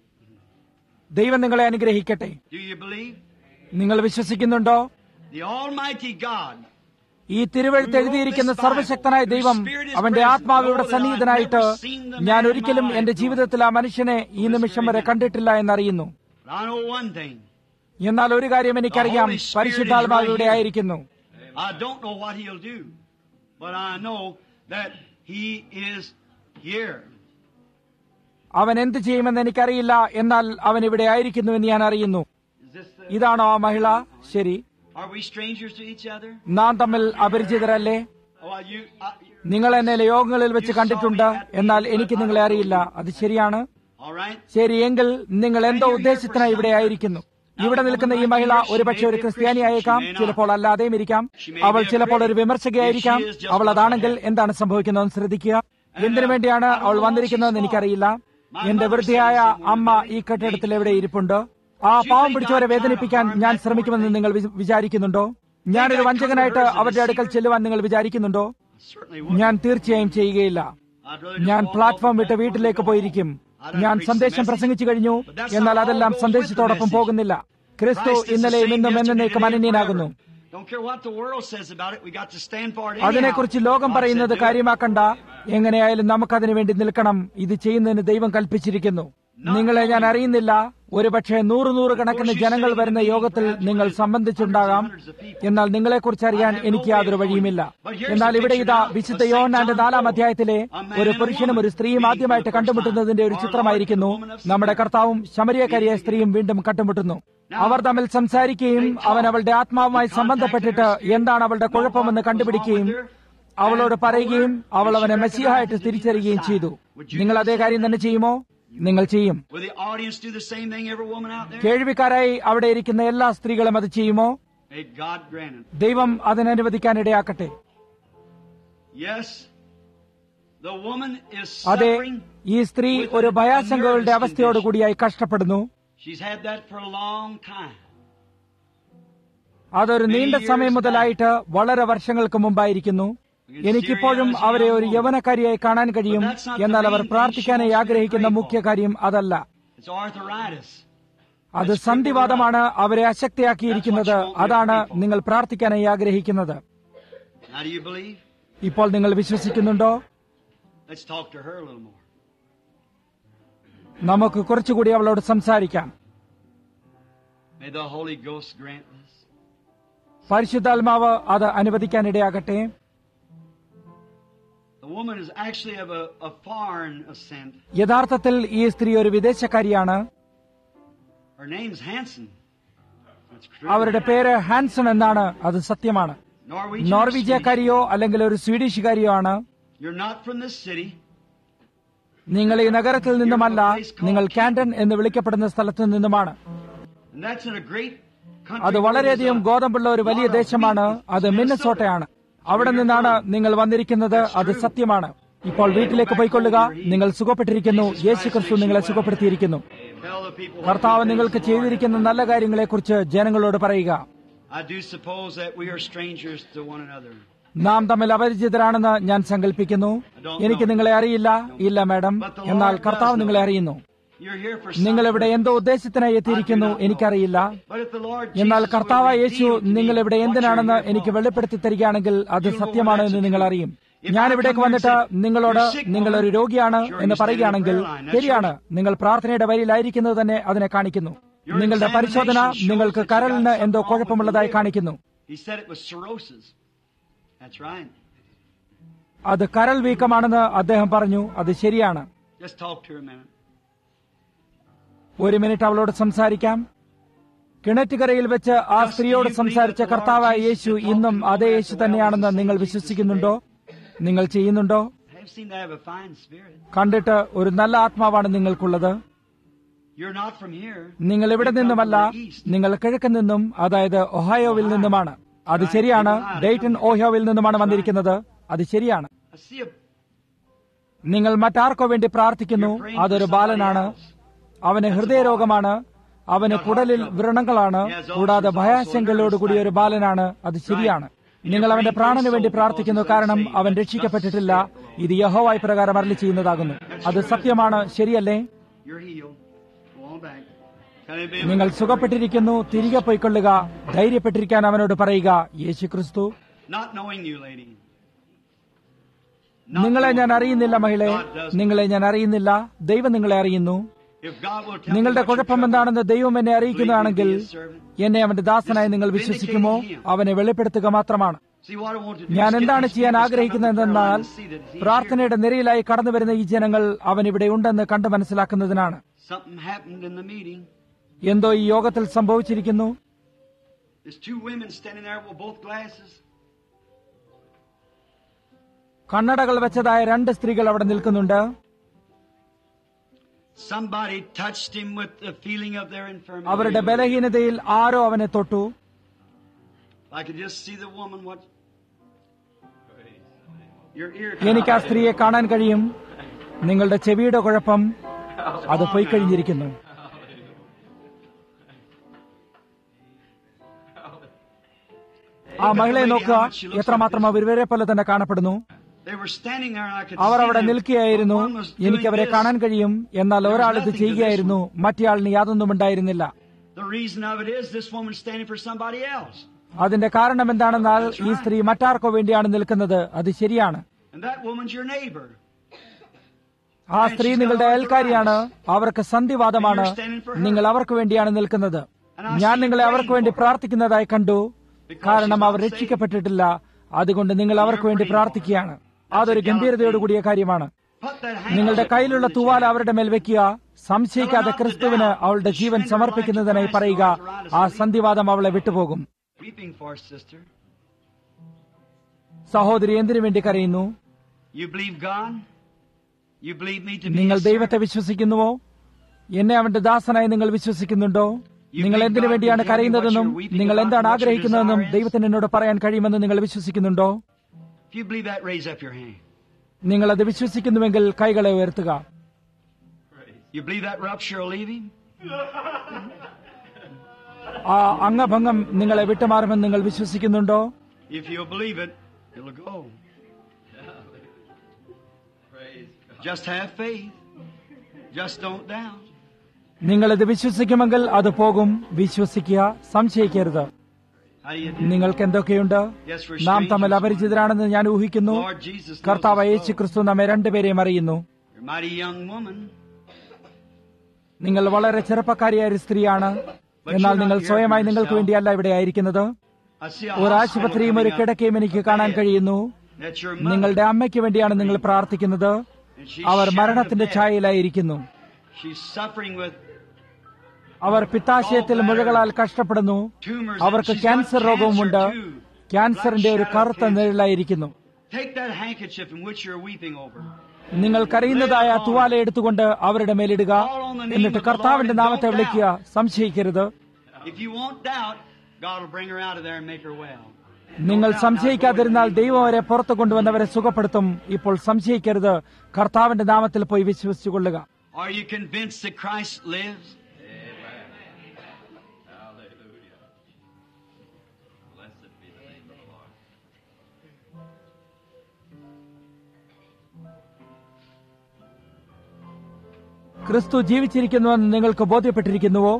ദൈവം നിങ്ങളെ അനുഗ്രഹിക്കട്ടെ Do you believe? നിങ്ങൾ വിശ്വസിക്കുന്നുണ്ടോ The Almighty God ഈ തിരുവഴുത്ത് എഴുതിയിരിക്കുന്ന സർവശക്തനായ ദൈവം അവന്റെ ആത്മാവിയുടെ സന്നിഹിതനായിട്ട് ഞാൻ ഒരിക്കലും എന്റെ ജീവിതത്തിൽ ആ മനുഷ്യനെ ഈ നിമിഷം വരെ കണ്ടിട്ടില്ല എന്നറിയുന്നു But I know one thing. എന്നാൽ ഒരു കാര്യം എനിക്കറിയാം പരിശുദ്ധാത്മാവിലൂടെ ആയിരിക്കുന്നു I don't know what he'll do, but I know that he is here. അവൻ എന്ത് ചെയ്യുമെന്ന് എനിക്കറിയില്ല എന്നാൽ അവൻ ഇവിടെ ആയിരിക്കുന്നു എന്ന് ഞാൻ അറിയുന്നു Is this the, ഇതാണോ ആ മഹിള ശരി are we strangers to each other? നാം തമ്മിൽ അപരിചിതരല്ലേ Oh, you, uh, നിങ്ങൾ എന്നെ യോഗങ്ങളിൽ വെച്ച് കണ്ടിട്ടുണ്ട് എന്നാൽ എനിക്ക് നിങ്ങളെ അറിയില്ല അത് ശരിയാണ് all right. ശരി എങ്കിൽ നിങ്ങൾ എന്തോ ഉദ്ദേശത്തിനായി ഇവിടെ ആയിരിക്കുന്നു ഇവിടെ നിൽക്കുന്ന ഈ മഹിള ഒരുപക്ഷെ ഒരു ക്രിസ്ത്യാനിയായേക്കാം ചിലപ്പോൾ അല്ലാതെയും ഇരിക്കാം അവൾ ചിലപ്പോൾ ഒരു വിമർശകയായിരിക്കാം അവൾ അതാണെങ്കിൽ എന്താണ് സംഭവിക്കുന്നതെന്ന് ശ്രദ്ധിക്കുക എന്തിനു വേണ്ടിയാണ് അവൾ വന്നിരിക്കുന്നതെന്ന് എനിക്കറിയില്ല എന്റെ വൃദ്ധയായ അമ്മ ഈ കെട്ടിടത്തിൽ എവിടെ ഇരിപ്പുണ്ട് ആ പാവം പിടിച്ചവരെ വേദനിപ്പിക്കാൻ ഞാൻ ശ്രമിക്കുമെന്ന് നിങ്ങൾ വി- വിചാരിക്കുന്നുണ്ടോ ഞാനൊരു വഞ്ചകനായിട്ട് അവരുടെ അടുക്കൽ ചെല്ലുവാൻ നിങ്ങൾ വിചാരിക്കുന്നുണ്ടോ Certainly would. ഞാൻ തീർച്ചയായും ചെയ്യുകയില്ല I'd rather just ഞാൻ walk പ്ലാറ്റ്ഫോം off വിട്ട് that വീട്ടിലേക്ക് platform. പോയിരിക്കും ഞാൻ സന്ദേശം പ്രസംഗിച്ചു കഴിഞ്ഞു എന്നാൽ അതെല്ലാം സന്ദേശത്തോടൊപ്പം പോകുന്നില്ല ക്രിസ്തു Christ is the ഇന്നലെയും same ഇന്നും yesterday, എന്നേക്കും today, and അനന്യനാകുന്നു forever. Don't care what the world says about it, we got to stand for it anyhow. അതിനെക്കുറിച്ച് ലോകം God പറയുന്നത് said do it. കാര്യമാക്കണ്ട എങ്ങനെയായാലും നമുക്കതിനു വേണ്ടി നിൽക്കണം ഇത് ചെയ്യുന്നതിന് ദൈവം കൽപ്പിച്ചിരിക്കുന്നു നിങ്ങളെ ഞാൻ അറിയുന്നില്ല ഒരുപക്ഷെ നൂറ് നൂറ് കണക്കിന് ജനങ്ങൾ വരുന്ന യോഗത്തിൽ നിങ്ങൾ സംബന്ധിച്ചുണ്ടാകാം എന്നാൽ നിങ്ങളെക്കുറിച്ച് അറിയാൻ എനിക്ക് യാതൊരു വഴിയുമില്ല എന്നാൽ ഇവിടെ ഇതാ വിശുദ്ധ യോഹന്നാന്റെ നാലാം അധ്യായത്തിലെ ഒരു പുരുഷനും ഒരു സ്ത്രീയും ആദ്യമായിട്ട് കണ്ടുമുട്ടുന്നതിന്റെ ഒരു ചിത്രമായിരിക്കുന്നു നമ്മുടെ കർത്താവും ശമരിയക്കാരിയായ സ്ത്രീയും വീണ്ടും കണ്ടുമുട്ടുന്നു അവർ തമ്മിൽ സംസാരിക്കുകയും അവൻ അവളുടെ ആത്മാവുമായി സംബന്ധപ്പെട്ടിട്ട് എന്താണ് അവളുടെ കുഴപ്പമെന്ന് കണ്ടുപിടിക്കുകയും അവളോട് പറയുകയും അവൾ അവനെ മെസ്സിയായിട്ട് തിരിച്ചറിയുകയും ചെയ്തു നിങ്ങൾ അതേ കാര്യം തന്നെ ചെയ്യുമോ നിങ്ങൾ ചെയ്യും Will the audience do the same thing, every woman out there? കേൾവിക്കാരായി അവിടെ ഇരിക്കുന്ന എല്ലാ സ്ത്രീകളും അത് ചെയ്യുമോ May God grant it. ദൈവം അതിനനുവദിക്കാൻ ഇടയാക്കട്ടെ Yes, the woman is അതെ suffering. ഈ സ്ത്രീ ഒരു ഭയാശങ്കകളുടെ അവസ്ഥയോടുകൂടിയായി കഷ്ടപ്പെടുന്നു She's had that for a long time. അതൊരു നീണ്ട സമയം മുതലായിട്ട് വളരെ വർഷങ്ങൾക്ക് മുമ്പായിരിക്കുന്നു എനിക്കിപ്പോഴും അവരെ ഒരു യവനക്കാരിയായി കാണാൻ കഴിയും എന്നാൽ അവർ പ്രാർത്ഥിക്കാനായി ആഗ്രഹിക്കുന്ന മുഖ്യ കാര്യം അതല്ല It's arthritis. അത് സന്ധിവാദമാണ് അവരെ അശക്തയാക്കിയിരിക്കുന്നത് അതാണ് നിങ്ങൾ പ്രാർത്ഥിക്കാനായി ആഗ്രഹിക്കുന്നത് Now, do you believe? ഇപ്പോൾ നിങ്ങൾ വിശ്വസിക്കുന്നുണ്ടോ Let's talk to her a little more. നമുക്ക് കുറച്ചുകൂടി അവളോട് സംസാരിക്കാം May the Holy Ghost grant this. പരിശുദ്ധാത്മാവ് അത് അനുവദിക്കാൻ ഇടയാകട്ടെ The woman is actually of a, a foreign ascent. യഥാർത്ഥത്തിൽ ഈ സ്ത്രീ ഒരു വിദേശക്കാരിയാണ് Her name's Hanson. That's true. അവരുടെ പേര് ഹാൻസൺ എന്നാണ് അത് സത്യമാണ് Norwegian. or നോർവീജിയക്കാരിയോ അല്ലെങ്കിൽ ഒരു സ്വീഡിഷുകാരിയോ ആണ് Swedish. You're not from this city. നിങ്ങൾ ഈ നഗരത്തിൽ നിന്നുമല്ല നിങ്ങൾ കാൻഡൻ എന്ന് വിളിക്കപ്പെടുന്ന സ്ഥലത്ത് നിന്നുമാണ് And that's in a great country. അത് വളരെയധികം ഗോതമ്പുള്ള ഒരു വലിയ ദേശമാണ് അത് മിന്നസോട്ടയാണ് അവിടെ നിന്നാണ് നിങ്ങൾ വന്നിരിക്കുന്നത് അത് സത്യമാണ് ഇപ്പോൾ വീട്ടിലേക്ക് പോയിക്കൊള്ളുക നിങ്ങൾ സുഖപ്പെട്ടിരിക്കുന്നു യേശു ക്രിസ്തു നിങ്ങളെ സുഖപ്പെടുത്തിയിരിക്കുന്നു Tell the people. കർത്താവ് നിങ്ങൾക്ക് ചെയ്തിരിക്കുന്ന നല്ല കാര്യങ്ങളെക്കുറിച്ച് ജനങ്ങളോട് പറയുക I do suppose that we are strangers to one another. നാം തമ്മിൽ അപരിചിതരാണെന്ന് ഞാൻ സങ്കല്പിക്കുന്നു എനിക്ക് നിങ്ങളെ അറിയില്ല ഇല്ല മാഡം എന്നാൽ കർത്താവ് നിങ്ങളെ അറിയുന്നു You're here for നിങ്ങൾ something. ഇവിടെ എന്തോ ഉദ്ദേശത്തിനായി എത്തിയിരിക്കുന്നു എനിക്കറിയില്ല But if the Lord എന്നാൽ Jesus കർത്താവ് will Yeshu reveal to me നിങ്ങൾ ഇവിടെ what എന്തിനാണെന്ന് you're here എനിക്ക് for. വെളിപ്പെടുത്തി തരികയാണെങ്കിൽ അത് സത്യമാണ് എന്ന് നിങ്ങൾ അറിയും ഞാൻ ഇവിടേക്ക് വന്നിട്ട് നിങ്ങളോട് നിങ്ങൾ ഒരു രോഗിയാണ് എന്ന് പറയുകയാണെങ്കിൽ ശരിയാണ് നിങ്ങൾ പ്രാർത്ഥനയുടെ വരിയിലായിരിക്കുന്നത് തന്നെ അതിനെ കാണിക്കുന്നു നിങ്ങളുടെ പരിശോധന നിങ്ങൾക്ക് കരളിന് എന്തോ കുഴപ്പമുള്ളതായി കാണിക്കുന്നു He said it was cirrhosis. That's right. അത് കരൾ വീക്കമാണെന്ന് അദ്ദേഹം പറഞ്ഞു അത് ശരിയാണ് Just talk to her a minute. ഒരു മിനിറ്റ് അവളോട് സംസാരിക്കാം കിണറ്റുകരയിൽ വെച്ച് ആ സ്ത്രീയോട് സംസാരിച്ച കർത്താവായ യേശു ഇന്നും അതേ യേശു തന്നെയാണെന്ന് നിങ്ങൾ വിശ്വസിക്കുന്നുണ്ടോ നിങ്ങൾ ചെയ്യുന്നുണ്ടോ I seem to have a fine spirit. കണ്ടിട്ട് ഒരു നല്ല ആത്മാവാണ് നിങ്ങൾക്കുള്ളത് You're not from here. നിങ്ങൾ ഇവിടെ നിന്നുമല്ല നിങ്ങൾ കിഴക്ക് നിന്നും അതായത് ഒഹായോവിൽ നിന്നുമാണ് അത് ശരിയാണ് ഡേറ്റൺ ഓഹയോവിൽ നിന്നുമാണ് വന്നിരിക്കുന്നത് അത് ശരിയാണ് I see a നിങ്ങൾ മറ്റാർക്കോ വേണ്ടി പ്രാർത്ഥിക്കുന്നു അതൊരു ബാലനാണ് അവന് ഹൃദയരോഗമാണ് അവന് കുടലിൽ വ്രണങ്ങളാണ് കൂടാതെ ഭയാശങ്കകളോടുകൂടിയ ഒരു ബാലനാണ് അത് ശരിയാണ് നിങ്ങൾ അവന്റെ പ്രാണന് വേണ്ടി പ്രാർത്ഥിക്കുന്നു കാരണം അവൻ രക്ഷിക്കപ്പെട്ടിട്ടില്ല ഇത് യഹോവായി പ്രകാരം അരളി ചെയ്യുന്നതാകുന്നു അത് സത്യമാണ് ശരിയല്ലേ you're healed. Go on back. Can it be നിങ്ങൾ സുഖപ്പെട്ടിരിക്കുന്നു തിരികെ പോയിക്കൊള്ളുക ധൈര്യപ്പെട്ടിരിക്കാൻ അവനോട് പറയുക യേശു ക്രിസ്തു not knowing you, lady? നിങ്ങളെ ഞാൻ അറിയുന്നില്ല മഹിളെ നിങ്ങളെ ഞാൻ അറിയുന്നില്ല ദൈവം നിങ്ങളെ അറിയുന്നു If God will tell നിങ്ങളുടെ me what your കുഴപ്പം trouble എന്താണെന്ന് ദൈവം എന്നെ അറിയിക്കുന്നതാണെങ്കിൽ എന്നെ അവന്റെ ദാസനായി നിങ്ങൾ വിശ്വസിക്കുമോ അവനെ വെളിപ്പെടുത്തുക മാത്രമാണ് See what I want to do ഞാൻ is get എന്താണ് these ചെയ്യാൻ people to stand up in the prayer ആഗ്രഹിക്കുന്നതെന്നാൽ line and see that he's here. പ്രാർത്ഥനയുടെ നിരയിലായി കടന്നു വരുന്ന ഈ ജനങ്ങൾ അവൻ ഇവിടെ ഉണ്ടെന്ന് കണ്ടു മനസ്സിലാക്കുന്നതിനാണ് Something happened in the meeting. എന്തോ ഈ യോഗത്തിൽ സംഭവിച്ചിരിക്കുന്നു There's two women standing there with both glasses. കണ്ണടകൾ വെച്ചതായ രണ്ട് സ്ത്രീകൾ അവിടെ നിൽക്കുന്നുണ്ട് Somebody touched him with the feeling of their infirmity. അവരുടെ ബലഹീനതയിൽ ആരോ അവനെ തൊട്ടു I could just see the woman what your ear. എനിക്ക് ആ സ്ത്രീയെ കാണാൻ കഴിയും നിങ്ങളുടെ ചെവിയുടെ കുഴപ്പം അത് പോയി കഴിഞ്ഞിരിക്കുന്നു ആ മഹിളയെ നോക്കുക എത്രമാത്രം അവർ ഇവരെ പോലെ തന്നെ കാണപ്പെടുന്നു They were standing there and I could our see അവിടെ them. നിൽക്കുകയായിരുന്നു One was doing എനിക്ക് അവരെ this. കാണാൻ കഴിയും എന്നാൽ ഒരാൾ ഇത് nothing to ചെയ്യുകയായിരുന്നു മറ്റേയാളിന് യാതൊന്നും ഉണ്ടായിരുന്നില്ല The reason of it is this woman's standing for somebody else. അതിന്റെ കാരണം എന്താണെന്നാൽ ഈ സ്ത്രീ മറ്റാർക്കോ വേണ്ടിയാണ് നിൽക്കുന്നത് അത് ശരിയാണ് And that woman's your neighbor. ആ സ്ത്രീ നിങ്ങളുടെ അയൽക്കാരിയാണ് അവർക്ക് സന്ധിവാദമാണ് നിങ്ങൾ അവർക്ക് വേണ്ടിയാണ് നിൽക്കുന്നത് ഞാൻ നിങ്ങളെ അവർക്ക് വേണ്ടി പ്രാർത്ഥിക്കുന്നതായി കണ്ടു കാരണം അവർ രക്ഷിക്കപ്പെട്ടിട്ടില്ല അതുകൊണ്ട് നിങ്ങൾ അവർക്ക് വേണ്ടി പ്രാർത്ഥിക്കുകയാണ് അതൊരു ഗംഭീരതയോടുകൂടിയ കാര്യമാണ് Put that നിങ്ങളുടെ handkerchief കയ്യിലുള്ള തൂവാല അവരുടെ മേൽ വെക്കുക സംശയിക്കാതെ ക്രിസ്തുവിന് അവളുടെ ജീവൻ സമർപ്പിക്കുന്നതിനായി പറയുക ആ സന്ധിവാദം അവളെ വിട്ടുപോകും weeping for us, sister. സഹോദരി എന്തിനു വേണ്ടി കരയുന്നു You believe God? You believe me to be നിങ്ങൾ His ദൈവത്തെ വിശ്വസിക്കുന്നുവോ എന്നെ അവന്റെ ദാസനായി നിങ്ങൾ വിശ്വസിക്കുന്നുണ്ടോ നിങ്ങൾ എന്തിനു വേണ്ടിയാണ് കരയുന്നതെന്നും നിങ്ങൾ എന്താണ് ആഗ്രഹിക്കുന്നതെന്നും ദൈവത്തിന് എന്നോട് പറയാൻ കഴിയുമെന്ന് നിങ്ങൾ വിശ്വസിക്കുന്നുണ്ടോ If you believe that, raise up your hand. നിങ്ങൾ അത് വിശ്വസിക്കുന്നുവെങ്കിൽ കൈകളെ ഉയർത്തുക You believe that rupture will leave him? ആ അംഗഭംഗം നിങ്ങളെ വിട്ടുമാറുമെന്ന് നിങ്ങൾ വിശ്വസിക്കുന്നുണ്ടോ If you'll believe it, it'll go. Just have faith. Just don't doubt. നിങ്ങൾ ഇത് വിശ്വസിക്കുമെങ്കിൽ അത് പോകും വിശ്വസിക്കുക സംശയിക്കരുത് How do you do? നിങ്ങൾക്ക് എന്തൊക്കെയുണ്ട് Yes, we're നാം strangers. തമ്മിൽ അപരിചിതരാണെന്ന് ഞാൻ ഊഹിക്കുന്നു Lord Jesus knows കർത്താവ് us യേശു both. ക്രിസ്തു നമ്മെ രണ്ടുപേരെയും അറിയുന്നു You're a mighty young woman. നിങ്ങൾ വളരെ ചെറുപ്പക്കാരിയായ ഒരു സ്ത്രീയാണ് എന്നാൽ നിങ്ങൾ സ്വയമായി നിങ്ങൾക്ക് വേണ്ടിയല്ല ഇവിടെ ആയിരിക്കുന്നത് I see a ഒരു hospital ആശുപത്രിയും ഒരു coming up. കിടക്കയും എനിക്ക് കാണാൻ കഴിയുന്നു That's your mother. നിങ്ങളുടെ അമ്മയ്ക്ക് വേണ്ടിയാണ് നിങ്ങൾ പ്രാർത്ഥിക്കുന്നത് And she's അവർ sharing മരണത്തിന്റെ the bed. ഛായയിലായിരിക്കുന്നു She's suffering with അവർ പിത്താശയത്തിൽ മുഴകളാൽ കഷ്ടപ്പെടുന്നു tumors. അവർക്ക് and she's got ക്യാൻസർ രോഗവുമുണ്ട് cancer too. ക്യാൻസറിന്റെ ഒരു Black കറുത്ത shadow cancer. നിഴലായിരിക്കുന്നു Take that handkerchief in which you're weeping over. നിങ്ങൾ കരയുന്നതായ തുവാല എടുത്തുകൊണ്ട് അവരുടെ മേലിടുക എന്നിട്ട് കർത്താവിന്റെ നാമത്തെ വിളിക്കുക സംശയിക്കരുത് If you won't doubt, God will bring her out of there and make her well. നിങ്ങൾ സംശയിക്കാതിരുന്നാൽ ദൈവം അവരെ പുറത്തു കൊണ്ടുവന്നവരെ സുഖപ്പെടുത്തും ഇപ്പോൾ സംശയിക്കരുത് കർത്താവിന്റെ നാമത്തിൽ പോയി വിശ്വസിച്ചുകൊള്ളുക Are you convinced that Christ lives? ക്രിസ്തു ജീവിച്ചിരിക്കുന്നുവെന്ന് നിങ്ങൾക്ക് ബോധ്യപ്പെട്ടിരിക്കുന്നുവോ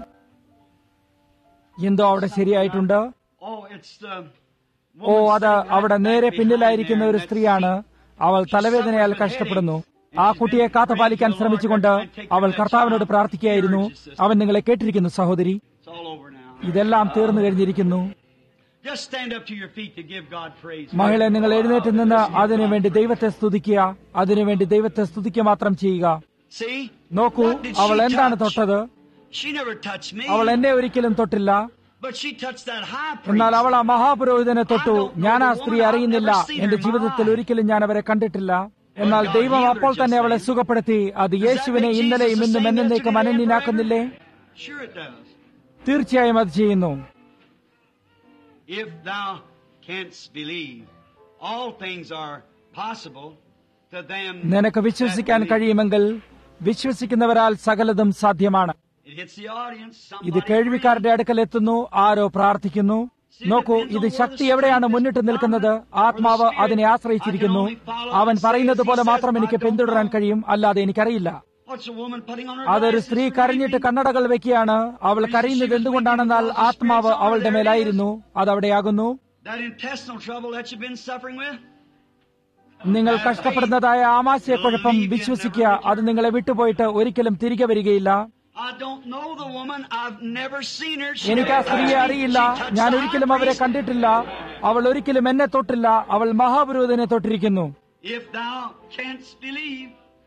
എന്തോ അവിടെ ശരിയായിട്ടുണ്ട് Oh, it's the oh woman അത് sitting right അവിടെ back നേരെ behind പിന്നിലായിരിക്കുന്ന there ഒരു in that സ്ത്രീയാണ് seat. അവൾ തലവേദനയാൽ കഷ്ടപ്പെടുന്നു ആ കുട്ടിയെ കാത്തുപാലിക്കാൻ ശ്രമിച്ചുകൊണ്ട് അവൾ കർത്താവിനോട് പ്രാർത്ഥിക്കുകയായിരുന്നു അവൻ നിങ്ങളെ കേട്ടിരിക്കുന്നു സഹോദരി It's all over now. ഇതെല്ലാം തീർന്നു കഴിഞ്ഞിരിക്കുന്നു Just stand up to your feet to give God praise. മഹിളെ നിങ്ങൾ എഴുന്നേറ്റ് നിന്ന് അതിനുവേണ്ടി ദൈവത്തെ സ്തുതിക്കുക അതിനുവേണ്ടി ദൈവത്തെ സ്തുതിക്കുക മാത്രം ചെയ്യുക See? നോക്കൂ What did അവൾ she എന്താണ് touch? തൊട്ടത് She never touched me. അവൾ എന്നെ ഒരിക്കലും തൊട്ടില്ല But she touched that high എന്നാൽ priest. അവൾ ആ മഹാപുരോഹിതനെ തൊട്ടു ഞാൻ ആ സ്ത്രീ അറിയുന്നില്ല എന്റെ ജീവിതത്തിൽ ഒരിക്കലും ഞാൻ അവരെ കണ്ടിട്ടില്ല എന്നാൽ ദൈവം അപ്പോൾ തന്നെ അവളെ സുഖപ്പെടുത്തി അത് യേശുവിനെ ഇന്നലെയും ഇന്നും എന്നേക്കും അനന്യനാക്കുന്നില്ലേ Sure it does. തീർച്ചയായും അത് ചെയ്യുന്നു If thou canst believe, all things are possible to them. നിനക്ക് that വിശ്വസിക്കാൻ believe. കഴിയുമെങ്കിൽ വിശ്വസിക്കുന്നവരാൽ സകലതും സാധ്യമാണ് It hits the audience. ഇത് Somebody കേൾവിക്കാരുടെ അടുക്കൽ എത്തുന്നു ആരോ പ്രാർത്ഥിക്കുന്നു നോക്കൂ ഇത് ശക്തി എവിടെയാണ് മുന്നിട്ട് നിൽക്കുന്നത് ആത്മാവ് അതിനെ ആശ്രയിച്ചിരിക്കുന്നു അവൻ പറയുന്നത് പോലെ മാത്രം എനിക്ക് പിന്തുടരാൻ കഴിയും അല്ലാതെ എനിക്കറിയില്ല What's a woman putting on her അതൊരു glasses സ്ത്രീ for കരഞ്ഞിട്ട് weeping? കണ്ണടകൾ വെക്കുകയാണ് അവൾ കരയുന്നത് എന്തുകൊണ്ടാണെന്നാൽ ആത്മാവ് അവളുടെ മേലായിരുന്നു അതവിടെയാകുന്നു That intestinal trouble that you've been suffering with? നിങ്ങൾ കഷ്ടപ്പെടുന്നതായ ആമാശയക്കുഴപ്പം വിശ്വസിക്കുക അത് നിങ്ങളെ വിട്ടുപോയിട്ട് ഒരിക്കലും തിരികെ വരികയില്ല I don't know the woman. I've never seen her. She എനിക്ക് ആ never സ്ത്രീയെ touched me. അറിയില്ല She touched ഞാൻ the ഒരിക്കലും high അവരെ priest. കണ്ടിട്ടില്ല അവൾ ഒരിക്കലും എന്നെ തൊട്ടില്ല അവൾ മഹാപുരോഹിതനെ തൊട്ടിരിക്കുന്നു If thou canst believe,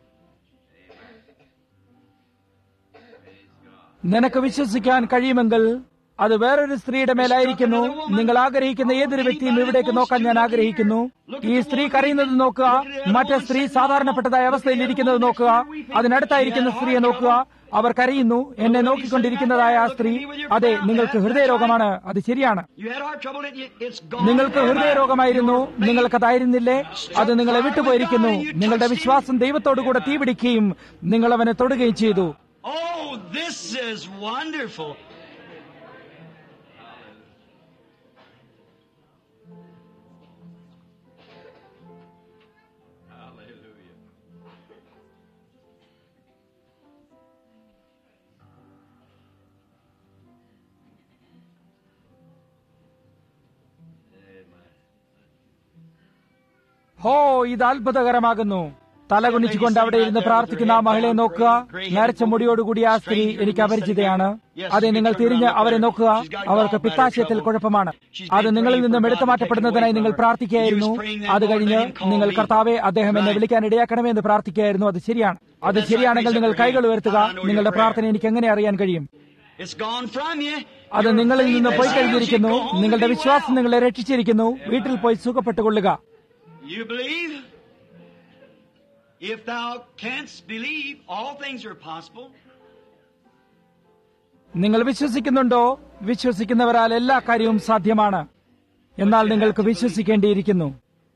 നിനക്ക് വിശ്വസിക്കാൻ കഴിയുമെങ്കിൽ അത് വേറൊരു സ്ത്രീയുടെ മേലായിരിക്കുന്നു നിങ്ങൾ ആഗ്രഹിക്കുന്ന ഏതൊരു വ്യക്തിയും ഇവിടേക്ക് നോക്കാൻ ഞാൻ ആഗ്രഹിക്കുന്നു ഈ സ്ത്രീ കരയുന്നത് നോക്കുക മറ്റേ സ്ത്രീ സാധാരണപ്പെട്ടതായ അവസ്ഥയിൽ ഇരിക്കുന്നത് നോക്കുക അതിനടുത്തായിരിക്കുന്ന സ്ത്രീയെ നോക്കുക അവർ കരയുന്നു എന്നെ നോക്കിക്കൊണ്ടിരിക്കുന്നതായ ആ സ്ത്രീ അതെ നിങ്ങൾക്ക് ഹൃദയരോഗമാണ് അത് ശരിയാണ് you had heart trouble, didn't you? It's gone. നിങ്ങൾക്ക് ഹൃദയരോഗമായിരുന്നു നിങ്ങൾക്കതായിരുന്നില്ലേ അത് നിങ്ങളെ വിട്ടുപോയിരിക്കുന്നു നിങ്ങളുടെ വിശ്വാസം ദൈവത്തോടുകൂടെ തീപിടിക്കുകയും നിങ്ങൾ അവനെ തൊടുകയും ചെയ്തു Oh, this is wonderful. ഹോ ഇത് അത്ഭുതകരമാകുന്നു തലകുനിച്ചുകൊണ്ട് അവിടെ ഇരുന്ന് പ്രാർത്ഥിക്കുന്ന ആ മഹിളയെ നോക്കുക നരച്ച മുടിയോടുകൂടി ആ സ്ത്രീ എനിക്ക് അപരിചിതയാണ് അതെ നിങ്ങൾ തിരിഞ്ഞ് അവരെ നോക്കുക അവർക്ക് പിത്താശയത്തിൽ കുഴപ്പമാണ് അത് നിങ്ങളിൽ നിന്നും എടുത്തു മാറ്റപ്പെടുന്നതിനായി നിങ്ങൾ പ്രാർത്ഥിക്കുകയായിരുന്നു അത് കഴിഞ്ഞ് നിങ്ങൾ കർത്താവെ അദ്ദേഹം എന്നെ വിളിക്കാൻ ഇടയാക്കണമേ എന്ന് പ്രാർത്ഥിക്കുകയായിരുന്നു അത് ശരിയാണ് അത് ശരിയാണെങ്കിൽ നിങ്ങൾ കൈകൾ ഉയർത്തുക നിങ്ങളുടെ പ്രാർത്ഥന എനിക്ക് എങ്ങനെ അറിയാൻ കഴിയും It's gone from you. അത് Your നിങ്ങളിൽ faith നിന്ന് has പോയി saved you. കഴിഞ്ഞിരിക്കുന്നു Go home and നിങ്ങളുടെ be വിശ്വാസം well. നിങ്ങളെ രക്ഷിച്ചിരിക്കുന്നു വീട്ടിൽ പോയി സുഖപ്പെട്ടുകൊള്ളുക You believe? If thou canst believe, all things are possible. നിങ്ങൾ വിശ്വസിക്കുന്നുണ്ടോ വിശ്വസിക്കുന്നവരാൽ എല്ലാ കാര്യവും സാധ്യമാണ് എന്നാൽ നിങ്ങൾക്ക് വിശ്വസിക്കേണ്ടിയിരിക്കുന്നു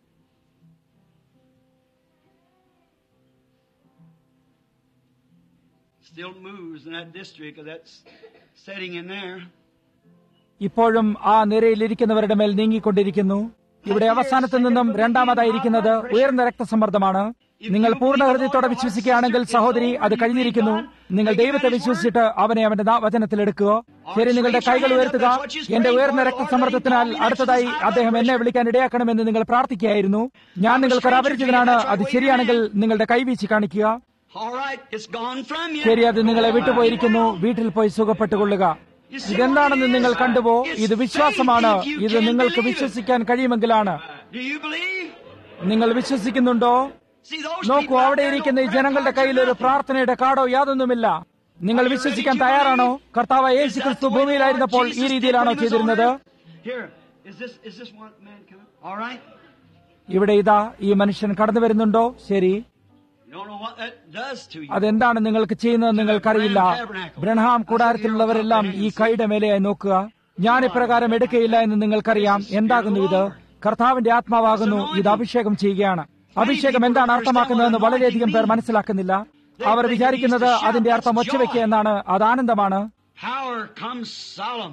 Still moves in that district of that s- setting in there. ഇപ്പോഴും ആ നിരയിലിരിക്കുന്നവരുടെ മേൽ നീങ്ങിക്കൊണ്ടിരിക്കുന്നു ഇവിടെ അവസാനത്തു നിന്നും രണ്ടാമതായിരിക്കുന്നത് ഉയർന്ന രക്തസമ്മർദ്ദമാണ് നിങ്ങൾ പൂർണ്ണ ഹൃദയത്തോടെ വിശ്വസിക്കുകയാണെങ്കിൽ സഹോദരി അത് കഴിഞ്ഞിരിക്കുന്നു നിങ്ങൾ ദൈവത്തെ വിശ്വസിച്ചിട്ട് അവനെ അവന്റെ നാ- വചനത്തിൽ എടുക്കുക ശരി നിങ്ങളുടെ കൈകൾ ഉയർത്തുക എന്റെ ഉയർന്ന രക്തസമ്മർദ്ദത്തിനാൽ അടുത്തതായി അദ്ദേഹം എന്നെ വിളിക്കാൻ ഇടയാക്കണമെന്ന് നിങ്ങൾ പ്രാർത്ഥിക്കുകയായിരുന്നു ഞാൻ നിങ്ങൾക്കൊരു അപരിചിതനാണ് അത് ശരിയാണെങ്കിൽ നിങ്ങളുടെ കൈവീശി കാണിക്കുക All right, it's gone from you. ശരി അത് നിങ്ങളെ വിട്ടുപോയിരിക്കുന്നു വീട്ടിൽ പോയി സുഖപ്പെട്ടുകൊള്ളുക ഇതെന്താണെന്ന് നിങ്ങൾ കണ്ടുപോ ഇത് വിശ്വാസമാണ് ഇത് നിങ്ങൾക്ക് വിശ്വസിക്കാൻ കഴിയുമെങ്കിലാണ് Do you believe? നിങ്ങൾ വിശ്വസിക്കുന്നുണ്ടോ See those നോക്കൂ people out അവിടെ there ഇരിക്കുന്ന ഈ don't ജനങ്ങളുടെ recognize കയ്യിൽ ഒരു nothing. പ്രാർത്ഥനയുടെ കാർഡോ യാതൊന്നുമില്ല നിങ്ങൾ വിശ്വസിക്കാൻ തയ്യാറാണോ കർത്താവ് യേശു ക്രിസ്തു ഭൂമിയിലായിരുന്നപ്പോൾ ഈ രീതിയിലാണോ ചെയ്തിരുന്നത് Here, is this is this one man coming? All right. ഇവിടെ ഇതാ ഈ മനുഷ്യൻ കടന്നു വരുന്നുണ്ടോ ശരി You don't know what that does to you. അതെന്താണ് നിങ്ങൾക്ക് ചെയ്യുന്നത് നിങ്ങൾക്കറിയില്ല ബ്രഹ്ഹാം കൂടാരത്തിലുള്ളവരെല്ലാം ഈ കൈയുടെ മേലെയായി നോക്കുക ഞാൻ ഇപ്രകാരം എടുക്കയില്ല എന്ന് നിങ്ങൾക്കറിയാം എന്താകുന്നു ഇത് കർത്താവിന്റെ ആത്മാവാകുന്നു ഇത് അഭിഷേകം ചെയ്യുകയാണ് അഭിഷേകം എന്താണ് അർത്ഥമാക്കുന്നതെന്ന് വളരെയധികം പേർ മനസ്സിലാക്കുന്നില്ല അവർ വിചാരിക്കുന്നത് അതിന്റെ അർത്ഥം ഒച്ചവെക്കുക എന്നാണ് അത് ആനന്ദമാണ് Power comes solemn.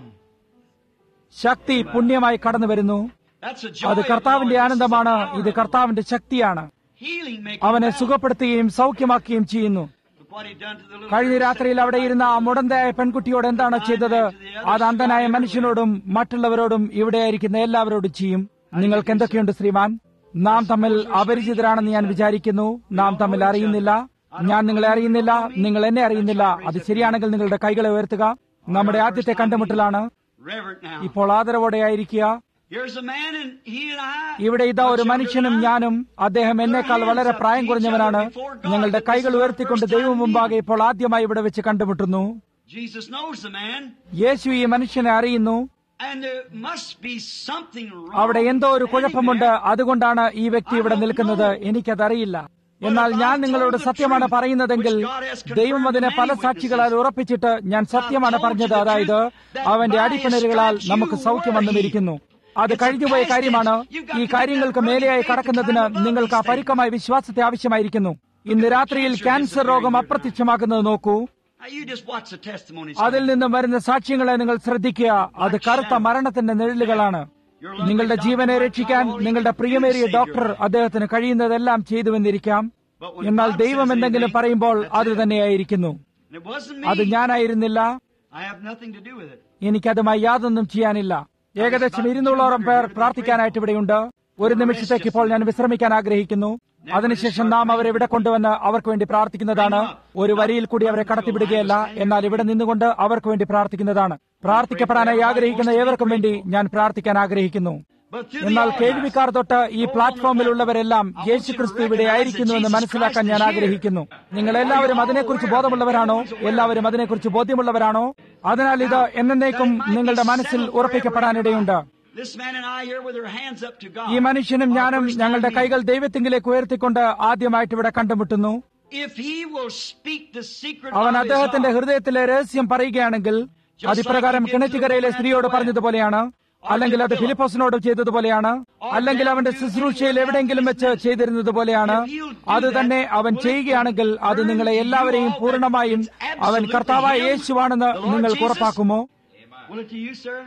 ശക്തി പുണ്യമായി കടന്നു വരുന്നു That's a joy. അത് of the കർത്താവിന്റെ Lord. ആനന്ദമാണ് It's the ഇത് power. കർത്താവിന്റെ ശക്തിയാണ് Healing making അവനെ power. സുഖപ്പെടുത്തുകയും സൗഖ്യമാക്കുകയും ചെയ്യുന്നു Look what he done to the little കഴിഞ്ഞ girl രാത്രിയിൽ അവിടെ ഇരുന്ന ആ മുടന്തയായ പെൺകുട്ടിയോട് എന്താണ് ചെയ്തത് അത് അന്ധനായ മനുഷ്യനോടും മറ്റുള്ളവരോടും ഇവിടെയായിരിക്കുന്ന എല്ലാവരോടും ചെയ്യും നിങ്ങൾക്ക് എന്തൊക്കെയുണ്ട് ശ്രീമാൻ നാം തമ്മിൽ അപരിചിതരാണെന്ന് ഞാൻ വിചാരിക്കുന്നു നാം തമ്മിൽ അറിയുന്നില്ല ഞാൻ നിങ്ങളെ അറിയുന്നില്ല നിങ്ങൾ എന്നെ അറിയുന്നില്ല അത് ശരിയാണെങ്കിൽ നിങ്ങളുടെ കൈകളെ ഉയർത്തുക നമ്മുടെ ആദ്യത്തെ കണ്ടുമുട്ടലാണ് Reverent now. ഇപ്പോൾ ആദരവോടെ ആയിരിക്കുക Here's a man and he and I. ഇവിടെ ഇതാ ഒരു മനുഷ്യനും ഞാനും അദ്ദേഹം എന്നേക്കാൾ വളരെ പ്രായം കുറഞ്ഞവനാണ് ഞങ്ങളുടെ കൈകൾ ഉയർത്തിക്കൊണ്ട് ദൈവം മുമ്പാകെ ഇപ്പോൾ ആദ്യമായി ഇവിടെ വെച്ച് കണ്ടുമുട്ടുന്നു Jesus knows the man. യേശു ഈ മനുഷ്യനെ അറിയുന്നു And there must be something wrong. അവിടെ എന്തോ ഒരു കുഴപ്പമുണ്ട് അതുകൊണ്ടാണ് ഈ വ്യക്തി ഇവിടെ നിൽക്കുന്നത് എനിക്കതറിയില്ല എന്നാൽ ഞാൻ നിങ്ങളോട് സത്യമാണ് പറയുന്നതെങ്കിൽ ദൈവം അതിനെ പല സാക്ഷികളാൽ ഉറപ്പിച്ചിട്ട് ഞാൻ സത്യമാണ് പറഞ്ഞത് അതായത് അവന്റെ അടിപ്പിണരുകളാൽ നമുക്ക് സൗഖ്യം വന്നുമിരിക്കുന്നു അത് കഴിഞ്ഞുപോയ കാര്യമാണ് ഈ കാര്യങ്ങൾക്ക് മേലെയായി കടക്കുന്നതിന് നിങ്ങൾക്ക് ആ പരുക്കമായ വിശ്വാസത്തെ ആവശ്യമായിരിക്കുന്നു ഇന്ന് രാത്രിയിൽ ക്യാൻസർ രോഗം അപ്രത്യക്ഷമാക്കുന്നത് നോക്കൂ Now you just watch the testimonies. അതിൽ നിന്നും വരുന്ന സാക്ഷ്യങ്ങളെ നിങ്ങൾ ശ്രദ്ധിക്കുക അത് കറുത്ത മരണത്തിന്റെ നിഴലുകളാണ് നിങ്ങളുടെ ജീവനെ രക്ഷിക്കാൻ നിങ്ങളുടെ പ്രിയമേറിയ ഡോക്ടർ അദ്ദേഹത്തിന് കഴിയുന്നതെല്ലാം ചെയ്തുവെന്നിരിക്കാം എന്നാൽ ദൈവം എന്തെങ്കിലും പറയുമ്പോൾ അത് തന്നെയായിരിക്കുന്നു And it wasn't അത് me. ഞാനായിരുന്നില്ല I have nothing to do with it. എനിക്കതുമായി യാതൊന്നും ചെയ്യാനില്ല ഏകദേശം ഇരുന്നൂറോളം പേർ പ്രാർത്ഥിക്കാനായിട്ട് ഇവിടെയുണ്ട് ഒരു നിമിഷത്തേക്ക് ഇപ്പോൾ ഞാൻ വിശ്രമിക്കാൻ ആഗ്രഹിക്കുന്നു അതിനുശേഷം നാം അവരെ ഇവിടെ കൊണ്ടുവന്ന് അവർക്ക് വേണ്ടി പ്രാർത്ഥിക്കുന്നതാണ് ഒരു വരിയിൽ കൂടി അവരെ കടത്തിവിടുകയല്ല എന്നാൽ ഇവിടെ നിന്നുകൊണ്ട് അവർക്ക് വേണ്ടി പ്രാർത്ഥിക്കുന്നതാണ് പ്രാർത്ഥിക്കപ്പെടാനായി ആഗ്രഹിക്കുന്ന ഏവർക്കും വേണ്ടി ഞാൻ പ്രാർത്ഥിക്കാൻ ആഗ്രഹിക്കുന്നു But through the എന്നാൽ audience, കേൾവിക്കാർ തൊട്ട് ഈ പ്ലാറ്റ്ഫോമിലുള്ളവരെല്ലാം യേശു ക്രിസ്തു ഇവിടെ ആയിരിക്കുന്നു എന്ന് മനസ്സിലാക്കാൻ ഞാൻ ആഗ്രഹിക്കുന്നു നിങ്ങൾ എല്ലാവരും അതിനെക്കുറിച്ച് ബോധമുള്ളവരാണോ എല്ലാവരും അതിനെക്കുറിച്ച് ബോധ്യമുള്ളവരാണോ അതിനാൽ ഇത് എന്നേക്കും നിങ്ങളുടെ മനസ്സിൽ ഉറപ്പിക്കപ്പെടാനിടയുണ്ട് This man and I here with our hands up to God. ഈ മനുഷ്യനും ഞാനും ഞങ്ങളുടെ കൈകൾ ദൈവത്തിങ്കിലേക്ക് ഉയർത്തിക്കൊണ്ട് ആദ്യമായിട്ട് ഇവിടെ കണ്ടുമുട്ടുന്നു If he will speak the secret അവൻ of his അദ്ദേഹത്തിന്റെ heart, ഹൃദയത്തിലെ രഹസ്യം പറയുകയാണെങ്കിൽ അതിപ്രകാരം കിണറ്റുകരയിലെ സ്ത്രീയോട് പറഞ്ഞതുപോലെയാണ് അല്ലെങ്കിൽ അത് ഫിലിപ്പോസിനോട് ചെയ്തതുപോലെയാണ് അല്ലെങ്കിൽ അവന്റെ ശുശ്രൂഷയിൽ എവിടെയെങ്കിലും വെച്ച് ചെയ്തിരുന്നത് പോലെയാണ് അത് തന്നെ അവൻ ചെയ്യുകയാണെങ്കിൽ അത് നിങ്ങളെ എല്ലാവരെയും പൂർണ്ണമായും അവൻ കർത്താവായ യേശുവാണെന്ന് നിങ്ങൾക്ക് ഉറപ്പാക്കുമോ will it to you, sir?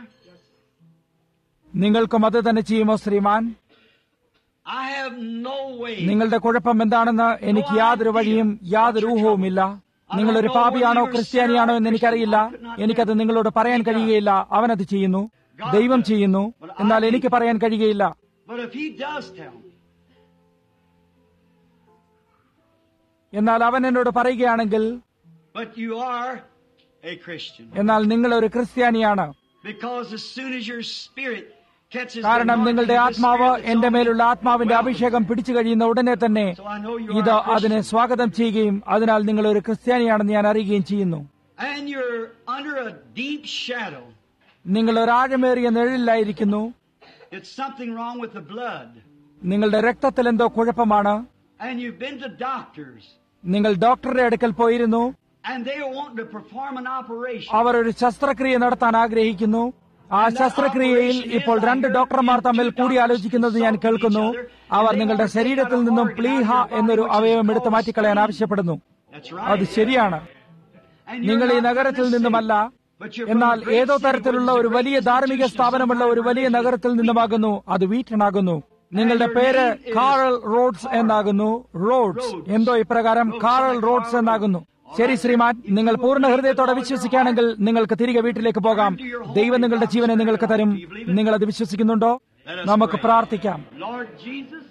നിങ്ങൾക്കും അത് തന്നെ ചെയ്യുമോ ശ്രീമാൻ I have no way. നിങ്ങളുടെ കുഴപ്പം എന്താണെന്ന് എനിക്ക് യാതൊരു വഴിയും യാതൊരു ഊഹവുമില്ല നിങ്ങളൊരു പാപിയാണോ ക്രിസ്ത്യാനിയാണോ എന്ന് എനിക്കറിയില്ല എനിക്കത് നിങ്ങളോട് പറയാൻ കഴിയുകയില്ല അവനത് ചെയ്യുന്നു ദൈവം ചെയ്യുന്നു എന്നാൽ എനിക്ക് പറയാൻ കഴിയുകയില്ല But if he does tell me, എന്നാൽ അവൻ എന്നോട് പറയുകയാണെങ്കിൽ but you are a Christian. എന്നാൽ നിങ്ങൾ ഒരു ക്രിസ്ത്യാനിയാണ് Because as soon as your spirit catches the കാരണം anointing നിങ്ങളുടെ of the ആത്മാവ് Spirit that's എന്റെ on you, മേലുള്ള ആത്മാവിന്റെ welcome. അഭിഷേകം പിടിച്ചു കഴിയുന്ന ഉടനെ തന്നെ So I know you ഇത് are a അതിനെ Christian. സ്വാഗതം ചെയ്യുകയും അതിനാൽ നിങ്ങൾ ഒരു ക്രിസ്ത്യാനിയാണെന്ന് ഞാൻ അറിയുകയും ചെയ്യുന്നു And you're under a deep shadow. നിങ്ങൾ ഒരാഴമേറിയ നിഴലിലായിരിക്കുന്നു It's something wrong with the blood. നിങ്ങളുടെ രക്തത്തിൽ എന്തോ കുഴപ്പമാണ് And you've been to doctors. നിങ്ങൾ ഡോക്ടറുടെ അടുക്കൽ പോയിരുന്നു And they want to perform an operation. അവർ ഒരു ശസ്ത്രക്രിയ നടത്താൻ ആഗ്രഹിക്കുന്നു ആ ശസ്ത്രക്രിയയിൽ ഇപ്പോൾ രണ്ട് ഡോക്ടർമാർ തമ്മിൽ കൂടിയാലോചിക്കുന്നത് ഞാൻ കേൾക്കുന്നു അവർ നിങ്ങളുടെ ശരീരത്തിൽ നിന്നും പ്ലീഹ എന്നൊരു അവയവം എടുത്തു മാറ്റിക്കളയാൻ ആവശ്യപ്പെടുന്നു That's അത് right. ശരിയാണ് And നിങ്ങൾ ഈ you're not നഗരത്തിൽ from the നിന്നുമല്ല city, but you're from എന്നാൽ a great ഏതോ city തരത്തിലുള്ള where ഒരു there's a വലിയ great ധാർമ്മിക institution, സ്ഥാപനമുള്ള ഒരു വലിയ some നഗരത്തിൽ religion. നിന്നുമാകുന്നു അത് വീട്ടനാകുന്നു നിങ്ങളുടെ പേര് കാറൽ റോഡ്സ് എന്നാകുന്നു റോഡ്സ് എന്തോ ഇപ്രകാരം കാറൽ റോഡ്സ് എന്നാകുന്നു ശരി ശ്രീമാൻ നിങ്ങൾ പൂർണ്ണ ഹൃദയത്തോടെ വിശ്വസിക്കുകയാണെങ്കിൽ നിങ്ങൾക്ക് തിരികെ വീട്ടിലേക്ക് പോകാം ദൈവം നിങ്ങളുടെ ജീവനെ നിങ്ങൾക്ക് തരും നിങ്ങൾ അത് വിശ്വസിക്കുന്നുണ്ടോ നമുക്ക് പ്രാർത്ഥിക്കാം Lord Jesus,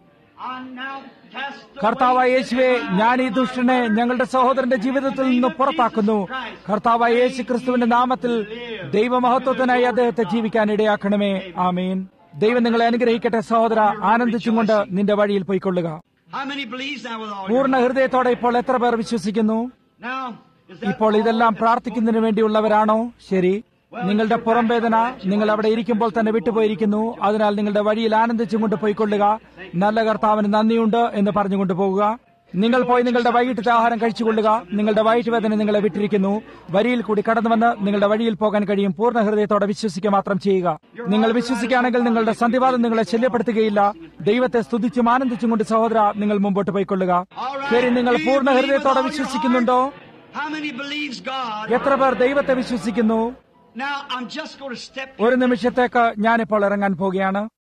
I now cast away കർത്താവായ യേശുവെ ഞാൻ ഈ ദുഷ്ടനെ ഞങ്ങളുടെ സഹോദരന്റെ ജീവിതത്തിൽ നിന്ന് പുറത്താക്കുന്നു കർത്താവായ യേശു ക്രിസ്തുവിന്റെ നാമത്തിൽ ദൈവമഹത്വത്തിനായി അദ്ദേഹത്തെ ജീവിക്കാൻ ഇടയാക്കണമേ ആമീൻ ദൈവം നിങ്ങളെ അനുഗ്രഹിക്കട്ടെ സഹോദര ആനന്ദിച്ചും കൊണ്ട് നിന്റെ വഴിയിൽ പോയിക്കൊള്ളുക How many believes now with all your പൂർണ്ണ heart? ഹൃദയത്തോടെ ഇപ്പോൾ എത്ര പേർ വിശ്വസിക്കുന്നു Now, is that ഇപ്പോൾ ഇതെല്ലാം പ്രാർത്ഥിക്കുന്നതിന് വേണ്ടിയുള്ളവരാണോ ശരി നിങ്ങളുടെ പുറംവേദന നിങ്ങൾ അവിടെ ഇരിക്കുമ്പോൾ തന്നെ വിട്ടുപോയിരിക്കുന്നു അതിനാൽ നിങ്ങളുടെ വഴിയിൽ ആനന്ദിച്ചും കൊണ്ട് പോയിക്കൊള്ളുക നല്ല കർത്താവിന് നന്ദിയുണ്ട് എന്ന് പറഞ്ഞുകൊണ്ട് പോകുക നിങ്ങൾ പോയി നിങ്ങളുടെ വൈകിട്ടത്തെ ആഹാരം കഴിച്ചുകൊള്ളുക നിങ്ങളുടെ വയറ്റുവേദന നിങ്ങളെ വിട്ടിരിക്കുന്നു വരിയിൽ കൂടി കടന്നു വന്ന് നിങ്ങളുടെ വഴിയിൽ പോകാൻ കഴിയും പൂർണ്ണ ഹൃദയത്തോടെ വിശ്വസിക്കുക മാത്രം ചെയ്യുക നിങ്ങൾ വിശ്വസിക്കുകയാണെങ്കിൽ നിങ്ങളുടെ സന്ധിവാദം നിങ്ങളെ ശല്യപ്പെടുത്തുകയില്ല ദൈവത്തെ സ്തുതിച്ചും ആനന്ദിച്ചും കൊണ്ട് സഹോദര നിങ്ങൾ മുമ്പോട്ട് പോയിക്കൊള്ളുക All right. ശരി നിങ്ങൾ Do you പൂർണ്ണ believe with ഹൃദയത്തോടെ all your വിശ്വസിക്കുന്നുണ്ടോ heart? How many believes God? എത്ര പേർ ദൈവത്തെ വിശ്വസിക്കുന്നു Now, I'm just going to step ഒരു നിമിഷത്തേക്ക് ഞാനിപ്പോൾ ഇറങ്ങാൻ പോകുകയാണ്